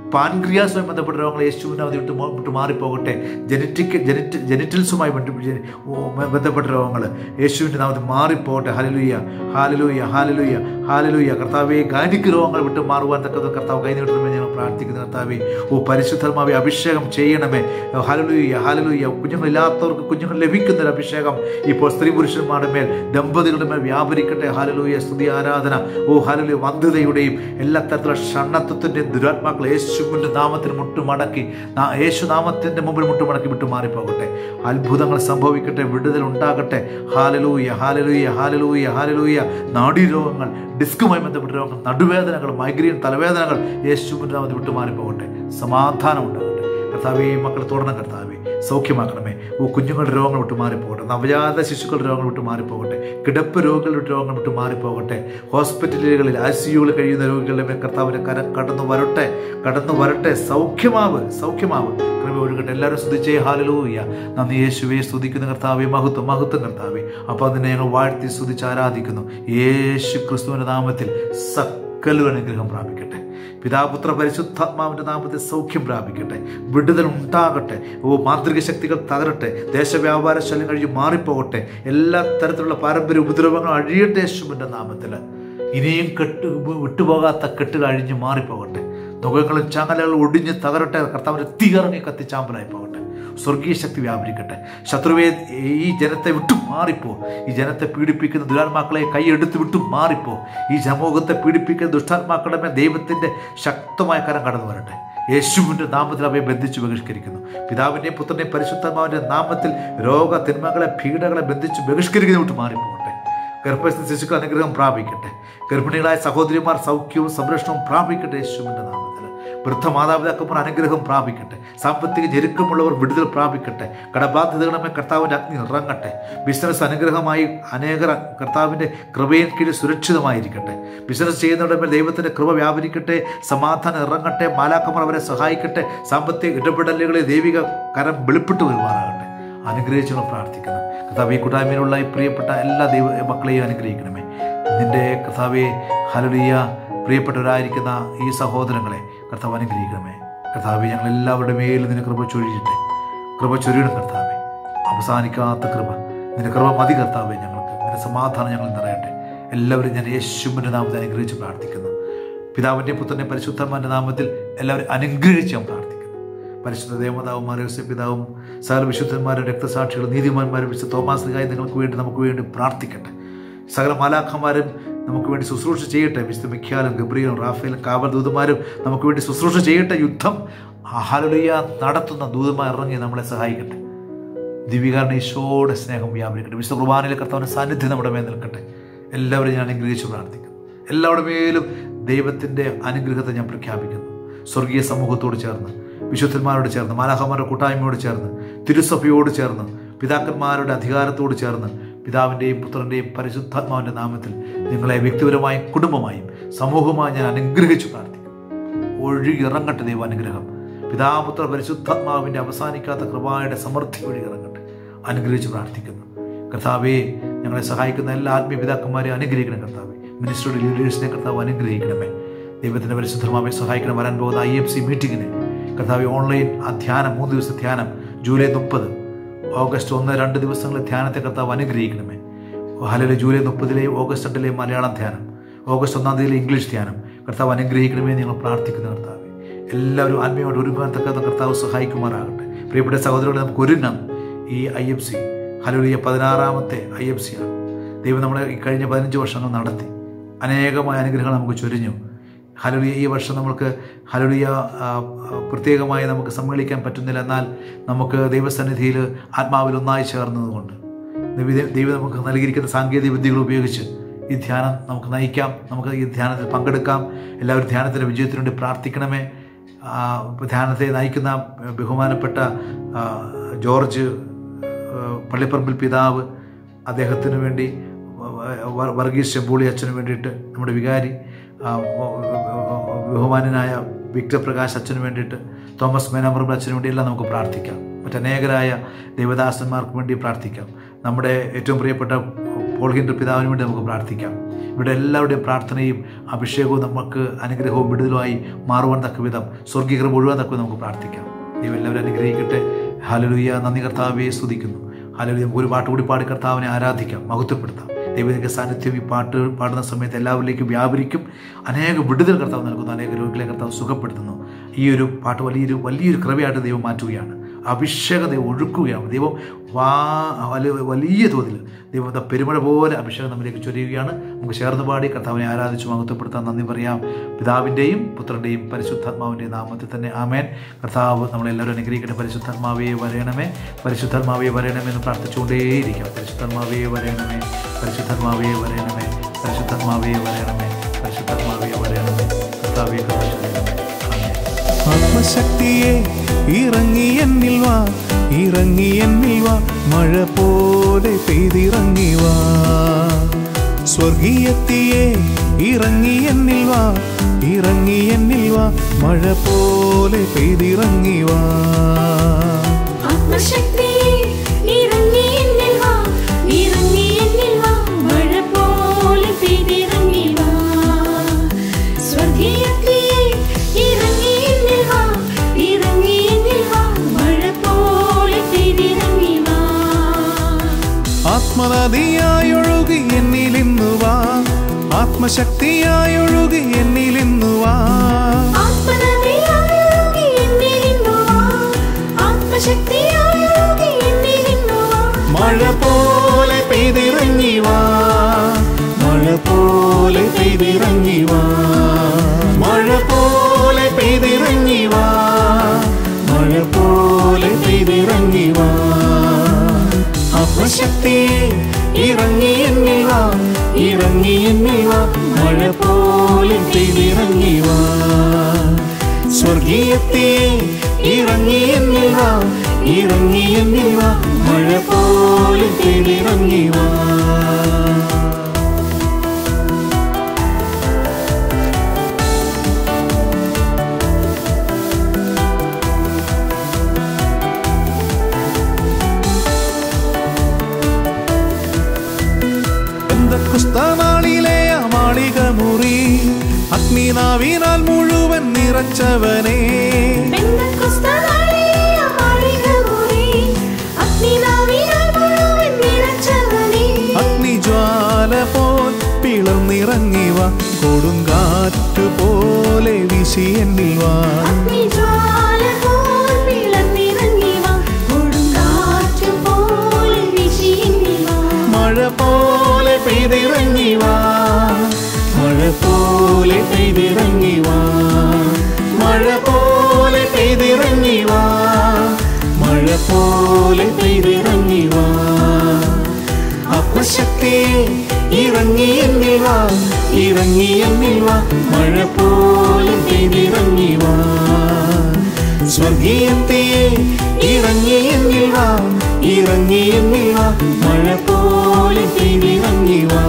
പാൻക്രിയാസുമായി ബന്ധപ്പെട്ട രോഗങ്ങൾ യേശുവിനെ അവധി വിട്ട് മോ- വിട്ട് മാറിപ്പോകട്ടെ ജനറ്റിക് ജനറ്റ് ജനറ്റിൽസുമായി ബന്ധപ്പെട്ട് ഓ, ബന്ധപ്പെട്ട രോഗങ്ങൾ യേശുവിൻ്റെ നാമത്തിൽ മാറിപ്പോകട്ടെ ഹാലലൂയ ഹാലലൂയ ഹാലലൂയ ഹാലലൂയ കർത്താവെ ഗാനിക്ക് രോഗങ്ങൾ വിട്ട് മാറുവാൻ തക്കത് കർത്താവ് കൈനീട്ടണമെന്ന് ഞങ്ങൾ പ്രാർത്ഥിക്കുന്നു കർത്താവെ ഓ പരിശുദ്ധർമാവെ അഭിഷേകം ചെയ്യണമേ ഹാലലൂയ ഹാലലൂയ കുഞ്ഞുങ്ങളില്ലാത്തവർക്ക് കുഞ്ഞുങ്ങൾ ലഭിക്കുന്ന ഒരു അഭിഷേകം ഇപ്പോൾ സ്ത്രീ പുരുഷന്മാരുടെ മേൽ ദമ്പതികളുടെ മേൽ വ്യാപരിക്കട്ടെ ഹാലലൂയ സ്തുതി ആരാധന ഓ ഹാലലൂയ വന്ധ്യതയുടെയും എല്ലാ തരത്തിലുള്ള ഷണ്ണത്വത്തിൻ്റെയും ദുരാത്മാക്കൾ യേശുവിൻ്റെ നാമത്തിൽ മുട്ടുമടക്കി നാ- യേശു നാമത്തിൻ്റെ മുമ്പിൽ മുട്ടുമടക്കി വിട്ടു മാറിപ്പോകട്ടെ അത്ഭുതങ്ങൾ സംഭവിക്കട്ടെ വിടുതൽ ഉണ്ടാകട്ടെ ഹാലലൂയ ഹാലലൂയ ഹാലലൂയ ഹാലലൂയ നാഡീരോഗങ്ങൾ ഡിസ്കുമായി ബന്ധപ്പെട്ട രോഗങ്ങൾ നടുവേദനകൾ മൈഗ്രെയിൻ തലവേദനകൾ യേശുവിൻ്റെ നാമത്തിൽ വിട്ടു മാറിപ്പോകട്ടെ സമാധാനം ഉണ്ടാകട്ടെ കർത്താവേ മക്കൾ തുടരണം കർത്താവേ സൗഖ്യമാക്കണമേ ഓ കുഞ്ഞുങ്ങളുടെ രോഗങ്ങൾ വിട്ട് മാറിപ്പോകട്ടെ നവജാത ശിശുക്കളുടെ രോഗങ്ങൾ വിട്ട് മാറിപ്പോകട്ടെ കിടപ്പ് രോഗികളുടെ രോഗങ്ങൾ വിട്ട് മാറിപ്പോകട്ടെ ഹോസ്പിറ്റലുകളിൽ ഐ സിയുകളിൽ കഴിയുന്ന രോഗികളുടെ മേൽ കർത്താവിൻ്റെ കരം കടന്നു വരട്ടെ കടന്നു വരട്ടെ സൗഖ്യമാവ് സൗഖ്യമാവ് കൃപ ഒഴുകട്ടെ എല്ലാവരും സ്തുതിച്ചേ ഹാലലൂയ നന്ദി യേശുവെ സ്തുതിക്കുന്ന കർത്താവെ മഹത്വം മഹത്വം കർത്താവെ അപ്പോൾ അതിനെ ഞങ്ങൾ വാഴ്ത്തി സ്തുതിച്ച് ആരാധിക്കുന്നു യേശു ക്രിസ്തുവിൻ്റെ നാമത്തിൽ സകല അനുഗ്രഹം പ്രാപിക്കട്ടെ പിതാപുത്ര പരിശുദ്ധാത്മാവിന്റെ നാമത്തിൽ സൗഖ്യം പ്രാപിക്കട്ടെ വിടുതൽ ഉണ്ടാകട്ടെ ഓ മാന്ത്രിക ശക്തികൾ തകരട്ടെ ദേശവ്യാപാര ശല്യം കഴിഞ്ഞ് മാറിപ്പോകട്ടെ എല്ലാ തരത്തിലുള്ള പാരമ്പര്യ ഉപദ്രവങ്ങളും അഴിയട്ടെ യേശുവിൻ്റെ നാമത്തിൽ ഇനിയും കെട്ട് വിട്ടുപോകാത്ത കെട്ടുകൾ അഴിഞ്ഞ് മാറിപ്പോകട്ടെ നുഖങ്ങളും ചങ്ങലകളും ഒടിഞ്ഞ് തകരട്ടെ കർത്താവിൻ്റെ തീയിറങ്ങി കത്തിച്ചാമ്പലായി പോകട്ടെ സ്വർഗീയ ശക്തി വ്യാപരിക്കട്ടെ ശത്രുവെ ഈ ജനത്തെ വിട്ടു മാറിപ്പോ ഈ ജനത്തെ പീഡിപ്പിക്കുന്ന ദുരാത്മാക്കളെ കൈയെടുത്ത് വിട്ടു മാറിപ്പോ ഈ സമൂഹത്തെ പീഡിപ്പിക്കുന്ന ദുഷ്ടാത്മാക്കളുടെ മേൽ ദൈവത്തിൻ്റെ ശക്തമായ കരം കടന്നു വരട്ടെ യേശുവിൻ്റെ നാമത്തിൽ അവയെ ബന്ധിച്ച് ബഹിഷ്കരിക്കുന്നു പിതാവിൻ്റെയും പുത്രൻ്റെയും പരിശുദ്ധമാവിൻ്റെ നാമത്തിൽ രോഗ തിന്മകളെ പീഡകളെ ബന്ധിച്ച് ബഹിഷ്കരിക്കുന്ന വിട്ട് മാറിപ്പോകട്ടെ ഗർഭസ്ഥ ശിശുക്കൾ അനുഗ്രഹം പ്രാപിക്കട്ടെ ഗർഭിണികളായ സഹോദരിമാർ സൗഖ്യവും സംരക്ഷണവും പ്രാപിക്കട്ടെ യേശുവിൻ്റെ നാമത്തിൽ വൃദ്ധ മാതാപിതാക്കന്മാർ അനുഗ്രഹം പ്രാപിക്കട്ടെ സാമ്പത്തിക ഞെരുക്കമുള്ളവർ വിടുതൽ പ്രാപിക്കട്ടെ കടബാധ്യതകളുമേ കർത്താവിൻ്റെ അഗ്നി ഇറങ്ങട്ടെ ബിസിനസ് അനുഗ്രഹമായി അനേകർ കർത്താവിൻ്റെ കൃപയിൽ കീഴിൽ സുരക്ഷിതമായിരിക്കട്ടെ ബിസിനസ് ചെയ്യുന്നവരുടെ മേൽ ദൈവത്തിൻ്റെ കൃപ വ്യാപരിക്കട്ടെ സമാധാനം ഇറങ്ങട്ടെ മാലാക്കന്മാർ അവരെ സഹായിക്കട്ടെ സാമ്പത്തിക ഇടപെടലുകളിൽ ദൈവിക കരം വെളിപ്പെട്ട് വരുമാറാകട്ടെ അനുഗ്രഹിച്ചുള്ള പ്രാർത്ഥിക്കുന്നു കർത്താവ് ഈ കൂട്ടായ്മയിലുള്ള ഈ പ്രിയപ്പെട്ട എല്ലാ ദൈവ മക്കളെയും അനുഗ്രഹിക്കണമേ നിന്റെ കർത്താവെ ഹലലിയ പ്രിയപ്പെട്ടവരായിരിക്കുന്ന ഈ സഹോദരങ്ങളെ കർത്താവ് അനുഗ്രഹിക്കണമേ കർത്താവെ ഞങ്ങൾ എല്ലാവരുടെ മേലും നിന്റെ കൃപ ചൊരിയട്ടെ കൃപ ചൊരിയണം കർത്താവെ അവസാനിക്കാത്ത കൃപ നിന്റെ കൃപ മതി കർത്താവെ ഞങ്ങൾക്ക് നിന്റെ സമാധാനം ഞങ്ങൾ നിറയട്ടെ എല്ലാവരും ഞാൻ യേശുവിൻ്റെ നാമത്തിൽ അനുഗ്രഹിച്ച് പ്രാർത്ഥിക്കുന്നു പിതാവിൻ്റെ പുത്രൻ്റെ പരിശുദ്ധമാൻ്റെ നാമത്തിൽ എല്ലാവരും അനുഗ്രഹിച്ച് ഞാൻ പ്രാർത്ഥിക്കുന്നു പരിശുദ്ധ ദേവതാവുമാരും യോസേപ്പ് പിതാവും സകല വിശുദ്ധന്മാരും രക്തസാക്ഷികളും നീതിമാന്മാരും വിശുദ്ധ തോമാസ് ഗായി നിങ്ങൾക്ക് വേണ്ടി നമുക്ക് വേണ്ടി പ്രാർത്ഥിക്കട്ടെ സകല മാലാഖമാരും നമുക്ക് വേണ്ടി ശുശ്രൂഷ ചെയ്യട്ടെ വിശുദ്ധ മിഖ്യാലും ഗബ്രിയലും റാഫേലും കാവൽ ദൂതന്മാരും നമുക്ക് വേണ്ടി ശുശ്രൂഷ ചെയ്യട്ടെ യുദ്ധം ഹലുലിയ നടത്തുന്ന ദൂതന്മാർ ഇറങ്ങി നമ്മളെ സഹായിക്കട്ടെ ദിവികാരൻ ഈശോയുടെ സ്നേഹം വ്യാപരിക്കട്ടെ വിശുദ്ധ കുർബാനയിലെ കർത്താവിൻ്റെ സാന്നിധ്യം നമ്മുടെ മേൽ നിൽക്കട്ടെ എല്ലാവരും ഞാൻ അനുഗ്രഹിച്ച് പ്രാർത്ഥിക്കുന്നു എല്ലാവരുടെ മേലും ദൈവത്തിൻ്റെ അനുഗ്രഹത്തെ ഞാൻ പ്രഖ്യാപിക്കുന്നു സ്വർഗീയ സമൂഹത്തോട് ചേർന്ന് വിശുദ്ധന്മാരോട് ചേർന്ന് മാലാഹമാരുടെ കൂട്ടായ്മയോട് ചേർന്ന് തിരുസഭയോട് ചേർന്ന് പിതാക്കന്മാരുടെ അധികാരത്തോട് ചേർന്ന് പിതാവിൻ്റെയും പുത്രൻ്റെയും പരിശുദ്ധാത്മാവിൻ്റെ നാമത്തിൽ നിങ്ങളെ വ്യക്തിപരമായും കുടുംബമായും സമൂഹമായും ഞാൻ അനുഗ്രഹിച്ചു പ്രാർത്ഥിക്കുന്നു ഒഴുകി ഇറങ്ങട്ടെ ദൈവാനുഗ്രഹം പിതാപുത്ര പരിശുദ്ധാത്മാവിൻ്റെ അവസാനിക്കാത്ത കൃപായുടെ സമൃദ്ധി ഒഴുകി ഇറങ്ങട്ടെ അനുഗ്രഹിച്ച് പ്രാർത്ഥിക്കുന്നു കർത്താവെ ഞങ്ങളെ സഹായിക്കുന്ന എല്ലാ ആത്മീയ പിതാക്കന്മാരെ അനുഗ്രഹിക്കണം കർത്താവെ മിനിസ്റ്ററുടെ ലീഡേഴ്സിനെ കർത്താവ് അനുഗ്രഹിക്കണമേ ദൈവത്തിൻ്റെ പരിശുദ്ധമാവെ സഹായിക്കണം വരാൻ പോകുന്ന ഐ എഫ് സി മീറ്റിങ്ങിന് കർത്താവ് ഓൺലൈൻ ആ ധ്യാനം മൂന്ന് ദിവസത്തെ ധ്യാനം ജൂലൈ മുപ്പത് ഓഗസ്റ്റ് ഒന്ന് രണ്ട് ദിവസങ്ങളിലെ ധ്യാനത്തെ കർത്താവ് അനുഗ്രഹിക്കണമേ ഹലയിലെ ജൂലൈ മുപ്പതിലെയും ഓഗസ്റ്റ് രണ്ടിലെയും മലയാളം ധ്യാനം ഓഗസ്റ്റ് ഒന്നാം തീയതിയിലെ ഇംഗ്ലീഷ് ധ്യാനം കർത്താവ് അനുഗ്രഹിക്കണമേ എന്ന് ഞങ്ങൾ പ്രാർത്ഥിക്കുന്നു കർത്താവ് എല്ലാവരും ആത്മീയമായിട്ട് ഒരുങ്ങാൻ തക്ക കർത്താവ് സഹായിക്കുമാറാകട്ടെ പ്രിയപ്പെട്ട സഹോദരങ്ങളെ നമുക്ക് ഒരുങ്ങാം ഈ ഐ എഫ് സി ഹലുലിയ പതിനാറാമത്തെ ഐ എഫ് സി ആണ് ദൈവം നമ്മളെ ഈ കഴിഞ്ഞ പതിനഞ്ച് വർഷങ്ങൾ നടത്തി അനേകമായ അനുഗ്രഹങ്ങൾ നമുക്ക് ചൊരിഞ്ഞു ഹലുലിയ ഈ വർഷം നമുക്ക് ഹലുലിയ ആ, ആ, പ്രത്യേകമായി നമുക്ക് സമ്മേളിക്കാൻ പറ്റുന്നില്ല എന്നാൽ നമുക്ക് ദൈവസന്നിധിയിൽ ആത്മാവിൽ ഒന്നായി ചേർന്നതുകൊണ്ട് ദൈവ- ദൈവം നമുക്ക് നൽകിയിരിക്കുന്ന സാങ്കേതിക വിദ്യകൾ ഉപയോഗിച്ച് ഈ ധ്യാനം നമുക്ക് നയിക്കാം നമുക്ക് ഈ ധ്യാനത്തിൽ പങ്കെടുക്കാം എല്ലാവരും ധ്യാനത്തിൻ്റെ വിജയത്തിനു വേണ്ടി പ്രാർത്ഥിക്കണമേ ആ, ധ്യാനത്തെ നയിക്കുന്ന ബഹുമാനപ്പെട്ട ആ, ജോർജ് ആ, പള്ളിപ്പറമ്പിൽ പിതാവ് അദ്ദേഹത്തിന് വേണ്ടി വ- വർഗീസ് ചെമ്പൂളി അച്ഛന് വേണ്ടിയിട്ട് നമ്മുടെ വികാരി ആ, ബഹുമാനനായ വിക്ടർ പ്രകാശ് അച്ഛന് വേണ്ടിയിട്ട് തോമസ് മേനാമറും അച്ഛന് വേണ്ടിയെല്ലാം നമുക്ക് പ്രാർത്ഥിക്കാം മറ്റനേകരായ ദൈവദാസന്മാർക്ക് വേണ്ടി പ്രാർത്ഥിക്കാം നമ്മുടെ ഏറ്റവും പ്രിയപ്പെട്ട പോൾഹിൻ്റെ പിതാവിന് വേണ്ടി നമുക്ക് പ്രാർത്ഥിക്കാം ഇവിടെ എല്ലാവരുടെയും പ്രാർത്ഥനയും അഭിഷേകവും നമുക്ക് അനുഗ്രഹവും വിടുതലുമായി മാറുവാൻ തക്ക വിധം സ്വർഗീകരം മുഴുവൻ തക്ക വിധം നമുക്ക് പ്രാർത്ഥിക്കാം ദൈവം എല്ലാവരും അനുഗ്രഹിക്കട്ടെ ഹലലുയ്യ നന്ദി കർത്താവെ സ്തുതിക്കുന്നു ഹലലുയ നമുക്ക് ഒരു പാട്ട് കൂടി പാടി കർത്താവിനെ ആരാധിക്കാം മഹത്വപ്പെടുത്താം ദൈവത്തിൻ്റെ സാന്നിധ്യം ഈ പാട്ട് പാടുന്ന സമയത്ത് എല്ലാവരിലേക്കും വ്യാപരിക്കും അനേക വിടുതൽ കർത്താവ് നൽകുന്നു അനേക രോഗികളെ കർത്താവ് സുഖപ്പെടുത്തുന്നു ഈ ഒരു പാട്ട് വലിയൊരു വലിയൊരു കൃപയായിട്ട് ദൈവം മാറ്റുകയാണ് അഭിഷേകം ദൈവം ഒഴുക്കുകയാണ് ദൈവം വാ വലിയ വലിയ തോതിൽ ദൈവത്തെ പെരുമഴ പോലെ അഭിഷേകം നമ്മിലേക്ക് ചൊരിയുകയാണ് നമുക്ക് ചേർന്ന് പാടി കർത്താവിനെ ആരാധിച്ച് മഹത്വപ്പെടുത്താൻ നന്ദി പറയാം പിതാവിൻ്റെയും പുത്രൻ്റെയും പരിശുദ്ധാത്മാവിൻ്റെയും നാമത്തിൽ തന്നെ ആമേൻ കർത്താവ് നമ്മളെല്ലാവരും അനുഗ്രഹിക്കട്ടെ പരിശുദ്ധാത്മാവേ വരയണമേ പരിശുദ്ധാത്മാവേ വരയണമേ എന്ന് പ്രാർത്ഥിച്ചുകൊണ്ടേയിരിക്കാം പരിശുദ്ധാത്മാവേ വരയണമേ പരിശുദ്ധാത്മാവേ വരയണമേ പരിശുദ്ധാത്മാവേ വരയണമേ പരിശുദ്ധാത്മാവേ വരയണമേ കർത്താവേ കൃപ ചൊരിയണമേ ആമേൻ ആത്മശക്തിയെ ഇറങ്ങി എന്നിൽ വാ ഇറങ്ങി എന്നിൽ വാ മഴ പോലെ പെയ്തിറങ്ങി വാ സ്വർഗീയത്തിയെ ഇറങ്ങി എന്നിൽ വാ ഇറങ്ങി എന്നിൽ വാ മഴ പോലെ പെയ്തിറങ്ങി വാ ആത്മശക്തിയെ ഇറങ്ങി എന്നിൽ വാ ഇറങ്ങി എന്നിൽ വാ മഴ പോലെ പെയ്തിറങ്ങി വാ സ്വർഗീയത്തിയെ ഇറങ്ങി എന്നിൽ വാ ഇറങ്ങി എന്നിൽ വാ മഴ പോലെ പെയ്തിറങ്ങി വാ ആത്മനദിയായൊഴുകി എന്നിലിന്നു വാ ആത്മശക്തിയായൊഴുകി എന്നിലിന്നു വാ ആത്മനദിയായൊഴുകി എന്നിലിന്നു വാ ആത്മശക്തിയായൊഴുകി എന്നിലിന്നു വാ മഴ പോലെ പെയ്തിറങ്ങി വാ മഴ പോലെ പെയ്തിറങ്ങി വാ മഴ പോലെ പെയ്തിറങ്ങി വാ മഴ പോലെ പെയ്തിറങ്ങി വാ ആത്മശക്തിയെ ഇറങ്ങി എന്നിൽ വാ ഇറങ്ങി എന്നിൽ വാ മഴ പോലെ പെയ്തിറങ്ങി വാ സ്വർഗീയത്തിയെ ഇറങ്ങി എന്നിൽ വാ ഇറങ്ങി എന്നിൽ വാ മഴ പോലെ പെയ്തിറങ്ങി വാ കുസ്തനാളിലെ ആ മാളിക മുറി അഗ്നിനാവിനാൽ മുഴുവൻ നിറച്ചവനേ പെന്തക്കോസ്തനാളിലെ ആ മാളിക മുറി അഗ്നിനാവിനാൽ മുഴുവൻ നിറച്ചവനേ അഗ്നിജ്വാല പോൽ പിളർന്നിറങ്ങി വാ കൊടുങ്കാറ്റ് പോലെ വീശി എന്നിൽ വാ അഗ്നിജ്വാല പോൽ പിളർന്നിറങ്ങി വാ കൊടുങ്കാറ്റ് പോലെ വീശി എന്നിൽ വാ മഴ പോലെ പെയ്തിറങ്ങി വാ മഴ പോലെ പെയ്തിറങ്ങി വാ മഴ പോലെ പെയ്തിറങ്ങി വാ മഴ പോലെ പെയ്തിറങ്ങി വാ ആത്മശക്തിയെ ഇറങ്ങി എന്നിൽ വാ ഇറങ്ങി എന്നിൽ വാ മഴ പോലെ പെയ്തിറങ്ങി വാ സ്വർഗീയത്തെയെ ഇറങ്ങി എന്നിൽ വാ ഇറങ്ങി എന്നിൽ വാ മഴ പോലെ പെയ്തിറങ്ങി വാ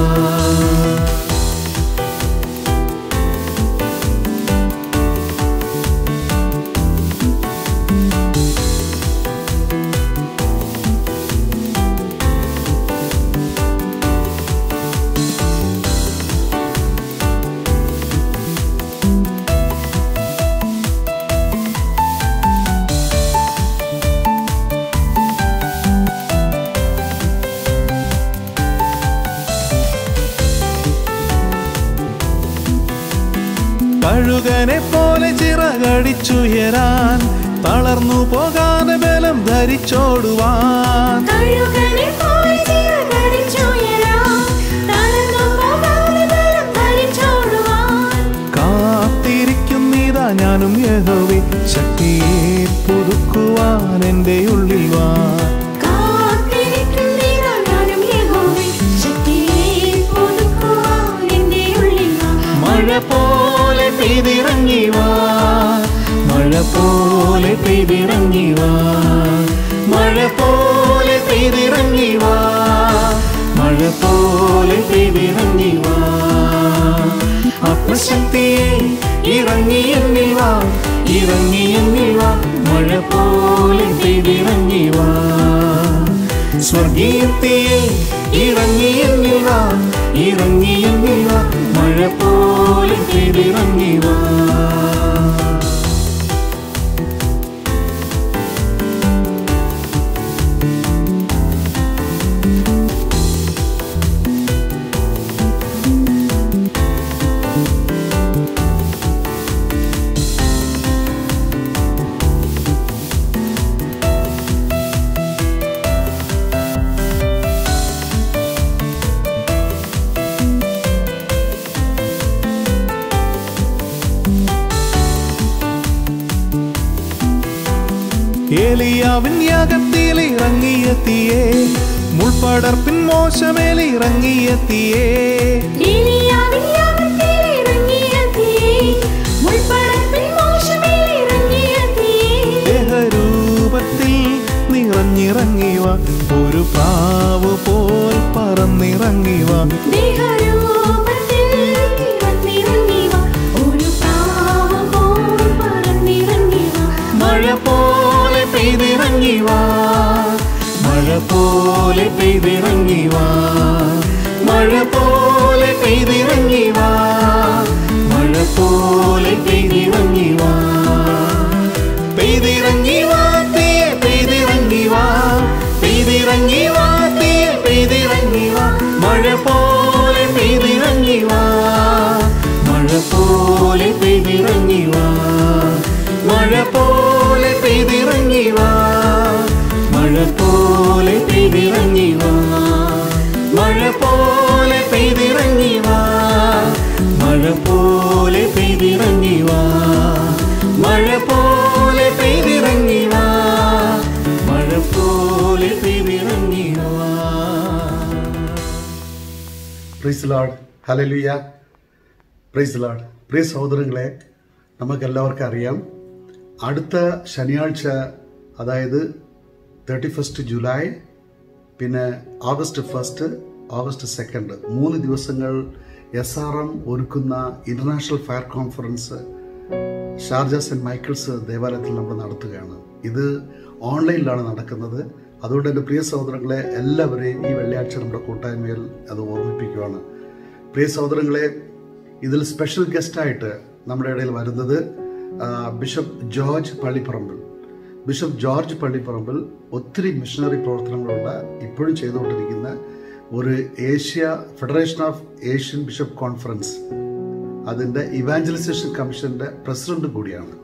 കഴുകനെ പോലെ ചിറകടിച്ചുയരാൻ തളർന്നു പോകാതെ ബലം ധരിച്ചോടുവാൻ കഴുകനെ പോലെ ചിറകടിച്ചുയരാം തളർന്നു പോകാതെ ബലം ധരിച്ചോടുവാൻ കാത്തിരിക്കുന്നീതാ ഞാനും യഹോവേ ശക്തിയെ പുതുക്കുവാൻ എൻ്റെ ഉള്ളിൽ വാ കാത്തിരിക്കുന്നീതാ ഞാനും യഹോവേ ശക്തിയെ പുതുക്കുവാൻ എൻ്റെ ഉള്ളിൽ വാ മഴ പോലെ പെയ്തിറങ്ങി വാ മഴ പോലെ പെയ്തിറങ്ങി വാ മഴ പോലെ പെയ്തിറങ്ങി വാ മഴ പോലെ പെയ്തിറങ്ങി വാ ആത്മശക്തിയെ ഇറങ്ങി എന്നിൽ വാ ഇറങ്ങി എന്നിൽ വാ മഴ പോലെ പെയ്തിറങ്ങി വാ സ്വർഗീയത്തിയെ ഇറങ്ങി എന്നിൽ വാ ഇറങ്ങി എന്നിൽ വാ മഴ പോലെ പെയ്തിറങ്ങി വാ ഏലിയാവിൻ യാഗത്തിൽ ഇറങ്ങിയെത്തിയേ മുൾപടർപ്പിൻ മോശമേൽ ഇറങ്ങിയെത്തിയേ ഏലിയാവിൻ യാഗത്തിൽ ഇറങ്ങിയെത്തിയേ, മുൾപ്പടർപ്പിൽ മോശമേൽ ഇറങ്ങിയെത്തിയേ. ദേഹരൂപത്തിൽ നിറഞ്ഞിറങ്ങിവ ഒരു പ്രാവ് പോൽ പറന്നിറങ്ങിവ ദേഹരൂപത്തിൽ വന്നിറങ്ങി വാ, ഒരു പ്രാവ് പോൽ പറന്നിറങ്ങി വാ. മഴ പോലെ പെയ്തിറങ്ങിവ മഴ പോലെ പെയ്തിറങ്ങിവ മഴ പോലെ പെയ്തിറങ്ങിവ മഴ പോലെ പെയ്തിറങ്ങിവ പെയ്തിറങ്ങിവ തീയെ പെയ്തിറങ്ങിവ പെയ്തിറങ്ങിവ തീയെ പെയ്തിറങ്ങിവ മഴ പോലെ പെയ്തിറങ്ങിവ മഴ പോലെ പെയ്തിറങ്ങിവ മഴ പോലെ പെയ്തിറങ്ങിവ മഴ പോലെ പെയ്തിറങ്ങിവ മഴ പോലെ പെയ്തിറങ്ങിവ മഴ പോലെ പെയ്തിറങ്ങിവ മഴ പോലെ പെയ്തിറങ്ങിവ മഴ പോലെ പെയ്തിറങ്ങിവ പ്രൈസ് ലാഡ് ഹലലുയ പ്രൈസ് ലാഡ് പ്രിയ സഹോദരങ്ങളെ നമുക്കെല്ലാവർക്കും അറിയാം അടുത്ത ശനിയാഴ്ച അതായത് തേർട്ടി ഫസ്റ്റ് ജൂലൈ പിന്നെ ഓഗസ്റ്റ് ഫസ്റ്റ് ഓഗസ്റ്റ് സെക്കൻഡ് മൂന്ന് ദിവസങ്ങൾ എസ് ആർ എം ഒരുക്കുന്ന international fire conference Sharjah saint Michael's ദേവാലയത്തിൽ നമ്മൾ നടത്തുകയാണ് ഇത് ഓൺലൈനിലാണ് നടക്കുന്നത് അതുകൊണ്ട് എൻ്റെ പ്രിയ സഹോദരങ്ങളെ എല്ലാവരെയും ഈ വെള്ളിയാഴ്ച നമ്മുടെ കൂട്ടായ്മയിൽ അത് ഓർമ്മിപ്പിക്കുകയാണ് പ്രിയ സഹോദരങ്ങളെ ഇതിൽ സ്പെഷ്യൽ ഗസ്റ്റായിട്ട് നമ്മുടെ ഇടയിൽ വരുന്നത് ആ, bishop George Pallipparambil bishop George Pallipparambil ഒത്തിരി മിഷണറി പ്രവർത്തനങ്ങളുള്ള ഇപ്പോഴും ചെയ്തുകൊണ്ടിരിക്കുന്ന ഒരു Asia federation of Asian bishop conference അതിൻ്റെ ഇവാഞ്ചലൈസേഷൻ കമ്മീഷന്റെ പ്രസിഡന്റ് കൂടിയാണ്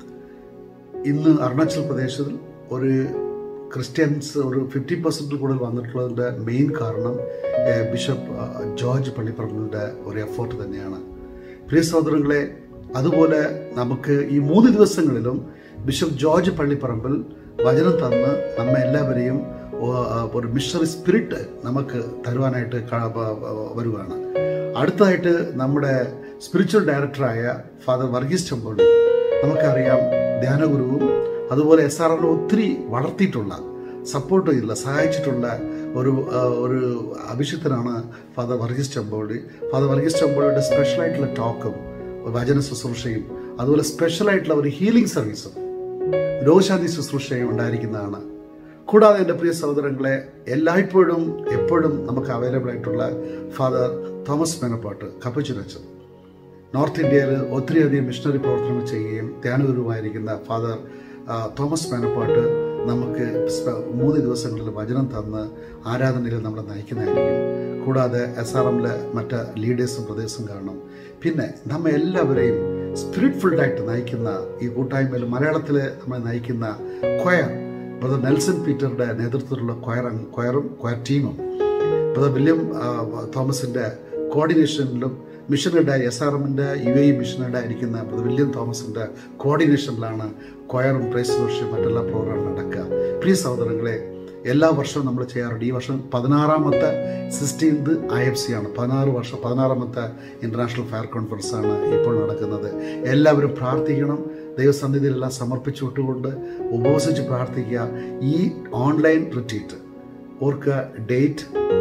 ഇന്ന് അരുണാചൽ പ്രദേശിൽ ഒരു ക്രിസ്ത്യൻസ് ഒരു ഫിഫ്റ്റി പെർസെൻറ്റിൽ കൂടുതൽ വന്നിട്ടുള്ളതിൻ്റെ മെയിൻ കാരണം ഏഹ്, ബിഷപ്പ് ആ, ജോർജ് പള്ളിപ്പറമ്പിൻ്റെ ഒരു എഫേർട്ട് തന്നെയാണ് പ്രിയ സഹോദരങ്ങളെ അതുപോലെ നമുക്ക് ഈ മൂന്ന് ദിവസങ്ങളിലും ബിഷപ്പ് ജോർജ് പള്ളിപ്പറമ്പിൽ വചനം തന്ന് നമ്മെ എല്ലാവരെയും ഓ- ആ, ഒരു മിഷണറി സ്പിരിറ്റ് നമുക്ക് തരുവാനായിട്ട് ക- വ- വ- വരുവാണ് അടുത്തതായിട്ട് നമ്മുടെ സ്പിരിച്വൽ ഡയറക്ടറായ ഫാദർ വർഗീസ് ചെമ്പോളി നമുക്കറിയാം ധ്യാനഗുരുവും അതുപോലെ എസ് ആർ എമ്മിനെ ഒത്തിരി വളർത്തിയിട്ടുള്ള സപ്പോർട്ട് ചെയ്തില്ല സഹായിച്ചിട്ടുള്ള ഒരു ആ, ഒരു അഭിഷിക്തനാണ് ഫാദർ വർഗീസ് ചെമ്പോളി ഫാദർ വർഗീസ് ചെമ്പോളിയുടെ സ്പെഷ്യലായിട്ടുള്ള ടോക്കും വചന ശുശ്രൂഷയും അതുപോലെ സ്പെഷ്യലായിട്ടുള്ള ഒരു ഹീലിംഗ് സർവീസും രോഗശാന്തി ശുശ്രൂഷയും ഉണ്ടായിരിക്കുന്നതാണ് കൂടാതെ എൻ്റെ പ്രിയ സഹോദരങ്ങളെ എല്ലായ്പ്പോഴും എപ്പോഴും നമുക്ക് അവൈലബിൾ ആയിട്ടുള്ള ഫാദർ തോമസ് മേനപ്പാട്ട് കപ്പച്ചുരച്ചൻ നോർത്ത് ഇന്ത്യയിൽ ഒത്തിരിയധികം മിഷണറി പ്രവർത്തനങ്ങൾ ചെയ്യുകയും ധ്യാനഗുരുവായിരിക്കുന്ന ഫാദർ ആ, തോമസ് മേനപ്പാട്ട് നമുക്ക് സ്പ- മൂന്ന് ദിവസങ്ങളിൽ വചനം തന്ന് ആരാധനയിൽ നമ്മളെ നയിക്കുന്നതായിരിക്കും കൂടാതെ എസ് ആർ എമ്മിലെ മറ്റ് ലീഡേഴ്സും പ്രദേശം കാണണം പിന്നെ നമ്മെ എല്ലാവരെയും സ്പിരിറ്റ്ഫുള്ളായിട്ട് നയിക്കുന്ന ഈ കൂട്ടായ്മയിൽ മലയാളത്തിൽ നമ്മളെ നയിക്കുന്ന ക്വയർ ബ്രദർ നെൽസൺ പീറ്ററുടെ നേതൃത്വത്തിലുള്ള ക്വയർ അംഗ- ക്വയറും ക്വയർ ടീമും ബ്രദർ വില്യം ആ, തോമസിന്റെ കോർഡിനേഷനിലും മിഷനുടെ എസ് ആർ എമ്മിന്റെ യു എ മിഷനുടെ ആയിരിക്കുന്ന ബ്രദർ വില്യം തോമസിന്റെ കോർഡിനേഷനിലാണ് ക്വയറും പ്രൈസ് വർഷയും മറ്റെല്ലാ പ്രോഗ്രാം നടക്കുക പ്രിയ സഹോദരങ്ങളെ എല്ലാ വർഷവും നമ്മൾ ചെയ്യാറുണ്ട് ഈ വർഷം പതിനാറാമത്തെ സിക്സ്റ്റീൻത് ഐ എഫ് സി ആണ് പതിനാറ് വർഷം പതിനാറാമത്തെ ഇന്റർനാഷണൽ ഫയർ കോൺഫറൻസ് ആണ് ഇപ്പോൾ നടക്കുന്നത് എല്ലാവരും പ്രാർത്ഥിക്കണം ദൈവസന്നിധിയിലെല്ലാം സമർപ്പിച്ചു വിട്ടുകൊണ്ട് ഉപവസിച്ച് പ്രാർത്ഥിക്കുക ഈ ഓൺലൈൻ റിട്രീറ്റ് ഓർക്കുക ഡേറ്റ്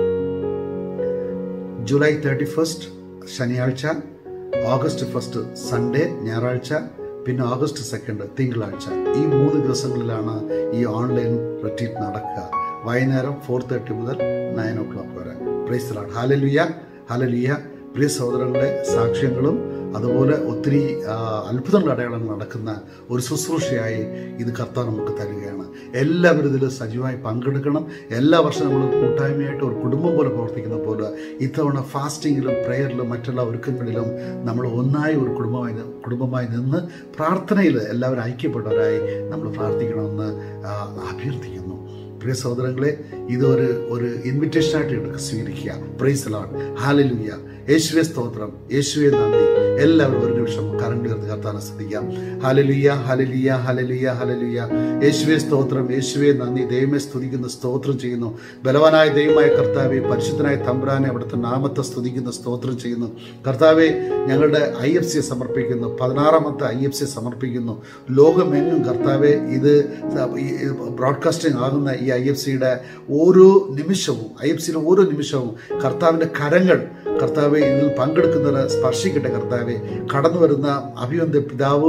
ജൂലൈ തേർട്ടി ഫസ്റ്റ് ശനിയാഴ്ച ഓഗസ്റ്റ് ഫസ്റ്റ് സൺഡേ ഞായറാഴ്ച പിന്നെ ഓഗസ്റ്റ് സെക്കൻഡ് തിങ്കളാഴ്ച ഈ മൂന്ന് ദിവസങ്ങളിലാണ് ഈ ഓൺലൈൻ റിട്രീറ്റ് നടക്കുക വൈകുന്നേരം ഫോർ തേർട്ടി മുതൽ നയൻ ഓ ക്ലോക്ക് വരെ പ്രൈസ് ലാഡ് ഹാലലുയ ഹാലലുയ പ്രിയ സഹോദരങ്ങളുടെ സാക്ഷ്യങ്ങളും അതുപോലെ ഒത്തിരി ആ, അത്ഭുതങ്ങൾ അടയാളങ്ങൾ നടക്കുന്ന ഒരു ശുശ്രൂഷയായി ഇത് കർത്താവ് നമുക്ക് തരികയാണ് എല്ലാവരും ഇതിൽ സജീവമായി പങ്കെടുക്കണം എല്ലാ വർഷവും നമ്മൾ കൂട്ടായ്മയായിട്ട് ഒരു കുടുംബം പോലെ പ്രവർത്തിക്കുന്ന പോലെ ഇത്തവണ ഫാസ്റ്റിങ്ങിലും പ്രെയറിലും മറ്റുള്ള ഒരുക്കങ്ങളിലും നമ്മൾ ഒന്നായി ഒരു കുടുംബമായി നി- കുടുംബമായി നിന്ന് പ്രാർത്ഥനയിൽ എല്ലാവരും ഐക്യപ്പെട്ടവരായി നമ്മൾ പ്രാർത്ഥിക്കണമെന്ന് ആ, അഭ്യർത്ഥിക്കുന്നു പ്രിയ സഹോദരങ്ങളെ ഇതൊരു ഒരു ഇൻവിറ്റേഷനായിട്ട് എടുക്കുക സ്വീകരിക്കുക പ്രൈസ് ലോഡ് ഹാലലുയ്യ യേശുവെ സ്തോത്രം യേശുവെ നന്ദി എല്ലാവരും ഒരു നിമിഷം കരണ്ട് കയറി കർത്താനെ ശ്രദ്ധിക്കാം ഹാലലുയ്യ ഹലലിയ ഹലലിയ ഹലലിയ യേശുവെ സ്തോത്രം യേശുവെ നന്ദി ദൈവമേ സ്തുതിക്കുന്ന സ്തോത്രം ചെയ്യുന്നു ബലവാനായ ദൈവമായ കർത്താവെ പരിശുദ്ധനായ തമ്പുരാനെ അവിടുത്തെ നാമത്തെ സ്തുതിക്കുന്ന സ്തോത്രം ചെയ്യുന്നു കർത്താവെ ഞങ്ങളുടെ ഐ എഫ് സി സമർപ്പിക്കുന്നു പതിനാറാമത്തെ ഐ എഫ് സി സമർപ്പിക്കുന്നു ലോകമെങ്ങും കർത്താവെ ഇത് ബ്രോഡ്കാസ്റ്റിംഗ് ആകുന്ന ഈ ഐ എഫ് സിയുടെ ഓരോ നിമിഷവും ഐ എഫ് സിയുടെ ഓരോ നിമിഷവും കർത്താവിൻ്റെ കരങ്ങൾ കർത്താവെ ഇതിൽ പങ്കെടുക്കുന്നവരെ സ്പർശിക്കട്ടെ കർത്താവെ കടന്നു വരുന്ന അഭിവന്ദ പിതാവ്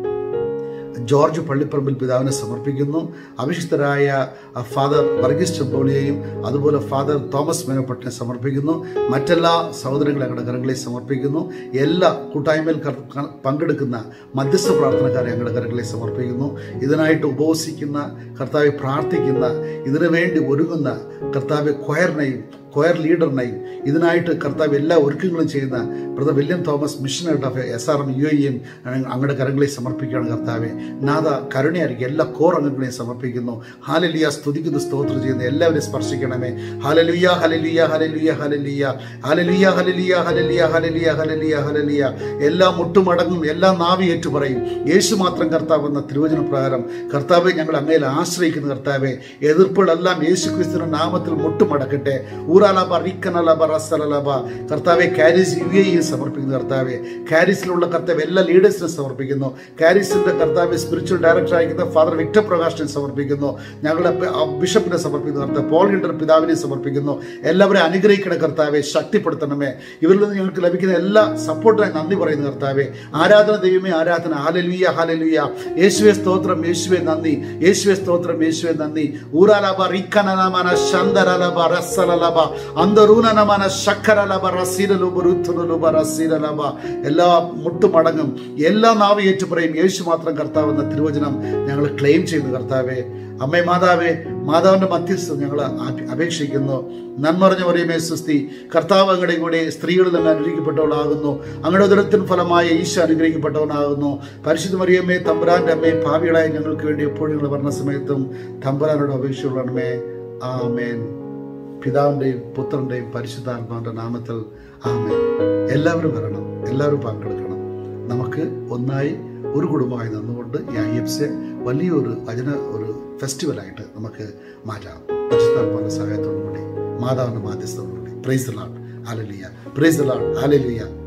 ജോർജ് പള്ളിപ്പറമ്പിൽ പിതാവിനെ സമർപ്പിക്കുന്നു അഭിഷിക്തരായ ആ, ഫാദർ വർഗീസ് ചെമ്പോളിയെയും അതുപോലെ ഫാദർ തോമസ് മേനപ്പട്ടിനെ സമർപ്പിക്കുന്നു മറ്റെല്ലാ സഹോദരങ്ങളെ ഞങ്ങളുടെ കരങ്ങളിൽ സമർപ്പിക്കുന്നു എല്ലാ കൂട്ടായ്മയിൽ കർ- ക- പങ്കെടുക്കുന്ന മധ്യസ്ഥ പ്രാർത്ഥനക്കാരെ ഞങ്ങളുടെ കരങ്ങളിൽ സമർപ്പിക്കുന്നു ഇതിനായിട്ട് ഉപവസിക്കുന്ന കർത്താവെ പ്രാർത്ഥിക്കുന്ന ഇതിനു വേണ്ടി ഒരുങ്ങുന്ന കർത്താവെ ക്വയറിനെയും കൊയർ ലീഡറിനെയും ഇതിനായിട്ട് കർത്താവ് എല്ലാ ഒരുക്കങ്ങളും ചെയ്യുന്ന brother William Thomas mission head of S R M U എയും അങ്ങയുടെ കരങ്ങളിൽ സമർപ്പിക്കുകയാണ് കർത്താവെ നാഥ കരുണയായിരിക്കും എല്ലാ കോർ അംഗങ്ങളെയും സമർപ്പിക്കുന്നു ഹാലലിയ സ്തുതിക്കുന്ന സ്തോത്രം ചെയ്യുന്ന എല്ലാവരെയും സ്പർശിക്കണമേ ഹാലലുയ ഹലലിയ ഹലലിയ ഹലലിയ ഹലലിയ ഹലലിയ ഹലലിയ ഹലലിയ ഹലലിയ ഹലലിയ എല്ലാ മുട്ടുമടങ്ങും എല്ലാ നാവി ഏറ്റു പറയും യേശു മാത്രം കർത്താവ് എന്ന തിരുവചന പ്രകാരം കർത്താവെ ഞങ്ങൾ അങ്ങയിൽ ആശ്രയിക്കുന്ന കർത്താവെ എതിർപ്പുകളെല്ലാം യേശു ക്രിസ്തുവിന്റെ നാമത്തിൽ മുട്ടുമടക്കട്ടെ ഊറാലബ റിക്കനലബ റസലലബ കർത്താവെ കാരിസ് യു എ സമർപ്പിക്കുന്നു കർത്താവെ കാരിസിലുള്ള കർത്താവ് എല്ലാ ലീഡേഴ്സിനും സമർപ്പിക്കുന്നു കാരിസിന്റെ കർത്താവ് സ്പിരിച്വൽ ഡയറക്ടർ ആയിരിക്കുന്ന ഫാദർ വിക്ടർ പ്രകാശിനെ സമർപ്പിക്കുന്നു ഞങ്ങളുടെ ബ- ആ ബിഷപ്പിനെ സമർപ്പിക്കുന്നു കർത്താവ് പോൾ ഹിൻഡർ പിതാവിനെ സമർപ്പിക്കുന്നു എല്ലാവരെയും അനുഗ്രഹിക്കണ കർത്താവെ ശക്തിപ്പെടുത്തണമേ ഇവരിൽ നിന്ന് ഞങ്ങൾക്ക് ലഭിക്കുന്ന എല്ലാ സപ്പോർട്ടിനായി നന്ദി പറയുന്നു കർത്താവെ ആരാധന ദൈവമേ ആരാധന ഹാലലുയ ഹാലലുയ യേശുവെ സ്തോത്രം യേശുവെ നന്ദി യേശുവെ സ്തോത്രം യേശുവെ നന്ദി ഊരാലബ റിക്കനലമന ശന്തരലബ റസ്സലലബ അന്തറൂനനമന ശക്കരലബ റസീരലുബ രുത്തുനുലുബ റസീരലബ എല്ലാ മുട്ടുമടങ്ങും എല്ലാ നാവ് ഏറ്റുപറയും യേശു മാത്രം കർത്താവ് എന്ന തിരുവചനം ഞങ്ങൾ ക്ലെയിം ചെയ്യുന്നു കർത്താവെ അമ്മേ മാതാവേ മാതാവിന്റെ മധ്യസ്ഥം ഞങ്ങൾ അപേ- അപേക്ഷിക്കുന്നു നന്മറിഞ്ഞ പറയുമേ സുസ്തി കർത്താവ് അങ്ങയുടെ കൂടെ സ്ത്രീകളിൽ നിന്ന് അനുഗ്രഹിക്കപ്പെട്ടവളാകുന്നു അങ്ങയുടെ ഉദരത്തിൻ ഫലമായ ഈശോ അനുഗ്രഹിക്കപ്പെട്ടവനാകുന്നു പരിശുദ്ധ മറിയമ്മേ തമ്പുരാന്റെ അമ്മേ ഭാവികളായ ഞങ്ങൾക്ക് വേണ്ടി എപ്പോഴും ഞങ്ങൾ പറഞ്ഞ സമയത്തും തമ്പുരാനോട് അപേക്ഷയുള്ളണമേ ആമേൻ പിതാവിൻ്റെയും പുത്രൻ്റെയും പരിശുദ്ധാത്മാവിൻ്റെ നാമത്തിൽ ആമേൻ എല്ലാവരും വരണം എല്ലാവരും പങ്കെടുക്കണം നമുക്ക് ഒന്നായി ഒരു കുടുംബമായി നിന്നുകൊണ്ട് ഈ ഐ എഫ് സി വലിയൊരു വചന ഒരു ഫെസ്റ്റിവലായിട്ട് നമുക്ക് മാറ്റാം പരിശുദ്ധാത്മാവിൻ്റെ സഹായത്തോടു കൂടി മാതാവിൻ്റെ മാധ്യസ്ഥതയോടു കൂടി praise lord hallelujah praise lord ആലലിയ